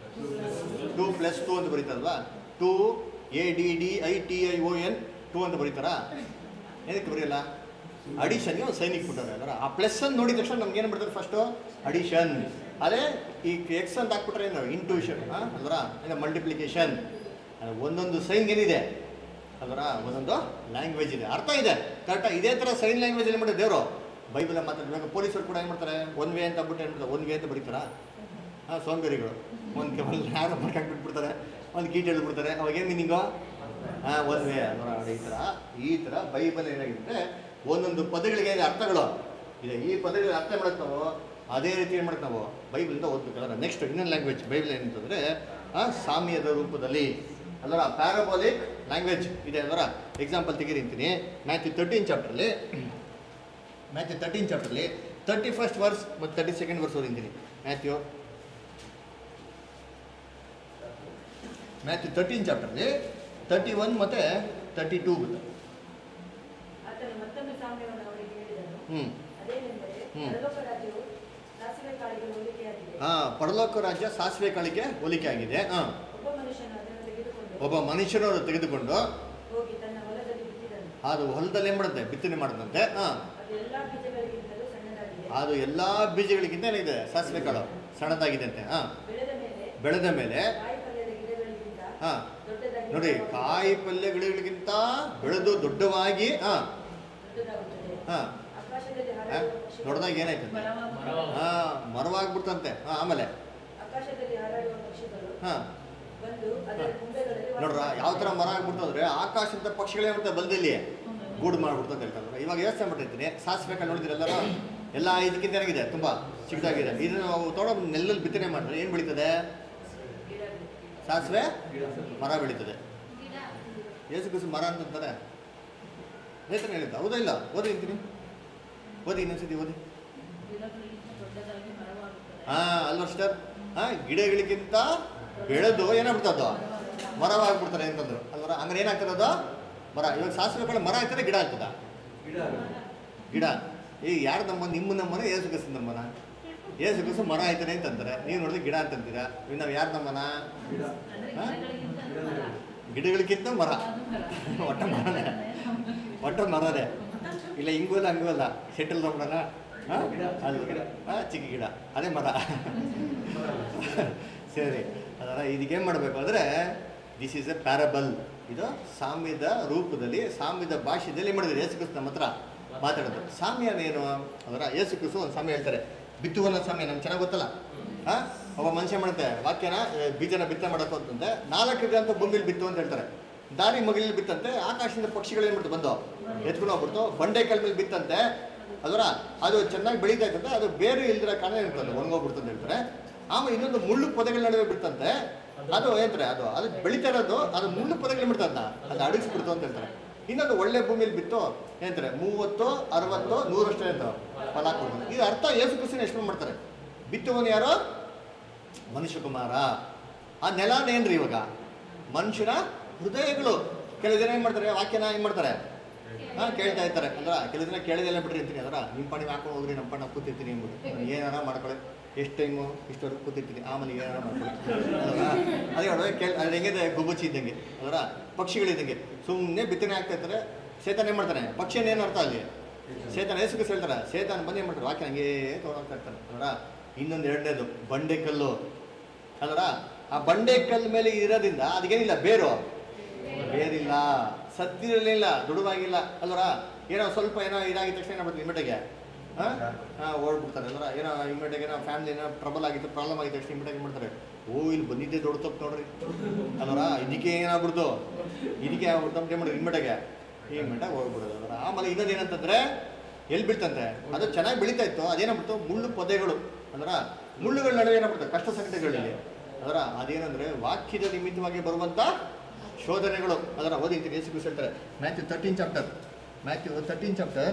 A: ಟೂ ಪ್ಲಸ್ ಟೂ ಅಂತ ಬರೀತಾರಲ್ವಾ two A D D I T I O N two ಅಂತ ಬರೀತಾರಾ ಏನಕ್ಕೆ ಬರೆಯಲ್ಲ ಅಡಿಷನ್ಗೆ ಒಂದು ಸೈನಿಕ್ ಬಿಟ್ಟಾರೆ ಅದರ ಆ ಪ್ಲಸ್ ಅನ್ನು ನೋಡಿದ ತಕ್ಷಣ ನಮ್ಗೆ ಏನು ಬಿಡ್ತಾರೆ ಫಸ್ಟು ಅಡಿಷನ್ ಅದೇ ಈ ಎಕ್ಸ್ ಅಂತ ಹಾಕ್ಬಿಟ್ರೆ ಏನು ಇಂಟ್ಯೂಷನ್ ಅಲ್ವರ ಇಲ್ಲ ಮಲ್ಟಿಪ್ಲಿಕೇಶನ್ ಒಂದೊಂದು ಸೈನ್ ಏನಿದೆ ಅದರ ಒಂದೊಂದು ಲ್ಯಾಂಗ್ವೇಜ್ ಇದೆ ಅರ್ಥ ಇದೆ ಕರೆಕ್ಟಾ ಇದೇ ಥರ ಸೈನ್ ಲ್ಯಾಂಗ್ವೇಜ್ ಏನು ಮಾಡಿದ್ರೆ ದೇವರು ಬೈಬಲ್ ಮಾತಾಡ್ಬೇಕು ಪೊಲೀಸರು ಕೂಡ ಏನು ಮಾಡ್ತಾರೆ ಒನ್ ವೇ ಅಂತ ಅಂದ್ಬಿಟ್ಟು ಏನು ಮಾಡ್ತಾರೆ ಒನ್ ವೇ ಅಂತ ಬರೀತಾರಾ ಹಾಂ ಸೋಂಬೇರಿಗಳು ಒಂದು ಒಂದು ಯಾರು ಮಾಡ್ಕೊಂಡು ಬಿಟ್ಬಿಡ್ತಾರೆ ಒಂದು ಕೀಟ್ ಹೇಳ್ಬಿಡ್ತಾರೆ ಅವಾಗೇನು ಮೀನಿಂಗು ಹಾಂ ಒಂದು ವೇ ಅದರ ಈ ಥರ ಈ ಥರ ಬೈಬಲ್ ಏನಾಗಿದೆ ಒಂದೊಂದು ಪದಗಳಿಗೆ ಏನಿದೆ ಅರ್ಥಗಳು ಇದೆ ಈ ಪದಗಳಿಗೆ ಅರ್ಥ ಮಾಡಕ್ಕೆ ನಾವು ಅದೇ ರೀತಿ ಏನು ಮಾಡಕ್ಕೆ ನಾವು ಬೈಬಲಿಂದ ಓದ್ಬೇಕಲ್ಲ ನೆಕ್ಸ್ಟ್ ಇನ್ನೊಂದು ಲ್ಯಾಂಗ್ವೇಜ್ ಬೈಬಲ್ ಏನಂತಂದರೆ ಸಾಮ್ಯದ ರೂಪದಲ್ಲಿ ಅಲ್ಲರ ಪ್ಯಾರಾಬೋಲಿಕ್ ಲ್ಯಾಂಗ್ವೇಜ್ ಇದೆ ಅಲ್ಲರ ಎಕ್ಸಾಂಪಲ್ ತೆಗೀರಿಂತೀನಿ ಮ್ಯಾಥ್ಯೂ ತರ್ಟೀನ್ ಚಾಪ್ಟ್ರಲ್ಲಿ ಮ್ಯಾಥ್ಯೂ ತರ್ಟೀನ್ ಚಾಪ್ಟ್ರಲ್ಲಿ ತರ್ಟಿ ಫಸ್ಟ್ ವರ್ಸ್ ಮತ್ತು ತರ್ಟಿ ಸೆಕೆಂಡ್ ವರ್ಸ್ ಓದಿಂತೀನಿ ಮ್ಯಾಥ್ಯೂ ಮ್ಯಾಥ್ಯೂ ತರ್ಟೀನ್ ಚಾಪ್ಟರ್ಲಿ ತರ್ಟಿ ಒನ್ ಮತ್ತು ತರ್ಟಿ ಟೂ ಬರುತ್ತೆ
C: ಆತನು ಮತ್ತೊಂದು ಸಾಮ್ಯವನ್ನು ಅವರಿಗೆ ಹೇಳಿದನು
A: ಹ್ಞೂ
C: ಅದೇನೆಂದರೆ
A: ಹ್ಮ್.
C: ಪರಲೋಕ ರಾಜ್ಯವು ಸಾಸಿವೆ ಕಾಳಿಗೆ ಹೋಲಿಕೆಯಾಗಿದೆ
A: ಹಾಂ ಪರಲೋಕ ರಾಜ್ಯ ಸಾಸಿವೆ ಕಾಳಿಗೆ ಹೋಲಿಕೆ ಆಗಿದೆ ಹಾಂ
C: ಒಬ್ಬ ಮನುಷ್ಯನು ಅದನ್ನು ತೆಗೆದುಕೊಂಡು
A: ಒಬ್ಬ ಮನುಷ್ಯನು ಅದು ತೆಗೆದುಕೊಂಡು
C: ಹೋಗಿ ತನ್ನ ಹೊಲದಲ್ಲಿ ಬಿತ್ತಿದನು
A: ಅದು ಹೊಲದಲ್ಲಿ ಏನು ಮಾಡುತ್ತೆ ಬಿತ್ತನೆ ಮಾಡಿದಂತೆ ಹಾಂ
C: ಅದು ಎಲ್ಲಾ ಬೀಜಗಳಿಗಿಂತಲೂ ಸಣ್ಣದಾಗಿದೆ
A: ಅದು ಎಲ್ಲ ಬೀಜಗಳಿಗಿಂತ ಏನಿದೆ ಸಾಸಿವೆ ಕಾಳು ಸಣ್ಣದಾಗಿದೆ ಅಂತೆ ಹಾಂ
C: ಬೆಳೆದ ಮೇಲೆ
A: ಬೆಳೆದ ಮೇಲೆ
C: ಕಾಯಿ ಪಲ್ಯದ ಗಿಡಗಳಿಗಿಂತ
A: ಹಾಂ
C: ದೊಡ್ಡದಾಗಿ
A: ನೋಡಿ ಕಾಯಿ ಪಲ್ಯಗಳಿಗಿಂತ ಬೆಳೆದು ದೊಡ್ಡವಾಗಿ ಹಾ
C: ದೊಡ್ಡದಾಗುತ್ತದೆ
A: ಹಾ
C: ಆಕಾಶದಲ್ಲಿ
A: ಹಾ?
C: ಹಾರಾಡುವ ಪಕ್ಷಿಗಳು
A: ದೊಡ್ಡದಾಗಿ ಏನಾಯ್ತಂತೆ
E: ಮರವಾಗಿ
A: ಹಾ ಮರವಾಗ್ಬಿಡ್ತಂತೆ ಹಾ ಆಮೇಲೆ
C: ಆಕಾಶದಲ್ಲಿ ಹಾರಾಡುವ ಪಕ್ಷಿಗಳು
A: ಹಾ
C: ಬಂದು ಅದರ ಕೊಂಬೆಗಳಲ್ಲಿ ವಾಸ
A: ನೋಡ್ರ ಯಾವ ಥರ ಮರ ಆಗ್ಬಿಡ್ತಂದ್ರೆ ಆಕಾಶದ ಪಕ್ಷಿಗಳೇ ಬಿಡ್ತಾರೆ ಬಲ್ದಲ್ಲಿ ಗೂಡು ಮಾಡ್ಬಿಡ್ತು ಅಂತ ಹೇಳ್ತಾರೆ ಇವಾಗ ಯೋಚನೆ ಮಾಡಿರ್ತೀನಿ ಸಾಸಿವೆ ಕಾಳು ನೋಡಿದ್ರೆ ಎಲ್ಲರೂ ಎಲ್ಲ ಇದಕ್ಕಿಂತ ಏನಾಗಿದೆ ತುಂಬ ಚಿಕ್ಕದಾಗಿದೆ ಇದನ್ನ ನಾವು ತೊಗೊಂಡು ನೆಲ್ಲಲ್ಲಿ ಬಿತ್ತನೆ ಮಾಡಿದ್ರೆ ಏನು ಬೆಳೀತದೆ
C: ಗಿಡ
A: ಸಾಸಿವೆ ಮರ ಬೆಳೀತದೆ
D: ಗಿಡ
A: ಏಸು ಕುಸು ಮರ ಅಂತಂತಾರೆ ನೇತನ ಹೇಳಿದ್ದ ಹೌದಾ ಇಲ್ಲ ಓದಿ ಅಂತೀನಿ ಓದಿ ಇನ್ನೊಂದ್ಸತಿ ಓದಿ
F: ಗಿಡಗಳಿಗಿಂತ ದೊಡ್ಡದಾಗಿ ಮರವಾಗುತ್ತದೆ
A: ಹಾ ಅಲ್ವಾ ಸ್ಟರ್ ಹಾ ಗಿಡಗಳಿಗಿಂತ ಬೆಳೆದು ಏನಾಗ್ಬಿಡ್ತದ ಮರವಾಗ್ಬಿಡ್ತಾರೆ ಅಂತಂದ್ರು ಅಲ್ವರ ಹಂಗಾರೆ ಏನಾಗ್ತದೆ ಅದು ಮರ ಇವಾಗ ಸಾಸಿವೆ ಕಾಳು ಮರ ಆಗ್ತದೆ ಗಿಡ ಆಗ್ತದ
B: ಗಿಡ
A: ಗಿಡ ಈ ಯಾರು ನಮ್ಮ ನಿಮ್ಮ ನಮ್ಮನ ಏಸು ಕಸು ನಮ್ಮನ ಏಸು ಕಸು ಮರ ಆಯ್ತಾನೆ ಅಂತಂತಾರೆ ನೀವು ನೋಡಿದ್ರೆ ಗಿಡ ಅಂತಂತೀರಾ ಇನ್ನು ನಾವು ಯಾರು ನಮ್ಮನ
B: ಗಿಡ
F: ಅಂದ್ರೆ
A: ಹಾ?
F: ಗಿಡಗಳಿಗಿಂತ ಮರ
A: ಗಿಡಗಳಿಗಿಂತ ಮರ
F: ಅದು ಮರ.
A: ಒಟ್ಟ ಮರನೇ ಒಟ್ಟ ಮರನೇ ಇಲ್ಲ ಹಿಂಗೂ ಅಲ್ಲ ಹಂಗೂ ಅಲ್ಲ ಶೆಟ್ಟಲ್ ತಗೊಂಡನ
B: ಗಿಡ,
A: ಅದು
B: ಗಿಡ.
A: ಹಾಂ ಚಿಕ್ಕ ಗಿಡ ಅದೇ ಮರ ಸರಿ ಅದರ ಇದಕ್ಕೇನು ಮಾಡಬೇಕು ಅಂದರೆ ದಿಸ್ ಈಸ್ ಎ ಪ್ಯಾರಬಲ್ ಇದು ಸಾಮ್ಯದ ರೂಪದಲ್ಲಿ ಸಾಮ್ಯದ ಭಾಷೆಯಲ್ಲಿ ಮಾಡಿದ್ರೆ ಯೇಸು ಕ್ರಿಸ್ತ ನಮ್ಮ ಹತ್ರ ಮಾತಾಡೋದು ಸಾಮ್ಯ ಏನು ಅದರ ಯೇಸು ಕ್ರಿಸ್ತು ಒಂದು ಸಾಮ್ಯ ಹೇಳ್ತಾರೆ ಬಿತ್ತುವನ ಸಾಮ್ಯ ನಮ್ಗೆ ಚೆನ್ನಾಗಿ ಗೊತ್ತಲ್ಲ ಹಾಂ ಒಬ್ಬ ಮನುಷ್ಯ ಮಾಡುತ್ತೆ ವಾಕ್ಯನ ಆ, ಬೀಜನ ಬಿತ್ತನೆ ಮಾಡೋಕೆ ಅಂತಂದ್ರೆ ನಾಲ್ಕು ಗಿಡ ಅಂತ ಭೂಮಿಲಿ ಬಿತ್ತು ಅಂತ ಹೇಳ್ತಾರೆ ದಾರಿ ಮಗಲಲ್ಲಿ ಬಿತ್ತಂತೆ ಆಕಾಶದಿಂದ ಪಕ್ಷಿಗಳು ಏನ್ಬಿಡ್ತು ಬಂದು ಎತ್ಕೊಂಡು ಹೋಗ್ಬಿಡ್ತು ಬಂಡೆ ಕಲ್ ಮೇಲೆ ಬಿತ್ತಂತೆ ಅದರ ಅದು ಚೆನ್ನಾಗಿ ಬೆಳೀತಾ ಇತ್ತಂತೆ ಅದು ಬೇರೆ ಇಲ್ದಿರ ಕಾರಣ ಇರ್ತದೆ ಒಣಗೋಗ್ಬಿಡ್ತು ಅಂತ ಹೇಳ್ತಾರೆ ಆಮೇಲೆ ಇನ್ನೊಂದು ಮುಳ್ಳು ಪೊದೆಗಳ ನಡುವೆ ಬಿಡ್ತಂತೆ ಅದು ಏನಂತಾರೆ ಅದು ಅದು ಬೆಳೀತಾ ಇರೋದು ಅದು ಮುಳ್ಳು ಪೊದೆಗಳು ಬಿಡ್ತಂತ ಅದು ಅಡಿಸ್ಬಿಡ್ತು ಅಂತ ಹೇಳ್ತಾರೆ ಇನ್ನೊಂದು ಒಳ್ಳೆ ಭೂಮಿಲಿ ಬಿತ್ತು ಏನಂತಾರೆ ಮೂವತ್ತು ಅರವತ್ತು ನೂರಷ್ಟೇ ಅಂತ ಫಲ ಕೊಡ್ತದೆ ಇದು ಅರ್ಥ ಯೇಸು ಕ್ರಿಸ್ತನ ಎಕ್ಸ್ಪ್ಲೇನ್ ಮಾಡ್ತಾರೆ ಬಿತ್ತುವನು ಯಾರು ಮನುಷ್ಯ ಕುಮಾರ ಆ ನೆಲನೇನ್ರಿ ಇವಾಗ ಮನುಷ್ಯನ ಹೃದಯಗಳು ಕೆಲವು ಜನ ಏನ್ ಮಾಡ್ತಾರೆ ವಾಕ್ಯನ ಏನ್ ಮಾಡ್ತಾರೆ ಹಾ ಕೇಳ್ತಾ ಇರ್ತಾರೆ ಅಂದ್ರ ಕೆಲವು ಜನ ಕೇಳಿದೆಲ್ಲ ಬಿಟ್ರಿ ಅಂತೀನಿ ಅದರ ನಿಮ್ಮ ಪಣಿ ಹಾಕೊಂಡು ಹೋಗ್ರಿ ನಮ್ಮ ಪಣ್ಣ ಕೂತಿರ್ತೀನಿ ಅಂದ್ಬಿಟ್ಟು ನಾನು ಏನಾರ ಮಾಡ್ಕೊಳ್ಳಿ ಎಷ್ಟು ಟೈಮು ಇಷ್ಟವರೆಗೂ ಕೂತಿರ್ತೀನಿ ಆಮೇಲೆ ಏನಾರ ಮಾಡ್ಕೊಳ್ಳಿ ಅಲ್ವಾ? ಅದೇ ನೋಡುವ ಕೇಳಿ ಅದು ಹೆಂಗಿದೆ ಗುಬ್ಬಚ್ಚಿ ಇದ್ದಂಗೆ ಅದರ ಪಕ್ಷಿಗಳಿದ್ದಂಗೆ ಸುಮ್ಮನೆ ಬಿತ್ತನೆ ಆಗ್ತಾ ಇರ್ತಾರೆ ಸೇತನ ಏನು ಮಾಡ್ತಾನೆ ಪಕ್ಷಿ ಏನು ಅರ್ಥ ಅಲ್ಲಿ ಸೇತನ ಹೆಸರು ಹೇಳ್ತಾರೆ ಸೇತನ ಬಂದು ಏನು ಮಾಡ್ತಾರೆ ವಾಕ್ಯ ಹಂಗೇ ತೊಗೊಂಡೋಗ್ತಾ ಇರ್ತಾನೆ ಅದರ ಇನ್ನೊಂದು ಎರಡನೇದು ಬಂಡೆಕಲ್ಲು ಅಲ್ವರ ಆ ಬಂಡೆಕಲ್ಲು ಮೇಲೆ ಇರೋದ್ರಿಂದ ಅದಕ್ಕೇನಿಲ್ಲ ಬೇರು ಬೇರಿಲ್ಲ ಸದ್ದಿರಲಿಲ್ಲ ದುಡುವಾಗಿಲ್ಲ ಅಲ್ವರ ಏನೋ ಸ್ವಲ್ಪ ಏನೋ ಇದಾಗಿದ ತಕ್ಷಣ ಏನಾಗ್ಬಿಡ್ತು ಇಮಿಟೆಗೆ ಹಾಂ ಹಾಂ ಓಡ್ಬಿಡ್ತಾರೆ ಅಲ್ವರ ಏನೋ ಇಮಿಟೆಗೆ ಏನೋ ಫ್ಯಾಮಿಲಿ ಏನೋ ಟ್ರಬಲ್ ಆಗಿತ್ತು ಪ್ರಾಬ್ಲಮ್ ಆಗಿದ ತಕ್ಷಣ ಇಮಿಟೆಗೆ ಮಾಡ್ತಾರೆ ಓ ಇಲ್ಲಿ ಬಂದಿದ್ದೆ ದೊಡ್ಡ ತಪ್ಪು ನೋಡ್ರಿ ಅಲ್ವರ ಇದಕ್ಕೆ ಏನಾಗ್ಬಿಡ್ತು ಇದಕ್ಕೆ ಆಗ್ಬಿಡ್ತು ಅಂತ ಮಾಡಿದ್ರು ಇಮಿಟೆಗೆ ಈ ಮಿಟ ಹೋಗ್ಬಿಡೋದು ಅದರ ಆಮೇಲೆ ಇನ್ನೊಂದು ಏನಂತಂದ್ರೆ ಎಲ್ಲಿ ಬೀಳ್ತಂತೆ ಅದು ಚೆನ್ನಾಗಿ ಬೆಳೀತಾ ಇತ್ತು ಅದೇನಾಗ್ಬಿಡ್ತು ಮುಳ್ಳು ಪೊದೆಗಳು ಅಂದ್ರ ಮುಳ್ಳುಗಳ ನಡುವೆ ಏನಾಗ್ಬಿಡ್ತು ಕಷ್ಟ ಸಂಕಟಗಳಲ್ಲಿ ಅದರ ಅದೇನಂದ್ರೆ ವಾಕ್ಯದ ನಿಮಿತ್ತವಾಗಿ ಬರುವಂತ ಶೋಧನೆಗಳು ಅದರ ಓದಿರ್ತೀನಿ ಯೇಸು ಕ್ರಿಸ್ತ ಹೇಳ್ತಾರೆ Matthew thirteen chapter Matthew thirteen chapter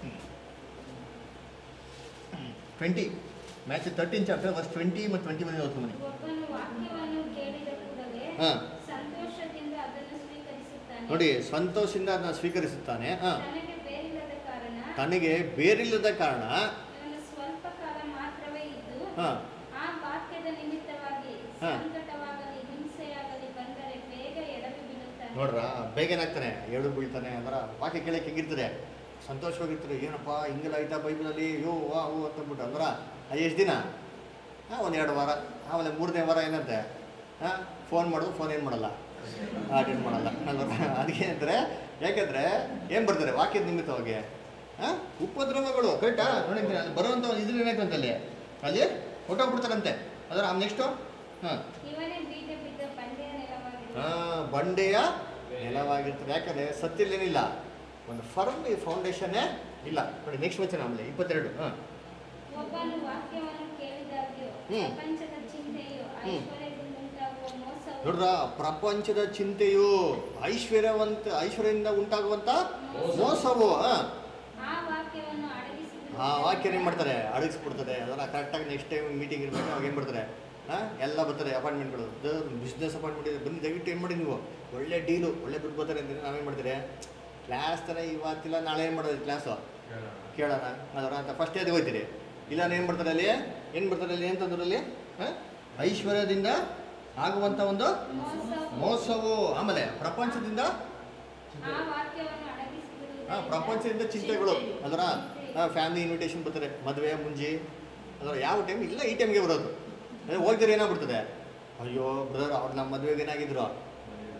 A: twenty Matthew thirteen chapter verse twenty ಮತ್ತು ಟ್ವೆಂಟಿ ಒನ್ ಓದ್ಕೊಂಡು
D: ಒಬ್ಬನು ವಾಕ್ಯವನ್ನು ಕೇಳಿದ ಕೂಡಲೇ
A: ಹಾ.
D: ಸಂತೋಷದಿಂದ ಅದನ್ನು ಸ್ವೀಕರಿಸುತ್ತಾನೆ
A: ನೋಡಿ ಸಂತೋಷದಿಂದ ಅದನ್ನ ಸ್ವೀಕರಿಸುತ್ತಾನೆ ಹಾ
D: ತನಗೆ ಬೇರಿಲ್ಲದ ಕಾರಣ
A: ತನಗೆ ಬೇರಿಲ್ಲದ ಕಾರಣ
D: ಅವನು ಸ್ವಲ್ಪ ಕಾಲ ಮಾತ್ರವೇ ಇದ್ದು
A: ಹಾ
D: ಆ ವಾಕ್ಯದ ನಿಮಿತ್ತವಾಗಿ
A: ಹಾ.
D: ಸಂಕಟವಾಗಲಿ ಹಿಂಸೆಯಾಗಲಿ ಬಂದರೆ ಬೇಗ ಎಡವಿ ಬೀಳುತ್ತಾನೆ
A: ನೋಡ್ರ ಬೇಗ ಏನಾಗ್ತಾನೆ ಎಡು ಬೀಳ್ತಾನೆ ಅದರ ವಾಕ್ಯ ಕೇಳಕ್ಕೆ ಹೆಂಗಿರ್ತದೆ ಸಂತೋಷವಾಗಿರ್ತಾರೆ ಏನಪ್ಪ ಹಿಂಗೆಲ್ಲ ಐತಾ ಬೈಬಲಲ್ಲಿ ಯೋ ವಾ ಹೂ ಅಂತಂದ್ಬಿಟ್ಟು ಅಂದ್ರ ಎಷ್ಟು ದಿನ ಹಾಂ ಒಂದು ಎರಡು ವಾರ ಆಮೇಲೆ ಮೂರನೇ ವಾರ ಏನಂತೆ ಹಾಂ ಫೋನ್ ಮಾಡೋದು ಫೋನ್ ಏನು ಮಾಡಲ್ಲ ಅಟೆಂಡ್ ಮಾಡಲ್ಲ ಅಲ್ವಾ ಅದಕ್ಕೆ ಅಂದರೆ ಯಾಕೆಂದರೆ ಏನು ಬರ್ತಾರೆ ವಾಕ್ಯದ ನಿಮಿತ್ತವಾಗಿ ಹಾಂ ಉಪದ್ರವಗಳು ಕರೆಕ್ಟಾ ನೋಡಿದ್ದೀನಿ ಅಲ್ಲಿ ಬರುವಂಥ ಒಂದು ಇದ್ರ ಏನಾಯ್ತು ಅಂತ ಅಲ್ಲಿ ಅಲ್ಲಿ ಹೊಟ್ಟೋಗ್ಬಿಡ್ತಾರಂತೆ ಅದರ ನೆಕ್ಸ್ಟು ಹಾಂ
D: ಇವನೇ ಬೀಜ ಬಿದ್ದ ಬಂಡೆಯ ನೆಲವಾಗಿರುವುದು
A: ಆ, ಬಂಡೆಯ ನೆಲವಾಗಿರ್ತದೆ ಯಾಕಂದ್ರೆ ಸತ್ತಿಲ್ಲೇನಿಲ್ಲ ಒಂದು ಫರ್ಮ್ ಫೌಂಡೇಶನ್ನೇ ಇಲ್ಲ ನೋಡಿ ನೆಕ್ಸ್ಟ್ ವಚನ ಆಮೇಲೆ ಇಪ್ಪತ್ತೆರಡು ಹಾಂ
D: ಒಬ್ಬನು ವಾಕ್ಯವನ್ನು ಕೇಳಿದಾಗ್ಯೂ
A: ಹ್ಮ್.
D: ಪ್ರಪಂಚದ ಚಿಂತೆಯು
A: ಹ್ಮ್.
D: ಐಶ್ವರ್ಯದಿಂದ ಉಂಟಾಗುವ ಮೋಸವು
A: ನೋಡ್ರ ಪ್ರಪಂಚದ ಚಿಂತೆಯು ಐಶ್ವರ್ಯವಂತ ಐಶ್ವರ್ಯದಿಂದ ಉಂಟಾಗುವಂತ ಮೋಸವು ಆ.
D: ಆ ವಾಕ್ಯವನ್ನು ಅಡಗಿಸಿಬಿಡುತ್ತದೆ.
A: ಆ ವಾಕ್ಯ ಏನು ಮಾಡ್ತಾರೆ ಅಡಗಿಸ್ಬಿಡ್ತದೆ ಅದನ್ನ ಕರೆಕ್ಟಾಗಿ ನೆಕ್ಸ್ಟ್ ಟೈಮ್ ಮೀಟಿಂಗ್ ಇರಬೇಕು ಅವಾಗ ಏನು ಮಾಡ್ತಾರೆ ಹಾಂ ಎಲ್ಲ ಬರ್ತಾರೆ ಅಪಾಯಿಂಟ್ಮೆಂಟ್ಗಳು ಬಿಸ್ನೆಸ್ ಅಪಾಯಿಂಟ್ಮೆಂಟ್ ಇದೆ ಬನ್ನಿ ದಯವಿಟ್ಟು ಏನು ಮಾಡಿ ನೀವು ಒಳ್ಳೆ ಡೀಲು ಒಳ್ಳೆ ದುಡ್ಡು ಬರ್ತಾರೆ ಅಂದರೆ ನಾವೇನು ಮಾಡ್ತಾರೆ ಕ್ಲಾಸ್ ಥರ ಇವತ್ತಿಲ್ಲ ನಾಳೆ ಏನು ಮಾಡೋದು ಕ್ಲಾಸು ಕೇಳೋಣ ಅದರ ಅಂತ ಫಸ್ಟ್ ಅದು ಹೋಗ್ತೀರಿ ಇಲ್ಲ ಏನು ಬರ್ತಾರೆ ಅಲ್ಲಿ ಏನು ಬರ್ತಾರೆ ಅಲ್ಲಿ ಏನು ತಂದ್ರಲ್ಲಿ ಹಾಂ ಐಶ್ವರ್ಯದಿಂದ ಆಗುವಂಥ ಒಂದು
D: ಮೋಸವು
A: ಮೋಸವು ಆಮೇಲೆ ಪ್ರಪಂಚದಿಂದ
D: ಆ ವಾಕ್ಯವನ್ನು ಅಡಗಿಸಿಬಿಡುವುದರಿಂದ
A: ಹಾಂ ಪ್ರಪಂಚದಿಂದ ಚಿಂತೆಗಳು ಅದರ ಫ್ಯಾಮಿಲಿ ಇನ್ವಿಟೇಷನ್ ಬರ್ತಾರೆ ಮದುವೆ ಮುಂಜಿ ಅದರ ಯಾವ ಟೈಮ್ ಇಲ್ಲ ಈ ಟೈಮ್ಗೆ ಬರೋದು ಅದೇ ಹೋಗ್ತಾರೆ ಏನಾಗ್ಬಿಡ್ತದೆ ಅಯ್ಯೋ ಬ್ರದರ್ ಅವ್ರು ನಮ್ಮ ಮದುವೆಗೆ ಏನಾಗಿದ್ರು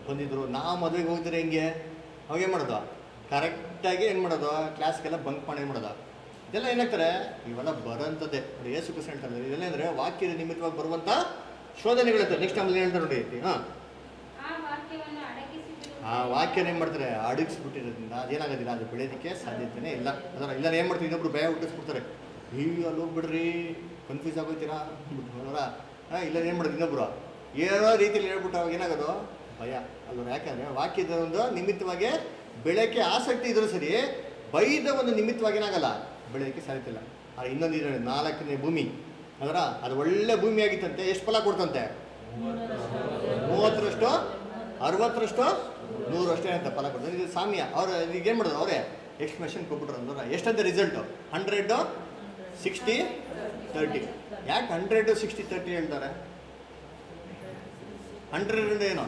A: ಬಂದಿದ್ರು ನಾವು ಮದುವೆಗೆ ಹೋಗಿದ್ರೆ ಹೆಂಗೆ ಅವಾಗೇನು ಮಾಡೋದು ಕರೆಕ್ಟಾಗಿ ಏನು ಮಾಡೋದು ಕ್ಲಾಸ್ಗೆಲ್ಲ ಬಂಕ್ ಮಾಡಿ ಏನು ಮಾಡೋದು ಇದೆಲ್ಲ ಏನಾಗ್ತಾರೆ ಇವೆಲ್ಲ ಬರೋಂಥದ್ದೇ ನೋಡಿ ಏಸು ಕೃಷ್ಣ ಹೇಳ್ತಾರೆ ಇದೆಲ್ಲ ಅಂದರೆ ವಾಕ್ಯದ ನಿಮಿತ್ತವಾಗಿ ಬರುವಂಥ ಶೋಧನೆಗಳಿರ್ತವೆ ನೆಕ್ಸ್ಟ್ ಆಮೇಲೆ ಹೇಳ್ತಾರೆ ನೋಡಿ ಹಾಂ
D: ಆ ವಾಕ್ಯವನ್ನು ಅಡಗಿಸಿಬಿಡುವುದು
A: ಆ ವಾಕ್ಯನ ಏನು ಮಾಡ್ತಾರೆ ಅಡಗಿಸ್ಬಿಟ್ಟಿರೋದ್ರಿಂದ ಅದೇನಾಗೋದಿಲ್ಲ ಅದು ಬೆಳೆಯೋದಕ್ಕೆ ಸಾಧ್ಯತೆನೇ ಇಲ್ಲ ಅದರ ಇಲ್ಲ ಏನು ಮಾಡ್ತೀವಿ ಇನ್ನೊಬ್ರು ಭಯ ಹುಟ್ಟಿಸ್ಬಿಡ್ತಾರೆ ಈಗ ಅಲ್ಲಿ ಹೋಗ್ಬಿಡ್ರಿ ಕನ್ಫ್ಯೂಸ್ ಆಗೋಯ್ತೀರಾ ಅವರ ಹಾಂ ಇಲ್ಲ ಏನು ಮಾಡೋದು ಇನ್ನೊಬ್ರು ಏನೋ ರೀತಿಯಲ್ಲಿ ಹೇಳ್ಬಿಟ್ಟು ಅವಾಗ ಏನಾಗೋದು ಭಯ ಅಲ್ವ ಯಾಕಂದರೆ ವಾಕ್ಯದ ಒಂದು ನಿಮಿತ್ತವಾಗಿ ಬೆಳೆಯೋಕ್ಕೆ ಆಸಕ್ತಿ ಇದ್ರೂ ಸರಿ ಬೈದ ಒಂದು ನಿಮಿತ್ತವಾಗಿ ಏನಾಗಲ್ಲ ಬೆಳೆಯೋಕ್ಕೆ ಸಾಧ್ಯತೆ ಇಲ್ಲ ಆ ಇನ್ನೊಂದು ಇದೆ ನೋಡಿ, ನಾಲ್ಕನೇ ಭೂಮಿ ಅದರ ಅದು ಒಳ್ಳೆ ಭೂಮಿ ಆಗಿತ್ತಂತೆ ಎಷ್ಟು ಫಲ ಕೊಡ್ತಂತೆ ಮೂವತ್ತರಷ್ಟು ಅರವತ್ತರಷ್ಟು ನೂರು ಅಷ್ಟೇ ಅಂತ ಫಲ ಕೊಡ್ತಾರೆ ಇದು ಸಾಮ್ಯ ಅವ್ರು ಈಗ ಏನು ಮಾಡೋದು ಅವರೇ ಎಕ್ಸ್ಪ್ರೆಷನ್ ಕೊಟ್ಬಿಟ್ರು ಅಂದ್ರೆ ಎಷ್ಟಂತೆ ರಿಸಲ್ಟು ಹಂಡ್ರೆಡು ಸಿಕ್ಸ್ಟಿ ತರ್ಟಿ ಯಾಕೆ ಹಂಡ್ರೆಡು ಸಿಕ್ಸ್ಟಿ ತರ್ಟಿ ಹೇಳ್ತಾರೆ ಹಂಡ್ರೆಡ್ ಏನು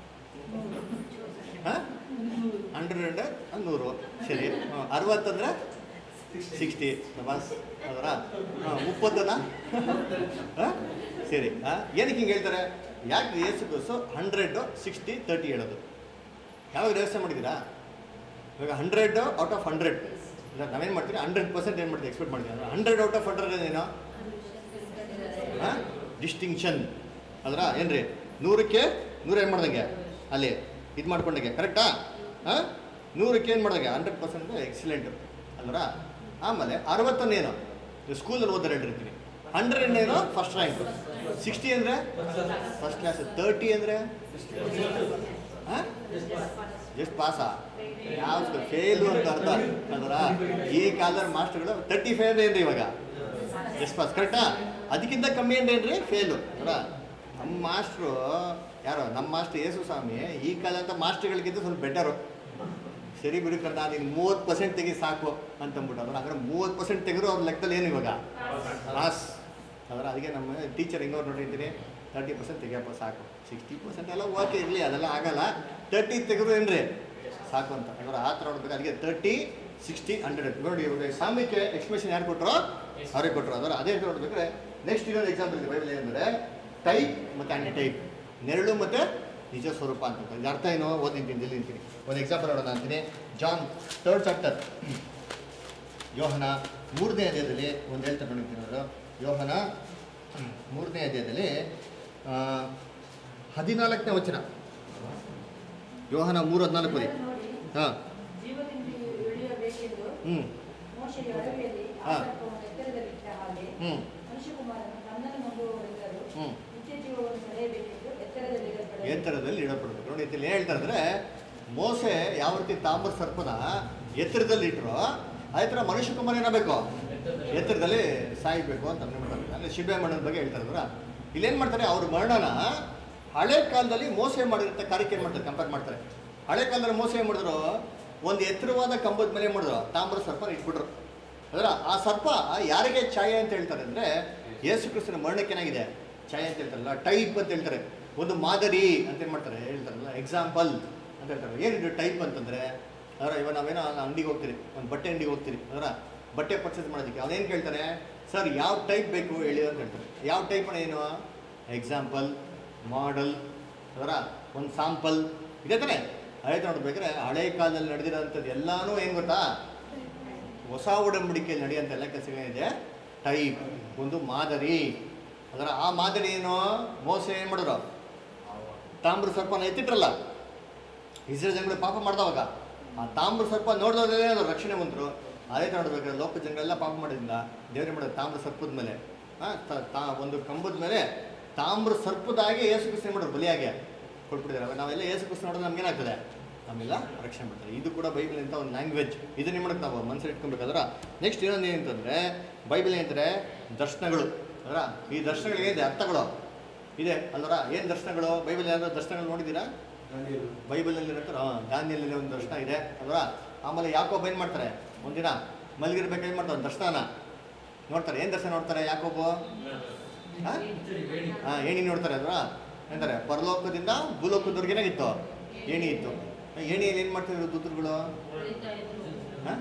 A: ಹಾಂ ಹಂಡ್ರೆಡ್ ನೂರು ಸರಿ ಹಾಂ ಅರವತ್ತಂದ್ರೆ ಸಿಕ್ಸ್ಟಿ ಬಸ್ ಅದರ ಹಾಂ ಮುಪ್ಪತ್ತನ ಹಾಂ ಸರಿ ಹಾಂ ಏನಕ್ಕೆ ಹಿಂಗೆ ಹೇಳ್ತಾರೆ ಯಾಕೆ ಏಸು ಬಸ್ಸು ಹಂಡ್ರೆಡು ಸಿಕ್ಸ್ಟಿ ತರ್ಟಿ ಹೇಳೋದು ಯಾವಾಗ ವ್ಯವಸ್ಥೆ ಮಾಡಿದ್ದೀರಾ ಇವಾಗ ಹಂಡ್ರೆಡ್ ಔಟ್ ಆಫ್ ಹಂಡ್ರೆಡ್ ಇಲ್ಲ ನಾವೇನು ಮಾಡ್ತೀವಿ ಹಂಡ್ರೆಡ್ ಪರ್ಸೆಂಟ್ ಏನು ಮಾಡ್ತೀವಿ ಎಕ್ಸ್ಪೆಕ್ಟ್ ಮಾಡ್ತೀವಿ ಹಂಡ್ರೆಡ್ ಔಟ್ ಆಫ್ ಹಂಡ್ರೆಡ್ ಏನು ಹಾಂ ಡಿಸ್ಟಿಂಕ್ಷನ್ ಅದರ ಏನ್ರಿ ನೂರಕ್ಕೆ ನೂರ ಏನು ಮಾಡ್ದಂಗೆ ಅಲ್ಲಿ ಇದು ಮಾಡ್ಕೊಂಡಂಗೆ ಕರೆಕ್ಟಾ ಹಾಂ ನೂರಕ್ಕೆ ಏನು ಮಾಡ್ದಂಗೆ ಹಂಡ್ರೆಡ್ ಪರ್ಸೆಂಟ್ ಎಕ್ಸಲೆಂಟು ಅಲ್ವರ ಆಮೇಲೆ ಅರವತ್ತನ್ನೇನು ಸ್ಕೂಲಲ್ಲಿ ಓದ್ತಾರೆ ಹೇಳಿರ್ತೀನಿ ಹಂಡ್ರೆಡ್ ಏನು ಫಸ್ಟ್ ರ್ಯಾಂಕ್ ಸಿಕ್ಸ್ಟಿ ಅಂದರೆ ಫಸ್ಟ್ ಕ್ಲಾಸ್ ತರ್ಟಿ ಅಂದರೆ ಹಾಂ ಎಷ್ಟು ಪಾಸಾ ಯಾವ್ದು ಫೇಲು ಅಂತ ಅರ್ಥ ಅದರ ಈ ಕಾಲದ ಮಾಸ್ಟರ್ಗಳು ತರ್ಟಿ ಫೈವ್ ಏನ್ರಿ ಇವಾಗ ಎಷ್ಟು ಪಾಸ್ ಕರೆಕ್ಟಾ ಅದಕ್ಕಿಂತ ಕಮ್ಮಿ ಏನ್ರಿ ಫೇಲು ಅಲ್ಲ ನಮ್ಮ ಮಾಸ್ಟ್ರು ಯಾರೋ ನಮ್ಮ ಮಾಸ್ಟರ್ ಯೇಸು ಸ್ವಾಮಿ ಈ ಕಾಲದ ಮಾಸ್ಟರ್ಗಳಿಗಿಂತ ಸ್ವಲ್ಪ ಬೆಟರು ಸರಿ ಬಿಡು ಕಣ್ಣ ನೀನು ಮೂವತ್ತು ಪರ್ಸೆಂಟ್ ತೆಗಿ ಸಾಕು ಅಂತಂದ್ಬಿಟ್ಟು ಅವ್ರು ಹಾಗಾದ್ರೆ ಮೂವತ್ತು ಪರ್ಸೆಂಟ್ ತೆಗೆದ್ರು ಅವ್ರ ಲೆಕ್ಕದಲ್ಲಿ ಏನು ಇವಾಗ ಪಾಸ್ ಅದರ ಅದಕ್ಕೆ ನಮ್ಮ ಟೀಚರ್ ಹೆಂಗವ್ರು ನೋಡಿರ್ತೀನಿ ತರ್ಟಿ ಪರ್ಸೆಂಟ್ ತೆಗಿಯಪ್ಪ ಸಾಕು ಸಿಕ್ಸ್ಟಿ ಪರ್ಸೆಂಟ್ ಎಲ್ಲ ಓಕೆ ಇರಲಿ ಅದೆಲ್ಲ ಆಗಲ್ಲ ತರ್ಟಿ ತೆಗೆದ್ರು ಏನ್ರಿ ಸಾಕು ಅಂತ ಅದರ ಆ ಥರ ನೋಡ್ಬೇಕು ಅದಕ್ಕೆ ತರ್ಟಿ ಸಿಕ್ಸ್ಟಿ ಹಂಡ್ರೆಡ್ ನೋಡಿ ಇವಾಗ ಸಾಮೀಕೆ ಎಕ್ಸ್ಪ್ರೆಷನ್ ಯಾರು ಕೊಟ್ಟರು ಅವ್ರಿಗೆ ಕೊಟ್ಟರು ಅದರ ಅದೇ ರೀತಿ ನೋಡ್ಬೇಕಾದ್ರೆ ನೆಕ್ಸ್ಟ್ ಇನ್ನೊಂದು ಎಕ್ಸಾಂಪಲ್ ಇದೆ ಬೈಬಲ್ ಏನಂದರೆ ಟೈಪ್ ಮತ್ತು ಆ್ಯಂಟಿ ಟೈಪ್ ನೆರಳು ಮತ್ತು ನಿಜ ಸ್ವರೂಪ ಅಂತ ಇದು ಅರ್ಥ ಏನು ಓದಿಂತೀನಿ ಇಲ್ಲಿ ನಿಂತೀನಿ ಒಂದು ಎಕ್ಸಾಂಪಲ್ ನೋಡೋಣ ಅಂತೀನಿ ಜಾನ್ ಥರ್ಡ್ ಚಾಪ್ಟರ್ ಯೋಹನ ಮೂರನೇ ಅಧ್ಯಾಯದಲ್ಲಿ ಒಂದು ಹೇಳ್ತಾರೆ ನೋಡಿದ್ದೀನಿ ಅವರು ಯೋಹನ ಮೂರನೇ ಅಧ್ಯಾಯದಲ್ಲಿ ಆ, ಹದಿನಾಲ್ಕನೇ ವಚನ ಯೋಹನ ಮೂರು ಹದಿನಾಲ್ಕು ಓದಿ
C: ನೋಡಿ
A: ಹಾಂ
C: ಜೀವದಿಂದ ಇಳಿಯಬೇಕೆಂದು
A: ಹ್ಞೂ
C: ಮೋಶೆಯ ಅಡವಿಯಲ್ಲಿ
A: ಹಾ.
C: ಆ ಸರ್ಪವನ್ನು ಎತ್ತರದಲ್ಲಿಟ್ಟ ಹಾಗೆ
A: ಹ್ಞೂ
C: ಮನುಷ್ಯಕುಮಾರನು ತನ್ನನ್ನು ನಂಬುವವರೆಲ್ಲರೂ
A: ಹ್ಞೂ
C: ನಿತ್ಯ ಜೀವವನ್ನು ಪಡೆಯಬೇಕೆಂದು ಎತ್ತರದಲ್ಲಿ ಇಡಲ್ಪಡಬೇಕು.
A: ಎತ್ತರದಲ್ಲಿ ಇಡಪಡಬೇಕು ನೋಡಿ ಇಲ್ಲಿ ಹೇಳ್ತಾ ಇದ್ರೆ ಮೋಸೆ ಯಾವ ರೀತಿ ತಾಮ್ರ ಸರ್ಪನ ಎತ್ತರದಲ್ಲಿ ಇಟ್ಟರು ಅದೇ ಥರ ಮನುಷ್ಯ ಕುಮಾರ ಏನಾಗಬೇಕು ಎತ್ತರದಲ್ಲಿ ಸಾಯ್ಬೇಕು ಅಂತ ಮಾಡ್ತಾರೆ ಅಂದರೆ ಶಿಬೆ ಮರಣದ ಬಗ್ಗೆ ಹೇಳ್ತಾ ಇದ್ರ ಇಲ್ಲೇನು ಮಾಡ್ತಾರೆ ಅವ್ರ ಮರಣನ ಹಳೆ ಕಾಲದಲ್ಲಿ ಮೋಸ ಮಾಡಿರುತ್ತೆ ಕಾರ್ಯಕ್ಕೆ ಏನು ಮಾಡ್ತಾರೆ ಕಂಪೇರ್ ಮಾಡ್ತಾರೆ ಹಳೆ ಕಾಲದಲ್ಲಿ ಮೋಸ ಏನು ಮಾಡಿದ್ರು ಒಂದು ಎತ್ತರವಾದ ಕಂಬದ ಮೇಲೆ ಏನ್ ಮಾಡಿದ್ರು ತಾಮ್ರ ಸರ್ಪನ ಇಟ್ಬಿಟ್ರು ಅದರ ಆ ಸರ್ಪ ಯಾರಿಗೆ ಛಾಯೆ ಅಂತ ಹೇಳ್ತಾರೆ ಅಂದರೆ ಯೇಸು ಕ್ರಿಸ್ತನ ಮರಣಕ್ಕೆ ಏನಾಗಿದೆ ಛಾಯೆ ಅಂತ ಹೇಳ್ತಾರಲ್ಲ ಟೈಪ್ ಅಂತ ಹೇಳ್ತಾರೆ ಒಂದು ಮಾದರಿ ಅಂತ ಏನು ಮಾಡ್ತಾರೆ ಹೇಳ್ತಾರಲ್ಲ ಎಕ್ಸಾಂಪಲ್ ಅಂತ ಹೇಳ್ತಾರೆ ಏನಿದು ಟೈಪ್ ಅಂತಂದರೆ ಅದರ ಇವಾಗ ನಾವೇನೋ ಅಂಗಡಿಗೆ ಹೋಗ್ತೀರಿ ಒಂದು ಬಟ್ಟೆ ಅಂಗಡಿಗೆ ಹೋಗ್ತೀರಿ ಅದರ ಬಟ್ಟೆ ಪರ್ಚೇಸ್ ಮಾಡೋದಕ್ಕೆ ಅವನೇನು ಕೇಳ್ತಾನೆ ಸರ್ ಯಾವ ಟೈಪ್ ಬೇಕು ಹೇಳಿ ಅಂತ ಹೇಳ್ತಾರೆ ಯಾವ ಟೈಪ್ ಏನು ಎಕ್ಸಾಂಪಲ್ ಮಾಡಲ್ ಅದರ ಒಂದು ಸಾಂಪಲ್ ಇದೆ ತಾನೆ ಅದೇ ನೋಡ್ಬೇಕಾದ್ರೆ ಹಳೆ ಕಾಲದಲ್ಲಿ ನಡೆದಿರೋಂಥದ್ದು ಎಲ್ಲಾನು ಏನು ಗೊತ್ತಾ ಹೊಸ ಒಡಂಬಡಿಕೆಯಲ್ಲಿ ನಡೆಯುವಂಥ ಎಲ್ಲ ಕೆಲಸಗಳಿದೆ ಟೈಪ್ ಒಂದು ಮಾದರಿ ಅದರ ಆ ಮಾದರಿ ಏನು ಮೋಸ ಏನು ಮಾಡಿದ್ರು ತಾಮ್ರ ಸರ್ಪನ ಎತ್ತಿಟ್ರಲ್ಲ ಇಸ್ರೇಲ್ ಜನಗಳು ಪಾಪ ಮಾಡ್ದವಾಗ ಆ ತಾಮ್ರ ಸರ್ಪ ನೋಡಿದ್ರೆ ಅದು ರಕ್ಷಣೆ ಬಂದರು ಅದೇ ಥರ ನೋಡ್ಬೇಕಾದ್ರೆ ಲೋಕ ಜನಗಳೆಲ್ಲ ಪಾಪ ಮಾಡಿದ್ರಿಂದ ದೇವ್ರೆ ಮಾಡೋದು ತಾಮ್ರ ಸರ್ಪದ ಮೇಲೆ ಆ, ತ- ತಾ- ಒಂದು ಕಂಬದ ಮೇಲೆ ತಾಮ್ರ ಸರ್ಪದಾಗೆ ಏಸು ಕೃಷ್ಣ ಮಾಡೋರು ಬಲಿಯಾಗೆ ಕೊಟ್ಬಿಟ್ಟಿದ್ದಾರೆ ಅವಾಗ ನಾವೆಲ್ಲ ಏಸು ಕೃಷ್ಣ ನೋಡಿದ್ರೆ ನಮ್ಗೇನಾಗ್ತದೆ ನಮ್ಮೆಲ್ಲ ರಕ್ಷಣೆ ಮಾಡ್ತಾರೆ ಇದು ಕೂಡ ಬೈಬಲ್ ಅಂತ ಒಂದು ಲ್ಯಾಂಗ್ವೇಜ್ ಇದನ್ನ ಮಾಡಕ್ಕೆ ನಾವು ಮನಸ್ಸಲ್ಲಿ ಇಟ್ಕೊಬೇಕಾದ್ರೆ ನೆಕ್ಸ್ಟ್ ಇನ್ನೊಂದು ಏನಂತಂದರೆ ಬೈಬಲ್ ಏನಂತಾರೆ ದರ್ಶನಗಳು ಅದರ ಈ ದರ್ಶನಗಳಿಗೆ ಅರ್ಥಗಳು ಇದೆ ಅಲ್ವರ ಏನು ದರ್ಶನಗಳು ಬೈಬಲ್ ಏನಾದ್ರು ದರ್ಶನಗಳು ನೋಡಿದ್ದೀರಾ ಬೈಬಲಲ್ಲಿ ಇರುತ್ತೆ ಹಾಂ ದಾನಿಯಲ್ಲಿ ಒಂದು ದರ್ಶನ ಇದೆ ಅಲ್ವಾ ಆಮೇಲೆ ಯಾಕೋಬ್ ಏನು ಮಾಡ್ತಾರೆ ಒಂದಿನ ಮಲಗಿರ್ಬೇಕು ಏನು ಮಾಡ್ತಾರೆ ಒಂದು ದರ್ಶನ ನೋಡ್ತಾರೆ ಏನು ದರ್ಶನ ನೋಡ್ತಾರೆ ಯಾಕೋಬು ಹಾಂ ಹಾಂ ಏಣಿ ನೋಡ್ತಾರೆ ಅಲ್ವಾ ಏನಂತಾರೆ ಪರಲೋಕದಿಂದ ಭೂಲೋಕದವ್ರಿಗೆ ಏನಾಗಿತ್ತು ಏಣಿ ಇತ್ತು ಆ ಏಣಿಯಲ್ಲಿ ಏನು ಮಾಡ್ತಿದ್ರು ದೂತರುಗಳು ಹಾಂ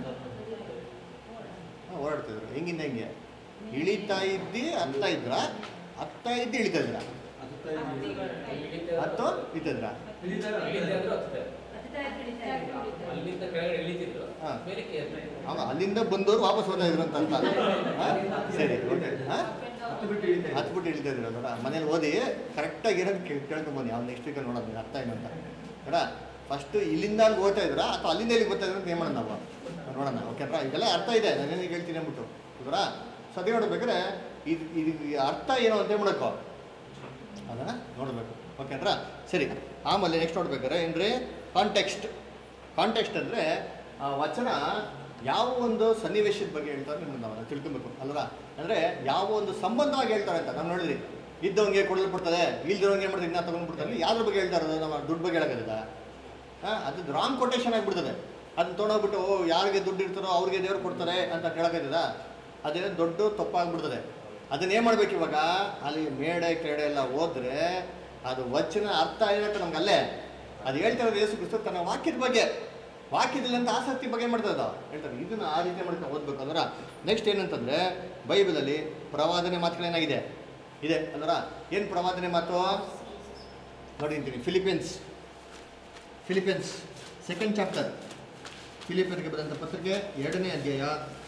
A: ಓಡಾಡ್ತಿದ್ರು ಹೆಂಗಿಂದ ಹೆಂಗೆ ಇಳಿತಾ ಇದ್ದಿ ಹತ್ತಾ ಇದ್ರ ಹತ್ತಾ ಇದ್ದು ಇಳಿತಾ ಇದ್ರ ಹತ್ತು ಇತ್ತಂದ್ರ
E: ಇಲ್ಲಿಂದ ಅಂದ್ರೂ ಹತ್ತುತ್ತೆ.
F: ಹತ್ತುತ್ತಾ ಹಿಡಿತಾ ಇದ್ರು.
E: ಅಲ್ಲಿಂದ ಕೆಳಗಡೆ ಇಳಿತಿದ್ರು
A: ಹಾ.
E: ಮೇಲಕ್ಕೆ ಏರ್ತಾ ಇದ್ರು.
A: ಅವ ಅಲ್ಲಿಂದ ಬಂದವರು ವಾಪಸ್ ಹೋಗ್ತಾ ಇದ್ರು ಅಂತ ಅರ್ಥ ಹಾ? ಸರಿ ಓಕೆ ಹಾಂ
B: ಹತ್ತು ಬಿಟ್ಟು ಇಳಿತಾ ಇದ್ರು.
A: ಹತ್ಬಿಟ್ಟು ಇಳಿತಾ ಇದ್ರು ನೋಡ ಮನೇಲಿ ಓದಿ ಕರೆಕ್ಟಾಗಿ ಇರೋದು ಕೇಳ್ಕೊಂಬಂದು ಅವ್ನು ನೆಕ್ಸ್ಟ್ ವೀಕಲ್ಲಿ ನೋಡೋದು ನಿಂಗೆ ಅರ್ಥ ಏನು ಅಂತ ನೋಡ ಫಸ್ಟು ಇಲ್ಲಿಂದ ಅಲ್ಲಿ ಹೋಗ್ತಾ ಇದ್ರ ಅಥವಾ ಅಲ್ಲಿಂದ ಇಲ್ಲಿಗೆ ಬರ್ತಾ ಇದ್ರು ಅಂತ ಏನು ಮಾಡೋಣ ನಾವು ನೋಡೋಣ ಓಕೆಪ್ಪ ಇದೆಲ್ಲ ಅರ್ಥ ಇದೆ ನಾನೇನು ಹೇಳ್ತೀನಿ ಅಂದ್ಬಿಟ್ಟು ಇವರ ಸೊ ಅದೇ ನೋಡ್ಬೇಕಾದ್ರೆ ಇದು ಇದು ಈ ಅರ್ಥ ಏನು ಅಂತ ಹೇಳ್ಬಿಡಕ್ಕೋ ಅದನ್ನು ನೋಡಬೇಕು ಓಕೆನ್ರಾ ಸರಿ ಆಮೇಲೆ ನೆಕ್ಸ್ಟ್ ನೋಡ್ಬೇಕಾದ್ರೆ ಏನ್ರಿ ಕಾಂಟೆಕ್ಸ್ಟ್ ಕಾಂಟೆಕ್ಸ್ಟ್ ಅಂದರೆ ವಚನ ಯಾವ ಒಂದು ಸನ್ನಿವೇಶದ ಬಗ್ಗೆ ಹೇಳ್ತಾರೆ ನಿಮ್ಗೆ ನಾವು ಅದನ್ನ ತಿಳ್ಕೊಬೇಕು ಅಲ್ವಾ ಅಂದರೆ ಯಾವ ಒಂದು ಸಂಬಂಧವಾಗಿ ಹೇಳ್ತಾರೆ ಅಂತ ನಾವು ನೋಡಿದ್ರಿ ಇದ್ದವಂಗೆ ಕೊಡಲ್ಪಡ್ತದೆ ಇಲ್ದಿರೋಂಗೆ ಏನು ಮಾಡ್ತಾರೆ ಇನ್ನೂ ತೊಗೊಂಡ್ಬಿಡ್ತಾರೆ ಯಾವ್ದ್ರ ಬಗ್ಗೆ ಹೇಳ್ತಾರೆ ಅದು ನಮ್ಮ ದುಡ್ಡು ಬಗ್ಗೆ ಹೇಳೋಕ್ಕಾಗದ ಹಾಂ ಅದು ರಾಂಗ್ ಕೊಟೇಶನ್ ಆಗಿಬಿಡ್ತದೆ ಅದನ್ನ ತೊಗೊಂಡೋಗ್ಬಿಟ್ಟು ಓ ಯಾರಿಗೆ ದುಡ್ಡು ಇರ್ತಾರೋ ಅವ್ರಿಗೆ ದೇವ್ರು ಕೊಡ್ತಾರೆ ಅಂತ ಹೇಳೋಕ್ಕಾಗ್ತದ ಅದೇನೋ ದೊಡ್ಡ ತಪ್ಪಾಗ್ಬಿಡ್ತದೆ ಅದನ್ನ ಏನು ಮಾಡ್ಬೇಕು ಇವಾಗ ಅಲ್ಲಿ ಮೇಡೆ ಕೆಡೆ ಎಲ್ಲ ಹೋದ್ರೆ ಅದು ವಚನ ಅರ್ಥ ಏನಂತ ನಮ್ಗೆ ಅಲ್ಲೇ ಅದು ಹೇಳ್ತಾ ಇರೋದು ಯೇಸು ಕ್ರಿಸ್ತ ತನ್ನ ವಾಕ್ಯದ ಬಗ್ಗೆ ವಾಕ್ಯದಲ್ಲಿ ಅಂತ ಆಸಕ್ತಿ ಬಗ್ಗೆ ಏನ್ ಮಾಡ್ತಾ ಇದ್ದಾವೆ ಹೇಳ್ತಾರೆ ಇದನ್ನ ಆ ರೀತಿ ಮಾಡ್ಕೊಂಡು ಓದ್ಬೇಕು ಅಂದ್ರೆ ನೆಕ್ಸ್ಟ್ ಏನಂತಂದ್ರೆ ಬೈಬಲಲ್ಲಿ ಪ್ರವಾದನೆ ಮಾತುಗಳೇನಾಗಿದೆ ಇದೆ ಅಂದ್ರ ಏನು ಪ್ರವಾದನೆ ಮಾತು ನೋಡಿದ್ದೀನಿ ಫಿಲಿಪೀನ್ಸ್ ಫಿಲಿಪೀನ್ಸ್ ಸೆಕೆಂಡ್ ಚಾಪ್ಟರ್ ಫಿಲಿಪಿಯನ್ಗೆ ಬರೆದಂಥ ಪತ್ರಿಕೆ ಎರಡನೇ ಅಧ್ಯಾಯ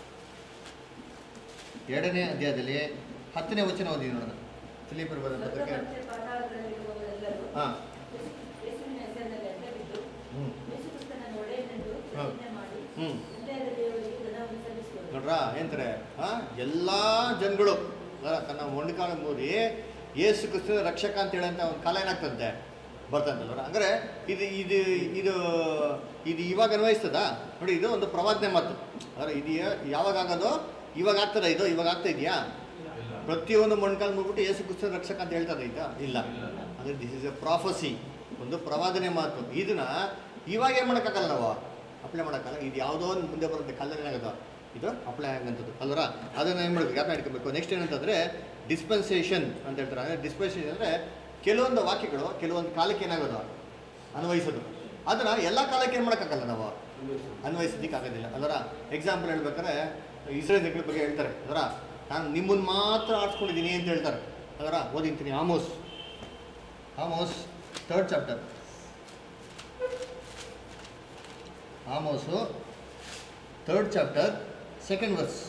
A: ಎರಡನೇ ಅಧ್ಯಾಯದಲ್ಲಿ ಹತ್ತನೇ ವಚನ ಓದಿ ನೋಡೋಣ ಫಿಲಿಪಿಯರ್ ಬರೆದ
F: ಸ್ವರ್ಗ
A: ಪತ್ರಿಕೆ
F: ಮತ್ತೆ ಪಾತಾಳದಲ್ಲಿರುವವರೆಲ್ಲರೂ
A: ಹಾಂ
F: ಯೇಸುವಿನ ಹೆಸರಿನಲ್ಲಿ ಅಡ್ಡಬಿದ್ದು
A: ಹ್ಞೂ
F: ಯೇಸು ಕ್ರಿಸ್ತನನ್ನು ಒಡೆಯನೆಂದು
A: ಹಾ.
F: ಪ್ರತಿಜ್ಞೆ ಮಾಡಿ
A: ಹ್ಞೂ
F: ತಂದೆಯಾದ ದೇವರಿಗೆ ಧನವನ್ನು ಸಲ್ಲಿಸುವರು
A: ನೋಡ್ರ ಏನಂತಾರೆ ಹಾ ಎಲ್ಲ ಜನಗಳು ಅಲ್ಲ, ತನ್ನ ಮೊಂಡಿಕಾಲ ಮೂರಿ ಯೇಸು ಕ್ರಿಸ್ತನ ರಕ್ಷಕ ಅಂತ ಹೇಳಂತ ಒಂದು ಕಾಲ ಏನಾಗ್ತಂತೆ ಬರ್ತಂತಲ್ವ ಅಂದರೆ ಇದು ಇದು ಇದು ಇದು ಇವಾಗ ಅನ್ವಯಿಸ್ತದ ನೋಡಿ ಇದು ಒಂದು ಪ್ರವಾದನೆ ಮಾತು ಅಂದ್ರೆ ಇದು ಯಾ- ಯಾವಾಗ ಆಗೋದು ಇವಾಗ ಆಗ್ತದ ಇದು ಇವಾಗ ಆಗ್ತಾ ಇದೆಯಾ ಪ್ರತಿಯೊಂದು ಮೊಣ್ಕಾಲ್ ಮುಗ್ಬಿಟ್ಟು ಯೇಸು ಕ್ರಿಸ್ತನ ರಕ್ಷಕ ಅಂತ ಹೇಳ್ತದೆ ಈಗ ಇಲ್ಲ ಅಂದರೆ ದಿಸ್ ಇಸ್ ಎ ಪ್ರಾಫಸಿ ಒಂದು ಪ್ರವಾದನೆ ಮಾತು ಇದನ್ನ ಇವಾಗ ಏನು ಮಾಡೋಕ್ಕಾಗಲ್ಲ ನಾವು ಅಪ್ಲೈ ಮಾಡೋಕ್ಕಲ್ಲ ಇದು ಯಾವುದೋ ಒಂದು ಮುಂದೆ ಬರುತ್ತೆ ಕಾಲದಲ್ಲಿ ಏನಾಗೋದು ಇದು ಅಪ್ಲೈ ಆಗಂಥದ್ದು ಅಲ್ವರ ಅದನ್ನು ಏನು ಮಾಡಬೇಕು ಯಾರನ್ನ ಇಟ್ಕೋಬೇಕು ನೆಕ್ಸ್ಟ್ ಏನಂತಂದರೆ ಡಿಸ್ಪೆನ್ಸೇಷನ್ ಅಂತ ಹೇಳ್ತಾರೆ ಅಂದರೆ ಡಿಸ್ಪೆನ್ಸೇಷನ್ ಅಂದರೆ ಕೆಲವೊಂದು ವಾಕ್ಯಗಳು ಕೆಲವೊಂದು ಕಾಲಕ್ಕೆ ಏನಾಗೋದು ಅನ್ವಯಿಸೋದು ಅದನ್ನು ಎಲ್ಲ ಕಾಲಕ್ಕೆ ಏನು ಮಾಡೋಕ್ಕಾಗಲ್ಲ ನಾವು ಅನ್ವಯಿಸೋದಕ್ಕೆ ಆಗೋದಿಲ್ಲ ಅದರ ಎಕ್ಸಾಂಪಲ್ ಹೇಳ್ಬೇಕಾದ್ರೆ ಇಸ್ರೇಲ್ ಜನಗಳ ಬಗ್ಗೆ ಹೇಳ್ತಾರೆ ಅದರ ನಾನು ನಿಮ್ಮನ್ನು ಮಾತ್ರ ಆರಿಸ್ಕೊಂಡಿದ್ದೀನಿ ಅಂತ ಹೇಳ್ತಾರೆ ಅದರ ಓದಿಂತೀನಿ Amos Amos third chapter Amos third chapter second verse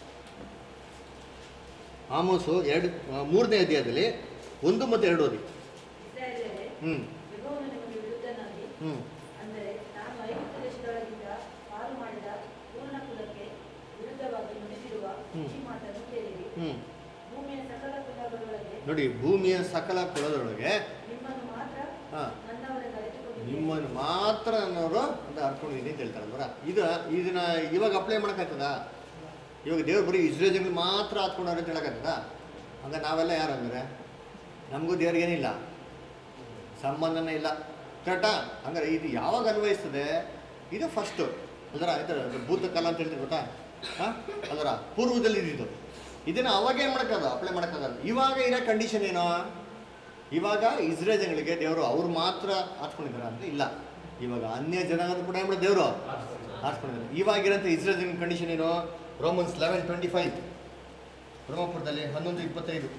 A: Amos ಎರಡು ಆ, ಮೂರನೇ ಅಧ್ಯಾಯದಲ್ಲಿ ಒಂದು ಮತ್ತು ಎರಡು ಓದಿ
F: ಇಸ್ರಾಯೇಲರೇ,
A: ಹ್ಞೂ
F: ಯೆಹೋವನು ನಿಮಗೆ ವಿರುದ್ಧನಾಗಿ
A: ಹ್ಞೂ
F: ಅಂದರೆ ನಾನು ಐಗುಪ್ತ ದೇಶದೊಳಗಿಂದ ಪಾರು ಮಾಡಿದ ಪೂರ್ಣ ಕುಲಕ್ಕೆ ವಿರುದ್ಧವಾಗಿ ನುಡಿದಿರುವ
A: ಹ್ಮ್.
F: ಈ ಮಾತನ್ನು ಕೇಳಿರಿ
A: ಹ್ಞೂ
F: ಭೂಮಿಯ ಸಕಲ ಕುಲಗಳೊಳಗೆ
A: ನೋಡಿ ಭೂಮಿಯ ಸಕಲ ಕುಲದೊಳಗೆ
F: ನಿಮ್ಮನ್ನು ಮಾತ್ರ
A: ಹಾಂ
F: ನನ್ನವರೆಗೆ ಅರಿತುಕೊಂಡಿದ್ದೇನೆ
A: ನಿಮ್ಮನ್ನು ಮಾತ್ರ ಅನ್ನೋರು ಅಂತ ಅರ್ಕೊಂಡಿದ್ದೀನಿ ಅಂತ ಹೇಳ್ತಾರಲ್ವರ ಇದು ಇದನ್ನ ಇವಾಗ ಅಪ್ಲೈ ಮಾಡೋಕ್ಕಾಗ್ತದ ಇವಾಗ ದೇವ್ರು ಬರೀ ಇಸ್ರೇಲ್ ಜನಗಳು ಮಾತ್ರ ಹತ್ಕೊಂಡವ್ರೆ ಅಂತ ಹೇಳಕ್ಕಾಗ್ತದ ಹಂಗ ನಾವೆಲ್ಲ ಯಾರು ಅಂದ್ರೆ ನಮಗೂ ದೇವ್ರಿಗೇನಿಲ್ಲ ಸಂಬಂಧನೇ ಇಲ್ಲ ಕರೆಕ್ಟಾ ಹಂಗಾರೆ ಇದು ಯಾವಾಗ ಅನ್ವಯಿಸ್ತದೆ ಇದು ಫಸ್ಟು ಅದರ ಇದರ ಭೂತಕಾಲ ಅಂತ ಹೇಳ್ತೀವಿ ಗೊತ್ತಾ ಹಾಂ ಅದರ ಪೂರ್ವದಲ್ಲಿ ಇದ್ದಿದ್ದು ಇದನ್ನು ಅವಾಗ ಏನು ಮಾಡೋಕ್ಕಾಗಲ್ಲ ಅಪ್ಲೈ ಮಾಡೋಕ್ಕಾಗಲ್ಲ ಇವಾಗ ಇರೋ ಕಂಡೀಷನ್ ಏನು ಇವಾಗ ಇಸ್ರೇಲ್ ಜನಗಳಿಗೆ ದೇವರು ಅವ್ರು ಮಾತ್ರ ಆಡ್ಸ್ಕೊಂಡಿದ್ದಾರೆ ಅಂದರೆ ಇಲ್ಲ ಇವಾಗ ಅನ್ಯ ಜನಾಂಗದ ಕೂಡ ಏನು ದೇವರು ಆಡ್ಸ್ಕೊಂಡಿದ್ದಾರೆ ಇವಾಗಿರೋಂಥ ಇಸ್ರೇಲ್ ಜನ ಕಂಡೀಷನ್ ಏನು ರೋಮನ್ಸ್ ಲೆವೆನ್ ಟ್ವೆಂಟಿ ಫೈವ್ ರೋಮಪುರದಲ್ಲಿ ಹನ್ನೊಂದು ಇಪ್ಪತ್ತೈದು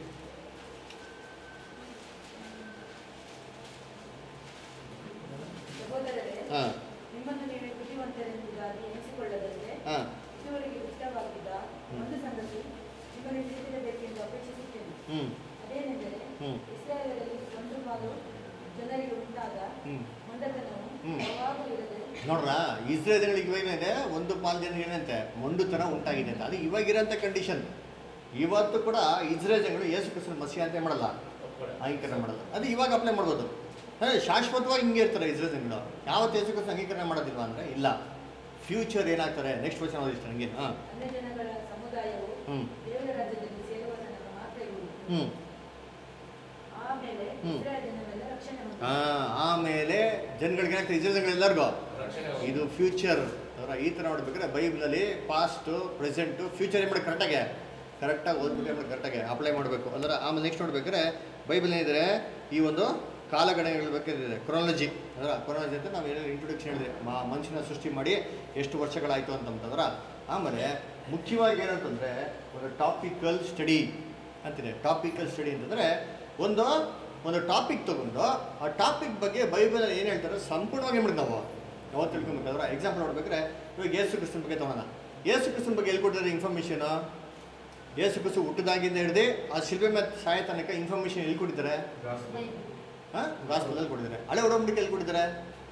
F: ಸಹೋದರರೇ
A: ಹಾಂ
F: ನಿಮ್ಮನ್ನು ನೀವೇ ಬುದ್ಧಿವಂತರೆಂಬುದಾಗಿ ಎನಿಸಿಕೊಳ್ಳದಂತೆ
A: ಹಾಂ
F: ಇದುವರೆಗೆ ಇಷ್ಟವಾಗಿದ್ದ
A: ಹ್ಮ್.
F: ಒಂದು ಸಂಗತಿ ನಿಮಗೆ ತಿಳಿದಿರಬೇಕೆಂದು ಅಪೇಕ್ಷಿಸುತ್ತೇನೆ
A: ಹ್ಞೂ
F: ಅದೇನೆಂದರೆ
A: ಹ್ಮ್.
F: ಇಸ್ರಾಯೇಲರಲ್ಲಿ ಒಂದು ಪಾಲು ಜನರಿಗೆ ಉಂಟಾದ
A: ಹ್ಞೂ
F: ಮೊಂಡತನವು
A: ಹ್ಮ್.
F: ಯಾವಾಗಲೂ ಇರದೆ
A: ನೋಡ್ರ ಇಸ್ರೇಲ್ ಜನಗಳಿಗೆ ಏನಿದೆ ಒಂದು ಪಾಲು ಜನ ಏನಂತೆ ಮೊಂಡುತನ ಉಂಟಾಗಿದೆ ಅಂತ ಅದು ಇವಾಗಿರೋಂಥ ಕಂಡೀಷನ್ ಇವತ್ತು ಕೂಡ ಇಸ್ರೇಲ್ ಜನಗಳು ಯೇಸು ಕ್ರಿಸ್ತನ ಮಸಿ ಅಂತ ಮಾಡಲ್ಲ ಅಂಗೀಕರಣ ಮಾಡಲ್ಲ ಅದು ಇವಾಗ ಅಪ್ಲೈ ಮಾಡ್ಬೋದು ಅದೇ ಶಾಶ್ವತವಾಗಿ ಹಿಂಗೆ ಇರ್ತಾರೆ ಇಸ್ರೇಲ್ ಜನಗಳು ಯಾವತ್ತು ಯೇಸು ಕ್ರಿಸ್ತ ಅಂಗೀಕರಣ ಮಾಡೋದಿಲ್ವಾ ಅಂದರೆ ಇಲ್ಲ ಫ್ಯೂಚರ್ ಏನಾಗ್ತಾರೆ ನೆಕ್ಸ್ಟ್ ವರ್ಷ ಓದಿಷ್ಟು ನನಗೆ ಹಾಂ
F: ಅನ್ಯ ಜನಗಳ ಸಮುದಾಯವು
A: ಹ್ಮ್.
F: ದೇವರ ರಾಜ್ಯದಲ್ಲಿ ಸೇರುವ ತನಕ ಮಾತ್ರ ಇರುವುದು
A: ಹ್ಞೂ
F: ಆಮೇಲೆ
A: ಹ್ಮ್.
F: ಇಸ್ರಾಯೇಲ್ ಜನವೆಲ್ಲ ರಕ್ಷಣೆ ಹೊಂದುವರು.
A: ಹಾಂ ಆಮೇಲೆ ಜನಗಳಿಗೆ ಏನಾಗ್ತದೆ ಇಸ್ರೇಲ್ ಜನಗಳೆಲ್ಲರಿಗೂ
E: ರಕ್ಷಣೆ
A: ಇದು ಫ್ಯೂಚರ್ ಅವರ ಈ ಥರ ನೋಡ್ಬೇಕಾದ್ರೆ ಬೈಬಲಲ್ಲಿ ಪಾಸ್ಟು ಪ್ರೆಸೆಂಟು ಫ್ಯೂಚರ್ ಏನು ಮಾಡಿ ಕರೆಕ್ಟಾಗೆ ಕರೆಕ್ಟಾಗಿ ಓದ್ಬಿಟ್ಟು ಏನು ಮಾಡಿ ಕರೆಕ್ಟಾಗಿ ಅಪ್ಲೈ ಮಾಡಬೇಕು ಅಂದ್ರೆ ಆಮೇಲೆ ನೆಕ್ಸ್ಟ್ ನೋಡ್ಬೇಕಾದ್ರೆ ಬೈಬಲ್ ಏನಿದ್ರೆ ಈ ಒಂದು ಕಾಲಗಣನೆಗಳು ಬೇಕಾದ್ರೆ ಕ್ರೊನಾಲಜಿ ಅದರ ಕ್ರೊನಾಲಜಿ ಅಂತ ನಾವು ಏನೋ ಇಂಟ್ರೊಡಕ್ಷನ್ ಹೇಳಿದೆ ಮಾ ಮನುಷ್ಯನ ಸೃಷ್ಟಿ ಮಾಡಿ ಎಷ್ಟು ವರ್ಷಗಳಾಯಿತು ಅಂತಂತಂದ್ರೆ ಆಮೇಲೆ ಮುಖ್ಯವಾಗಿ ಏನಂತಂದರೆ ಒಂದು ಟಾಪಿಕಲ್ ಸ್ಟಡಿ ಅಂತಿದೆ ಟಾಪಿಕಲ್ ಸ್ಟಡಿ ಅಂತಂದರೆ ಒಂದು ಒಂದು ಟಾಪಿಕ್ ತಗೊಂಡು ಆ ಟಾಪಿಕ್ ಬಗ್ಗೆ ಬೈಬಲಲ್ಲಿ ಏನು ಹೇಳ್ತಾರೆ ಸಂಪೂರ್ಣವಾಗಿ ಏನು ನಾವು ನಾವು ತಿಳ್ಕೊಬೇಕಾದ್ರೆ ಎಕ್ಸಾಂಪಲ್ ನೋಡ್ಬೇಕಾದ್ರೆ ಇವಾಗ ಯೇಸು ಕ್ರಿಸ್ತನ ಬಗ್ಗೆ ತಗೋಣ ಯೇಸು ಕ್ರಿಸ್ತನ ಬಗ್ಗೆ ಎಲ್ಲಿ ಕೊಟ್ಟಿದ್ದಾರೆ ಇನ್ಫಾರ್ಮೇಷನು ಯೇಸು ಕ್ರಿಸ್ತು ಹುಟ್ಟಿದಾಗಿಂದ ಹಿಡಿದು ಆ ಶಿಲ್ಪೆ ಮೇಲೆ ಸಾಯ ತನಕ ಇನ್ಫಾರ್ಮೇಷನ್ ಎಲ್ಲಿ ಕೊಟ್ಟಿದ್ದಾರೆ ಹಾಂ ಗಾಸ್ಪಲಲ್ಲಿ ಕೊಟ್ಟಿದ್ದಾರೆ ಹಳೆ ಒಡಂಬಡಿಕೆ ಎಲ್ಲಿ ಕೊಟ್ಟಿದ್ದಾರೆ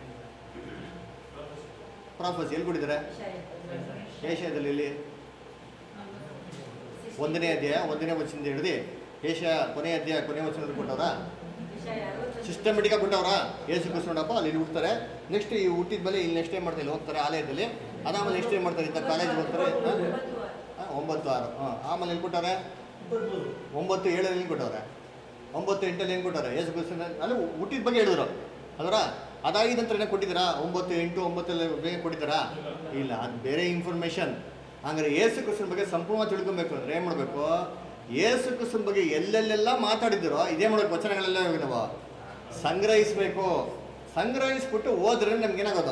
A: ಪ್ರಾಫಸ್ ಎಲ್ಲಿ ಕೊಟ್ಟಿದ್ದಾರೆ ಏಷ್ಯಾದಲ್ಲಿ ಎಲ್ಲಿ ಒಂದನೇ ಅಧ್ಯಾಯ ಒಂದನೇ ವಚನದಿಂದ ಹಿಡಿದು ಏಷ್ಯಾ ಕೊನೆಯ ಅಧ್ಯಾಯ ಕೊನೆಯ ವಚನದಲ್ಲಿ ಕೊಟ್ಟವ್ರಾ ಸಿಸ್ಟಮೆಟಿಕ್ ಆಗಿ ಕೊಟ್ಟವ್ರಾ ಏಸು ಕ್ರಿಸ್ತು ನೋಡಪ್ಪ ಅಲ್ಲಿ ಇಲ್ಲಿ ಹುಡ್ತಾರೆ ನೆಕ್ಸ್ಟ್ ಈ ಹುಟ್ಟಿದ ಮೇಲೆ ಇಲ್ಲಿ ನೆಕ್ಸ್ಟ್ ಏನು ಮಾಡ್ತಾರೆ ಇಲ್ಲಿ ಹೋಗ್ತಾರೆ ಆಲಯದಲ್ಲಿ ಅದಾದ್ಮೇಲೆ ನೆಕ್ಸ್ಟ್ ಏನು ಮಾಡ್ತಾರೆ ಇಂಥ ಕಾಲೇಜ್ ಹೋಗ್ತಾರೆ ಹಾ? ಹಾ, ಒಂಬತ್ತು ಆರು ಹಾಂ ಆಮೇಲೆ ಎಲ್ಲಿ ಕೊಟ್ಟಾರೆ ಒಂಬತ್ತು ಏಳರಲ್ಲಿ ಏನು ಕೊಟ್ಟವ್ರೆ ಒಂಬತ್ತು ಎಂಟಲ್ಲಿ ಏನು ಕೊಟ್ಟಾರೆ ಏಸು ಕ್ರಿಸ್ತನ ಅಲ್ಲಿ ಹುಟ್ಟಿದ ಬಗ್ಗೆ ಹೇಳಿದ್ರು ಅದರ ಅದಾಗಿದ ನಂತರ ಏನೋ ಕೊಟ್ಟಿದ್ದೀರಾ ಒಂಬತ್ತು ಎಂಟು ಒಂಬತ್ತಲ್ಲಿ ಬೇಗ ಕೊಟ್ಟಿದ್ದಾರಾ ಇಲ್ಲ ಅದು ಬೇರೆ ಇನ್ಫಾರ್ಮೇಷನ್ ಹಂಗಾರೆ ಏಸು ಕ್ರಿಸ್ತನ ಬಗ್ಗೆ ಸಂಪೂರ್ಣವಾಗಿ ತಿಳ್ಕೊಬೇಕು ಅಂದ್ರೆ ಏನು ಮಾಡಬೇಕು ಏಸು ಕ್ರಿಸ್ತನ ಬಗ್ಗೆ ಎಲ್ಲೆಲ್ಲೆಲ್ಲ ಮಾತಾಡಿದ್ದೀರೋ ಇದೇ ಮಾಡಬೇಕು ವಚನಗಳೆಲ್ಲ ಇವಾಗ ನಾವು ಸಂಗ್ರಹಿಸಬೇಕು ಸಂಗ್ರಹಿಸ್ಬಿಟ್ಟು ಹೋದ್ರೆ ನಮ್ಗೇನಾಗೋದು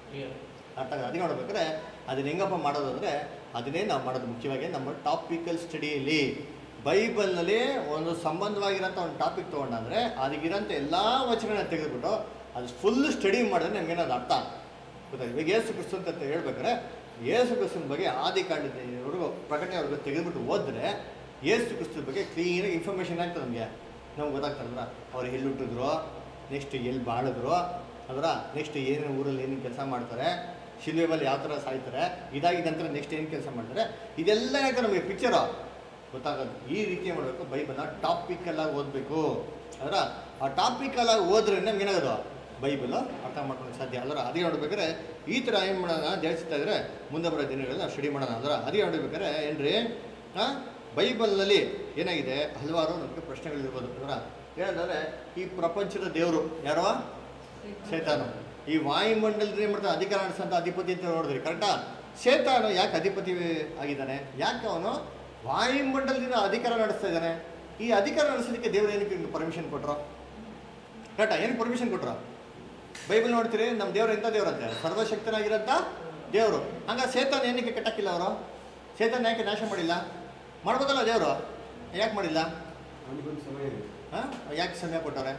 A: ಅರ್ಥ ಆಗೋದು. ಅದಕ್ಕೆ ನೋಡ್ಬೇಕಾದ್ರೆ ಅದನ್ನ ಹೆಂಗಪ್ಪ ಮಾಡೋದು ಅಂದರೆ ಅದನ್ನೇ ನಾವು ಮಾಡೋದು ಮುಖ್ಯವಾಗಿ ನಮ್ಮ ಟಾಪಿಕಲ್ ಸ್ಟಡಿಯಲ್ಲಿ ಬೈಬಲ್ನಲ್ಲಿ ಒಂದು ಸಂಬಂಧವಾಗಿರೋಂಥ ಒಂದು ಟಾಪಿಕ್ ತೊಗೊಂಡಂದ್ರೆ ಅದಕ್ಕಿರೋಂಥ ಎಲ್ಲ ವಚನಗಳನ್ನ ತೆಗೆದುಬಿಟ್ಟು ಅದು ಫುಲ್ ಸ್ಟಡಿ ಮಾಡಿದ್ರೆ ನಮಗೇನದು ಅರ್ಥ ಗೊತ್ತಾ ಇವಾಗ ಏಸು ಕ್ರಿಸ್ತು ಅಂತ ಹೇಳ್ಬೇಕಾದ್ರೆ ಏಸು ಕ್ರಿಸ್ತನ ಬಗ್ಗೆ ಆದಿಕಾಂಡದವರೆಗೂ ಪ್ರಕಟಣೆವರೆಗೂ ತೆಗೆದುಬಿಟ್ಟು ಹೋದ್ರೆ ಏಸು ಕ್ರಿಸ್ತನ ಬಗ್ಗೆ ಕ್ಲೀನಾಗಿ ಇನ್ಫಾರ್ಮೇಷನ್ ಆಗ್ತದೆ ನಮಗೆ ನಮ್ಗೆ ಗೊತ್ತಾಗ್ತದಲ್ಲ ಅವ್ರು ಎಲ್ಲಿ ಹುಟ್ಟಿದ್ರು ನೆಕ್ಸ್ಟ್ ಎಲ್ಲಿ ಬಾಳಿದ್ರು ಅದರ ನೆಕ್ಸ್ಟ್ ಏನೇನು ಊರಲ್ಲಿ ಏನೇನು ಕೆಲಸ ಮಾಡ್ತಾರೆ ಶಿಲ್ವೆ ಮೇಲೆ ಯಾವ ಥರ ಸಾಯ್ತಾರೆ ಇದಾಗಿದ ನಂತರ ನೆಕ್ಸ್ಟ್ ಏನು ಕೆಲಸ ಮಾಡ್ತಾರೆ ಇದೆಲ್ಲ ಯಾಕೆ ನಮಗೆ ಪಿಕ್ಚರು ಗೊತ್ತಾಗೋದು ಈ ರೀತಿ ಮಾಡಬೇಕು ಬೈಬಲ್ನ ಟಾಪಿಕಲ್ಲಾಗಿ ಓದಬೇಕು ಅದರ ಆ ಟಾಪಿಕಲ್ಲಾಗಿ ಓದ್ರೆ ನಮ್ಗೆ ಏನಾಗೋದು ಬೈಬಲ್ ಅರ್ಥ ಮಾಡ್ಕೊಳ್ಳೋಕೆ ಸಾಧ್ಯ ಅದರ ಅದೇ ನೋಡ್ಬೇಕಾದ್ರೆ ಈ ಥರ ಏನು ಮಾಡೋಣ ಜಾಸ್ತಿ ಇದ್ರೆ ಮುಂದೆ ಬರೋ ದಿನಗಳಲ್ಲಿ ನಾವು ಸ್ಟಡಿ ಮಾಡೋಣ ಅದರ ಅದೇ ನೋಡ್ಬೇಕಾದ್ರೆ ಏನ್ರಿ ಹಾಂ ಬೈಬಲ್ನಲ್ಲಿ ಏನಾಗಿದೆ ಹಲವಾರು ನಮಗೆ ಪ್ರಶ್ನೆಗಳಿರ್ಬೋದು ಅದರ ಏನಂದರೆ ಈ ಪ್ರಪಂಚದ ದೇವರು ಯಾರೋ ಶೇತಾನು ಈ ವಾಯುಮಂಡಲದಲ್ಲಿ ಏನು ಮಾಡ್ತಾನೆ ಅಧಿಕಾರ ನಡೆಸೋಂಥ ಅಧಿಪತಿ ಅಂತ ನೋಡಿದ್ರಿ ಕರೆಕ್ಟಾ ಶೇತಾನು ಯಾಕೆ ಅಧಿಪತಿ ಆಗಿದ್ದಾನೆ ಯಾಕೆ ಅವನು ವಾಯುಮಂಡಲದಿಂದ ಅಧಿಕಾರ ನಡೆಸ್ತಾ ಇದ್ದಾನೆ ಈ ಅಧಿಕಾರ ನಡೆಸೋದಕ್ಕೆ ದೇವರು ಏನಕ್ಕೆ ಪರ್ಮಿಷನ್ ಕೊಟ್ಟರು ಕರೆಕ್ಟಾ ಏನು ಪರ್ಮಿಷನ್ ಕೊಟ್ಟರು ಬೈಬಲ್ ನೋಡ್ತೀರಿ ನಮ್ಮ ದೇವ್ರು ಎಂಥ ದೇವ್ರಂತೆ ಸರ್ವಶಕ್ತನಾಗಿರೋಂಥ ದೇವರು ಹಂಗ ಸೇತಾನ್ ಏನಕ್ಕೆ ಕಟ್ಟಕ್ಕಿಲ್ಲ ಅವರು ಸೇತಾನ್ ಯಾಕೆ ನಾಶ ಮಾಡಿಲ್ಲ ಮಾಡ್ಬೋದಲ್ಲ ದೇವರು ಯಾಕೆ ಮಾಡಿಲ್ಲ
B: ಅವನಿಗೊಂದು ಸಮಯ ಇದೆ
A: ಹಾಂ ಯಾಕೆ ಸಮಯ ಕೊಟ್ಟಾರೆ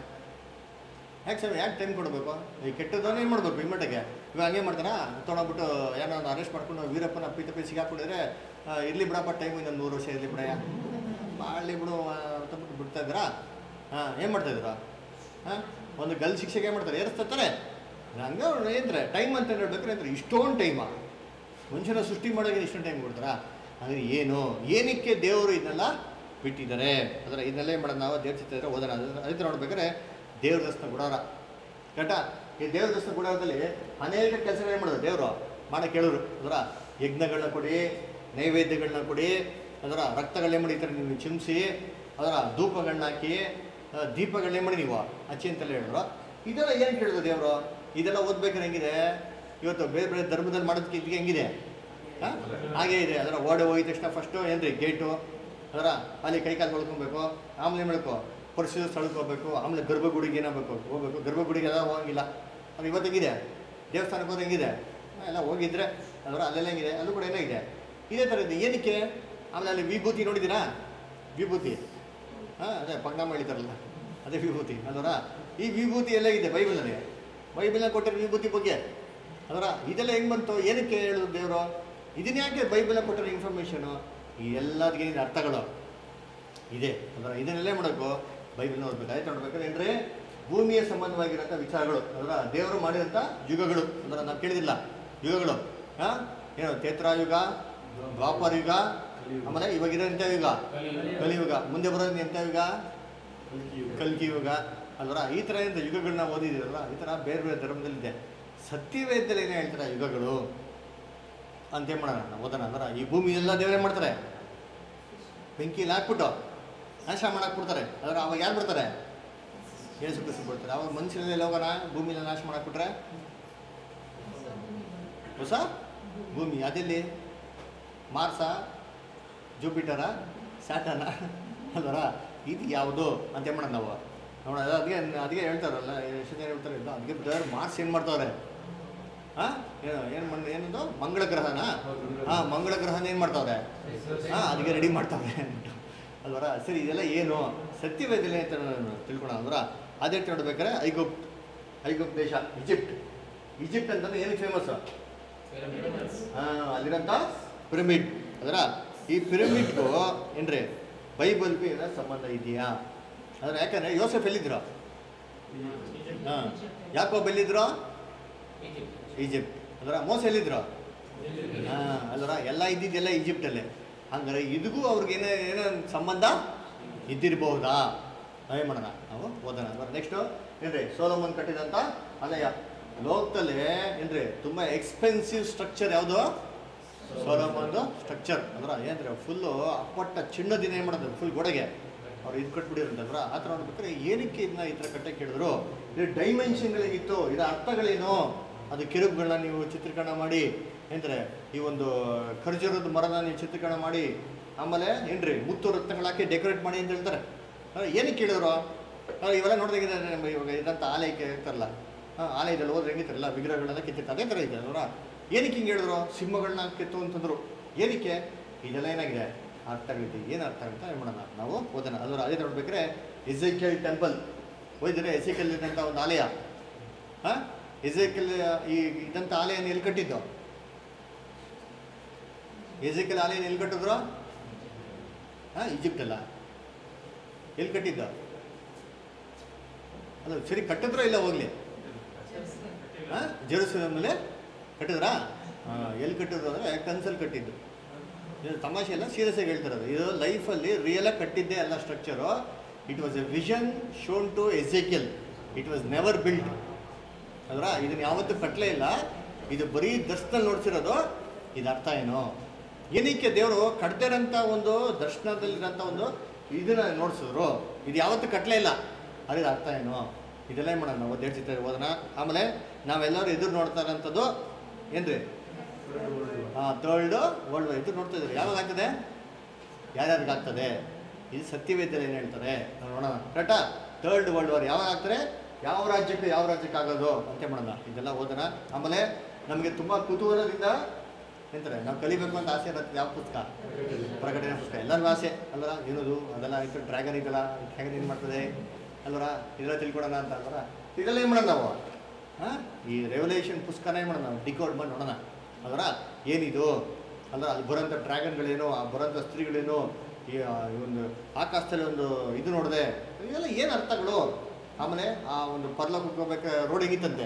A: ಯಾಕೆ ಸಮಯ ಯಾಕೆ ಟೈಮ್ ಕೊಡಬೇಕು ಈ ಕೆಟ್ಟದನ್ನ ಏನು ಮಾಡಬೇಕು ಇಮ್ಮಟಿಗೆ ಇವಾಗ ಹಂಗೆ ಮಾಡ್ತಾರಾ ತೊಗೊಂಡೋಗ್ಬಿಟ್ಟು ಏನೋ ಒಂದು ಅರೆಸ್ಟ್ ಮಾಡ್ಕೊಂಡು ವೀರಪ್ಪನ ಅಪ್ಪಿ ತಪ್ಪಿ ಸಿಗಾಕೊಂಡಿದ್ರೆ ಇರಲಿ ಬಿಡಪ್ಪ ಟೈಮ್ ಇನ್ನೊಂದು ನೂರು ವರ್ಷ ಇರಲಿ ಬಿಡಯ್ಯ ಮಾಡಲಿ ಬಿಡು ಅಂತಂದ್ಬಿಟ್ಟು ಬಿಡ್ತಾ ಇದ್ದೀರಾ ಹಾಂ ಏನು ಮಾಡ್ತಾ ಇದ್ದೀರಾ ಹಾಂ ಒಂದು ಗಲ್ ಶಿಕ್ಷೆಗೆ ಏನು ಮಾಡ್ತಾರೆ ಏರಿಸ್ತಾರೆ ಹಂಗೆ ಅವ್ರು ಏನಂತಾರೆ ಟೈಮ್ ಅಂತ ಹೇಳ್ಬೇಕಾದ್ರೆ ಅಂದ್ರೆ ಇಷ್ಟೊಂದು ಟೈಮಾ ಮನುಷ್ಯನ ಸೃಷ್ಟಿ ಮಾಡೋಕೆ ಇಷ್ಟೊಂದು ಟೈಮ್ ಕೊಡ್ತಾರಾ ಅಂದರೆ ಏನು ಏನಕ್ಕೆ ದೇವರು ಇದನ್ನೆಲ್ಲ ಬಿಟ್ಟಿದ್ದಾರೆ ಅದರ ಇದನ್ನೆಲ್ಲ ಏನು ಮಾಡೋದು ನಾವು ದೇವ್ರ ಚಿತ್ರ ಇದ್ರೆ ಓದೋಣ ಅದು- ಅದೇ ಥರ ನೋಡ್ಬೇಕಾದ್ರೆ ದೇವ್ರ ದರ್ಶನ ಗುಡಾರ ಕರೆಕ್ಟಾ ಈ ದೇವ್ರ ದರ್ಶನ ಗುಡಾರದಲ್ಲಿ ಅನೇಕ ಕೆಲಸಗಳು ಏನು ಮಾಡೋದು ದೇವರು ಮಾಡಕ್ಕೆ ಕೇಳೋರು ಅದರ ಯಜ್ಞಗಳನ್ನ ಕೊಡಿ ನೈವೇದ್ಯಗಳನ್ನ ಕೊಡಿ ಅದರ ರಕ್ತಗಳನ್ನೇ ಮಾಡಿ ಈ ಥರ ನೀವು ಚಿಮ್ಸಿ ಅದರ ಧೂಪಗಳನ್ನ ಹಾಕಿ ಆ, ದೀಪಗಳನ್ನೇ ಮಾಡಿ ನೀವು ಹಚ್ಚಿ ಅಂತೆಲ್ಲ ಹೇಳಿದ್ರು ಇದೆಲ್ಲ ಏನು ಕೇಳಿದ್ರು ದೇವರು ಇದೆಲ್ಲ ಓದ್ಬೇಕಾದ್ರೆ ಹೆಂಗಿದೆ ಇವತ್ತು ಬೇರೆ ಬೇರೆ ಧರ್ಮದಲ್ಲಿ ಮಾಡೋದಕ್ಕೆ ಇದಕ್ಕೆ ಹೆಂಗಿದೆ ಹಾಂ ಹಾಗೆ ಇದೆ ಅದರ ಓಡೆ ಹೋಗಿದ ತಕ್ಷಣ ಫಸ್ಟು ಏನ್ರಿ ಗೇಟು ಅದರ ಅಲ್ಲಿ ಕೈಕಾಲು ತೊಳ್ಕೊಬೇಕು ಆಮೇಲೆ ಏನು ಮಾಡಬೇಕು ಪರಿಶುದ್ಧ ಸ್ಥಳಕ್ಕೆ ಹೋಗ್ಬೇಕು ಆಮೇಲೆ ಗರ್ಭಗುಡಿಗೆ ಏನಾಗಬೇಕು ಹೋಗ್ಬೇಕು ಗರ್ಭಗುಡಿಗೆ ಎಲ್ಲ ಹೋಗಂಗಿಲ್ಲ ಅದು ಇವತ್ತು ಹೆಂಗಿದೆ ದೇವಸ್ಥಾನಕ್ಕೆ ಹೋದ್ರೆ ಹೆಂಗಿದೆ ಆ, ಎಲ್ಲ ಹೋಗಿದ್ರೆ ಅದರ ಅಲ್ಲೆಲ್ಲ ಹೆಂಗಿದೆ ಅಲ್ಲೂ ಕೂಡ ಏನಾಗಿದೆ ಇದೇ ಥರ ಇದೆ ಏನಕ್ಕೆ ಆಮೇಲೆ ಅಲ್ಲಿ ವಿಭೂತಿ ನೋಡಿದ್ದೀರಾ ವಿಭೂತಿ ಹಾಂ ಅದೇ ಪಗ್ನಾಮ ಹೇಳಿತಾರಲ್ಲ ಅದೇ ವಿಭೂತಿ ಅದರ ಈ ವಿಭೂತಿ ಎಲ್ಲ ಇದೆ ಬೈಬಲಲ್ಲಿ ಬೈಬಲ್ನ ಕೊಟ್ಟಿರೋ ವಿಭೂತಿ ಬಗ್ಗೆ ಅದರ ಇದೆಲ್ಲ ಹೆಂಗೆ ಬಂತು ಏನಕ್ಕೆ ಹೇಳೋದು ದೇವರು ಇದನ್ನ ಯಾಕೆ ಬೈಬಲ್ನ ಕೊಟ್ಟಿರೋ ಇನ್ಫಾರ್ಮೇಷನು ಈ ಎಲ್ಲದಕ್ಕೆ ಏನಿದೆ ಅರ್ಥಗಳು ಇದೆ ಅದರ ಇದನ್ನೆಲ್ಲ ಮಾಡಬೇಕು ಬೈಬಲ್ ನೋಡ್ಬೇಕು ಆಯ್ತು ನೋಡ್ಬೇಕಾದ್ರೆ ಏನ್ರಿ ಭೂಮಿಯ ಸಂಬಂಧವಾಗಿರೋಂಥ ವಿಚಾರಗಳು ಅದರ ದೇವರು ಮಾಡಿರೋಂಥ ಯುಗಗಳು ಅದರ ನಾವು ಕೇಳಿದಿಲ್ಲ ಯುಗಗಳು ಹಾಂ ಏನು ತೇತ್ರಾಯುಗ ದ್ವಾಪರ ಯುಗ ಆಮೇಲೆ ಇವಾಗಿರೋ ಎಂಥ ಯುಗ ಕಲಿಯುಗ ಮುಂದೆ ಬರೋದು ಎಂಥ ಯುಗ ಕಲ್ಕಿ ಯುಗ ಅಲ್ವರ ಈ ಥರ ಏನಿದೆ ಯುಗಗಳನ್ನ ಓದಿದ್ದೀರಲ್ಲ ಈ ಥರ ಬೇರೆ ಬೇರೆ ಧರ್ಮದಲ್ಲಿದೆ ಸತ್ಯವೇದದಲ್ಲಿ ಏನು ಹೇಳ್ತಾರೆ ಯುಗಗಳು ಅಂತೇನು ಮಾಡೋಣ ನಾವು ಓದೋಣ ಅಂದ್ರೆ ಈ ಭೂಮಿ ಎಲ್ಲ ದೇವರೇ ಮಾಡ್ತಾರೆ ಬೆಂಕಿಯಲ್ಲಿ ಹಾಕ್ಬಿಟ್ಟು ನಾಶ ಮಾಡಕ್ಕೆ ಬಿಡ್ತಾರೆ ಅದ್ರ ಅವಾಗ ಯಾರು ಬಿಡ್ತಾರೆ ಏಸು ಕ್ರಿಸ್ತು ಬಿಡ್ತಾರೆ ಅವಾಗ ಮನುಷ್ಯರೆಲ್ಲ ಹೋಗೋಣ ಭೂಮಿನ ನಾಶ ಮಾಡಕ್ಕೆ ಬಿಟ್ರೆ ಹೊಸ ಭೂಮಿ ಅದೆಲ್ಲಿ ಮಾರ್ಸ ಜೂಪಿಟರ ಸ್ಯಾಟನ ಅಲ್ವರ ಇದು ಯಾವುದು ಅಂತ ಮಾಡೋಣ ನಾವು ನೋಡ ಅದಕ್ಕೆ ಅದಕ್ಕೆ ಹೇಳ್ತಾರಲ್ಲ ಎಷ್ಟು ಜನ ಹೇಳ್ತಾರೆ ಇಲ್ಲ ಅದಕ್ಕೆ ದೇವ್ರು ಮಾರ್ಸ್ ಏನು ಮಾಡ್ತಾವ್ರೆ ಹಾಂ ಏನು ಏನು ಮಣ್ಣು ಏನದು ಮಂಗಳ ಗ್ರಹನ ಹಾಂ ಮಂಗಳ ಗ್ರಹನ ಏನು ಮಾಡ್ತಾವ್ರೆ ಹಾಂ ಅದಕ್ಕೆ ರೆಡಿ ಮಾಡ್ತಾವ್ರೆ ಅಂದ್ಬಿಟ್ಟು ಅಲ್ವರ ಸರಿ ಇದೆಲ್ಲ ಏನು ಸತ್ಯವೇದನೆ ಅಂತ ನಾನು ತಿಳ್ಕೊಳ ಅಂದ್ರ ಅದೇ ನೋಡ್ಬೇಕಾದ್ರೆ ಐಗುಪ್ಟ್ ಐಗುಪ್ಟ್ ದೇಶ ಈಜಿಪ್ಟ್ ಈಜಿಪ್ಟ್ ಅಂತಂದ್ರೆ ಏನಕ್ಕೆ ಫೇಮಸ್ ಅಲ್ಲಿರಂತ ಪಿರಮಿಡ್ ಅದರ ಈ ಪಿರಮಿಡ್ಗೂ ಏನ್ರಿ ಬೈಬಲ್ಗೂ ಏನೋ ಸಂಬಂಧ ಇದೆಯಾ ಅಂದ್ರೆ ಯಾಕಂದ್ರೆ ಯೋಸೆಫ್ ಎಲ್ಲಿದ್ರು ಹಾಂ ಯಾಕೋಬ್ ಎಲ್ಲಿದ್ರು ಈಜಿಪ್ಟ್ ಅದರ ಮೋಸ ಎಲ್ಲಿದ್ರು ಹಾಂ ಅಲ್ವರ ಎಲ್ಲ ಇದ್ದಿದ್ದೆಲ್ಲ ಈಜಿಪ್ಟಲ್ಲೇ ಹಂಗಾರೆ ಇದಕ್ಕೂ ಅವ್ರಿಗೆ ಏನೋ ಏನೋ ಸಂಬಂಧ ಇದ್ದಿರಬಹುದಾ ನಾವೇ ಮಾಡೋಣ ನಾವು ಓದೋಣ ಅಲ್ವ ನೆಕ್ಸ್ಟು ಏನ್ರಿ ಸೋಲಮನ್ ಕಟ್ಟಿದಂಥ ಅಲಯ ಲೋಕದಲ್ಲಿ ಏನ್ರಿ ತುಂಬ ಎಕ್ಸ್ಪೆನ್ಸಿವ್ ಸ್ಟ್ರಕ್ಚರ್ ಯಾವುದು ಸೋಲಮನ್ದು ಸ್ಟ್ರಕ್ಚರ್ ಅಂದ್ರೆ ಏನ್ರಿ ಫುಲ್ಲು ಅಪ್ಪಟ್ಟ ಚಿನ್ನದಿನ ಏನು ಮಾಡೋದು ಫುಲ್ ಗೋಡೆಗೆ ಅವ್ರು ಇದು ಕಟ್ಬಿಟ್ಟಿರಂತಂದ್ರ ಆ ಥರ ನೋಡ್ಬೇಕಾದ್ರೆ ಏನಕ್ಕೆ ಇದನ್ನ ಈ ಥರ ಕಟ್ಟಕ್ಕೆ ಕೇಳಿದ್ರು ಇದು ಡೈಮೆನ್ಷನ್ಗಳಿಗಿತ್ತು ಇದರ ಅರ್ಥಗಳೇನು ಅದು ಕಿರುಬುಗಳನ್ನ ನೀವು ಚಿತ್ರೀಕರಣ ಮಾಡಿ ಏನ್ರೆ ಈ ಒಂದು ಖರ್ಜೂರದ ಮರದ ನೀವು ಚಿತ್ರೀಕರಣ ಮಾಡಿ ಆಮೇಲೆ ಏನ್ರಿ ಮುತ್ತು ರತ್ನಗಳು ಹಾಕಿ ಡೆಕೋರೇಟ್ ಮಾಡಿ ಅಂತ ಹೇಳ್ತಾರೆ ಅಂದ್ರೆ ಏನಕ್ಕೆ ಕೇಳಿದ್ರು ಅಂದ್ರೆ ಇವೆಲ್ಲ ನೋಡಿದಾಗಿದೆ ನಮ್ಮ ಇವಾಗ ಇದಂಥ ಆಲಯಕ್ಕೆ ಇರ್ತಾರಲ್ಲ ಹಾಂ ಆಲಯದಲ್ಲಿ ಹೋದ್ರೆ ಹೆಂಗಿರ್ತಾರಲ್ಲ ವಿಗ್ರಹಗಳೆಲ್ಲ ಕಿತ್ತಿರ್ತಾರೆ ಅದೇ ಥರ ಇದೆ ಅಲ್ವರ ಏನಕ್ಕೆ ಹಿಂಗೆ ಹೇಳಿದ್ರು ಸಿಂಹಗಳನ್ನ ಕಿತ್ತು ಅಂತಂದ್ರು ಏನಕ್ಕೆ ಇದೆಲ್ಲ ಏನಾಗಿದೆ ಅರ್ಥಗಳಿದೆ ಏನು ಅರ್ಥ ಅಂತ ಏನು ಮಾಡೋಣ ನಾವು ಓದೋಣ ಅದರ ಅದೇ ನೋಡ್ಬೇಕಾದ್ರೆ ಎಸೈಕಲ್ ಟೆಂಪಲ್ ಹೋಯ್ತಾರೆ ಎಸೈಕಲ್ ಇದ್ದಂಥ ಒಂದು ಆಲಯ ಹಾಂ ಎಸೈಕಲ್ ಈ ಇದಂಥ ಆಲಯನ ಎಲ್ಲಿ ಕಟ್ಟಿದ್ದು ಎಸೈಕಲ್ ಆಲಯನ ಎಲ್ಲಿ ಕಟ್ಟಿದ್ರು ಹಾಂ ಈಜಿಪ್ಟ್ ಅಲ್ಲ ಎಲ್ಲಿ ಕಟ್ಟಿದ್ದು ಅಲ್ಲ ಸರಿ ಕಟ್ಟಿದ್ರೋ ಇಲ್ಲ ಹೋಗ್ಲಿ ಹಾಂ ಜೆರೂಸಲಮಲ್ಲಿ ಕಟ್ಟಿದ್ರಾ ಹಾಂ ಎಲ್ಲಿ ಕಟ್ಟಿದ್ರು ಅಂದರೆ ಕನ್ಸಲ್ಲಿ ಕಟ್ಟಿದ್ದು ಇದು ತಮಾಷೆ ಎಲ್ಲ ಸೀರಿಯಸ್ ಆಗಿ ಹೇಳ್ತಿರೋದು ಇದು ಲೈಫಲ್ಲಿ ರಿಯಲಾಗಿ ಕಟ್ಟಿದ್ದೇ ಅಲ್ಲ structure it was a vision shown to Ezekiel it was never built ಅದರ ಇದನ್ನ ಯಾವತ್ತೂ ಕಟ್ಟಲೇ ಇಲ್ಲ ಇದು ಬರೀ ದರ್ಶನದಲ್ಲಿ ನೋಡ್ತಿರೋದು ಇದು ಅರ್ಥ ಏನು ಏನಕ್ಕೆ ದೇವರು ಕಟ್ತಿರೋಂಥ ಒಂದು ದರ್ಶನದಲ್ಲಿರೋಂಥ ಒಂದು ಇದನ್ನ ನೋಡ್ಸಿದ್ರು ಇದು ಯಾವತ್ತೂ ಕಟ್ಟಲೇ ಇಲ್ಲ ಅದ್ರ ಅರ್ಥ ಏನು ಇದೆಲ್ಲ ಏನು ಮಾಡೋಣ ನಾವು ದೇಡ್ ಚಿತ್ರ ಓದೋಣ ಆಮೇಲೆ ನಾವೆಲ್ಲರೂ ಎದುರು ನೋಡ್ತಾ ಇರೋಂಥದ್ದು ಏನ್ರಿ ಹಾಂ ಥರ್ಡ್ ವರ್ಲ್ಡ್ ವಾರ್ ಇದು ನೋಡ್ತಾ ಇದ್ದಾರೆ ಯಾವಾಗ ಆಗ್ತದೆ ಯಾರ್ಯಾರಿಗೆ ಆಗ್ತದೆ ಇದು ಸತ್ಯವೇದ್ಯರು ಏನು ಹೇಳ್ತಾರೆ ನಾವು ನೋಡೋಣ ಕರೆಕ್ಟಾ ಥರ್ಡ್ ವರ್ಲ್ಡ್ ವಾರ್ ಯಾವಾಗ ಆಗ್ತಾರೆ ಯಾವ ರಾಜ್ಯಕ್ಕೆ ಯಾವ ರಾಜ್ಯಕ್ಕೆ ಆಗೋದು ಅಂತ ಮಾಡೋಣ ಇದೆಲ್ಲ ಓದೋಣ ಆಮೇಲೆ ನಮಗೆ ತುಂಬ ಕುತೂಹಲದಿಂದ ಎಂತಾರೆ ನಾವು ಕಲಿಬೇಕು ಅಂತ ಆಸೆ ಇರುತ್ತೆ ಯಾವ ಪುಸ್ತಕ ಪ್ರಕಟಣೆ ಪುಸ್ತಕ ಎಲ್ಲರಿಗೂ ಆಸೆ ಅಲ್ವರ ಏನದು ಅದೆಲ್ಲ ಆಯ್ತು ಡ್ರ್ಯಾಗನ್ ಇದೆಲ್ಲ ಡ್ರ್ಯಾಗನ್ ಏನು ಮಾಡ್ತದೆ ಅಲ್ವರ ಇದೆಲ್ಲ ತಿಳ್ಕೊಳೋಣ ಅಂತ ಅಲ್ವರ ಇದೆಲ್ಲ ಏನು ಮಾಡೋಣ ನಾವು ಹಾಂ ಈ ರೆವಲ್ಯೂಷನ್ ಪುಸ್ತಕನ ಏನು ಮಾಡೋಣ ನಾವು ಡಿಕೋಡ್ ಮಾಡಿ ನೋಡೋಣ ಅದರ ಏನಿದು ಅಲ್ಲ ಅಲ್ಲಿ ಬರೋಂಥ ಡ್ರ್ಯಾಗನ್ಗಳೇನು ಆ ಬರೋಂಥ ಸ್ತ್ರೀಗಳೇನು ಈ ಆ, ಈ ಒಂದು ಆಕಾಶದಲ್ಲಿ ಒಂದು ಇದು ನೋಡಿದೆ ಇದೆಲ್ಲ ಏನು ಅರ್ಥಗಳು ಆಮೇಲೆ ಆ ಒಂದು ಪರ್ಲೋಕಕ್ಕೆ ಹೋಗ್ಬೇಕು ರೋಡ್ ಹೆಂಗಿತ್ತಂತೆ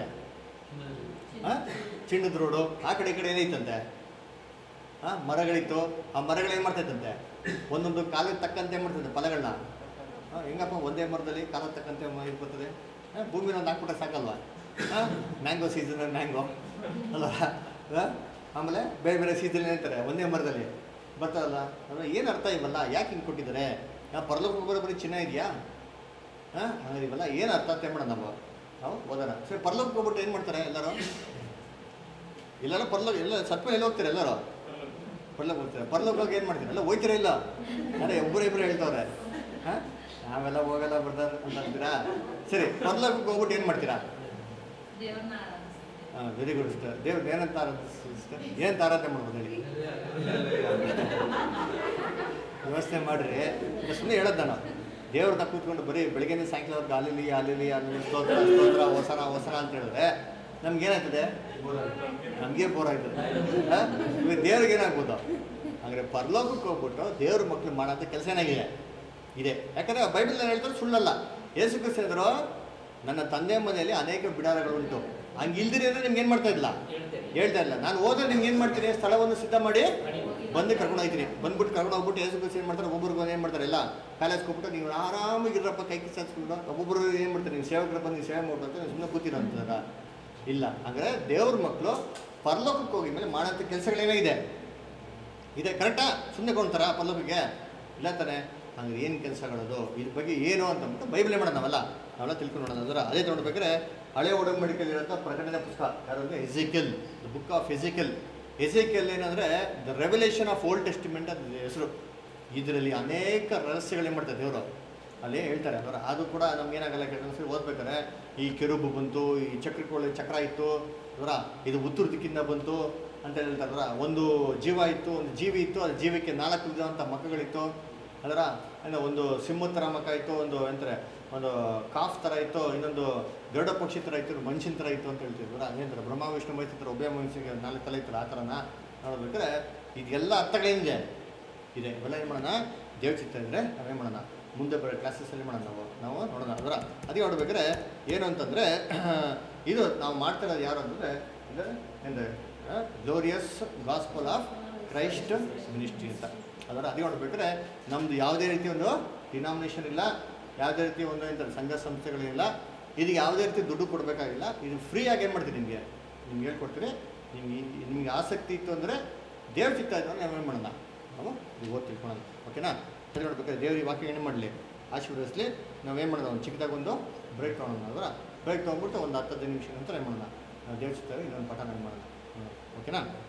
A: ಹಾಂ ಚಿನ್ನದ ರೋಡು ಆ ಕಡೆ ಈ ಕಡೆ ಏನೈತಂತೆ ಹಾಂ ಮರಗಳಿತ್ತು ಆ ಮರಗಳು ಏನು ಮಾಡ್ತೈತಂತೆ ಒಂದೊಂದು ಕಾಲಕ್ಕೆ ತಕ್ಕಂತೆ ಏನು ಮಾಡ್ತದೆ ಫಲಗಳನ್ನ ಹಾಂ ಹೆಂಗಪ್ಪ ಒಂದೇ ಮರದಲ್ಲಿ ಕಾಲಕ್ಕೆ ತಕ್ಕಂತೆ ಮ- ಇದು ಬರ್ತದೆ ಹಾಂ ಭೂಮಿನ ಒಂದು ಹಾಕ್ಬಿಟ್ರೆ ಸಾಕಲ್ವಾ ಹಾಂ ಮ್ಯಾಂಗೋ ಸೀಸನ್ ಮ್ಯಾಂಗೋ ಅಲ್ವಾ ಹಾಂ ಆಮೇಲೆ ಬೇರೆ ಬೇರೆ ಸೀಸನ್ ಹೇಳ್ತಾರೆ ಒಂದೇ ಮರದಲ್ಲಿ ಬರ್ತಾರಲ್ಲ ಅಂದ್ರೆ ಏನು ಅರ್ಥ ಇವಲ್ಲ ಯಾಕೆ ಹಿಂಗೆ ಕೊಟ್ಟಿದ್ದಾರೆ ನಾವು ಪರಲೋಕ ಹೋಗೋರು ಬರೀ ಚಿನ್ನ ಇದೆಯಾ ಹಾಂ ಹಂಗಾರೆ ಇವೆಲ್ಲ ಏನು ಅರ್ಥ ಅಂತ ಮಾಡೋಣ ನಾವು ನಾವು ಓದೋಣ ಸರಿ ಪರ್ಲೋಕಕ್ಕೆ ಹೋಗ್ಬಿಟ್ಟು ಏನು ಮಾಡ್ತಾರೆ ಎಲ್ಲರೂ ಎಲ್ಲರೂ ಪರ್ಲೋಕ ಎಲ್ಲ ಸತ್ವ ಎಲ್ಲಿ ಹೋಗ್ತಾರೆ ಎಲ್ಲರೂ ಪರ್ಲೋಕ ಹೋಗ್ತಾರೆ ಪರ್ಲೋಕ ಹೋಗಿ ಏನು ಮಾಡ್ತೀರಾ ಎಲ್ಲ ಹೋಯ್ತೀರಾ ಇಲ್ಲ ಅರೆ ಒಬ್ಬರು ಇಬ್ಬರು ಹೇಳ್ತವ್ರೆ ಹಾಂ ನಾವೆಲ್ಲ ಹೋಗಲ್ಲ ಬರ್ತಾರೆ ಅಂತ ಅಂತೀರಾ ಸರಿ ಪರ್ಲೋಕಕ್ಕೆ ಹೋಗ್ಬಿಟ್ಟು ಏನು ಮಾಡ್ತೀರಾ
D: ದೇವ್ರನ್ನ ಆರಾಧಿಸ್ತೀವಿ
A: ಹಾಂ ವೆರಿ ಗುಡ್ ಸಿಸ್ಟರ್ ದೇವ್ರು ಏನಂತ ಆರಾಧಿಸ್ತಾರೆ ಏನಂತ ಆರಾಧನೆ ಮಾಡ್ಬೋದು ಹೇಳಿ ವ್ಯವಸ್ಥೆ ಮಾಡಿರಿ ಸುಮ್ಮನೆ ಹೇಳೋದು ನಾನು ದೇವ್ರನ್ನ ಕೂತ್ಕೊಂಡು ಬರೀ ಬೆಳಗ್ಗೆನೇ ಸಾಯಂಕಾಲವರೆಗೂ ಅಲ್ಲಿಲಿ ಅಲ್ಲಿಲಿ ಅಲ್ಲಿ ಸ್ತೋತ್ರ ಸ್ತೋತ್ರ ಹೊಸನ ಹೊಸನ ಅಂತ ಹೇಳಿದ್ರೆ ನಮ್ಗೆ ಏನಾಗ್ತದೆ ನಮಗೆ ಬೋರ್ ಆಯ್ತದೆ ಹಾಂ ಇವಾಗ ದೇವ್ರಿಗೆ ಏನಾಗ್ಬೋದು ಅಂದರೆ ಪರಲೋಕಕ್ಕೆ ಹೋಗ್ಬಿಟ್ಟು ದೇವ್ರ ಮಕ್ಳು ಮಾಡೋಂಥ ಕೆಲಸ ಏನಾಗಿದೆ ಇದೆ ಯಾಕಂದರೆ ಬೈಬಲ್ ಹೇಳ್ತಾರೆ ಸುಳ್ಳಲ್ಲ ಏಸು ಕ್ರಿಸ್ತ ಹೇಳಿದ್ರು ನನ್ನ ತಂದೆ ಮನೆಯಲ್ಲಿ ಅನೇಕ ಬಿಡಾರಗಳುಂಟು ಹಂಗೆ ಇಲ್ದಿರೇನೆ ನಿಮ್ಗೆ ಏನು ಮಾಡ್ತಾ ಇಲ್ಲ
E: ಹೇಳ್ತೇನೆ
A: ಹೇಳ್ತಾ ಇಲ್ಲ ನಾನು ಹೋದ್ರೆ ನಿಮ್ಗೆ ಏನು ಮಾಡ್ತೀನಿ ಸ್ಥಳವನ್ನು ಸಿದ್ಧ ಮಾಡಿ ಬಂದು ಕರ್ಕೊಂಡು ಹೋಗ್ತೀನಿ ಬಂದ್ಬಿಟ್ಟು ಕರ್ಕೊಂಡು ಹೋಗ್ಬಿಟ್ಟು ಏಸು ಕ್ರಿಸ್ತ ಏನು ಮಾಡ್ತಾರೆ ಒಬ್ಬೊಬ್ರಿಗೆ ಏನು ಮಾಡ್ತಾರೆ ಎಲ್ಲ ಪ್ಯಾಲೇಸ್ ಹೋಗ್ಬಿಟ್ಟು ನೀವು ಆರಾಮಾಗಿರಪ್ಪ ಕೈ ಕಿಚ್ಚಾಸ್ಕೊಂಡು ಒಬ್ಬೊಬ್ರು ಏನು ಮಾಡ್ತಾರೆ ನೀವು ಸೇವಕರ ಬಂದು ನೀವು ಸೇವೆ ಮಾಡ್ಬೇಕು ಅಂತ ಸುಮ್ಮನೆ ಕೂತಿರೋ ಅಂತಾರ ಇಲ್ಲ ಅಂದರೆ ದೇವ್ರ ಮಕ್ಕಳು ಪರಲೋಕಕ್ಕೆ ಹೋಗಿ ಮೇಲೆ ಮಾಡೋಂಥ ಕೆಲಸಗಳೇನಾಗಿದೆ ಇದೆ ಕರೆಕ್ಟಾ ಸುಮ್ಮನೆ ಕೊಂಡ್ತಾರ ಪಲ್ಲೋಕಕ್ಕೆ ಇಲ್ಲ ತಾನೆ ಹಂಗೆ ಏನು ಕೆಲಸಗಳದು ಇದ್ರ ಬಗ್ಗೆ ಏನು ಅಂತ ಅಂದ್ಬಿಟ್ಟು ಬೈಬಲೇ ಮಾಡೋಣ ನಾವೆಲ್ಲ ನಾವೆಲ್ಲ ತಿಳ್ಕೊಂಡು ನೋಡೋಣ ಅದರ ಅದೇ ನೋಡ್ಬೇಕಾದ್ರೆ ಹಳೆ ಒಡಂಬಡಿಕೆಯಲ್ಲಿರೋಂಥ ಪ್ರಕಟಣೆ ಪುಸ್ತಕ ಯಾರಂದ್ರೆ Ezekiel the book of Ezekiel Ezekiel ಏನಂದರೆ the revelation of old testament ಅಂತ ಹೆಸರು ಇದರಲ್ಲಿ ಅನೇಕ ರಹಸ್ಯಗಳೇನು ಮಾಡ್ತಾರೆ ದೇವರು ಅಲ್ಲಿ ಹೇಳ್ತಾರೆ ಅದರ ಅದು ಕೂಡ ನಮ್ಗೇನಾಗಲ್ಲ ಕೆಲವೊಂದ್ಸರಿ ಓದ್ಬೇಕಾದ್ರೆ ಈ ಕೆರುಬು ಬಂತು ಈ ಚಕ್ರಕೋಳಿ ಚಕ್ರ ಇತ್ತು ಅದರ ಇದು ಉತ್ತರ ದಿಕ್ಕಿಂದ ಬಂತು ಅಂತ ಹೇಳ್ತಾರೆ ಅದರ ಒಂದು ಜೀವ ಇತ್ತು ಒಂದು ಜೀವಿ ಇತ್ತು ಅದು ಜೀವಕ್ಕೆ ನಾಲ್ಕು ವಿಧವಂಥ ಮಕ್ಕಳಿತ್ತು ಅದರ ಏನೋ ಒಂದು ಸಿಂಹದ ಥರ ಮಕ ಇತ್ತು ಒಂದು ಎಂತಾರೆ ಒಂದು ಕಾಫ್ ಥರ ಇತ್ತು ಇನ್ನೊಂದು ಗರುಡ ಪಕ್ಷಿ ಥರ ಇತ್ತು ಮನುಷ್ಯನ ಥರ ಇತ್ತು ಅಂತ ಹೇಳ್ತೀವಿ ಅವರ ಏನಂತಾರೆ ಬ್ರಹ್ಮ ವಿಷ್ಣು ಮೈತ್ರ ಒಬ್ಬೇ ಮನುಷ್ಯನಿಗೆ ನಾಲ್ಕು ತಲೆ ಇತ್ತಲ್ಲ ಆ ಥರನ ನೋಡ್ಬೇಕಾದ್ರೆ ಇದೆಲ್ಲ ಅರ್ಥಗಳೇನಿದೆ ಇದೆ ಇವೆಲ್ಲ ಏನು ಮಾಡೋಣ ದೇವ್ರ ಚಿತ್ತ ಇದ್ದರೆ ನಾವೇನು ಮಾಡೋಣ ಮುಂದೆ ಬರೋ ಕ್ಲಾಸಸ್ಸಲ್ಲಿ ಮಾಡೋಣ ನಾವು ನಾವು ನೋಡೋಣ ಅದರ ಅದೇ ನೋಡ್ಬೇಕಾದ್ರೆ ಏನು ಅಂತಂದರೆ ಇದು ನಾವು ಮಾಡ್ತಿರೋದು ಯಾರು ಅಂತಂದರೆ ಅಂದರೆ ಅಂದರೆ glorious gospel of Christ ministry ಅಂತ ಅದರ ಅದೇ ನೋಡ್ಬೇಕಾದ್ರೆ ನಮ್ಮದು ಯಾವುದೇ ರೀತಿ ಒಂದು ಡಿನಾಮಿನೇಷನ್ ಇಲ್ಲ ಯಾವುದೇ ರೀತಿ ಒಂದು ಎಂತ ಸಂಘ ಸಂಸ್ಥೆಗಳಿಲ್ಲ ಇದಕ್ಕೆ ಯಾವುದೇ ರೀತಿ ದುಡ್ಡು ಕೊಡಬೇಕಾಗಿಲ್ಲ ಇದು ಫ್ರೀಯಾಗಿ ಏನು ಮಾಡ್ತೀನಿ ನಿಮಗೆ ನಿಮ್ಗೆ ಹೇಳ್ಕೊಡ್ತೀನಿ ನಿಮ್ಗೆ ಈ- ನಿಮ್ಗೆ ಆಸಕ್ತಿ ಇತ್ತು ಅಂದರೆ ದೇವ್ರ ಚಿತ್ತ ಇತ್ತು ಅಂದರೆ ನಾವೇನು ಮಾಡೋಣ ನಾವು ಇದು ಓದ್ ತಿಳ್ಕೊಳ್ಳೋಣ ಓಕೆನಾ ಸರಿ ನೋಡ್ಬೇಕಾದ್ರೆ ದೇವ್ರ ಈ ವಾಕ್ಯ ಏನು ಮಾಡಲಿ ಆಶೀರ್ವದಿಸಲಿ ನಾವೇನು ಮಾಡೋಣ ಒಂದು ಚಿಕ್ಕದಾಗ ಒಂದು ಬ್ರೇಕ್ ತೊಗೊಳೋಣ ಅದರ ಬ್ರೇಕ್ ತೊಗೊಂಡ್ಬಿಟ್ಟು ಒಂದು ಹತ್ತು ಹದಿನೈದು ನಿಮಿಷ ನಂತರ ಏನು ಮಾಡೋಣ ನಾವು ದೇವ್ರ ಚಿತ್ತ ಇನ್ನೊಂದು ಪಠಣ ಮಾಡೋಣ ಹ್ಮ್. ಓಕೆನಾ